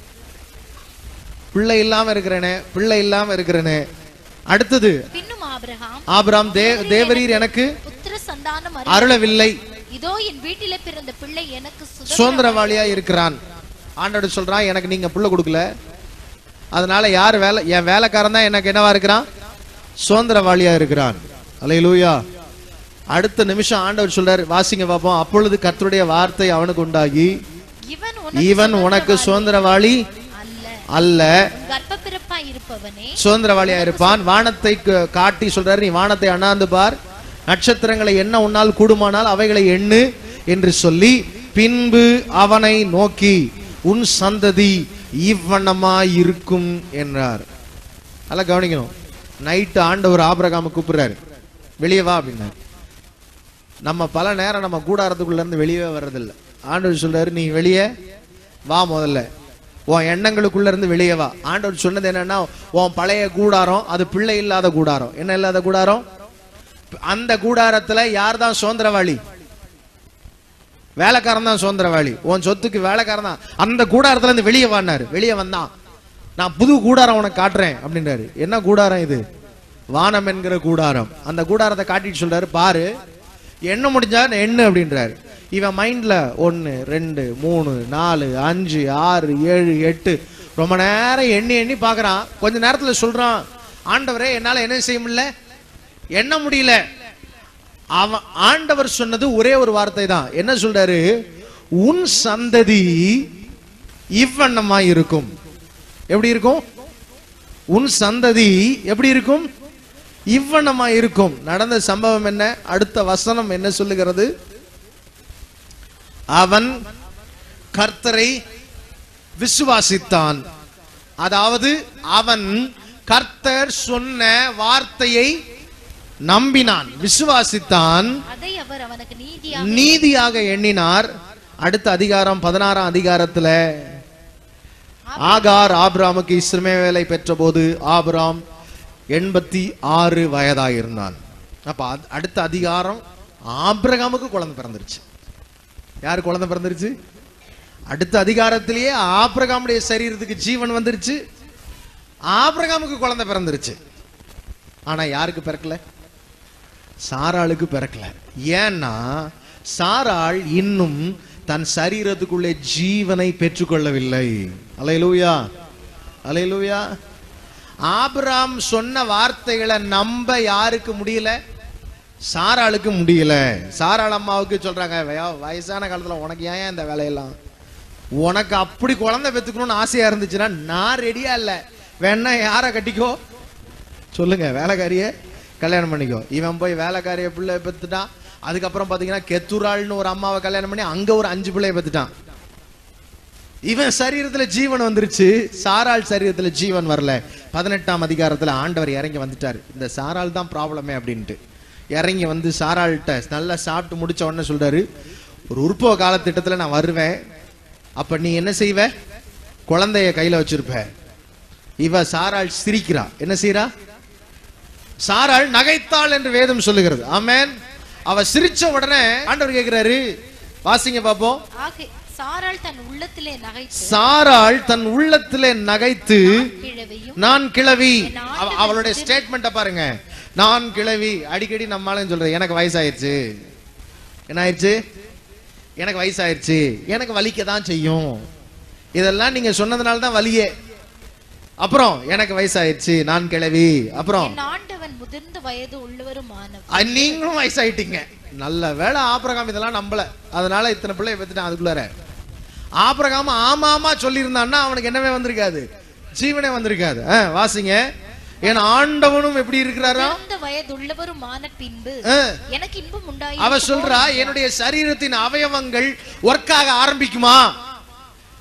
பிள்ளை இல்லாம இருக்கிறேனே பிள்ளை இல்லாம இருக்கிறேனே அடுத்தது பின்னும் ஆபிரகாம் ஆபிராம் தே தேவரீர் எனக்கு புத்திர சந்தானம் அருள். அருளவில்லை இதோ என் வீட்டிலே பிறந்த பிள்ளை எனக்கு சுதந்திரம் சுதந்திரவாளியா இருக்கிறான் ஆண்டவர் சொல்றான் எனக்கு நீங்க புள்ள கொடுக்கல அதனால யார் வேலை என் வேலைக்காரன் தான் எனக்கு என்னவா இருக்கிறான் சுதந்திரவாளியா இருக்கிறான் அலையிலூயா அடுத்த நிமிஷம் ஆண்டவர் சொல்றாரு வாசிங்க பாப்போம் அப்பொழுது கர்த்தருடைய வார்த்தை அவனுக்கு உண்டாகி இவன் உனக்கு இவன் உனக்கு சுதந்திரவாளி அல்ல அல்ல உன் கர்ப்பப்பிறப்பாய் இருப்பவனே சுதந்திரவாளியா இருப்பான் வானத்தை க- காட்டி சொல்றாரு நீ வானத்தை அண்ணாந்து பார் நட்சத்திரங்களை என்ன உன்னால் கூடுமானால் அவைகளை எண்ணு என்று சொல்லி பின்பு அவனை நோக்கி உன் சந்ததி இவ்வண்ணமா இருக்கும் என்றார் நல்லா கவனிக்கணும் நைட்டு ஆண்டவர் ஆபிரகாம கூப்பிடுறாரு வெளியே வா அப்படின்னாரு நம்ம பல நேரம் நம்ம கூடாரத்துக்குள்ள இருந்து வெளியே வர்றதில்ல ஆண்டவர் சொல்றாரு நீ வெளியே வா முதல்ல உன் எண்ணங்களுக்குள்ள இருந்து வெளியே வா ஆண்டவர் சொன்னது என்னன்னா உன் பழைய கூடாரம் அது பிள்ளை இல்லாத கூடாரம் என்ன இல்லாத கூடாரம் அந்த கூடாரத்துல யார் தான் சுதந்திரவாளி வேலைக்காரன் தான் சுதந்திரவாளி உன் சொத்துக்கு வேலைக்காரன் தான் அந்த கூடாரத்துல இருந்து வெளியே வானாரு வெளியே வந்தான் நான் புது கூடாரம் உனக்கு காட்டுறேன் அப்படின்றாரு என்ன கூடாரம் இது வானம் என்கிற கூடாரம் அந்த கூடாரத்தை காட்டிட்டு சொல்றாரு பாரு எண்ண முடிஞ்சா எண்ணு அப்படின்றாரு இவன் மைண்ட்ல ஒன்னு ரெண்டு மூணு நாலு அஞ்சு ஆறு ஏழு எட்டு ரொம்ப நேரம் எண்ணி எண்ணி பார்க்கறான் கொஞ்ச நேரத்துல சொல்றான் ஆண்டவரே என்னால என்ன செய்ய முடியல எண்ண முடியல அவன் ஆண்டவர் சொன்னது ஒரே ஒரு வார்த்தை தான் என்ன சொல்றாரு உன் சந்ததி இவ்வண்ணமா இருக்கும் எப்படி இருக்கும் உன் சந்ததி எப்படி இருக்கும் இவ்வண்ணமா இருக்கும் நடந்த சம்பவம் என்ன அடுத்த வசனம் என்ன சொல்லுகிறது அவன் கர்த்தரை விசுவாசித்தான் அதாவது அவன் கர்த்தர் சொன்ன வார்த்தையை நம்பினான் விசுவாசித்தான் அதை அவர் அவனுக்கு நீதியா நீதியாக எண்ணினார் அடுத்த அதிகாரம் பதினாறாம் அதிகாரத்துல ஆகார் ஆபிராமுக்கு இஸ்ரமேவேலை பெற்றபோது ஆபிராம் எண்பத்தி ஆறு வயதாயிருந்தான் அப்ப அத்- அடுத்த அதிகாரம் ஆபிரகாமுக்கு குழந்தை பிறந்துருச்சு யார் குழந்தை பிறந்துருச்சு அடுத்த அதிகாரத்திலேயே ஆபிரகாமுடைய சரீரத்துக்கு ஜீவன் வந்துருச்சு ஆபிரகாமுக்கு குழந்தை பிறந்துருச்சு ஆனா யாருக்கு பிறக்கல சாராளுக்கு பிறக்கல ஏன்னா சாராள் இன்னும் தன் சரீரத்துக்குள்ளே ஜீவனை பெற்றுக்கொள்ளவில்லை அலையலூயா அலையலூயா ஆபிராம் சொன்ன வார்த்தைகளை நம்ப யாருக்கு முடியல சாராளுக்கு முடியல சாராள் அம்மாவுக்கு சொல்றாங்க "வய- வயசான காலத்துல உனக்கு ஏன் இந்த வேலையெல்லாம் உனக்கு அப்படி குழந்தை பெத்துக்கணும்னு ஆசையா இருந்துச்சுன்னா நான் ரெடியா இல்ல வேணா யாரை கட்டிக்கோ சொல்லுங்க வேலைக்காரிய கல்யாணம் பண்ணிக்கோ இவன் போய் வேலைக்காரிய பிள்ளை பெத்துட்டான் அதுக்கப்புறம் பாத்தீங்கன்னா கெத்துராள்னு ஒரு அம்மாவை கல்யாணம் பண்ணி அங்க ஒரு அஞ்சு பிள்ளைய பெத்துட்டான் இவன் சரீரத்துல ஜீவன் வந்துருச்சு சாராள் சரீரத்துல ஜீவன் வரல பதினெட்டாம் அதிகாரத்துல ஆண்டவர் இறங்கி வந்துட்டாரு இந்த சாராள் தான் ப்ராப்ளமே அப்படின்ட்டு இறங்கி வந்து சாராள்கிட்ட நல்லா சாப்பிட்டு முடிச்ச உடனே சொல்றாரு ஒரு உற்பவ காலத்திட்டத்துல நான் வருவேன் அப்ப நீ என்ன செய்வ குழந்தைய கையில வச்சிருப்ப இவ சாராள் சிரிக்கிறா என்ன செய்றா சாராள் நகைத்தாள் என்று வேதம் சொல்லுகிறது ஆமென் அவ சிரிச்ச உடனே ஆண்டவர் கேக்குறாரு வாசிங்க பாப்போம் ஆக சாராள் தன் உள்ளத்திலே நகைத்து சாராள் தன் உள்ளத்திலே நகைத்து கிழவையும் நான் கிழவி என் அவ- ஆண்டவன் அவளுடைய ஸ்டேட்மெண்ட்டை பாருங்க நான் கிழவி அடிக்கடி நம்மளால சொல்றது எனக்கு வயசாயிருச்சு என்ன ஆயிடுச்சு எனக்கு வயசாயிருச்சு எனக்கு வலிக்க தான் செய்யும் இதெல்லாம் நீங்க சொன்னதுனால தான் வலியே அப்புறம் எனக்கு வயசாயிருச்சு நான் கிழவி அப்புறம் என் ஆண்டவன் முதிர்ந்த வயது உள்ளவருமானவர் அஹ், நீங்களும் வயசாயிட்டீங்க நல்ல வேளை ஆபிரகாம் இதெல்லாம் நம்பல அதனால இத்தனை பிள்ளைய பெத்துட்டான் அதுக்குள்ளார ஆபிரகாம் ஆமா ஆமா சொல்லியிருந்தான்னா அவனுக்கு என்னவே வந்திருக்காது ஜீவனே வந்திருக்காது அஹ், வாசிங்க என் ஆண்டவனும் எப்படி இருக்கிறாரா முதிர்ந்த வயது உள்ளவருமான பின்பு அஹ், எனக்கு இன்பம் உண்டாயி அவ சொல்றா என்னுடைய சரீரத்தின் அவயவங்கள் ஒர்க்காக ஆரம்பிக்குமா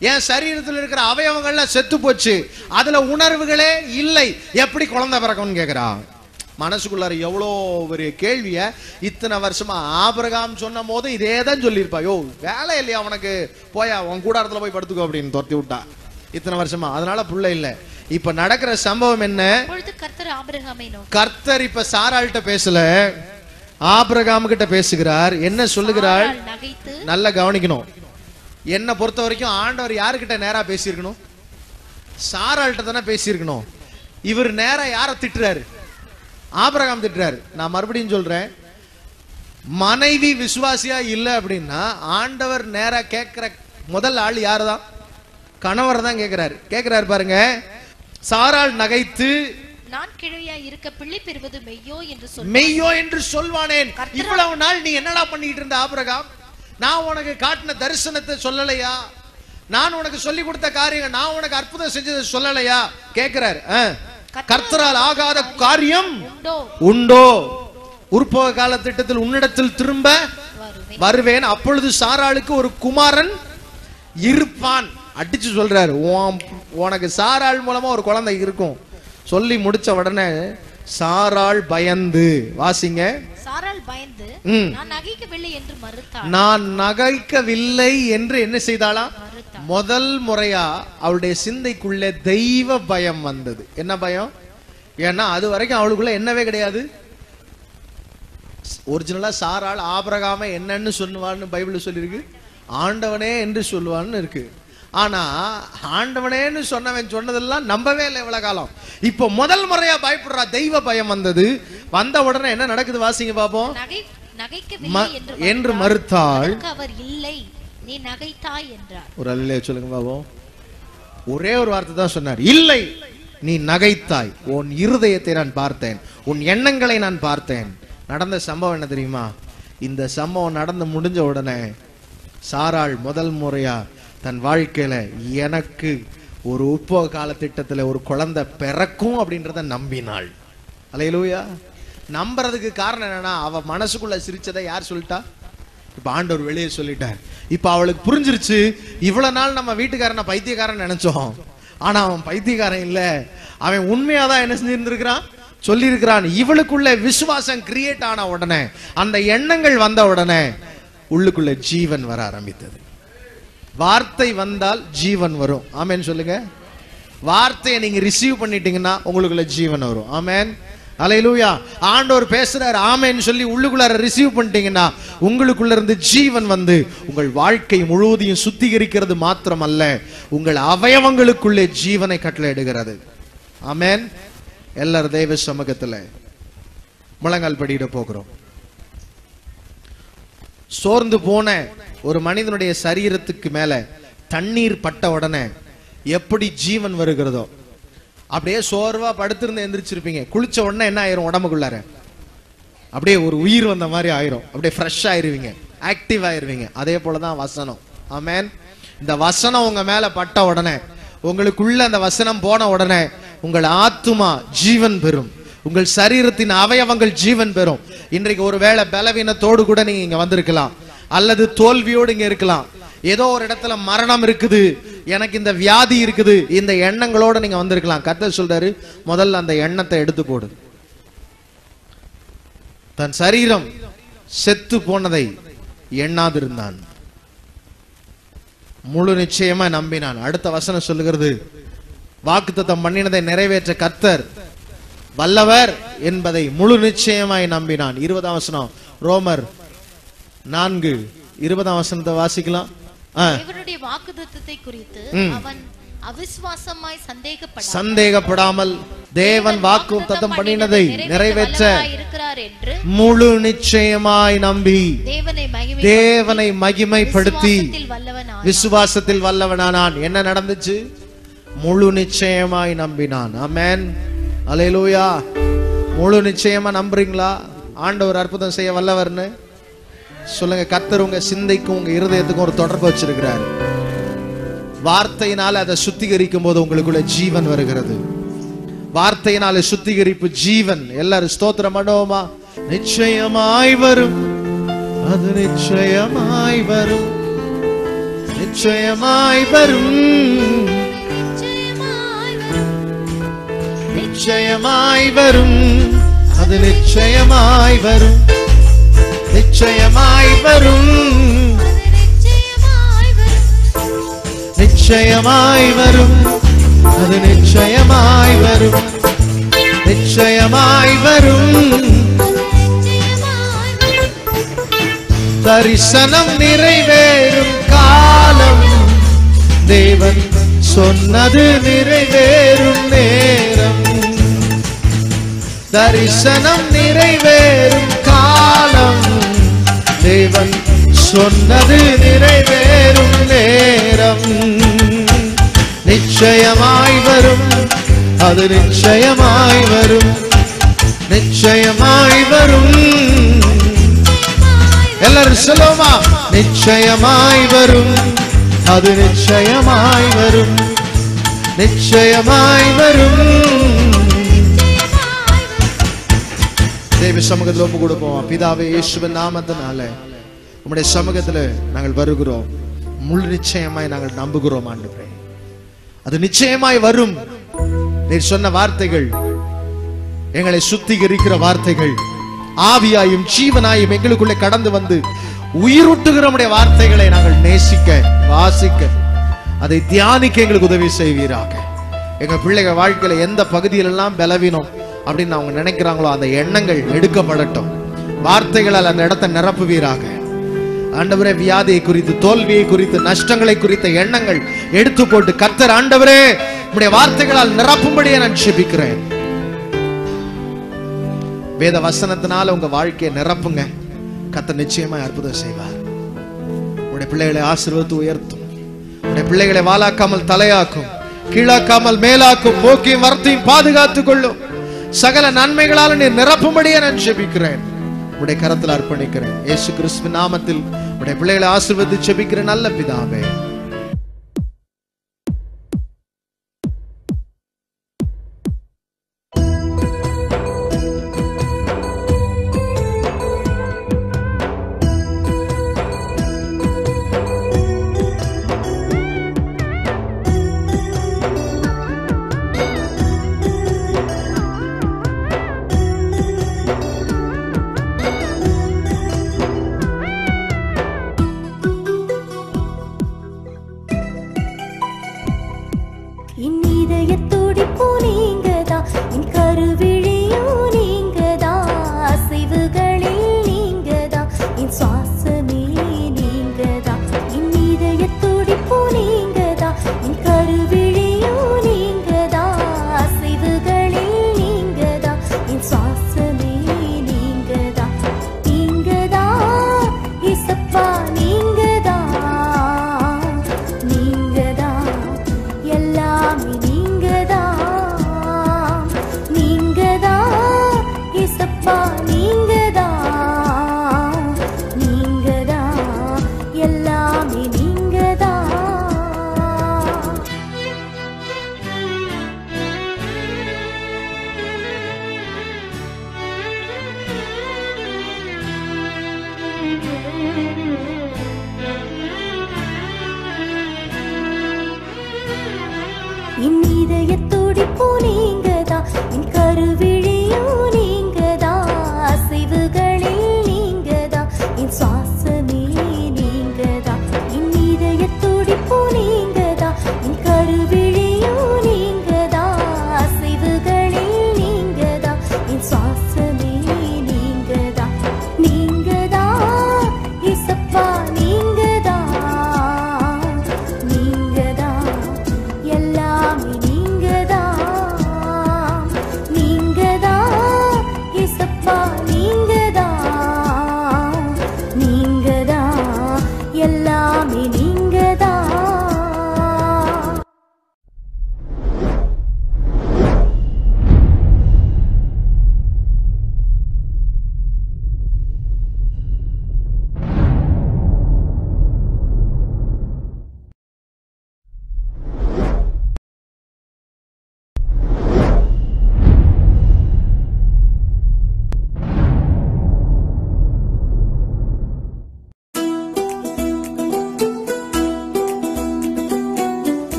என் சரீரத்தில் இருக்கிற அவயவங்கள்லாம் செத்து போச்சு அதுல உணர்வுகளே இல்லை எப்படி குழந்தை பிறக்கும்னு கேக்குறா மனசுக்குள்ளார எவ்வளோ ஒரு கேள்விய இத்தனை வருஷமா ஆபிரகாம் சொன்ன போது இதே தான் சொல்லியிருப்பா யோ வேலை இல்லையா அவனுக்கு போயா உன் கூடாரத்துல போய் படுத்துக்கோ அப்படின்னு துரத்தி விட்டா இத்தனை வருஷமா அதனால புள்ள இல்ல இப்ப நடக்கிற சம்பவம் என்ன அப்பொழுது கர்த்தர் ஆபிரகாமை நோக்கி கர்த்தர் இப்ப சாராள்கிட்ட பேசல ஆபிரகாம் கிட்ட பேசுகிறார் என்ன சொல்லுகிறாள் சாராள் நகைத்து நல்லா கவனிக்கணும் என்னை பொறுத்த வரைக்கும் ஆண்டவர் யாருக்கிட்ட நேரா பேசியிருக்கணும் சாராள்கிட்ட தானே பேசியிருக்கணும் இவர் நேரா யாரை திட்டுறாரு ஆபிரகாம் திட்டுறாரு நான் மறுபடியும் சொல்றேன் மனைவி விசுவாசியா இல்ல அப்படின்னா ஆண்டவர் நேரா கேட்கிற முதல் ஆள் யாருதான் கணவர் தான் கேட்கிறாரு கேட்கிறாரு பாருங்க சாராள் நகைத்து நான் கிழவியா இருக்க பிள்ளை பெறுவது மெய்யோ என்று சொல் மெய்யோ என்று சொல்வானேன் கர்த்தரா- இவ்வளவு நாள் நீ என்னடா பண்ணிட்டு இருந்த ஆபிரகாம் நான் உனக்கு காட்டின தரிசனத்தை சொல்லலையா நான் உனக்கு சொல்லி கொடுத்த காரியம் நான் உனக்கு அற்புதம் செஞ்சதை சொல்லலையா கேக்குறாரு ஆ. கர்த்தரால் ஆகாத காரியம் உண்டோ உண்டோ உற்பவ கால திட்டத்தில் உன்னிடத்தில் திரும்ப வருவேன் வருவேன் அப்பொழுது சாராளுக்கு ஒரு குமாரன் இருப்பான் அடிச்சு சொல்றாரு உன்- உனக்கு சாராள் மூலமா ஒரு குழந்தை இருக்கும் சொல்லி முடிச்ச உடனே சாராள் பயந்து வாசிங்க சாராள் பயந்து ம். நான் நகைக்கவில்லை என்று மறுத்தாள் நான் நகைக்கவில்லை என்று என்ன செய்தாளா மறுத்தாள் முதல் முறையா அவளுடைய சிந்தைக்குள்ள தெய்வ பயம் வந்தது என்ன பயம் ஏன்னா அது வரைக்கும் அவளுக்குள்ள என்னவே கிடையாது ஒரிஜினலா சாராள் ஆபிரகாம என்னன்னு சொல்லுவான்னு பைபிள் சொல்லியிருக்கு ஆண்டவனே என்று சொல்லுவான்னு இருக்கு ஆனா ஆண்டவனேன்னு சொன்னவன் சொன்னதெல்லாம் நம்பவே இல்லை இவ்வளவு காலம் இப்போ முதல் முறையா பயப்படுறா தெய்வ பயம் வந்தது வந்த உடனே என்ன நடக்குது வாசிங்க பாப்போம் நகை நகைக்கவில்லை ம- என்று என்று மறுத்தாள். மறுத்தாள் அதற்கு அவர் இல்லை நீ நகைத்தாய் என்றார் ஒரு அல்லையா சொல்லுங்க பாபம் ஒரே ஒரு வார்த்தை தான் சொன்னார் இல்லை நீ நகைத்தாய் உன் இருதயத்தை நான் பார்த்தேன் உன் எண்ணங்களை நான் பார்த்தேன் நடந்த சம்பவம் என்ன தெரியுமா இந்த சம்பவம் நடந்து முடிஞ்ச உடனே சாராள் முதல் முறையா தன் வாழ்க்கையில எனக்கு ஒரு உற்பவ கால திட்டத்துல ஒரு குழந்தை பிறக்கும் அப்படின்றத நம்பினாள் அலையலூயா நம்புறதுக்கு காரணம் என்னன்னா அவ மனசுக்குள்ள சிரிச்சதை யார் சொல்லிட்டா இப்ப ஆண்டவர் வெளியே சொல்லிட்டார் இப்ப அவளுக்கு புரிஞ்சிருச்சு இவ்வளவு நாள் நம்ம வீட்டுக்காரனை பைத்தியக்காரன் நினைச்சோம் ஆனா அவன் பைத்தியக்காரன் இல்ல அவன் உண்மையாதான் என்ன செஞ்சிருந்திருக்கிறான் சொல்லியிருக்கிறான் இவளுக்குள்ள விசுவாசம் கிரியேட் ஆன உடனே அந்த எண்ணங்கள் வந்த உடனே உள்ளுக்குள்ள ஜீவன் வர ஆரம்பித்தது வார்த்தை வந்தால் ஜீவன் வரும் ஆமென் சொல்லுங்க வார்த்தையை நீங்க ரிசீவ் பண்ணிட்டீங்கன்னா உங்களுக்குள்ள ஜீவன் வரும் ஆமென் அலையிலூயா ஆண்டவர் பேசுறாரு ஆமென்னு சொல்லி உள்ளுக்குள்ளார ரிசீவ் பண்ணிட்டீங்கன்னா உங்களுக்குள்ள இருந்து ஜீவன் வந்து உங்கள் வாழ்க்கை முழுவதையும் சுத்திகரிக்கிறது மாத்திரமல்ல உங்கள் அவயவங்களுக்குள்ளே ஜீவனை கட்டளையிடுகிறது ஆமென் எல்லாரும் தெய்வ சமூகத்துல முழங்கால் படியிட போகிறோம் சோர்ந்து போன ஒரு மனிதனுடைய சரீரத்துக்கு மேல தண்ணீர் பட்ட உடனே எப்படி ஜீவன் வருகிறதோ அப்படியே சோர்வா படுத்திருந்து எந்திரிச்சிருப்பீங்க குளிச்ச உடனே என்ன ஆயிரும் உடம்புக்குள்ளார அப்படியே ஒரு உயிர் வந்த மாதிரி ஆயிரும் அப்படியே ஃப்ரெஷ் ஆயிருவீங்க ஆக்டிவ் ஆயிருவீங்க அதே போலதான் வசனம் ஆமென் இந்த வசனம் உங்க மேல பட்ட உடனே உங்களுக்குள்ள அந்த வசனம் போன உடனே உங்கள் ஆத்துமா ஜீவன் பெறும் உங்கள் சரீரத்தின் அவயவங்கள் ஜீவன் பெறும் இன்றைக்கு ஒருவேளை பலவீனத்தோடு கூட நீங்க இங்க வந்திருக்கலாம் அல்லது தோல்வியோடு இங்க இருக்கலாம் ஏதோ ஒரு இடத்துல மரணம் இருக்குது எனக்கு இந்த வியாதி இருக்குது இந்த எண்ணங்களோட நீங்க வந்திருக்கலாம் கர்த்தர் சொல்றாரு முதல்ல அந்த எண்ணத்தை எடுத்து போடு தன் சரீரம் செத்து போனதை எண்ணாதிருந்தான் முழு நிச்சயமா நம்பினான் அடுத்த வசனம் சொல்லுகிறது வாக்குத்தத்தம் பண்ணினதை நிறைவேற்ற கர்த்தர் வல்லவர் என்பதை முழு நிச்சயமாய் நம்பினான் இருபதாம் வசனம் ரோமர் நான்கு இருபதாம் வசனத்தை வாசிக்கலாம் ஆ, தேவனுடைய வாக்குத்தத்தத்தை குறித்து அவன் அவிசுவாசமாய் சந்தேகப்பட சந்தேகப்படாமல் தேவன் வாக்குத்தத்தம் பண்ணினதை நிறைவேற்ற இருக்கிறார் என்று முழு நிச்சயமாய் நம்பி தேவனை மகிமை தேவனை மகிமைப்படுத்தி விசுவாசத்தில் வல்லவனாய் விசுவாசத்தில் வல்லவனானான் என்ன நடந்துச்சு முழு நிச்சயமாய் நம்பினான் ஆமென் அலையலூயா முழு நிச்சயமா நம்புறீங்களா ஆண்டவர் அற்புதம் செய்ய வல்லவர்னு சொல்லுங்க கர்த்தர் உங்க சிந்தைக்கும் உங்க இருதயத்துக்கும் ஒரு தொடர்பு வச்சிருக்கிறார் வார்த்தையினால அதை சுத்திகரிக்கும் போது உங்களுக்குள்ள ஜீவன் வருகிறது வார்த்தையினால சுத்திகரிப்பு ஜீவன் எல்லாரும் ஸ்தோத்திரம் பண்ணுவோமா நிச்சயமாய் வரும் அது நிச்சயமாய் வரும் நிச்சயமாய் வரும் நிச்சயமாய் வரும். நிச்சயமாய் வரும் அது நிச்சயமாய் வரும் நிச்சயமாய் வரும் அது நிச்சயமாய் வரும். நிச்சயமாய் வரும் அது நிச்சயமாய் வரும் நிச்சயமாய் வரும் நிச்சயமாய் வரும். தரிசனம் நிறைவேறும் காலம் தேவன் சொன்னது நிறைவேறும் நேரம் தரிசனம் நிறைவேறும் காலம் தேவன் சொன்னது நிறைவேறும் நேரம் நிச்சயமாய் வரும் அது நிச்சயமாய் வரும் நிச்சயமாய் வரும் எல்லாரும் சொல்லுவோமா நிச்சயமாய் வரும் அது நிச்சயமாய் வரும் நிச்சயமாய் வரும் தேவ சமூகத்தில் ஒப்பு கொடுப்போம் பிதாவே இயேசுவின் நாமத்தினால உம்முடைய சமூகத்துல நாங்கள் வருகிறோம் முழு நிச்சயமாய் நாங்கள் நம்புகிறோம் ஆண்டவரே அது நிச்சயமாய் வரும் நீர் சொன்ன வார்த்தைகள் எங்களை சுத்திகரிக்கிற வார்த்தைகள் ஆவியாயும் ஜீவனாயும் எங்களுக்குள்ளே கடந்து வந்து உயிரூட்டுகிற உம்முடைய வார்த்தைகளை நாங்கள் நேசிக்க வாசிக்க அதை தியானிக்க எங்களுக்கு உதவி செய்வீராக எங்க பிள்ளைகள் வாழ்க்கையில எந்த பகுதியிலெல்லாம் பலவீனம் அப்படின்னு அவங்க நினைக்கிறாங்களோ அந்த எண்ணங்கள் எடுக்கப்படட்டும் வார்த்தைகளால் அந்த இடத்தை நிரப்புவீராக ஆண்டவரே வியாதியை குறித்து தோல்வியை குறித்து நஷ்டங்களை குறித்த எண்ணங்கள் எடுத்து போட்டு கத்தர் ஆண்டவரே உம்முடைய வார்த்தைகளால் நிரப்பும்படியே நான் செபிக்கிறேன் வேத வசனத்தினால உங்க வாழ்க்கையை நிரப்புங்க கத்த நிச்சயமா அற்புதம் செய்வார் உடைய பிள்ளைகளை ஆசீர்வதித்து உயர்த்தும் உடைய பிள்ளைகளை வாலாக்காமல் தலையாக்கும் கீழாக்காமல் மேலாக்கும் போக்கியும் வரத்தையும் பாதுகாத்துக் கொள்ளும் சகல நன்மைகளால் நீ நிரப்பும்படியே நான் ஜெபிக்கிறேன் உடைய கரத்தில் அர்ப்பணிக்கிறேன் இயேசு கிறிஸ்து நாமத்தில் உடைய பிள்ளைகளை ஆசீர்வதித்து ஜெபிக்கிற நல்ல பிதாவே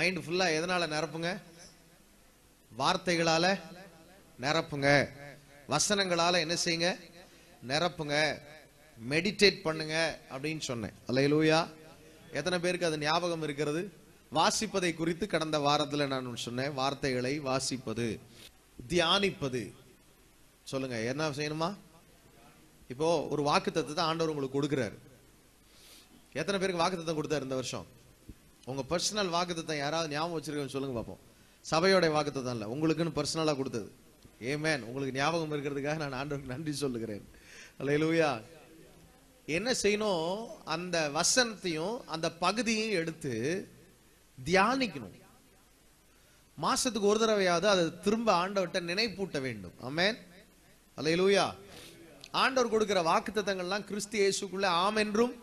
மைண்ட் ஃபுல்லா எதனால நிரப்புங்க வார்த்தைகளால நிரப்புங்க வசனங்களால என்ன செய்யுங்க நிரப்புங்க மெடிடேட் பண்ணுங்க அப்படின்னு சொன்னேன் அல்லேலூயா எத்தனை பேருக்கு அது ஞாபகம் இருக்கிறது வாசிப்பதை குறித்து கடந்த வாரத்துல நான் சொன்னேன் வார்த்தைகளை வாசிப்பது தியானிப்பது சொல்லுங்க என்ன செய்யணுமா இப்போ ஒரு வாக்கு தத்துவத்தை ஆண்டவர் உங்களுக்கு கொடுக்குறாரு எத்தனை பேருக்கு வாக்கு தத்தம் கொடுத்தாரு இந்த வருஷம் உங்க பர்சனல் வாக்கு தத்தம் யாராவது ஞாபகம் வச்சிருக்கேன்னு சொல்லுங்க பார்ப்போம் சபையோட வாக்கு தத்தம் இல்ல உங்களுக்குன்னு பர்சனலா கொடுத்தது ஏமேன் உங்களுக்கு ஞாபகம் இருக்கிறதுக்காக நான் ஆண்டவருக்கு நன்றி சொல்லுகிறேன் அல்லேலூயா என்ன செய்யணும் அந்த வசனத்தையும் அந்த பகுதியையும் எடுத்து தியானிக்கணும் மாசத்துக்கு ஒரு தடவையாவது அதை திரும்ப ஆண்டவர்கிட்ட நினைப்பூட்ட வேண்டும் ஆமென் அல்லேலூயா ஆண்டவர் கொடுக்கிற வாக்குத்தத்தங்கள்லாம் கிறிஸ்து இயேசுக்குள்ள ஆம் என்றும்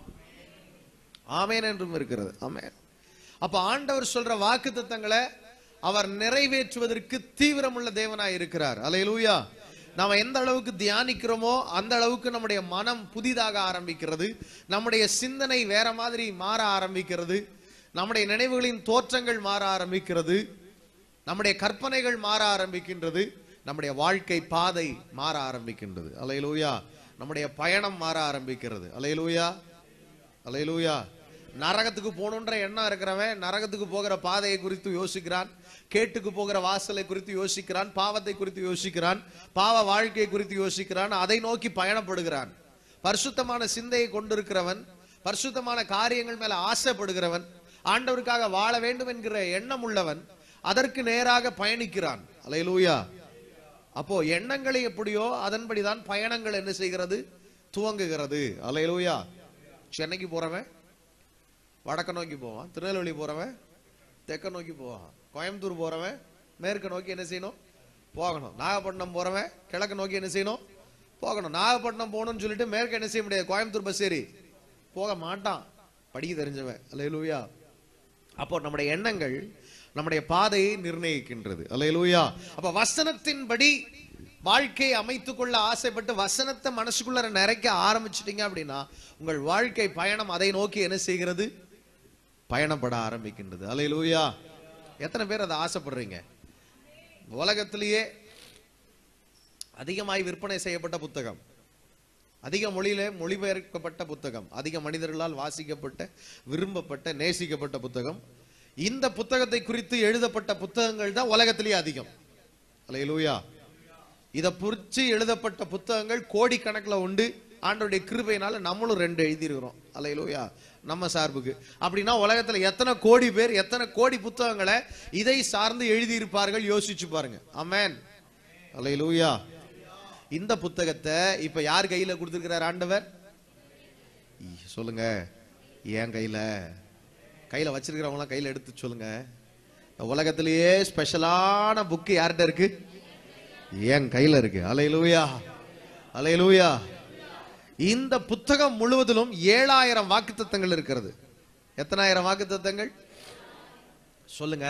ஆமேன் என்றும் இருக்கிறது ஆமென் அப்ப ஆண்டவர் சொல்ற வாக்குத்தத்தங்களை அவர் நிறைவேற்றுவதற்கு தீவிரமுள்ள தேவனாய் இருக்கிறார் அல்லேலூயா நாம எந்த அளவுக்கு தியானிக்கிறோமோ அந்த அளவுக்கு நம்முடைய மனம் புதிதாக ஆரம்பிக்கிறது நம்முடைய சிந்தனை வேற மாதிரி மாற ஆரம்பிக்கிறது நம்முடைய நினைவுகளின் தோற்றங்கள் மாற ஆரம்பிக்கிறது நம்முடைய கற்பனைகள் மாற ஆரம்பிக்கின்றது நம்முடைய வாழ்க்கை பாதை மாற ஆரம்பிக்கின்றது அலையலூயா நம்முடைய பயணம் மாற ஆரம்பிக்கிறது அலையலூயா அலையலூயா நரகத்துக்கு போகணுன்ற எண்ணம் இருக்கிறவன் நரகத்துக்கு போகிற பாதையை குறித்து யோசிக்கிறான் கேட்டுக்கு போகிற வாசலை குறித்து யோசிக்கிறான் பாவத்தை குறித்து யோசிக்கிறான் பாவ வாழ்க்கை குறித்து யோசிக்கிறான் அதை நோக்கி பயணப்படுகிறான் பரிசுத்தமான சிந்தையை கொண்டிருக்கிறவன் பரிசுத்தமான காரியங்கள் மேல ஆசைப்படுகிறவன் ஆண்டவருக்காக வாழ வேண்டும் என்கிற எண்ணம் உள்ளவன் அதற்கு நேராக பயணிக்கிறான் அலையலூயா அப்போ எண்ணங்களை எப்படியோ அதன்படிதான் பயணங்கள் என்ன செய்கிறது துவங்குகிறது அலையலூயா சென்னைக்கு போறவன் வடக்க நோக்கி போவான் திருநெல்வேலி போறவன் தெற்க நோக்கி போவான் கோயம்புத்தூர் போறவன் மேற்கு நோக்கி என்ன செய்யணும் போகணும் நாகப்பட்டினம் போறவன் கிழக்கு நோக்கி என்ன செய்யணும் போகணும் நாகப்பட்டினம் போகணும்னு சொல்லிட்டு மேற்கு என்ன செய்ய முடியாது கோயம்புத்தூர் பஸ் ஏறி போக மாட்டான் படிக்க தெரிஞ்சவன் அல்லேலூயா அப்போ நம்முடைய எண்ணங்கள் நம்முடைய பாதையை நிர்ணயிக்கின்றது அல்லேலூயா அப்ப வசனத்தின்படி வாழ்க்கையை அமைத்துக் கொள்ள ஆசைப்பட்டு வசனத்தை மனசுக்குள்ள நிறைக்க ஆரம்பிச்சிட்டீங்க அப்படின்னா உங்கள் வாழ்க்கை பயணம் அதை நோக்கி என்ன செய்கிறது பயணப்பட ஆரம்பிக்கின்றது அல்லேலூயா எத்தனை பேர் அதை ஆசைப்படுறீங்க உலகத்திலேயே அதிகமாய் விற்பனை செய்யப்பட்ட புத்தகம் அதிக மொழியில மொழிபெயர்க்கப்பட்ட புத்தகம் அதிக மனிதர்களால் வாசிக்கப்பட்ட விரும்பப்பட்ட நேசிக்கப்பட்ட புத்தகம் இந்த புத்தகத்தை குறித்து எழுதப்பட்ட புத்தகங்கள் தான் உலகத்திலேயே அதிகம் அல்லேலூயா இத புரிச்சு எழுதப்பட்ட புத்தகங்கள் கோடிக்கணக்குல உண்டு ஆண்டோடைய கிருபையினால நம்மளும் ரெண்டு எழுதியிருக்கிறோம் அல்லேலூயா நம்ம சார்புக்கு அப்படின்னா உலகத்துல எத்தனை கோடி பேர் எத்தனை கோடி புத்தகங்களை இதை சார்ந்து எழுதியிருப்பார்கள் யோசிச்சு பாருங்க அமேன் அல்லேலூயா இந்த புத்தகத்தை இப்ப யார் கையில கொடுத்திருக்கிறார் ஆண்டவர் ஈ, சொல்லுங்க என் கையில கையில வச்சிருக்கிறவங்க கையில எடுத்து சொல்லுங்க இந்த உலகத்திலேயே ஸ்பெஷலான புக் யார்கிட்ட இருக்கு என் கையில இருக்கு அலையலூயா அலையலூயா இந்த புத்தகம் முழுவதிலும் ஏழாயிரம் வாக்குத்தத்தங்கள் இருக்கிறது எத்தனாயிரம் வாக்குத்தத்தங்கள் சொல்லுங்க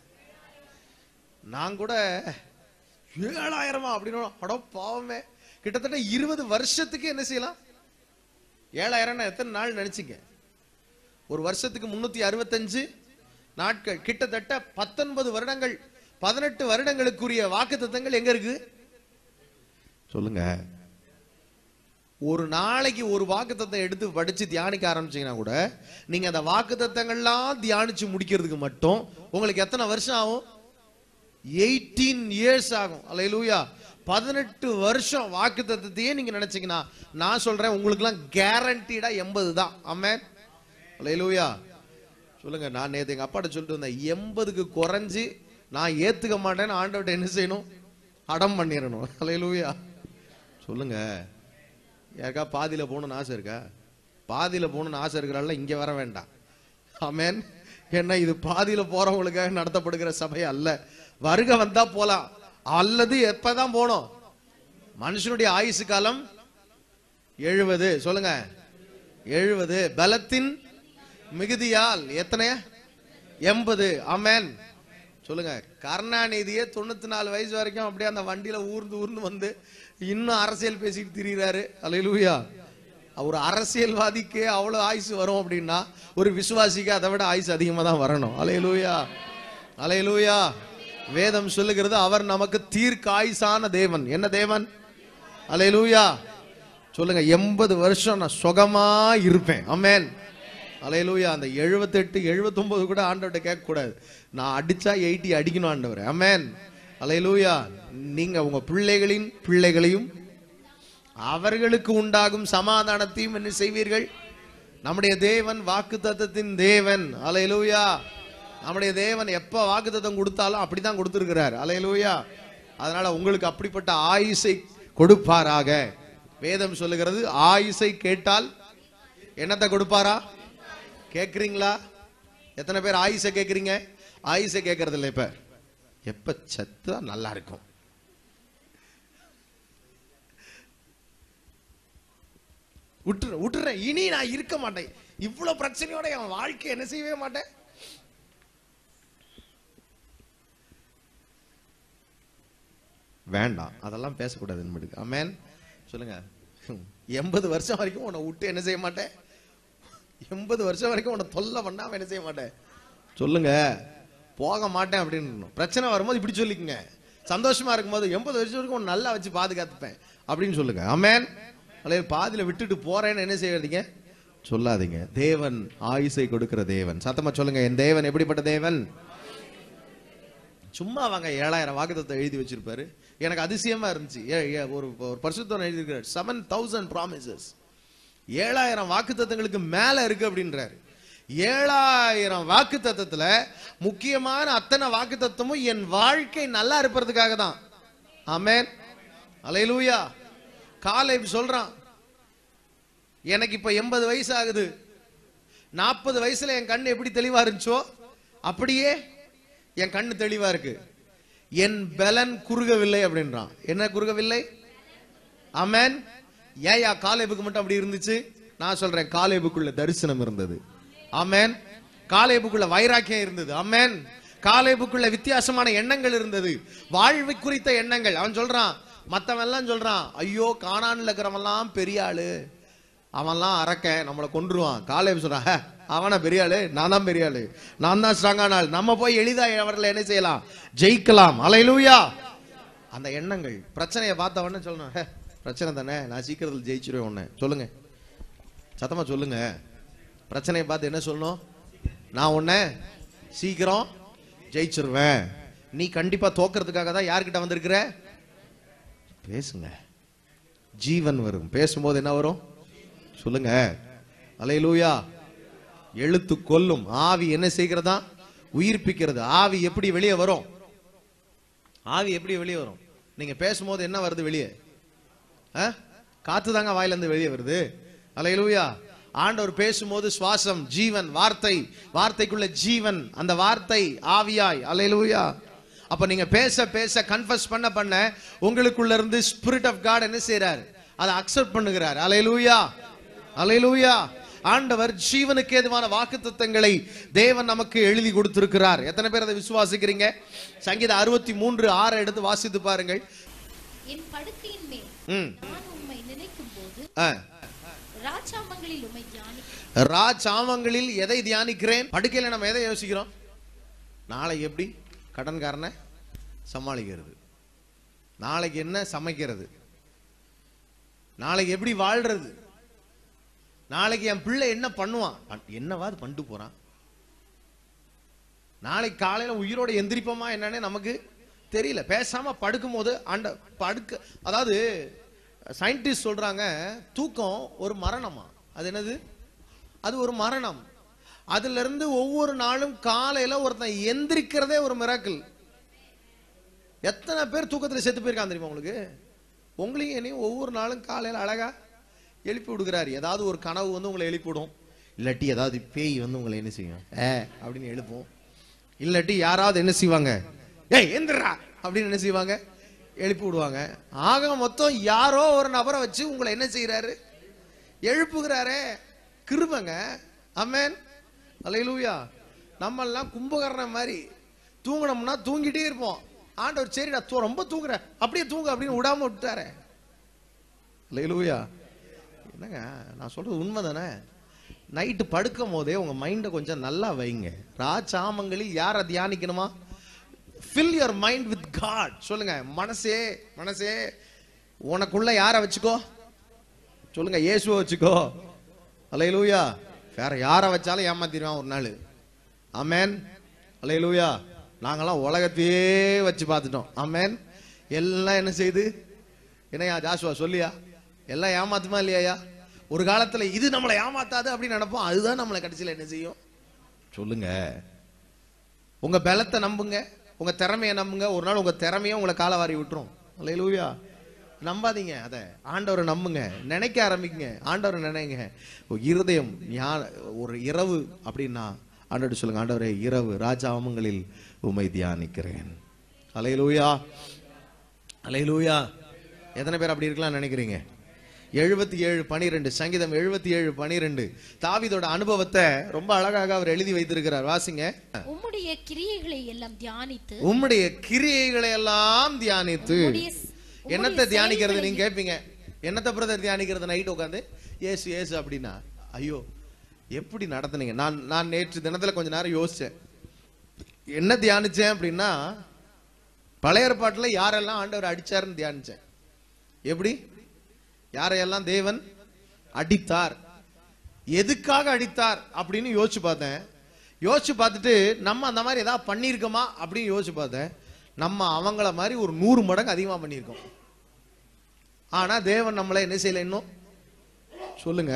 நான் கூட ஏழாயிரமா அப்படின்னு அட பாவமே கிட்டத்தட்ட இருபது வருஷத்துக்கு என்ன செய்யலாம் ஏழாயிரம் எத்தனை நாள் நினைச்சீங்க ஒரு வருஷத்துக்கு முன்னூத்தி அறுபத்தஞ்சு நாட்கள் கிட்டத்தட்ட பத்தொன்பது வருடங்கள் பதினெட்டு வருடங்களுக்குரிய வாக்குத்தத்தங்கள் எங்க இருக்கு சொல்லுங்க ஒரு நாளைக்கு ஒரு வாக்குத்தத்தம் எடுத்து படிச்சு தியானிக்க ஆரம்பிச்சீங்கன்னா கூட நீங்க அந்த வாக்குத்தத்தங்கள்லாம் தியானிச்சு முடிக்கிறதுக்கு மட்டும் உங்களுக்கு எத்தனை வருஷம் ஆகும் எயிட்டீன் இயர்ஸ் ஆகும் அல்லேலூயா பதினெட்டு வருஷம் வாக்கு தத்துவத்தையே நீங்க நினைச்சீங்கன்னா நான் சொல்றேன் உங்களுக்குலாம் கேரண்டீடா எண்பது தான் அம்மேன் அல்லேலூயா சொல்லுங்க நான் நேத்து எங்க அப்பாட்ட சொல்லிட்டு வந்தேன் எண்பதுக்கு குறைஞ்சு நான் ஏத்துக்க மாட்டேன்னு ஆண்டவர்ட்ட என்ன செய்யணும் அடம் பண்ணிடணும் அல்லேலூயா சொல்லுங்க யாருக்கா பாதியில போகணும்னு ஆசை இருக்கா பாதியில போகணும்னு ஆசை இருக்கிறாள் இங்க வர வேண்டாம் ஆமென் ஏன்னா இது பாதியில போறவங்களுக்காக நடத்தப்படுகிற சபை அல்ல வருகை வந்தா போலாம் அல்லது எப்பதான் போனோம் மனுஷனுடைய ஆயுசு காலம் எழுபது சொல்லுங்க எழுபது பலத்தின் மிகுதியால் எத்தனை எண்பது ஆமென் சொல்லுங்க கருணாநிதியே தொண்ணூத்தி நாலு வயசு வரைக்கும் அப்படியே அந்த வண்டியில ஊர்ந்து ஊர்ந்து வந்து இன்னும் அரசியல் பேசிட்டு திரியிறாரு அல்லேலூயா ஒரு அரசியல்வாதிக்கே அவ்வளவு ஆயுசு வரும் அப்படின்னா ஒரு விசுவாசிக்கு அதை விட ஆயுசு அதிகமா தான் வரணும் அலையலூயா அலையலூயா வேதம் சொல்லுகிறது அவர் நமக்கு தீர்க்காயுசான தேவன் என்ன தேவன் அலையலூயா சொல்லுங்க எண்பது வருஷம் நான் சுகமா இருப்பேன் அமேன் அலையலூயா அந்த எழுபத்தெட்டு எழுபத்தொன்பது கூட ஆண்டவர்கிட்ட கேட்க கூடாது நான் அடிச்சா எயிட்டி அடிக்கணும் ஆண்டவர் அமேன் அலையலூயா நீங்க உங்க பிள்ளைகளின் பிள்ளைகளையும் அவர்களுக்கு உண்டாகும் சமாதானத்தையும் என்ன செய்வீர்கள் நம்முடைய தேவன் வாக்கு தத்தத்தின் தேவன் அலையலூயா நம்முடைய தேவன் எப்ப வாக்கு தத்தம் கொடுத்தாலும் அப்படிதான் கொடுத்திருக்கிறார் அலையலூயா அதனால உங்களுக்கு அப்படிப்பட்ட ஆயுசை கொடுப்பாராக வேதம் சொல்லுகிறது ஆயுசை கேட்டால் என்னத்தை கொடுப்பாரா கேக்குறீங்களா எத்தனை பேர் ஆயுசை கேக்குறீங்க ஆயுசை கேட்கறது இல்லை இப்ப எப்ப செத்தா நல்லா இருக்கும் விட்டுறேன் விட்டுறேன் இனி நான் இருக்க மாட்டேன் இவ்வளவு பிரச்சனையோட என் வாழ்க்கை என்ன செய்யவே மாட்டேன் வேண்டாம் அதெல்லாம் பேசக்கூடாது நம்மளுக்கு அமேன் சொல்லுங்க எண்பது வருஷம் வரைக்கும் உன்னை விட்டு என்ன செய்ய மாட்டேன் எண்பது வருஷம் வரைக்கும் உன்னை தொல்லை பண்ணாம என்ன செய்ய மாட்டேன் சொல்லுங்க போக மாட்டேன் அப்படின்னு பிரச்சனை வரும்போது இப்படி சொல்லிக்கங்க சந்தோஷமா இருக்கும்போது எண்பது வருஷம் வரைக்கும் உன்னை நல்லா வச்சு பாதுகாத்துப்பேன் அப்படின்னு சொல்லுங்க அமேன் அல்லது பாதியில விட்டுட்டு போறேன்னு என்ன செய்யாதீங்க சொல்லாதீங்க தேவன் ஆயுசை கொடுக்கிற தேவன் சத்தமா சொல்லுங்க என் தேவன் எப்படிப்பட்ட தேவன் சும்மா வாங்க ஏழாயிரம் வாக்குத்தத்தை எழுதி வச்சிருப்பாரு எனக்கு அதிசயமா இருந்துச்சு ஏ, ஏ, ஒரு ஒரு பரிசுத்தம் எழுதியிருக்கிறார் செவன் தௌசண்ட் ப்ராமிசஸ் ஏழாயிரம் வாக்குத்தத்தங்களுக்கு மேல இருக்கு அப்படின்றாரு ஏழாயிரம் வாக்குத்தத்தத்துல முக்கியமான அத்தனை வாக்குத்தத்தமும் என் வாழ்க்கை நல்லா இருப்பதுக்காக தான் ஆமென் அலையலூயா காலை சொல்றான் எனக்கு இப்ப எண்பது வயசு ஆகுது நாற்பது வயசுல என் கண் எப்படி தெளிவா இருந்துச்சோ அப்படியே என் கண்ணு தெளிவா இருக்கு என் பலன் குறுகவில்லை அப்படின்றான் என்ன குறுகவில்லை அமேன் ஏயா காலேபுக்கு மட்டும் அப்படி இருந்துச்சு நான் சொல்றேன் காலேபுக்குள்ள தரிசனம் இருந்தது அமேன் காலேபுக்குள்ள வைராக்கியம் இருந்தது அமேன் காலேபுக்குள்ள வித்தியாசமான எண்ணங்கள் இருந்தது வாழ்வை குறித்த எண்ணங்கள் அவன் சொல்றான் மத்தவன் எல்லாம் சொல்றான் ஐயோ காணான்ல இருக்கிறவன்லாம் பெரிய ஆளு அவன்லாம் அரக்க நம்மளை கொன்றுவான் காலேபு சொல்றான் "ஹே, அவனா பெரிய ஆளு நான் தான் பெரிய ஆளு நான் தான் ஸ்ட்ராங்கான ஆள் நம்ம போய் எளிதா அவர்களை என்ன செய்யலாம் ஜெயிக்கலாம் அலையிலூயா அந்த எண்ணங்கள் பிரச்சனையை பார்த்த உடனே சொல்லணும் "ஹே, பிரச்சனை தானே நான் சீக்கிரத்தில் ஜெயிச்சிருவேன் உன்னை சொல்லுங்க சத்தமா சொல்லுங்க பிரச்சனையை பார்த்து என்ன சொல்லணும் நான் உன்னை சீக்கிரம் ஜெயிச்சிருவேன் நீ கண்டிப்பா தோக்கிறதுக்காக தான் யார்கிட்ட வந்திருக்கிற பேசுங்க ஜீவன் வரும் பேசும்போது என்ன வரும் சொல்லுங்க அலையலூயா எழுத்து கொல்லும் ஆவி என்ன செய்கிறதா உயிர்ப்பிக்கிறது ஆவி எப்படி வெளியே வரும் ஆவி எப்படி வெளியே வரும் நீங்க பேசும்போது என்ன வருது வெளியே ஆ? காத்து தாங்க வாயில இருந்து வெளியே வருது அலையலூயா ஆண்டவர் பேசும்போது சுவாசம் ஜீவன் வார்த்தை வார்த்தைக்குள்ள ஜீவன் அந்த வார்த்தை ஆவியாய் அலையலூயா அப்ப நீங்க பேச பேச கன்ஃபஸ் பண்ண பண்ண உங்களுக்குள்ள இருந்து ஸ்பிரிட் ஆஃப் காட் என்ன செய்றார் அதை அக்செப்ட் பண்ணுகிறார் அலையலூயா அலையலூயா ஆண்டவர் ஜீவனுக்கு ஏதுவான வாக்குத்தத்தங்களை தேவன் நமக்கு எழுதி கொடுத்திருக்கிறார் எத்தனை பேர் அதை விசுவாசிக்கிறீங்க சங்கீத அறுபத்தி மூன்று ஆறை எடுத்து வாசித்து பாருங்கள் என் படுக்கையின் மேல் ம் நான் உம்மை நினைக்கும் போது ஆ ராஜாமங்களில் உம்மை தியானி ராஜாமங்களில் எதை தியானிக்கிறேன் படுக்கையில நம்ம எதை யோசிக்கிறோம் நாளைக்கு எப்படி கடன்காரனை சமாளிக்கிறது நாளைக்கு என்ன சமைக்கிறது நாளைக்கு எப்படி வாழ்றது நாளைக்கு என் பிள்ளை என்ன பண்ணுவான் பண்- என்னவாது பண்ணிட்டு போறான் நாளைக்கு காலையில உயிரோட எந்திரிப்போமா என்னன்னு நமக்கு தெரியல பேசாம படுக்கும் போது ஆண்ட படுக்க அதாவது சயின்டிஸ்ட் சொல்றாங்க தூக்கம் ஒரு மரணமா அது என்னது அது ஒரு மரணம் அதுல இருந்து ஒவ்வொரு நாளும் காலையில ஒருத்தன் எந்திரிக்கிறதே ஒரு மிராக்கிள் எத்தனை பேர் தூக்கத்துல செத்து போயிருக்கான் தெரியுமா உங்களுக்கு உங்களையும் என்னையும் ஒவ்வொரு நாளும் காலையில அழகா எழுப்பி விடுகிறாரு ஏதாவது ஒரு கனவு வந்து உங்களை எழுப்பி விடும் இல்லாட்டி ஏதாவது பேய் வந்து உங்களை என்ன செய்யும் ஏ அப்படின்னு எழுப்பும் இல்லாட்டி யாராவது என்ன செய்வாங்க ஏய் எந்திரா அப்படின்னு என்ன செய்வாங்க எழுப்பி விடுவாங்க ஆக மொத்தம் யாரோ ஒரு நபரை வச்சு உங்களை என்ன செய்யறாரு எழுப்புகிறாரே கிருபங்க அமேன் அலையிலூயா நம்ம எல்லாம் கும்பகரணம் மாதிரி தூங்கினோம்னா தூங்கிட்டே இருப்போம் ஆண்டவர் சரிடா தூ ரொம்ப தூங்குற அப்படியே தூங்க அப்படின்னு விடாம விட்டாரே அலையிலூயா என்னங்க நான் சொல்றது உண்மை தானே நைட்டு படுக்கும் போதே உங்க மைண்டை கொஞ்சம் நல்லா வைங்க ராஜாமங்களில் யாரை தியானிக்கணுமா fill your mind with God சொல்லுங்க மனசே மனசே உனக்குள்ள யாரை வச்சுக்கோ சொல்லுங்க இயேசுவை வச்சுக்கோ அலையலூயா வேற யாரை வச்சாலும் ஏமாத்திடுவான் ஒரு நாள் ஆமேன் அலையலூயா நாங்கெல்லாம் உலகத்தையே வச்சு பார்த்துட்டோம் ஆமேன் எல்லாம் என்ன செய்யுது என்னையா ஜாசுவா சொல்லியா எல்லாம் ஏமாத்துமா இல்லையா ஒரு காலத்துல இது நம்மளை ஏமாத்தாது அப்படின்னு நினைப்போம் அதுதான் நம்மளை கடைசியில என்ன செய்யும் சொல்லுங்க உங்க பலத்தை நம்புங்க உங்க திறமையை நம்புங்க ஒரு நாள் உங்க திறமையை உங்களை காலை வாரி விட்டுரும் அல்லேலூயா நம்பாதீங்க அதை ஆண்டவரை நம்புங்க நினைக்க ஆரம்பிக்குங்க ஆண்டவரை நினைங்க ஒரு இருதயம் ஞா- ஒரு இரவு அப்படின்னா ஆண்டவர் சொல்லுங்க ஆண்டவரே இரவு ராஜாமங்களில் உமை தியானிக்கிறேன் அலையலூயா அலையலூயா எத்தனை பேர் அப்படி இருக்கலாம் நினைக்கிறீங்க எழுபத்தி ஏழு பனிரெண்டு சங்கீதம் எழுபத்தி ஏழு பனிரெண்டு தாவீதோட அனுபவத்தை ரொம்ப அழகாக அவர் எழுதி வைத்திருக்கிறார் வாசிங்க உம்முடைய கிரியைகளை எல்லாம் தியானித்து உம்முடைய கிரியைகளை எல்லாம் தியானித்து உம்முடைய ஸ்- என்னத்தை தியானிக்கிறது நீங்க கேட்பீங்க என்னத்தை பிரதர் தியானிக்கிறது நைட் உட்காந்து ஏசு ஏசு அப்படின்னா ஐயோ எப்படி நடத்துனீங்க நான் நான் நேற்று தினத்துல கொஞ்ச நேரம் யோசிச்சேன் என்ன தியானிச்சேன் அப்படின்னா பழைய ஏற்பாட்டுல யாரெல்லாம் ஆண்டவர் அடிச்சாருன்னு தியானிச்சேன் எப்படி யாரையெல்லாம் தேவன் அடித்தார் எதுக்காக அடித்தார் அப்படின்னு யோசிச்சு பார்த்தேன் யோசிச்சு பார்த்துட்டு நம்ம அந்த மாதிரி ஏதாவது பண்ணியிருக்கோமா அப்படின்னு யோசிச்சு பார்த்தேன் நம்ம அவங்கள மாதிரி ஒரு நூறு மடங்கு அதிகமா பண்ணியிருக்கோம் ஆனா தேவன் நம்மளை என்ன செய்யல இன்னும் சொல்லுங்க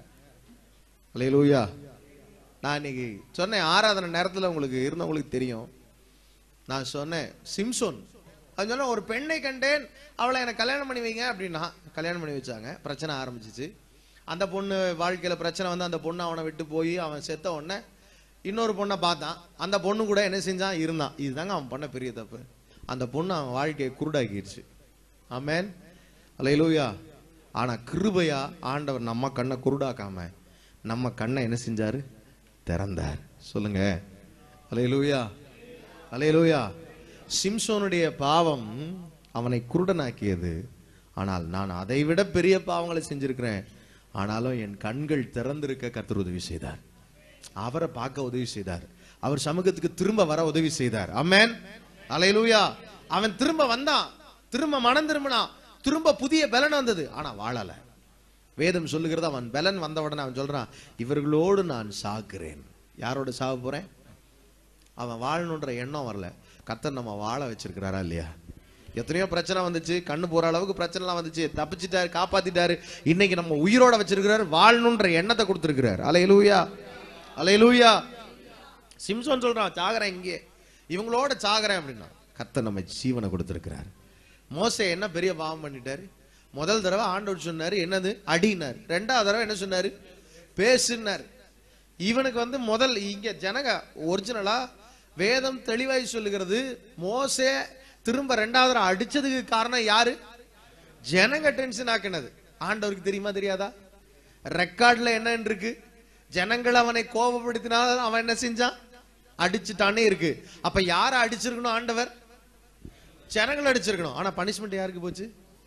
அல்லேலூயா நான் இன்னைக்கு சொன்னேன் ஆராதனை நேரத்துல உங்களுக்கு இருந்தவங்களுக்கு தெரியும் நான் சொன்னேன் சிம்சோன் அது சொன்ன ஒரு பெண்ணை கண்டேன் அவளை எனக்கு கல்யாணம் பண்ணி வைங்க அப்படின்னா கல்யாணம் பண்ணி வச்சாங்க பிரச்சனை ஆரம்பிச்சிச்சு அந்த பொண்ணு வாழ்க்கையில பிரச்சனை வந்து அந்த பொண்ணு அவனை விட்டு போய் அவன் செத்த உடனே இன்னொரு பொண்ணை பார்த்தான் அந்த பொண்ணு கூட என்ன செஞ்சான் இருந்தான் இதுதாங்க அவன் பண்ண பெரிய தப்பு அந்த பொண்ணு அவன் வாழ்க்கையை குருடாக்கிடுச்சு ஆமென் அல்லேலூயா ஆனா கிருபையா ஆண்டவர் நம்ம கண்ணை குருடாக்காம நம்ம கண்ணை என்ன செஞ்சாரு திறந்தார் சொல்லுங்க அல்லேலூயா அல்லேலூயா சிம்சோனுடைய பாவம் அவனை குருடனாக்கியது ஆனால் நான் அதை விட பெரிய பாவங்களை செஞ்சிருக்கிறேன் ஆனாலும் என் கண்கள் திறந்திருக்க கர்த்தர் உதவி செய்தார் அவரை பார்க்க உதவி செய்தார் அவர் சமூகத்துக்கு திரும்ப வர உதவி செய்தார் அம்மேன் அல்லேலூயா அவன் திரும்ப வந்தான் திரும்ப மனம் திரும்பினான் திரும்ப புதிய பலன் வந்தது ஆனா வாழல வேதம் சொல்லுகிறது அவன் பலன் வந்த உடனே அவன் சொல்றான் இவர்களோடு நான் சாகுறேன் யாரோட சாக போறேன் அவன் வாழணுன்ற எண்ணம் வரல கர்த்தர் நம்ம வாழ வச்சிருக்கிறாரா இல்லையா எத்தனையோ பிரச்சனை வந்துச்சு கண்ணு போற அளவுக்கு பிரச்சனைலாம் வந்துச்சு தப்பிச்சிட்டாரு காப்பாத்திட்டாரு இன்னைக்கு நம்ம உயிரோட வச்சிருக்கிறாரு வாழணுன்ற எண்ணத்தை கொடுத்திருக்கிறார் அலையலூயா அலையலூயா சிம்சோன் சொல்றான் சாகுறேன் இங்கே இவங்களோட சாகுறேன் அப்படின்னா கர்த்தர் நம்ம ஜீவனை கொடுத்திருக்கிறார் மோசே என்ன பெரிய பாவம் பண்ணிட்டாரு முதல் தடவை ஆண்டவர் சொன்னாரு என்னது அடினார் ரெண்டாவது தடவை என்ன சொன்னாரு பேசுனார் இவனுக்கு வந்து முதல் இங்க ஜனக ஒரிஜினலா வேதம் தெளிவாய் சொல்லுகிறது மோசே திரும்ப ரெண்டாவது தடவை அடிச்சதுக்கு காரணம் யாரு ஜனங்க டென்ஷன் ஆக்கினது ஆண்டவருக்கு தெரியுமா தெரியாதா ரெக்கார்ட்ல என்ன இருக்கு ஜனங்கள் அவனை கோபப்படுத்தினால் அவன் என்ன செஞ்சான் அடிச்சுட்டானே இருக்கு அப்ப யார அடிச்சிருக்கணும் ஆண்டவர் ஜனங்கள் அடிச்சிருக்கணும் ஆனா பனிஷ்மெண்ட் யாருக்கு போச்சு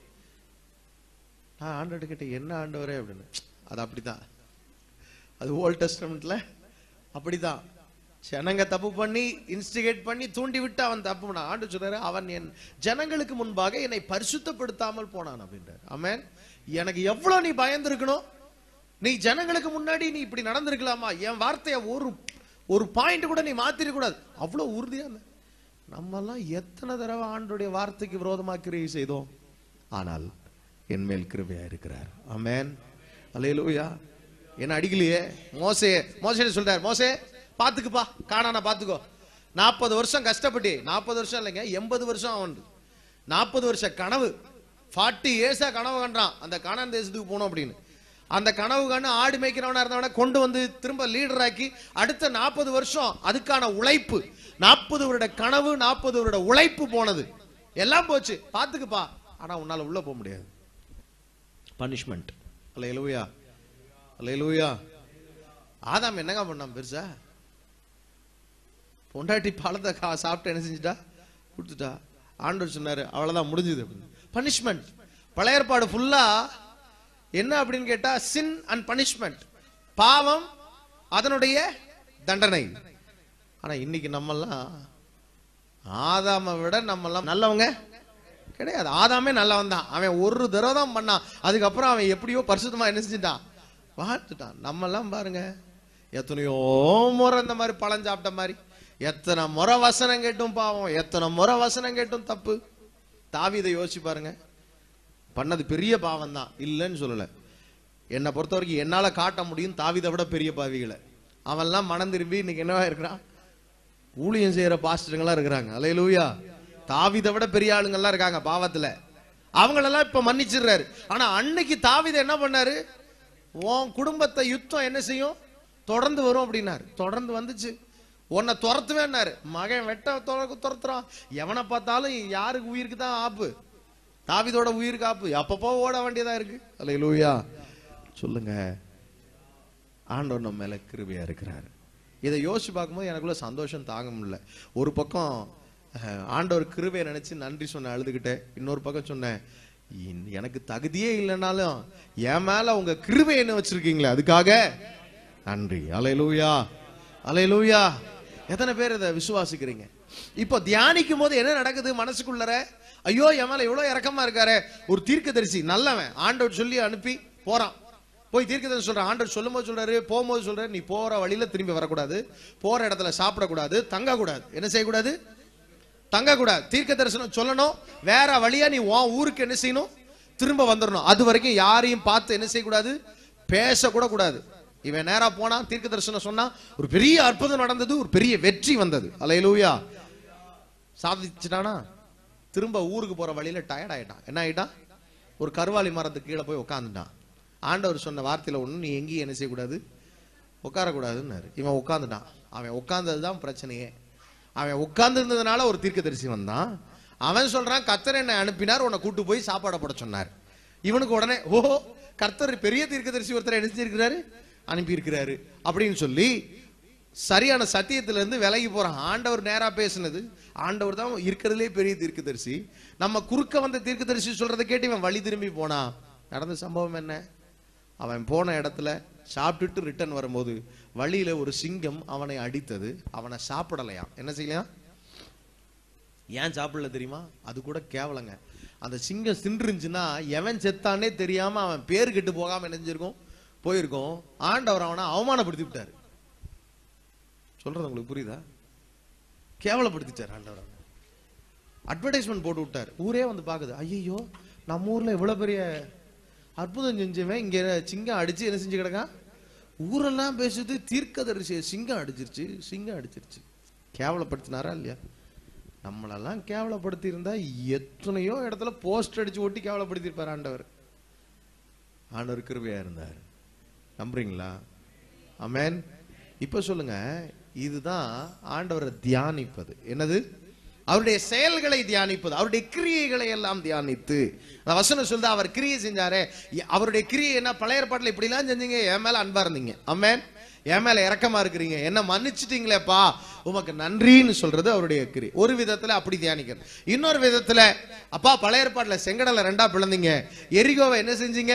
நான் ஆண்டவர் கிட்ட என்ன ஆண்டவரே அப்படின்னு அது அப்படிதான் அது ஓல்ட் டெஸ்டமெண்ட்ல அப்படிதான் ஜனங்க தப்பு பண்ணி இன்ஸ்டிகேட் பண்ணி தூண்டி விட்டு அவன் தப்பு பண்ணான் ஆண்டு சொல்றாரு அவன் என் ஜனங்களுக்கு முன்பாக என்னை பரிசுத்தப்படுத்தாமல் போனான் அப்படின்றார் ஆமென் எனக்கு எவ்வளவு நீ பயந்துருக்கணும் நீ ஜனங்களுக்கு முன்னாடி நீ இப்படி நடந்திருக்கலாமா என் வார்த்தைய ஒரு ஒரு பாயிண்ட் கூட நீ மாத்திர கூடாது அவ்வளவு உறுதியா இருந்த நம்ம எல்லாம் எத்தனை தடவை ஆண்டுடைய வார்த்தைக்கு விரோதமா கிரியை செய்தோம் ஆனால் என் மேல் கிருபையா இருக்கிறார் ஆமென் அல்லேலூயா என்ன அடிக்கலையே மோசே மோசே சொல்றார் மோசே பாத்துக்குப்பா காணானா பாத்துக்கோ நாற்பது வருஷம் கஷ்டப்பட்டு நாற்பது வருஷம் இல்லைங்க எண்பது வருஷம் அவன் நாற்பது வருஷ கனவு ஃபார்ட்டி இயர்ஸா கனவு கண்டான் அந்த காணான் தேசத்துக்கு போகணும் அப்படின்னு அந்த கனவு கண்டு ஆடு மேய்க்கிறவனா இருந்தவன கொண்டு வந்து திரும்ப லீடர் ஆக்கி அடுத்த நாற்பது வருஷம் அதுக்கான உழைப்பு நாற்பது வருட கனவு நாற்பது வருட உழைப்பு போனது எல்லாம் போச்சு பாத்துக்குப்பா ஆனா உன்னால உள்ள போக முடியாது பனிஷ்மெண்ட் அல்ல எழுவையா அல்ல எழுவையா ஆதாம் என்னங்க பண்ணான் பெருசா பொண்டாட்டி பழத்தை கா சாப்பிட்டு என்ன செஞ்சுட்டா கொடுத்துட்டா ஆண்டவர் சொன்னாரு அவ்வளவுதான் முடிஞ்சது பனிஷ்மெண்ட் பழைய ஏற்பாடு ஃபுல்லா என்ன அப்படின்னு கேட்டா சின் அண்ட் பனிஷ்மெண்ட் பாவம் அதனுடைய தண்டனை ஆனா இன்னைக்கு நம்மெல்லாம் ஆதாமை விட நம்மெல்லாம் நல்லவங்க கிடையாது ஆதாமே நல்லவன் தான் அவன் ஒரு தடவை தான் பண்ணான் அதுக்கப்புறம் அவன் எப்படியோ பரிசுத்தமா என்ன செஞ்சுட்டான் வாழ்த்துட்டான் நம்மெல்லாம் பாருங்க எத்தனையோ முறை இந்த மாதிரி பழம் சாப்பிட்ட மாதிரி எத்தனை முறை வசனம் கேட்டும் பாவம் எத்தனை முறை வசனம் கேட்டும் தப்பு தாவீதை யோசிச்சு பாருங்க பண்ணது பெரிய பாவம் தான் இல்லைன்னு சொல்லல என்னை பொறுத்த வரைக்கும் என்னால காட்ட முடியும் தாவீதை விட பெரிய பாவிகளை அவன்லாம் மனம் திரும்பி இன்னைக்கு என்னவா இருக்கிறான் ஊழியம் செய்யற பாஸ்டருங்கெல்லாம் இருக்கிறாங்க அலையலூயா தாவிதை விட பெரிய ஆளுங்கெல்லாம் இருக்காங்க பாவத்துல அவங்களெல்லாம் இப்ப மன்னிச்சிடுறாரு ஆனா அன்னைக்கு தாவிதை என்ன பண்ணாரு உன் குடும்பத்தை யுத்தம் என்ன செய்யும் தொடர்ந்து வரும் அப்படின்னாரு தொடர்ந்து வந்துச்சு உன்னை துரத்துவேன்னாரு மகன் வெட்ட துர- துரத்துறான் எவனை பார்த்தாலும் யாருக்கு உயிருக்கு தான் ஆப்பு தாவிதோட உயிருக்கு ஆப்பு அப்பப்போ ஓட வேண்டியதா இருக்கு அலையலூயா சொல்லுங்க ஆண்டவர் நம்ம மேல கிருபையா இருக்கிறாரு இதை யோசிச்சு பார்க்கும்போது எனக்குள்ள சந்தோஷம் தாங்க முடியல ஒரு பக்கம் அஹ், ஆண்டவர் கிருபையை நினைச்சு நன்றி சொன்ன அழுதுகிட்டேன் இன்னொரு பக்கம் சொன்னேன் இன்- எனக்கு தகுதியே இல்லைனாலும் என் மேல உங்க கிருபை என்ன வச்சிருக்கீங்களே அதுக்காக நன்றி அலையலூயா அலையலூயா எத்தனை பேர் இதை விசுவாசிக்கிறீங்க இப்போ தியானிக்கும் போது என்ன நடக்குது மனசுக்குள்ளற ஐயோ என் மேல எவ்வளவு இறக்கமா இருக்காரு ஒரு தீர்க்கதரிசி நல்லவன் ஆண்டவர் சொல்லி அனுப்பி போறான் போய் தீர்க்கதரிசி சொல்ற ஆண்டவர் சொல்லும்போது சொல்றாரு போகும்போது சொல்றாரு நீ போற வழியில திரும்பி வரக்கூடாது போற இடத்துல சாப்பிடக்கூடாது தங்கக்கூடாது என்ன செய்யக்கூடாது தங்கக்கூடாது தீர்க்க தரிசனம் சொல்லணும் வேற வழியா நீ உன் ஊருக்கு என்ன செய்யணும் திரும்ப வந்துடணும் அது வரைக்கும் யாரையும் பார்த்து என்ன செய்யக்கூடாது பேசக்கூட கூடாது இவன் நேரா போனா தீர்க்க தரிசனம் சொன்னா ஒரு பெரிய அற்புதம் நடந்தது ஒரு பெரிய வெற்றி வந்தது அலையலூயா சாதிச்சுட்டானா திரும்ப ஊருக்கு போற வழியில டயர்ட் ஆயிட்டான் என்ன ஆயிட்டான் ஒரு கருவாலி மரத்துக்கு கீழே போய் உட்காந்துட்டான் ஆண்டவர் சொன்ன வார்த்தையில ஒண்ணு நீ எங்கேயும் என்ன செய்யக்கூடாது உட்காரக்கூடாதுன்னாரு இவன் உட்காந்துட்டான் அவன் உட்கார்ந்தது தான் பிரச்சனையே அவன் உட்கார்ந்திருந்ததுனால ஒரு தீர்க்கதரிசி வந்தான் அவன் சொல்றான் கர்த்தர் என்னை அனுப்பினார் உன்னை கூட்டு போய் சாப்பாடை போட சொன்னார் இவனுக்கு உடனே ஓ கர்த்தர் பெரிய தீர்க்கதரிசி ஒருத்தர் என்ன செஞ்சிருக்கிறாரு அனுப்பி இருக்கிறாரு அப்படின்னு சொல்லி சரியான சத்தியத்துல இருந்து விலகி போறான் ஆண்டவர் நேரா பேசுனது ஆண்டவர் தான் இருக்கிறதுலே பெரிய தீர்க்கதரிசி நம்ம குறுக்க வந்த தீர்க்கதரிசி சொல்றதை கேட்டு இவன் வழி திரும்பி போனான் நடந்த சம்பவம் என்ன அவன் போன இடத்துல சாப்பிட்டுட்டு ரிட்டர்ன் வரும்போது வழியில ஒரு சிங்கம் அவனை அடித்தது அவனை சாப்பிடலையாம் என்ன செய்யலையாம் ஏன் சாப்பிடல தெரியுமா அது கூட கேவலங்க அந்த சிங்கம் சின்றுருந்துச்சுன்னா எவன் செத்தானே தெரியாம அவன் பேர் கெட்டு போகாம நினைஞ்சிருக்கும் போயிருக்கும் ஆண்டவர் அவனை அவமானப்படுத்தி விட்டாரு சொல்றது உங்களுக்கு புரியுதா கேவலப்படுத்திட்டார் ஆண்டவர் அவனை அட்வர்டைஸ்மெண்ட் போட்டு விட்டார் ஊரே வந்து பாக்குது ஐயோ நம்ம ஊர்ல இவ்வளவு பெரிய அற்புதம் செஞ்சவன் இங்க சிங்கம் அடிச்சு என்ன செஞ்சு கிடக்கான் ஊரெல்லாம் பேசுது தீர்க்கதரிசி சிங்கம் அடிச்சிருச்சு சிங்கம் அடிச்சிருச்சு கேவலப்படுத்தினாரா இல்லையா நம்மளெல்லாம் கேவலப்படுத்தி இருந்தா எத்தனையோ இடத்துல போஸ்ட் அடிச்சு ஒட்டி கேவலப்படுத்தியிருப்பார் ஆண்டவர் ஆண்டவர் கிருபையா இருந்தார் நம்புறீங்களா அமேன் இப்ப சொல்லுங்க இதுதான் ஆண்டவரை தியானிப்பது என்னது அவருடைய செயல்களை தியானிப்பது அவருடைய கிரியைகளை எல்லாம் தியானித்து அந்த வசனம் சொல்லுது அவர் கிரியை செஞ்சாரே எ- அவருடைய கிரியை என்ன பழைய ஏற்பாட்டுல இப்படி எல்லாம் செஞ்சீங்க என் மேல அன்பா இருந்தீங்க அம்மேன் என் மேல இறக்கமா இருக்கிறீங்க என்ன மன்னிச்சிட்டீங்களேப்பா உமக்கு நன்றின்னு சொல்றது அவருடைய கிரி ஒரு விதத்துல அப்படி தியானிக்கிறது இன்னொரு விதத்துல அப்பா பழைய ஏற்பாட்டுல செங்கடலை ரெண்டா பிளந்தீங்க எரிகோவை என்ன செஞ்சீங்க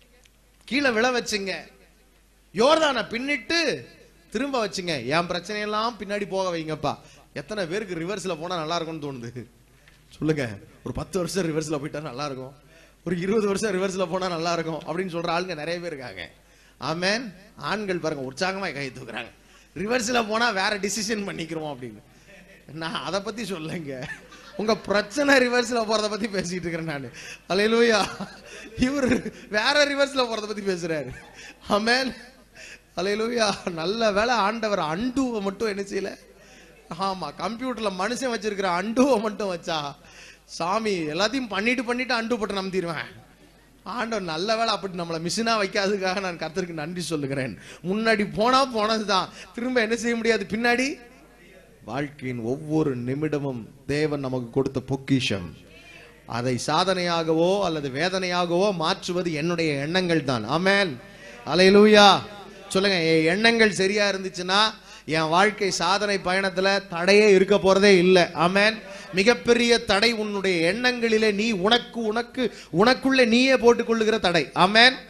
கீழே விழ வச்சுங்க யோர்தானை பின்னிட்டு திரும்ப வச்சுங்க என் பிரச்சனையெல்லாம் பின்னாடி போக வைங்கப்பா எத்தனை பேருக்கு ரிவர்ஸ்ல போனா நல்லா இருக்கும்னு தோணுது சொல்லுங்க ஒரு பத்து வருஷம் ரிவர்ஸ்ல போயிட்டா நல்லா இருக்கும் ஒரு இருபது வருஷம் ரிவர்ஸ்ல போனா நல்லா இருக்கும் அப்படின்னு சொல்ற ஆளுங்க நிறைய பேர் இருக்காங்க ஆமென் ஆண்கள் பாருங்க உற்சாகமா கை தூக்குறாங்க ரிவர்ஸ்ல போனா வேற டிசிஷன் பண்ணிக்கிறோம் அப்படின்னு நான் அதை பத்தி சொல்லலைங்க உங்க பிரச்சனை ரிவர்ஸ்ல போறத பத்தி பேசிட்டு இருக்கிறேன் நான் அலையிலூயா இவர் வேற ரிவர்ஸ்ல போறத பத்தி பேசுறாரு ஆமென் அலையிலூயா நல்ல வேளை ஆண்டவர் அண்டுவை மட்டும் என்ன செய்யல ஆமா கம்ப்யூட்டர்ல மனுஷன் வச்சிருக்கிற அண்டுவை மட்டும் வச்சா சாமி எல்லாத்தையும் பண்ணிட்டு பண்ணிட்டு அண்டு போட்டு நம்பிடுவேன் ஆண்டவர் நல்ல வேளை அப்படி நம்மளை மிஷினா வைக்காததுக்காக நான் கர்த்தருக்கு நன்றி சொல்லுகிறேன் முன்னாடி போனா போனதுதான் திரும்ப என்ன செய்ய முடியாது பின்னாடி வாழ்க்கையின் ஒவ்வொரு நிமிடமும் தேவன் நமக்கு கொடுத்த பொக்கிஷம் அதை சாதனையாகவோ அல்லது வேதனையாகவோ மாற்றுவது என்னுடைய எண்ணங்கள் தான் ஆமென் அலையிலூயா சொல்லுங்க என் எண்ணங்கள் சரியா இருந்துச்சுன்னா என் வாழ்க்கை சாதனை பயணத்துல தடையே இருக்க போறதே இல்லை ஆமென் மிகப்பெரிய தடை உன்னுடைய எண்ணங்களிலே நீ உனக்கு உனக்கு உனக்குள்ளே நீயே போட்டுக் கொள்ளுகிற தடை ஆமென்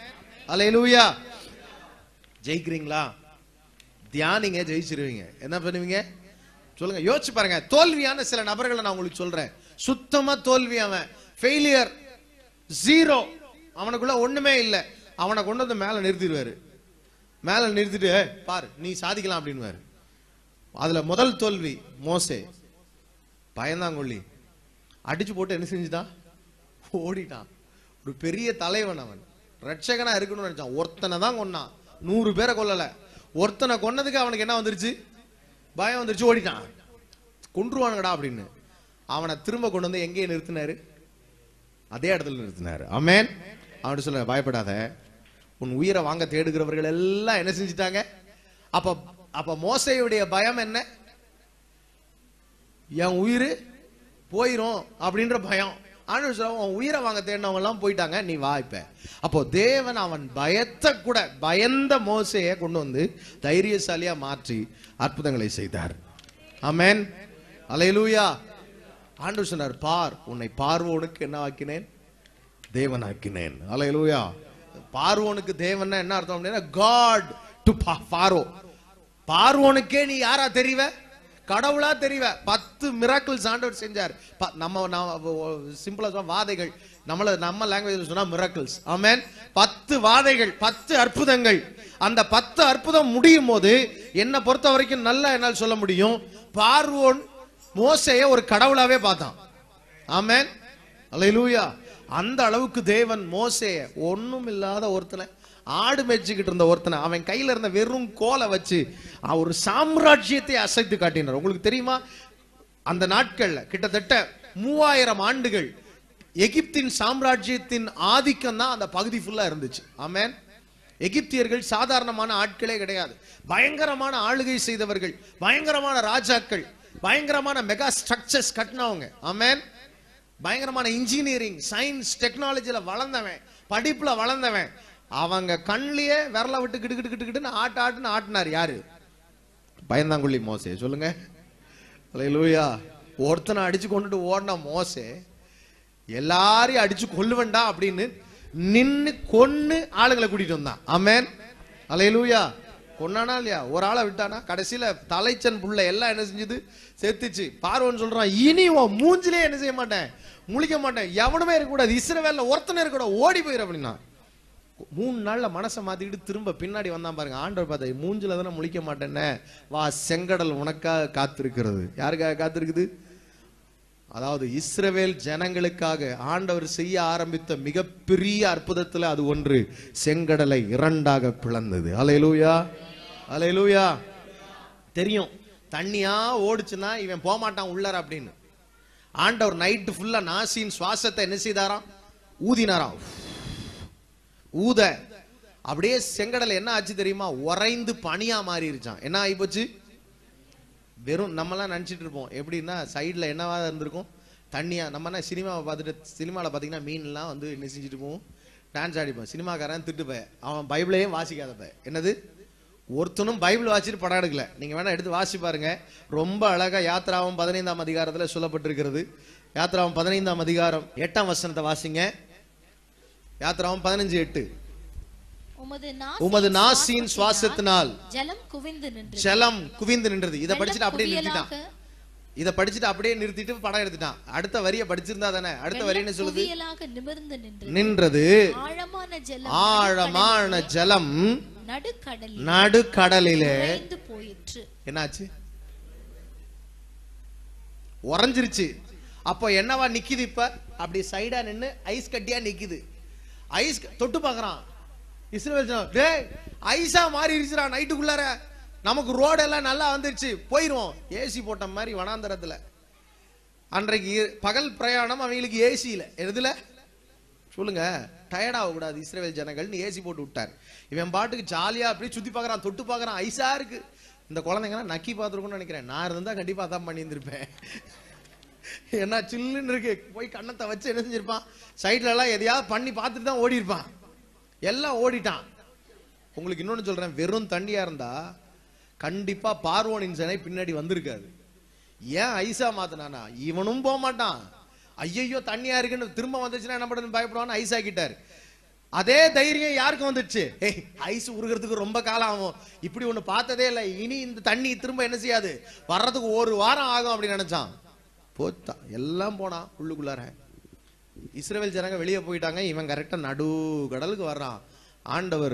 அலையலூயா ஜெயிக்கிறீங்களா தியானிங்க ஜெயிச்சிருவீங்க என்ன பண்ணுவீங்க சொல்லுங்க யோசிச்சு பாருங்க தோல்வியான சில நபர்களை நான் உங்களுக்கு சொல்றேன் சுத்தமா தோல்வி அவன் ஃபெயிலியர் ஜீரோ அவனுக்குள்ள ஒண்ணுமே இல்ல அவனை கொண்டு வந்து மேல நிறுத்திடுவாரு மேல நிறுத்திட்டு "ஏய், பாரு நீ சாதிக்கலாம் அப்படின்னுவாரு அதுல முதல் தோல்வி மோசே பயந்தாங்கொள்ளி அடிச்சு போட்டு என்ன செஞ்சுட்டான் ஓடிட்டான் ஒரு பெரிய தலைவன் அவன் ரட்சகனா இருக்கணும்னு நினைச்சான் ஒருத்தனை தான் கொன்னான் நூறு பேரை கொல்லல ஒருத்தனை கொன்னதுக்கு அவனுக்கு என்ன வந்துருச்சு பயம் வந்துருச்சு ஓடிட்டான் கொன்றுவானுங்கடா அப்படின்னு அவனை திரும்ப கொண்டு வந்து எங்கேயே நிறுத்தினாரு அதே இடத்துல நிறுத்தினாரு ஆமென் அவன் சொல்ல பயப்படாத உன் உயிரை வாங்க தேடுகிறவர்கள் எல்லாம் என்ன செஞ்சிட்டாங்க அப்ப அப்ப மோசையுடைய பயம் என்ன என் உயிர் போயிரும் அப்படின்ற பயம் ஆண்டவர் சொல்ல உன் உயிரை வாங்க தேடினவங்க எல்லாம் போயிட்டாங்க நீ வா இப்ப அப்போ தேவன் அவன் பயத்தை கூட பயந்த மோசையை கொண்டு வந்து தைரியசாலியா மாற்றி அற்புதங்களை செய்தார் ஆமென் அலையலூயா ஆண்டவர் சொன்னார் பார் உன்னை பார்வோனுக்கு என்ன ஆக்கினேன் தேவனாக்கினேன் அலையலூயா பார்வோனுக்கு தேவன்னா என்ன அர்த்தம் அப்படின்னா காட் டு ஃபாரோ பார்வோனுக்கே நீ யாரா தெரிவ கடவுளா தெரிவ பத்து மிராக்கிள்ஸ் ஆண்டவர் செஞ்சார் ப- நம்ம சிம்பிளா சொல்ல வாதைகள் நம்மள நம்ம லாங்குவேஜ்ல சொன்னா மிராக்கிள்ஸ் ஆமென் பத்து வாதைகள் பத்து அற்புதங்கள் அந்த பத்து அற்புதம் முடியும் போது என்ன பொறுத்த வரைக்கும் நல்லா என்னால் சொல்ல முடியும் பார்வோன் மோசைய ஒரு கடவுளாவே பார்த்தான் ஆமென் அல்லேலூயா அந்த அளவுக்கு தேவன் மோசேய ஒண்ணும் இல்லாத ஒருத்தனை ஆடு மேய்ச்சிக்கிட்டு இருந்த ஒருத்தனை அவன் கையில இருந்த வெறும் கோலை வச்சு அவன் ஒரு சாம்ராஜ்யத்தை அசைத்து காட்டினார் உங்களுக்கு தெரியுமா அந்த நாட்கள்ல கிட்டத்தட்ட மூவாயிரம் ஆண்டுகள் எகிப்தின் சாம்ராஜ்யத்தின் ஆதிக்கம் தான் அந்த பகுதி ஃபுல்லா இருந்துச்சு ஆமென் எகிப்தியர்கள் சாதாரணமான ஆட்களே கிடையாது பயங்கரமான ஆளுகை செய்தவர்கள் பயங்கரமான ராஜாக்கள் பயங்கரமான மெகா ஸ்ட்ரக்சர்ஸ் கட்டினவங்க ஆமென் பயங்கரமான இன்ஜினியரிங் சயின்ஸ் டெக்னாலஜில வளர்ந்தவன் படிப்புல வளர்ந்தவன் அவங்க கண்ணிலேயே விரல விட்டு கிட்டு கிட்டு கிட்டு கிட்டுன்னு ஆட்டு ஆட்டுன்னு ஆட்டினார் யாரு பயந்தாங்குள்ளி மோசே சொல்லுங்க லூயா ஒருத்தனை அடிச்சு கொண்டுட்டு ஓடின மோசே எல்லாரையும் அடிச்சு கொல்லுவண்டா அப்படின்னு நின்னு கொன்னு ஆளுங்களை கூட்டிட்டு வந்தான் ஆமென் அலையலூயா கொன்னானா இல்லையா ஒரு ஆளை விட்டானா கடைசியில தலைச்சன் புள்ள எல்லாம் என்ன செஞ்சது செத்துச்சு பார்வன் சொல்றான் இனி உன் மூஞ்சிலே என்ன செய்ய மாட்டேன் முழிக்க மாட்டேன் எவனுமே இருக்கக்கூடாது இஸ்ரவேல்ல ஒருத்தனை இருக்கக்கூடாது ஓடி போயிரு அப்படின்னா மூணு நாள்ல மனசை மாத்திக்கிட்டு திரும்ப பின்னாடி வந்தான் பாருங்க ஆண்டவர் பார்த்த மூஞ்சில தானே முழிக்க மாட்டேன்னு வா செங்கடல் உனக்காக காத்திருக்கிறது யாருக்காக காத்திருக்குது அதாவது இஸ்ரவேல் ஜனங்களுக்காக ஆண்டவர் செய்ய ஆரம்பித்த மிகப்பெரிய அற்புதத்துல அது ஒன்று செங்கடலை இரண்டாக பிளந்தது அலையலூயா அலையலூயா தெரியும் தண்ணியா ஓடுச்சுன்னா இவன் போக மாட்டான் உள்ளார அப்படின்னு ஆண்டவர் நைட்டு ஃபுல்லா நாசின் சுவாசத்தை என்ன செய்தாராம் ஊதினாராம் ஊத அப்படியே செங்கடல் என்ன ஆச்சு தெரியுமா உறைந்து பனியா மாறிடுச்சான் என்ன ஆகி போச்சு வெறும் நம்மலாம் நினச்சிட்டு இருப்போம் எப்படின்னா சைடில் என்னவா இருந்திருக்கும் தண்ணியா நம்ம என்ன சினிமாவை பார்த்துட்டு சினிமாவில் பார்த்தீங்கன்னா மீன்லாம் வந்து என்ன செஞ்சுட்டு போவோம் டான்ஸ் ஆடிப்போம் சினிமாக்காரன் திட்டு போய் அவன் பைபிளையே வாசிக்காத போய் என்னது ஒருத்தனும் பைபிள் வாசிட்டு படம் எடுக்கல நீங்க வேணா எடுத்து வாசி பாருங்க ரொம்ப அழகா யாத்ராவும் பதினைந்தாம் அதிகாரத்துல சொல்லப்பட்டிருக்கிறது யாத்ராவும் பதினைந்தாம் அதிகாரம் எட்டாம் வசனத்தை வாசிங்க யாத்ராவும் பதினஞ்சு எட்டு உமது உமது நாசியின் சுவாசத்தினால் ஜலம் குவிந்து நின்று ஜலம் குவிந்து நின்றது இதை படிச்சுட்டு அப்படியே நிறுத்திட்டான் குவியலாக இதை படிச்சுட்டு அப்படியே நிறுத்திட்டு படம் எடுத்துட்டான் அடுத்த வரியை படிச்சிருந்தா தானே அடுத்த வரி என்ன சொல்லுது குவியலாக நிமிர்ந்து நின்று நின்றது ஆழமான ஜலம் ஆழமான ஜலம் நடுக்கடலில் நடுக்கடலிலே உறைந்து போயிற்று என்னாச்சு உறைஞ்சிருச்சு அப்போ என்னவா நிக்குது இப்ப அப்படி சைடா நின்னு ஐஸ் கட்டியா நிக்குது ஐஸ் க- தொட்டு பார்க்கறான் இஸ்ரவேல் ஜனம், டேய் ஐஸா மாறிடுச்சுடா நைட்டுக்குள்ளார நமக்கு ரோடு எல்லாம் நல்லா வந்துருச்சு போயிருவோம் ஏசி போட்ட மாதிரி வனாந்தரத்துல அன்றைக்கு இ- பகல் பிரயாணம் அவங்களுக்கு ஏசி இல்ல எதுல சொல்லுங்க டயர்ட் ஆகக்கூடாது இஸ்ரேல் ஜனங்கள்னு ஏசி போட்டு விட்டார் இவன் பாட்டுக்கு ஜாலியா அப்படியே சுத்தி பார்க்கறான் தொட்டு பார்க்கறான் ஐஸா இருக்கு இந்த குழந்தைங்கலாம் நக்கி பார்த்துருக்கும்னு நினைக்கிறேன் நான் இருந்தா கண்டிப்பா அதான் பண்ணியிருந்திருப்பேன் என்ன சில்லுன்னு இருக்கு போய் கண்ணத்தை வச்சு என்ன செஞ்சிருப்பான் சைட்ல எல்லாம் எதையாவது பண்ணி பார்த்துட்டு தான் ஓடி இருப்பான் எல்லாம் ஓடிட்டான் உங்களுக்கு இன்னொன்னு சொல்றேன் வெறும் தண்ணியா இருந்தா கண்டிப்பா பார்வோனின் சேனை பின்னாடி வந்திருக்காது ஏன் ஐசா மாத்தினானா இவனும் போக மாட்டான் ஐயையோ தண்ணியா இருக்குன்னு திரும்ப வந்துச்சுன்னா என்ன பண்ணுறது பயப்படுவான்னு ஐஸ் ஆக்கிட்டார் அதே தைரியம் யாருக்கு வந்துடுச்சு ஏய் ஐஸ் உருகிறதுக்கு ரொம்ப காலம் ஆகும் இப்படி ஒண்ணு பார்த்ததே இல்லை இனி இந்த தண்ணி திரும்ப என்ன செய்யாது வர்றதுக்கு ஒரு வாரம் ஆகும் அப்படின்னு நினைச்சான் போத்தான் எல்லாம் போனான் உள்ளுக்குள்ளார இஸ்ரவேல் ஜனங்க வெளியே போயிட்டாங்க இவன் கரெக்டா நடு கடலுக்கு வர்றான் ஆண்டவர்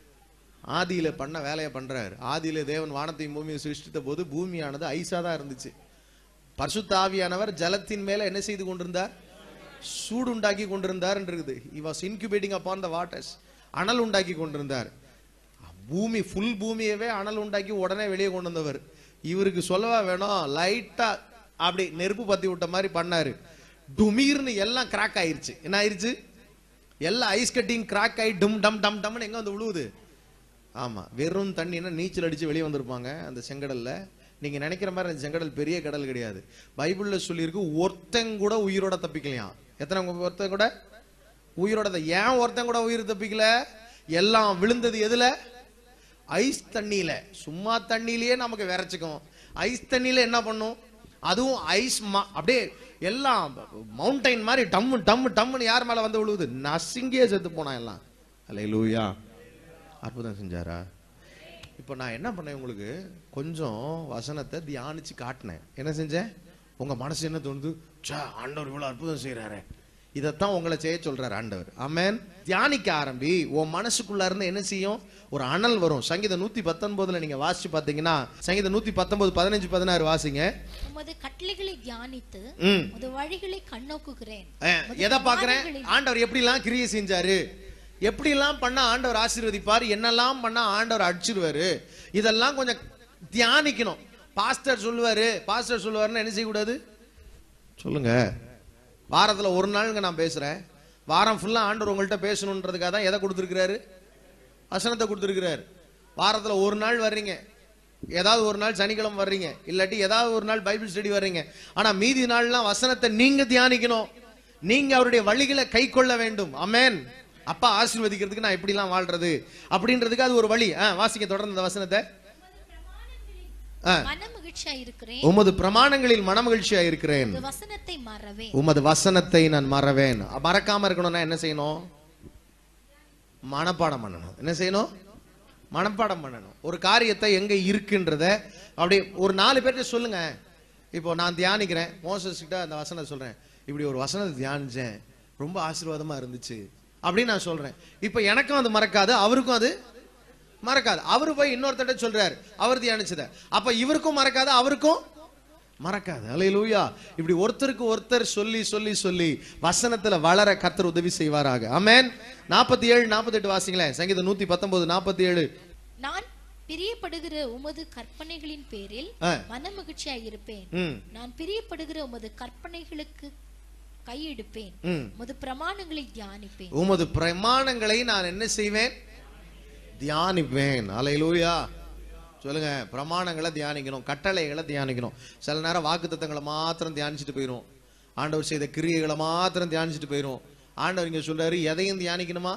ஆதியில பண்ண வேலையை பண்றாரு ஆதியில தேவன் வானத்தையும் பூமியை சிருஷ்டித்த போது பூமியானது ஐஸா தான் இருந்துச்சு பரிசுத்த ஆவியானவர் ஜலத்தின் மேல என்ன செய்து கொண்டிருந்தார் சூடு உண்டாக்கி கொண்டிருந்தார் இருக்குது he was incubating upon the waters அனல் உண்டாக்கி கொண்டிருந்தார் பூமி ஃபுல் பூமியவே அனல் உண்டாக்கி உடனே வெளியே கொண்டு வந்தவர் இவருக்கு சொல்லவா வேணும் லைட்டா அப்படி நெருப்பு பத்தி விட்ட மாதிரி பண்ணாரு டுமீர்னு எல்லாம் கிராக் ஆயிருச்சு என்ன ஆயிருச்சு எல்லாம் ஐஸ் கட்டிங் கிராக் ஆகி டும் டம் டம் டம்னு எங்க வந்து விழுவுது ஆமா வெறும் தண்ணினா நீச்சல் அடிச்சு வெளியே வந்திருப்பாங்க அந்த செங்கடல்ல நீங்க நினைக்கிற மாதிரி அந்த செங்கடல் பெரிய கடல் கிடையாது பைபிள்ல சொல்லியிருக்கு ஒருத்தன் கூட உயிரோட தப்பிக்கலையாம் எத்தனை உங்க ஒருத்தன் கூட உயிரோட த- ஏன் ஒருத்தன் கூட உயிர் தப்பிக்கல எல்லாம் விழுந்தது எதுல ஐஸ் தண்ணியில சும்மா தண்ணியிலேயே நமக்கு விரைச்சிக்கும் ஐஸ் தண்ணியில என்ன பண்ணும் அதுவும் ஐஸ் அப்படியே எல்லாம் மவுண்டைன் மாதிரி டம்மு டம்மு டம்முன்னு யார் மேல வந்து விழுவுது நசுங்கியே செத்து போனான் எல்லாம் அல்ல லூயா அற்புதம் செஞ்சாரா இப்போ நான் என்ன பண்ணேன் உங்களுக்கு கொஞ்சம் வசனத்தை தியானிச்சு காட்டினேன் என்ன செஞ்சேன் உங்க மனசு என்ன தோணுது ச்சே ஆண்டவர் இவ்வளவு அற்புதம் செய்யறாரு இதைத்தான் உங்களை செய்ய சொல்றாரு ஆண்டவர் ஆமென் தியானிக்க ஆரம்பி உன் மனசுக்குள்ள இருந்து என்ன செய்யும் ஒரு அனல் வரும் சங்கீதம் நூத்தி பத்தொன்பதுல நீங்க வாசிச்சு பாத்தீங்கன்னா சங்கீதம் நூத்தி பத்தொன்பது பதினஞ்சு பதினாறு வாசிங்க உமது கட்டளைகளை தியானித்து ம் உமது வழிகளை கண்ணோக்குகிறேன் அஹ், எதை பாக்குறேன் ஆண்டவர் எப்படிலாம் கிரியை செஞ்சாரு எப்படிலாம் பண்ணா ஆண்டவர் ஆசீர்வதிப்பார் என்னெல்லாம் பண்ணா ஆண்டவர் அடிச்சிருவாரு இதெல்லாம் கொஞ்சம் தியானிக்கணும் பாஸ்டர் சொல்லுவாரு பாஸ்டர் சொல்லுவாருன்னு என்ன செய்யக்கூடாது சொல்லுங்க வாரத்துல ஒரு நாளுங்க நான் பேசுறேன் வாரம் ஃபுல்லா ஆண்டவர் உங்கள்கிட்ட பேசணுன்றதுக்காக தான் எதை கொடுத்துருக்கிறாரு வசனத்தை கொடுத்துருக்கிறாரு வாரத்துல ஒரு நாள் வர்றீங்க ஏதாவது ஒரு நாள் சனிக்கிழமை வர்றீங்க இல்லாட்டி ஏதாவது ஒரு நாள் பைபிள் ஸ்டடி வர்றீங்க ஆனா மீதி நாள்லாம் வசனத்தை நீங்க தியானிக்கணும் நீங்க அவருடைய வழிகளை கை கொள்ள வேண்டும் அமேன் அப்பா ஆசீர்வதிக்கிறதுக்கு நான் எப்படிலாம் வாழ்றது அப்படின்றதுக்கு அது ஒரு வழி ஆ, வாசிங்க தொடர்ந்து அந்த வசனத்தை ஆ. மன மகிழ்ச்சியா இருக்கிறேன் உமது பிரமாணங்களில் மனமகிழ்ச்சியா இருக்கிறேன் உமது வசனத்தை மறவே உமது வசனத்தை நான் மறவேன் மறக்காம இருக்கணும்னா என்ன செய்யணும் மனப்பாடம் பண்ணணும் என்ன செய்யணும் மனப்பாடம் பண்ணணும் ஒரு காரியத்தை எங்க இருக்குன்றத அப்படி ஒரு நாலு பேர்ட்ட சொல்லுங்க இப்போ நான் தியானிக்கிறேன் மோசஸ் கிட்ட அந்த வசனத்தை சொல்றேன் இப்படி ஒரு வசனத்தை தியானிச்சேன் ரொம்ப ஆசீர்வாதமா இருந்துச்சு அப்படின்னு நான் சொல்றேன் இப்போ எனக்கும் அது மறக்காது அவருக்கும் அது மறக்காது அவரு போய் இன்னொருத்தட்ட சொல்றாரு அவர் தியானிச்சத அப்ப இவருக்கும் மறக்காது அவருக்கும் மறக்காது அல்லேலூயா இப்படி ஒருத்தருக்கு ஒருத்தர் சொல்லி சொல்லி சொல்லி வசனத்துல வளர கர்த்தர் உதவி செய்வாராக ஆமென் நாற்பத்தி ஏழு நாற்பத்தெட்டு வாசிங்களேன் சங்கீதம் நூத்தி பத்தொன்பது நாற்பத்தி ஏழு நான் பிரியப்படுகிற உமது கற்பனைகளின் பேரில் ஆ. மன மகிழ்ச்சியா இருப்பேன் ம் நான் பிரியப்படுகிற உமது கற்பனைகளுக்கு கையெடுப்பேன் ம் உமது பிரமாணங்களை தியானிப்பேன் உமது பிரமாணங்களை நான் என்ன செய்வேன் தியானிப்பேன் அல்லேலூயா சொல்லுங்க பிரமாணங்களை தியானிக்கணும் கட்டளைகளை தியானிக்கணும் சில நேரம் வாக்குத்தத்தங்களை மாத்திரம் தியானிச்சுட்டு போயிரும் ஆண்டவர் செய்த கிரியைகளை மாத்திரம் தியானிச்சுட்டு போயிரும் ஆண்டவர் இங்க சொல்றாரு எதையும் தியானிக்கணுமா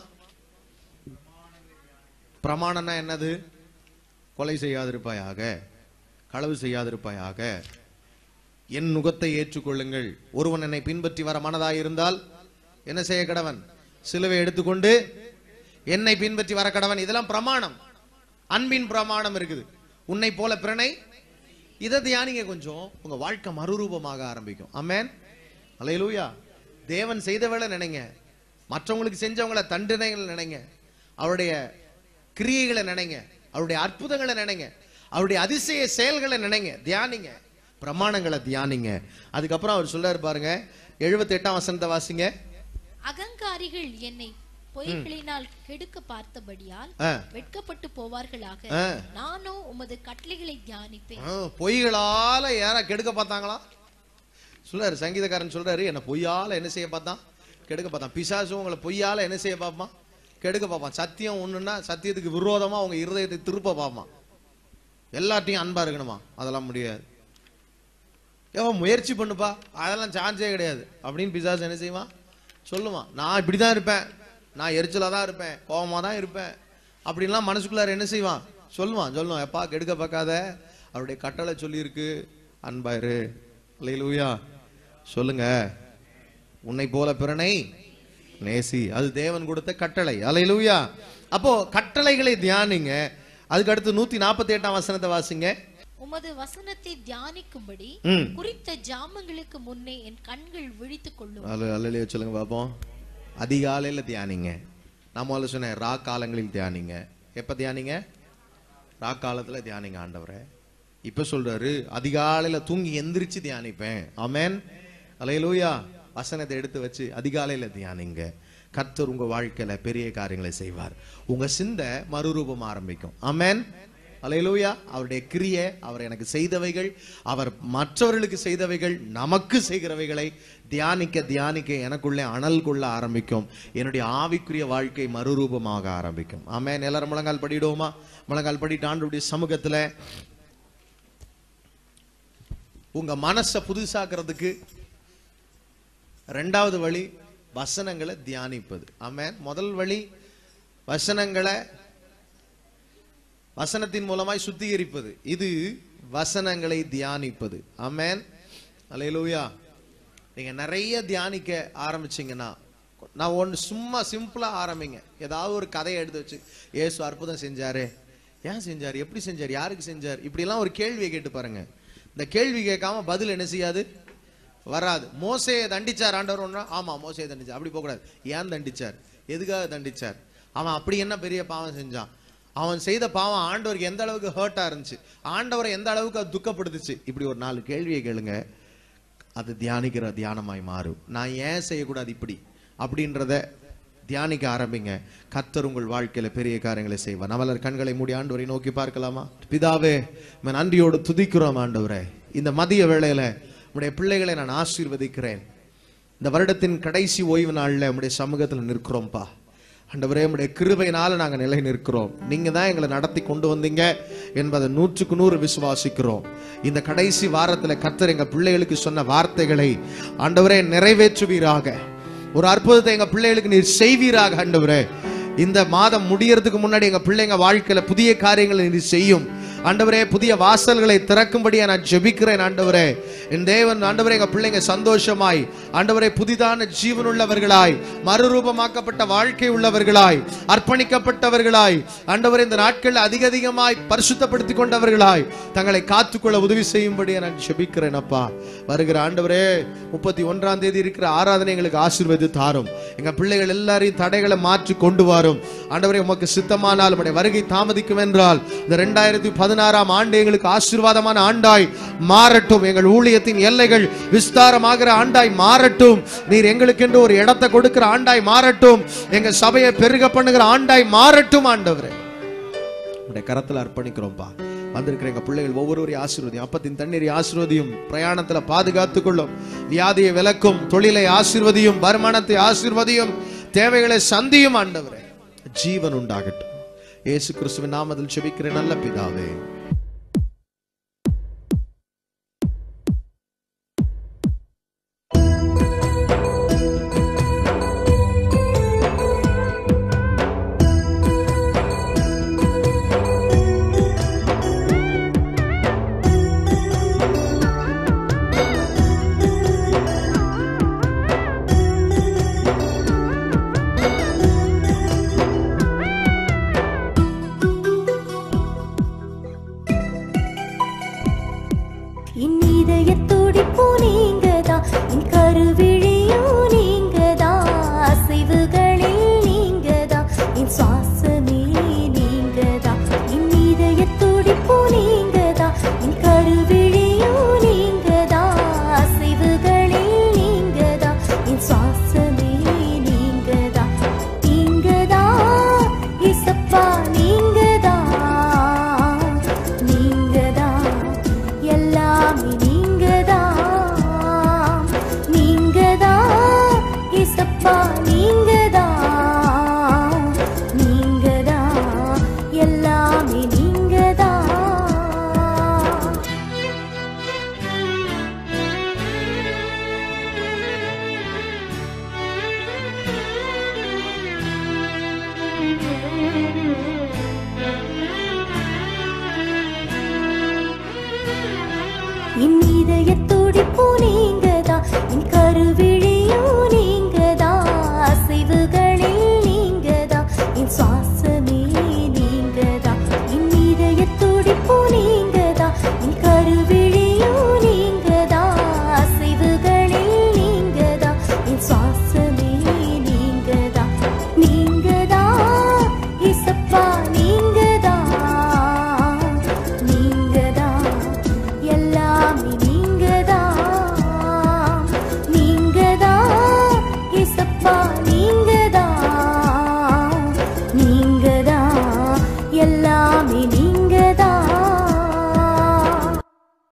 பிரமாணம்னா என்னது கொலை செய்யாதிருப்பாயாக களவு செய்யாதிருப்பாயாக என் நுகத்தை ஏற்றுக்கொள்ளுங்கள் ஒருவன் என்னை பின்பற்றி வர மனதாய் இருந்தால் என்ன செய்ய கடவன் சிலுவை எடுத்துக்கொண்டு என்னை பின்பற்றி வர கடவன் இதெல்லாம் பிரமாணம் அன்பின் பிரமாணம் இருக்குது உன்னை போல பிரணை இதை தியானிங்க கொஞ்சம் உங்க வாழ்க்கை மறுரூபமாக ஆரம்பிக்கும் அமேன் அல்லேலூயா தேவன் செய்த வேலை நினைங்க மற்றவங்களுக்கு செஞ்சவங்கள தண்டனைகள் நினைங்க அவருடைய கிரியைகளை நினைங்க அவருடைய அற்புதங்களை நினைங்க அவருடைய அதிசய செயல்களை நினைங்க தியானிங்க பிரமாணங்களை தியானிங்க அதுக்கப்புறம் அவர் சொல்றாரு பாருங்க எழுபத்தி எட்டாம் வசனத்தை வாசிங்க அகங்காரிகள் என்னை பொய்களினால் கெடுக்க பார்த்தபடியால் ஆ. வெட்கப்பட்டு போவார்களாக ஆ. நானோ உமது கட்டளைகளை தியானிப்பேன் ஆ, பொய்களால யாரா கெடுக்க பார்த்தாங்களா சொல்றாரு சங்கீதக்காரன் சொல்றாரு என்ன பொய்யால என்ன செய்ய பார்த்தான் கெடுக்க பார்த்தான் பிசாசும் உங்களை பொய்யால என்ன செய்ய பார்ப்பான் கெடுக்க பார்ப்பான் சத்தியம் ஒண்ணுன்னா சத்தியத்துக்கு விரோதமா உங்க இருதயத்தை திருப்ப பார்ப்பான் எல்லார்ட்டையும் அன்பா இருக்கணுமா அதெல்லாம் முடியாது ஏன் முயற்சி பண்ணுப்பா அதெல்லாம் சான்ஸே கிடையாது அப்படின்னு பிசாசு என்ன செய்வான் சொல்லுவான் நான் இப்படிதான் இருப்பேன் நான் எரிச்சலா தான் இருப்பேன் கோவமா தான் இருப்பேன் அப்படின்லாம் மனசுக்குள்ளார என்ன செய்வான் சொல்லுவான் சொல்லுவான் எப்பா கெடுக்க பார்க்காத அவருடைய கட்டளை சொல்லியிருக்கு அன்பாயிரு லூயா சொல்லுங்க உன்னை போல பிறனை நேசி அது தேவன் கொடுத்த கட்டளை அலையிலூயா அப்போ கட்டளைகளை தியானிங்க அதுக்கு அடுத்து நூத்தி நாற்பத்தி எட்டாம் வசனத்தை வாசிங்க உமது வசனத்தை தியானிக்கும்படி ம் குறித்த ஜாமங்களுக்கு முன்னே என் கண்கள் விழித்துக் கொள்ளும் அல்ல அல்லையே சொல்லுங்க பாப்போம் அதிகாலையில தியானிங்க நான் முதல்ல சொன்னேன் ரா காலங்களில் தியானிங்க எப்ப தியானிங்க ரா காலத்துல தியானிங்க ஆண்டவரே இப்ப சொல்றாரு அதிகாலையில தூங்கி எந்திரிச்சு தியானிப்பேன் ஆமென் அலையலூயா வசனத்தை எடுத்து வச்சு அதிகாலையில தியானிங்க கர்த்தர் உங்க வாழ்க்கையில பெரிய காரியங்களை செய்வார் உங்க சிந்தை மறுரூபம் ஆரம்பிக்கும் ஆமென் அலையலூயா அவருடைய கிரியை அவர் எனக்கு செய்தவைகள் அவர் மற்றவர்களுக்கு செய்தவைகள் நமக்கு செய்கிறவைகளை தியானிக்க தியானிக்க எனக்குள்ளே அனல் கொள்ள ஆரம்பிக்கும் என்னுடைய ஆவிக்குரிய வாழ்க்கை மறுரூபமாக ஆரம்பிக்கும் ஆமென் எல்லாரும் முழங்கால் படிடுவோமா முழங்கால் படிட்டு ஆண்டுடைய சமூகத்துல உங்க மனசை புதுசாக்குறதுக்கு ரெண்டாவது வழி வசனங்களை தியானிப்பது ஆமென் முதல் வழி வசனங்களை வசனத்தின் மூலமாய் சுத்திகரிப்பது இது வசனங்களை தியானிப்பது ஆமென் அல்லேலூயா நீங்க நிறைய தியானிக்க ஆரம்பிச்சீங்கன்னா நான் ஒன்று சும்மா சிம்பிளா ஆரம்பிங்க ஏதாவது ஒரு கதையை எடுத்து வச்சு ஏசு அற்புதம் செஞ்சாரு ஏன் செஞ்சார் எப்படி செஞ்சார் யாருக்கு செஞ்சார் இப்படிலாம் ஒரு கேள்வியை கேட்டு பாருங்க இந்த கேள்வி கேட்காம பதில் என்ன செய்யாது வராது மோசையை தண்டிச்சார் ஆண்டவர் ஒன்றா ஆமா மோசையை தண்டிச்சார் அப்படி போகக்கூடாது ஏன் தண்டிச்சார் எதுக்காக தண்டிச்சார் அவன் அப்படி என்ன பெரிய பாவம் செஞ்சான் அவன் செய்த பாவம் ஆண்டவருக்கு எந்த அளவுக்கு ஹர்ட்டா இருந்துச்சு ஆண்டவரை எந்த அளவுக்கு அது துக்கப்படுத்துச்சு இப்படி ஒரு நாலு கேள்வியை கேளுங்க அது தியானிக்கிற தியானமாய் மாறும் நான் ஏன் செய்யக்கூடாது இப்படி அப்படின்றத தியானிக்க ஆரம்பிங்க கர்த்தர் உங்கள் வாழ்க்கையில பெரிய காரியங்களை செய்வார் நம்மளர் கண்களை மூடி ஆண்டவரை நோக்கி பார்க்கலாமா பிதாவே உம்மை நன்றியோடு துதிக்கிறோம் ஆண்டவரே இந்த மதிய வேளையில உடைய பிள்ளைகளை நான் ஆசீர்வதிக்கிறேன் இந்த வருடத்தின் கடைசி ஓய்வு நாள்ல உடைய சமூகத்துல நிற்கிறோம்ப்பா ஆண்டவரே உடைய கிருபையினால நாங்க நிலை நிற்கிறோம் நீங்க தான் எங்களை நடத்தி கொண்டு வந்தீங்க என்பதை நூற்றுக்கு நூறு விசுவாசிக்கிறோம் இந்த கடைசி வாரத்துல கர்த்தர் எங்க பிள்ளைகளுக்கு சொன்ன வார்த்தைகளை ஆண்டவரே நிறைவேற்றுவீராக ஒரு அற்புதத்தை எங்க பிள்ளைகளுக்கு நீர் செய்வீராக ஆண்டவரே இந்த மாதம் முடியறதுக்கு முன்னாடி எங்க பிள்ளைங்க வாழ்க்கையில புதிய காரியங்களை நீர் செய்யும் ஆண்டவரே புதிய வாசல்களை திறக்கும்படியா நான் ஜெபிக்கிறேன் ஆண்டவரே என் தேவன் ஆண்டவரே எங்க பிள்ளைங்க சந்தோஷமாய் ஆண்டவரே புதிதான ஜீவனுள்ளவர்களாய் மறுரூபமாக்கப்பட்ட வாழ்க்கை உள்ளவர்களாய் அர்ப்பணிக்கப்பட்டவர்களாய் ஆண்டவரே இந்த நாட்கள் அதிக அதிகமாய் பரிசுத்தப்படுத்திக் கொண்டவர்களாய் தங்களை காத்துக்கொள்ள உதவி செய்யும்படியா நான் ஜெபிக்கிறேன் அப்பா வருகிற ஆண்டவரே முப்பத்தி ஒன்றாம் தேதி இருக்கிற ஆராதனை எங்களுக்கு ஆசீர்வதி தாரும் எங்க பிள்ளைகள் எல்லாரையும் தடைகளை மாற்றி கொண்டு வரும் ஆண்டவரே உமக்கு சித்தமானால் உடைய வருகை தாமதிக்கும் என்றால் இந்த ரெண்டாயிரத்தி பதினாறாம் ஆண்டு எங்களுக்கு ஆசீர்வாதமான ஆண்டாய் மாறட்டும் எங்கள் ஊழியத்தின் எல்லைகள் விஸ்தாரமாகிற ஆண்டாய் மாறட்டும் நீர் எங்களுக்கென்று ஒரு இடத்தை கொடுக்கிற ஆண்டாய் மாறட்டும் எங்க சபையை பெருக பண்ணுகிற ஆண்டாய் மாறட்டும் ஆண்டவரே உடைய கரத்துல அர்ப்பணிக்கிறோம்ப்பா வந்திருக்கிற எங்க பிள்ளைகள் ஒவ்வொருவரையும் ஆசீர்வதியும் அப்பத்தின் தண்ணீரை ஆசீர்வதியும் பிரயாணத்துல பாதுகாத்துக் கொள்ளும் வியாதியை விலக்கும் தொழிலை ஆசீர்வதியும் வருமானத்தை ஆசீர்வதியும் தேவைகளை சந்தியும் ஆண்டவரே ஜீவன் உண்டாகட்டும் இயேசு கிறிஸ்துவின் நாமத்தில் செபிக்கிற நல்ல பிதாவே என் இதய துடிப்பு நீங்கதான் என் கருவிழியும் நீங்கதான் அசைவுகளில் நீங்கதான் என் சுவாசமே நீங்கதான் என் இதய துடிப்பு நீங்கதான் என் கருவிழியும் நீங்கதான் அசைவுகளில் நீங்கதான் என் சுவாசமே நீங்கதான் நீங்கதான் இசப்பா நீங்கதான் நீங்கதான் எல்லாமே நீங்கதான் நீங்கதான் இசப்பா நீங்கதான் நீங்கதான் எல்லாமே நீங்கதான் என் இதய துடிப்பு நீங்கதான் என் கருவி